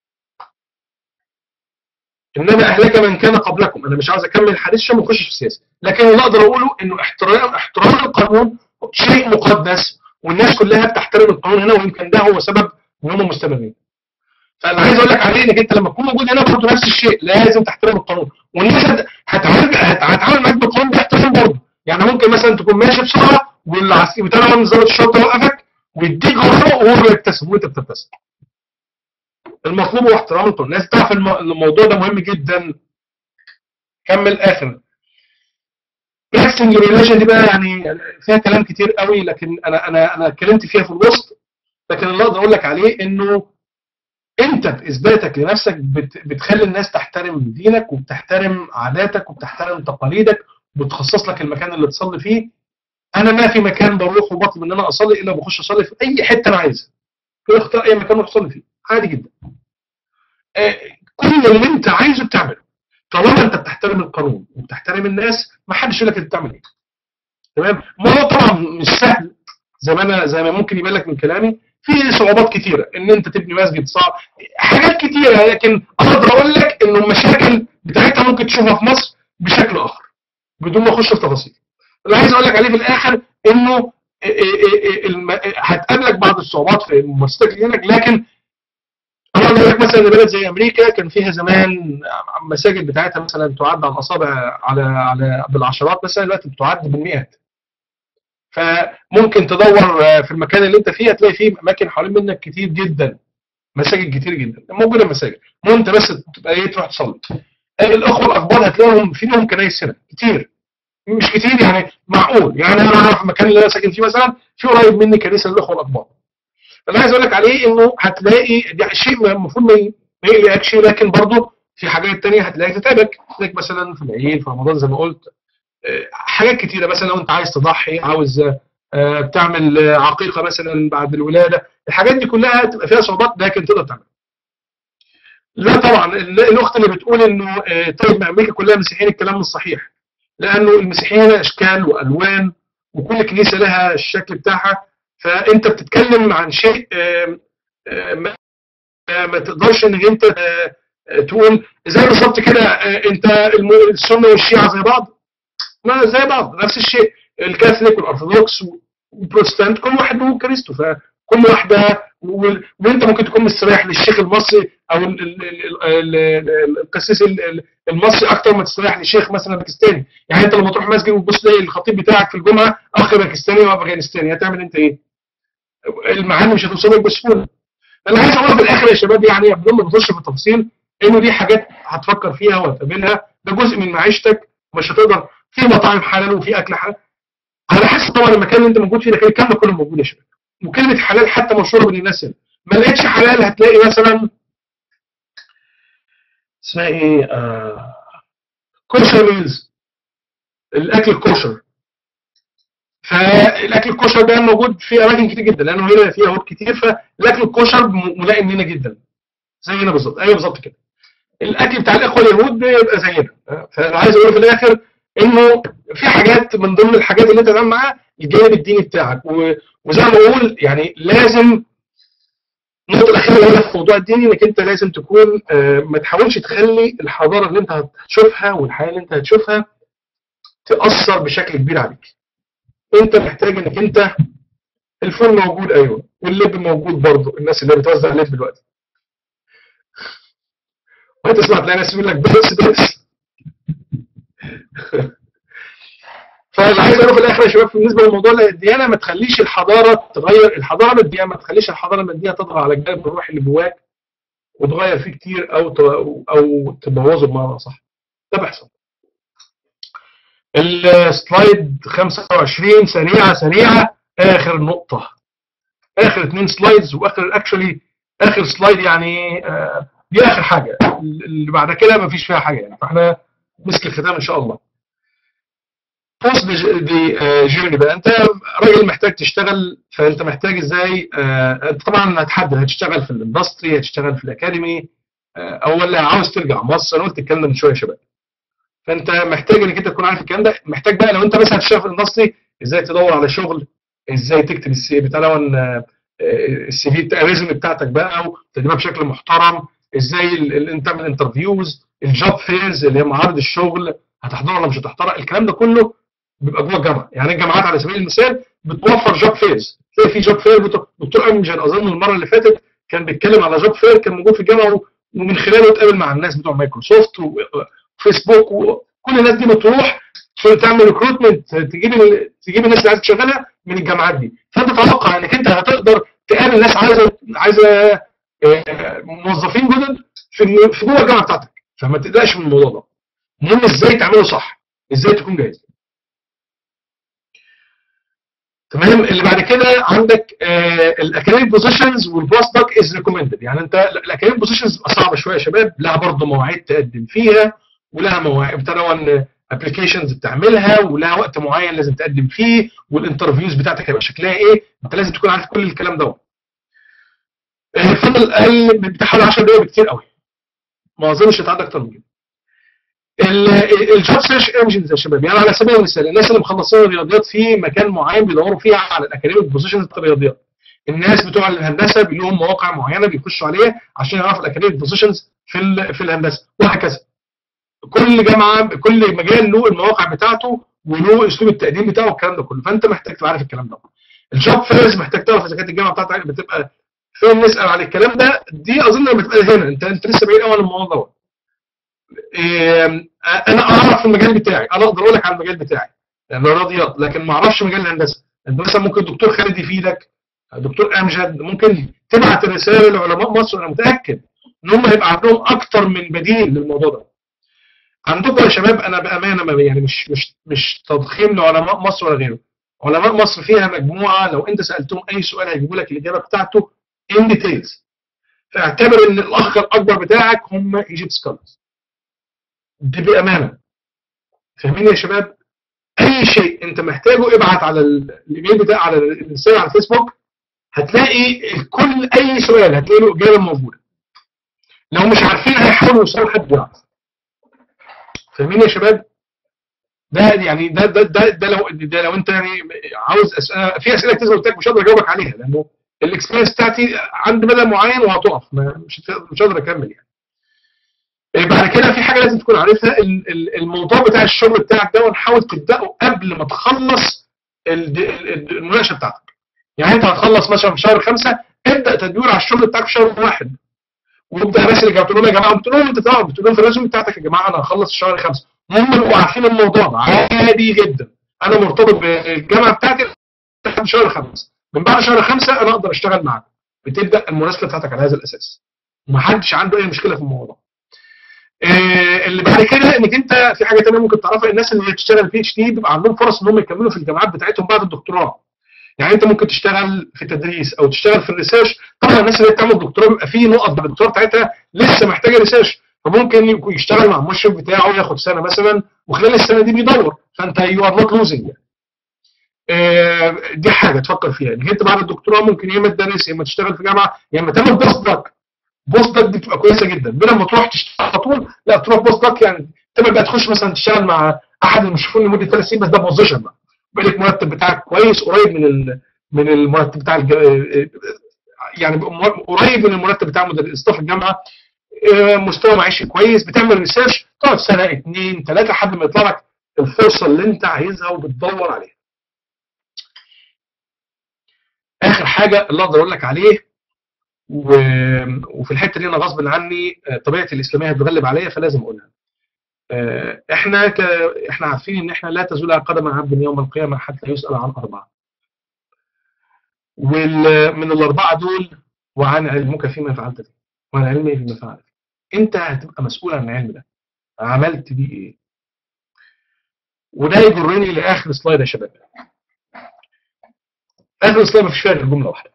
انما اهلك من كان قبلكم انا مش عاوز اكمل الحديث عشان ما نخش في السياسه لكن اللي اقدر اقوله انه احترام احترام القانون شيء مقدس والناس كلها بتحترم القانون هنا ويمكن ده هو سبب ان هم مستمرين فانا عايز اقول لك عليه انك انت لما تكون موجود هنا برضه نفس الشيء لازم تحترم القانون والناس هت- هتعامل هت- هتعامل معاك بالقانون باحترام برضه يعني ممكن مثلا تكون ماشي بسرعه والعسكري بتاع من ضابط الشرطه يوقفك ويديك غرفه وهو بيبتسم وانت بتبتسم المطلوب هو احترام القانون الناس تعرف الم- الموضوع ده مهم جدا كمل اخر بلاكسنج ريليشن دي بقى يعني فيها كلام كتير قوي لكن انا انا انا اتكلمت فيها في الوسط لكن اللي اقدر اقول لك عليه انه انت باثباتك لنفسك بت بتخلي الناس تحترم دينك وبتحترم عاداتك وبتحترم تقاليدك وبتخصص لك المكان اللي تصلي فيه انا ما في مكان بروح وبطلب ان انا اصلي الا بخش اصلي في اي حته انا عايزها اختار اي مكان اروح اصلي فيه عادي جدا آه، كل اللي انت عايزه بتعمله طالما انت بتحترم القانون وبتحترم الناس ما حدش يقول لك انت بتعمل ايه تمام الموضوع طبعا مش سهل زي ما انا زي ما ممكن يبان لك من كلامي في صعوبات كتيره ان انت تبني مسجد صعب حاجات كتيره لكن اقدر اقول لك انه المشاكل بتاعتها ممكن تشوفها في مصر بشكل اخر بدون ما اخش في تفاصيل اللي عايز اقول لك عليه في الاخر انه إيه إيه إيه الم- هتقابلك بعض الصعوبات في ممارستك هناك لكن انا اقول لك مثلا ان بلد زي امريكا كان فيها زمان مساجد بتاعتها مثلا تعد على الاصابع على على بالعشرات مثلا دلوقتي بتعد بالمئات فممكن تدور آه، في المكان اللي انت فيه هتلاقي فيه اماكن حوالين منك كتير جدا مساجد كتير جدا موجوده مساجد مو انت بس تبقى ايه تروح تصلي آه، الاخوه الاكبر هتلاقيهم في لهم كنايس هنا كتير مش كتير يعني معقول يعني انا اعرف المكان اللي انا ساكن فيه مثلا في قريب مني كنيسه للاخوه الاكبر اللي عايز اقول لك عليه انه هتلاقي ده شيء المفروض ما ي- ما يقلقكش لكن برضه في حاجات تانية هتلاقي تتعبك هتلاقيك مثلا في العيد في رمضان زي ما قلت آه، حاجات كتيره مثلا لو انت عايز تضحي عاوز آه، بتعمل آه، عقيقه مثلا بعد الولاده الحاجات دي كلها تبقى فيها صعوبات لكن تقدر تعملها لا طبعا ال- الاخت اللي بتقول انه آه، طيب ما امريكا كلها مسيحيين الكلام مش صحيح لانه المسيحيين هنا اشكال والوان وكل كنيسه لها الشكل بتاعها فانت بتتكلم عن شيء آم، آم، ما ما تقدرش انك انت آه، آه، تقول زي بالظبط كده آه، انت الم- السنه والشيعه زي بعض ما زي بعض نفس الشيء الكاثوليك والارثوذكس والبروتستانت كل واحد له كنيسته فكل واحده وال- وانت ممكن تكون مستريح للشيخ المصري او ال- ال- ال- ال- ال- القسيس ال- ال- المصري اكتر ما تستريح للشيخ مثلا باكستاني يعني انت لما تروح مسجد وتبص تلاقي الخطيب بتاعك في الجمعه اخ باكستاني وافغانستاني هتعمل انت ايه؟ المعاني مش هتوصل لك بسهوله انا عايز اقول في الاخر يا شباب يعني بدون ما نخش في التفاصيل انه دي حاجات هتفكر فيها وهتقابلها ده جزء من معيشتك مش هتقدر في مطاعم حلال وفي اكل حلال على حسب طبعا المكان اللي انت موجود فيه لكن الكلام ده كله موجود يا شباب وكلمه حلال حتى مشهوره بين الناس هنا ما لقيتش حلال هتلاقي مثلا اسمها ايه آه... كوشر ميلز الاكل الكوشر فالاكل الكوشر ده موجود في اماكن كتير جدا لانه هنا في يهود كتير فالاكل الكوشر م- ملائم لنا جدا زي هنا بالظبط ايوه بالظبط كده الاكل بتاع الاخوه اليهود بيبقى زينا فانا عايز اقول في الاخر انه في حاجات من ضمن الحاجات اللي انت تعمل معاها الجانب الديني بتاعك و- وزي ما بقول يعني لازم النقطه الاخيره اللي هقولها في الموضوع الديني انك انت لازم تكون آه، ما تحاولش تخلي الحضاره اللي انت هتشوفها والحياه اللي انت هتشوفها تاثر بشكل كبير عليك انت محتاج انك انت الفول موجود ايوه واللب موجود برضه الناس اللي بتوزع لب دلوقتي وهتسمع تلاقي ناس يقول لك بس بس فاللي عايز اقوله في الاخر يا شباب بالنسبه للموضوع الديانه ما تخليش الحضاره تغير الحضاره الماديه ما تخليش الحضاره الماديه تطغى على الجانب الروحي اللي جواك وتغير فيه كتير او ت- او تبوظه بمعنى صح ده بيحصل السلايد 25 سريعه سريعه اخر نقطه اخر اثنين سلايدز واخر اكشولي اخر سلايد يعني آه، دي اخر حاجه اللي بعد كده مفيش فيها حاجه يعني فاحنا مسك الختام ان شاء الله بوست دي جيرني بقى انت راجل محتاج تشتغل فانت محتاج ازاي آه، انت طبعا هتحدد هتشتغل في الاندستري هتشتغل في الاكاديمي آه، او ولا عاوز ترجع مصر انا قلت الكلام ده من شويه يا شباب فانت محتاج انك انت تكون عارف الكلام ده محتاج بقى لو انت مثلا هتشتغل في الاندستري ازاي تدور على شغل ازاي تكتب السي بتاع لون السي في الريزومي بتاعتك بقى وتقدمها بشكل محترم ازاي ال- ال- انت تعمل انترفيوز الجوب فيرز اللي هي معارض الشغل هتحضرها ولا مش هتحضرها الكلام ده كله بيبقى جوه الجامعه يعني الجامعات على سبيل المثال بتوفر جوب فيرز تلاقي في جوب فير بت- دكتور امجد اظن المره اللي فاتت كان بيتكلم على جوب فير كان موجود في الجامعه و- ومن خلاله اتقابل مع الناس بتوع مايكروسوفت وفيسبوك وكل الناس دي بتروح تعمل ريكروتمنت تجيب ال- تجيب الناس اللي عايز تشغلها من الجامعات دي فانت تتوقع انك انت هتقدر تقابل ناس عايزه عايزه آه، موظفين جدد في في جوه الجامعه بتاعتك فما تقلقش من الموضوع ده المهم ازاي تعمله صح ازاي تكون جاهز تمام اللي بعد كده عندك الاكاديميك بوزيشنز والبوست دوك از ريكومندد يعني انت الاكاديميك بوزيشنز صعبه شويه يا شباب لها برضه مواعيد تقدم فيها ولها مواعيد بتنوع ابلكيشنز بتعملها ولها وقت معين لازم تقدم فيه والانترفيوز بتاعتك هيبقى شكلها ايه انت لازم تكون عارف كل الكلام ده الفضل اقل بتاع حوالي 10 دقايق بكتير قوي ما اظنش هتعدي اكتر من كده الجوب سيرش انجنز يا شباب يعني على سبيل المثال الناس اللي مخلصين الرياضيات في مكان معين بيدوروا فيها على الاكاديميك بوزيشنز بتاع الرياضيات الناس بتوع الهندسه لهم مواقع معينه بيخشوا عليها عشان يعرفوا الاكاديميك بوزيشنز في ال- في الهندسه وهكذا كل جامعه كل مجال له المواقع بتاعته وله اسلوب التقديم بتاعه والكلام ده كله فانت محتاج تبقى عارف الكلام ده الجوب فيرز محتاج تعرف اذا كانت الجامعه بتاعتك بتبقى فين نسال على الكلام ده دي اظن لما تبقى هنا انت انت لسه بعيد قوي عن الموضوع دوت إيه، انا اعرف المجال بتاعي انا اقدر اقول لك على المجال بتاعي لان الرياضيات لكن ما اعرفش مجال الهندسه انت مثلا ممكن دكتور خالد يفيدك دكتور امجد ممكن تبعت رساله لعلماء مصر انا متاكد ان هم هيبقى عندهم اكتر من بديل للموضوع ده عندكم يا شباب انا بامانه ما يعني مش مش مش تضخيم لعلماء مصر ولا غيره علماء مصر فيها مجموعه لو انت سالتهم اي سؤال هيجيبوا لك الاجابه بتاعته ان ديتيلز فاعتبر ان الاخ الاكبر بتاعك هم ايجيبت سكولرز دي بامانه فاهمين يا شباب اي شيء انت محتاجه ابعت على ال- الايميل بتاع على الرساله على الفيسبوك هتلاقي كل اي سؤال هتلاقي له اجابه موجوده لو مش عارفين هيحاولوا يوصلوا لحد يعرف فاهمين يا شباب ده يعني ده ده ده, ده لو ده لو انت يعني عاوز أسئلة في اسئله كتير قلت لك مش هقدر اجاوبك عليها لانه الاكسبيرينس بتاعتي عند مدى معين وهتقف ما- مش هت- مش هقدر اكمل يعني إيه بعد كده في حاجه لازم تكون عارفها ال- ال- الموضوع بتاع الشغل بتاعك ده ونحاول تبداه قبل ما تخلص ال- ال- المناقشه بتاعتك يعني انت هتخلص مثلا في شهر خمسه ابدا تدوير على الشغل بتاعك في شهر واحد وابدا الناس اللي جابت لهم يا جماعه قلت لهم انت طبعا قلت لهم في الريزومي بتاعتك يا جماعه انا هخلص في شهر خمسه هم بيبقوا عارفين الموضوع ده عادي جدا انا مرتبط بالجامعه بتاعتي لحد شهر خمسه من بعد شهر خمسه انا اقدر اشتغل معاك بتبدا المناسبه بتاعتك على هذا الاساس ومحدش عنده اي مشكله في الموضوع آه، اللي بعد كده انك انت في حاجه ثانيه ممكن تعرفها الناس اللي بتشتغل بي اتش دي بيبقى عندهم فرص ان هم يكملوا في الجامعات بتاعتهم بعد الدكتوراه يعني انت ممكن تشتغل في التدريس او تشتغل في الريسيرش طبعا الناس اللي بتعمل دكتوراه بيبقى في نقط بالدكتوراه بتاعتها لسه محتاجه ريسيرش فممكن يكون يشتغل مع المشرف بتاعه ياخد سنه مثلا وخلال السنه دي بيدور فانت يو ار نوت لوزنج يعني آه، دي حاجه تفكر فيها انك انت بعد الدكتوراه ممكن يا اما تدرس يا اما تشتغل في جامعه يا اما تعمل بوست دوك بوست دوك دي بتبقى كويسه جدا بدل ما تروح تشتغل على طول لا تروح بوست دوك يعني تبقى بقى تخش مثلا تشتغل مع احد المشرفين لمده ثلاث سنين بس ده بوزيشن بقى يبقى لك مرتب بتاعك كويس قريب من ال... من المرتب بتاع الج... يعني بيبقى مر- قريب من المرتب بتاع مدرس استاف الجامعه آه، مستوى معيشي كويس بتعمل ريسيرش تقعد سنه اثنين ثلاثه لحد ما يطلع لك الفرصه اللي انت عايزها وبتدور عليها. اخر حاجه اللي اقدر اقول لك عليه و... وفي الحته دي انا غصب عني آه، طبيعتي الاسلاميه هتغلب عليا فلازم اقولها. آه، احنا ك... احنا عارفين ان احنا لا تزول قدم عبد يوم القيامه حتى يسال عن اربعه. ومن الاربعه دول وعن علمك فيما فعلت به وعن علمي فيما فعلت انت هتبقى مسؤول عن العلم ده عملت بيه ايه وده يجرني لاخر سلايد يا شباب اخر سلايد مفيش فيها غير جمله واحده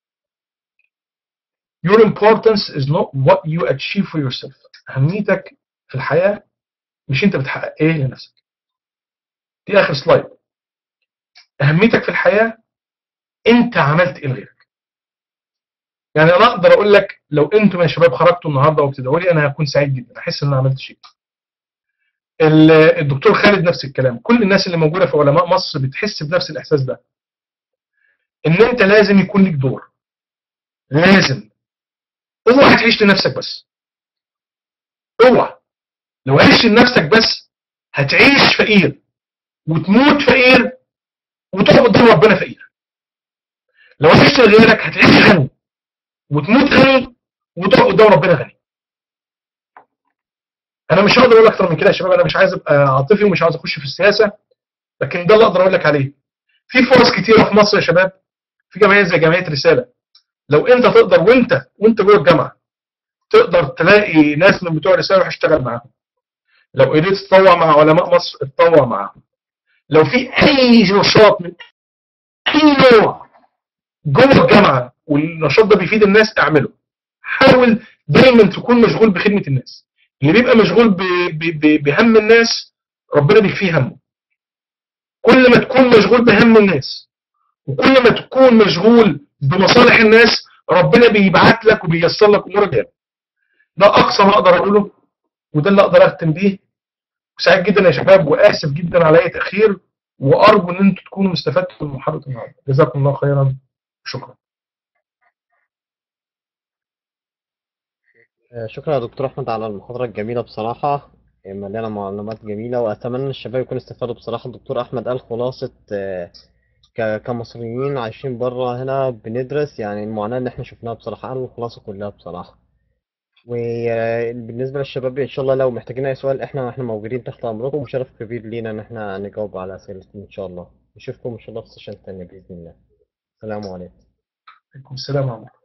Your importance is not what you achieve for yourself. أهميتك في الحياة مش أنت بتحقق إيه لنفسك. دي آخر سلايد. أهميتك في الحياة أنت عملت إيه لغيرك. يعني أنا أقدر أقول لك لو أنتم يا شباب خرجتوا النهاردة وبتدعوا لي أنا هكون سعيد جدا، أحس إن أنا عملت شيء. ال- الدكتور خالد نفس الكلام، كل الناس اللي موجودة في علماء مصر بتحس بنفس الإحساس ده. إن أنت لازم يكون لك دور. لازم اوعى تعيش لنفسك بس اوعى لو عشت لنفسك بس هتعيش فقير وتموت فقير وتقف قدام ربنا فقير لو عشت لغيرك هتعيش غني وتموت غني وتقف قدام ربنا غني انا مش هقدر اقول اكتر من كده يا شباب انا مش عايز ابقى عاطفي ومش عاوز اخش في السياسه لكن ده اللي اقدر اقول لك عليه في فرص كتيره في مصر يا شباب في جمعيه زي جمعيه رساله لو انت تقدر وانت وانت جوه الجامعه تقدر تلاقي ناس من بتوع رساله روح اشتغل معاهم لو قدرت تتطوع مع علماء مصر اتطوع معاهم لو في اي نشاط من اي نوع جوه الجامعه والنشاط ده بيفيد الناس اعمله حاول دايما تكون مشغول بخدمه الناس اللي بيبقى مشغول ب... ب... ب... بهم الناس ربنا بيكفيه همه كل ما تكون مشغول بهم الناس وكل ما تكون مشغول بمصالح الناس ربنا بيبعت لك وبييسر لك امورك جامد ده اقصى ما اقدر اقوله وده اللي اقدر اختم بيه وسعيد جدا يا شباب واسف جدا على اي تاخير وارجو ان انتم تكونوا استفدتوا من محاضره النهارده جزاكم الله خيرا شكرا آه، شكرا يا دكتور أحمد على المحاضرة الجميلة بصراحة آه، مليانة معلومات جميلة وأتمنى الشباب يكونوا استفادوا بصراحة الدكتور أحمد قال خلاصة آه، ك- كمصريين عايشين بره هنا بندرس يعني المعاناة اللي احنا شفناها بصراحة قال الخلاصة كلها بصراحة وبالنسبة للشباب إن شاء الله لو محتاجين أي سؤال احنا احنا موجودين تحت أمركم وشرف كبير لينا إن احنا نجاوب على أسئلتكم إن شاء الله نشوفكم إن شاء الله في سيشن تاني بإذن الله السلام عليكم عليكم السلام ورحمه الله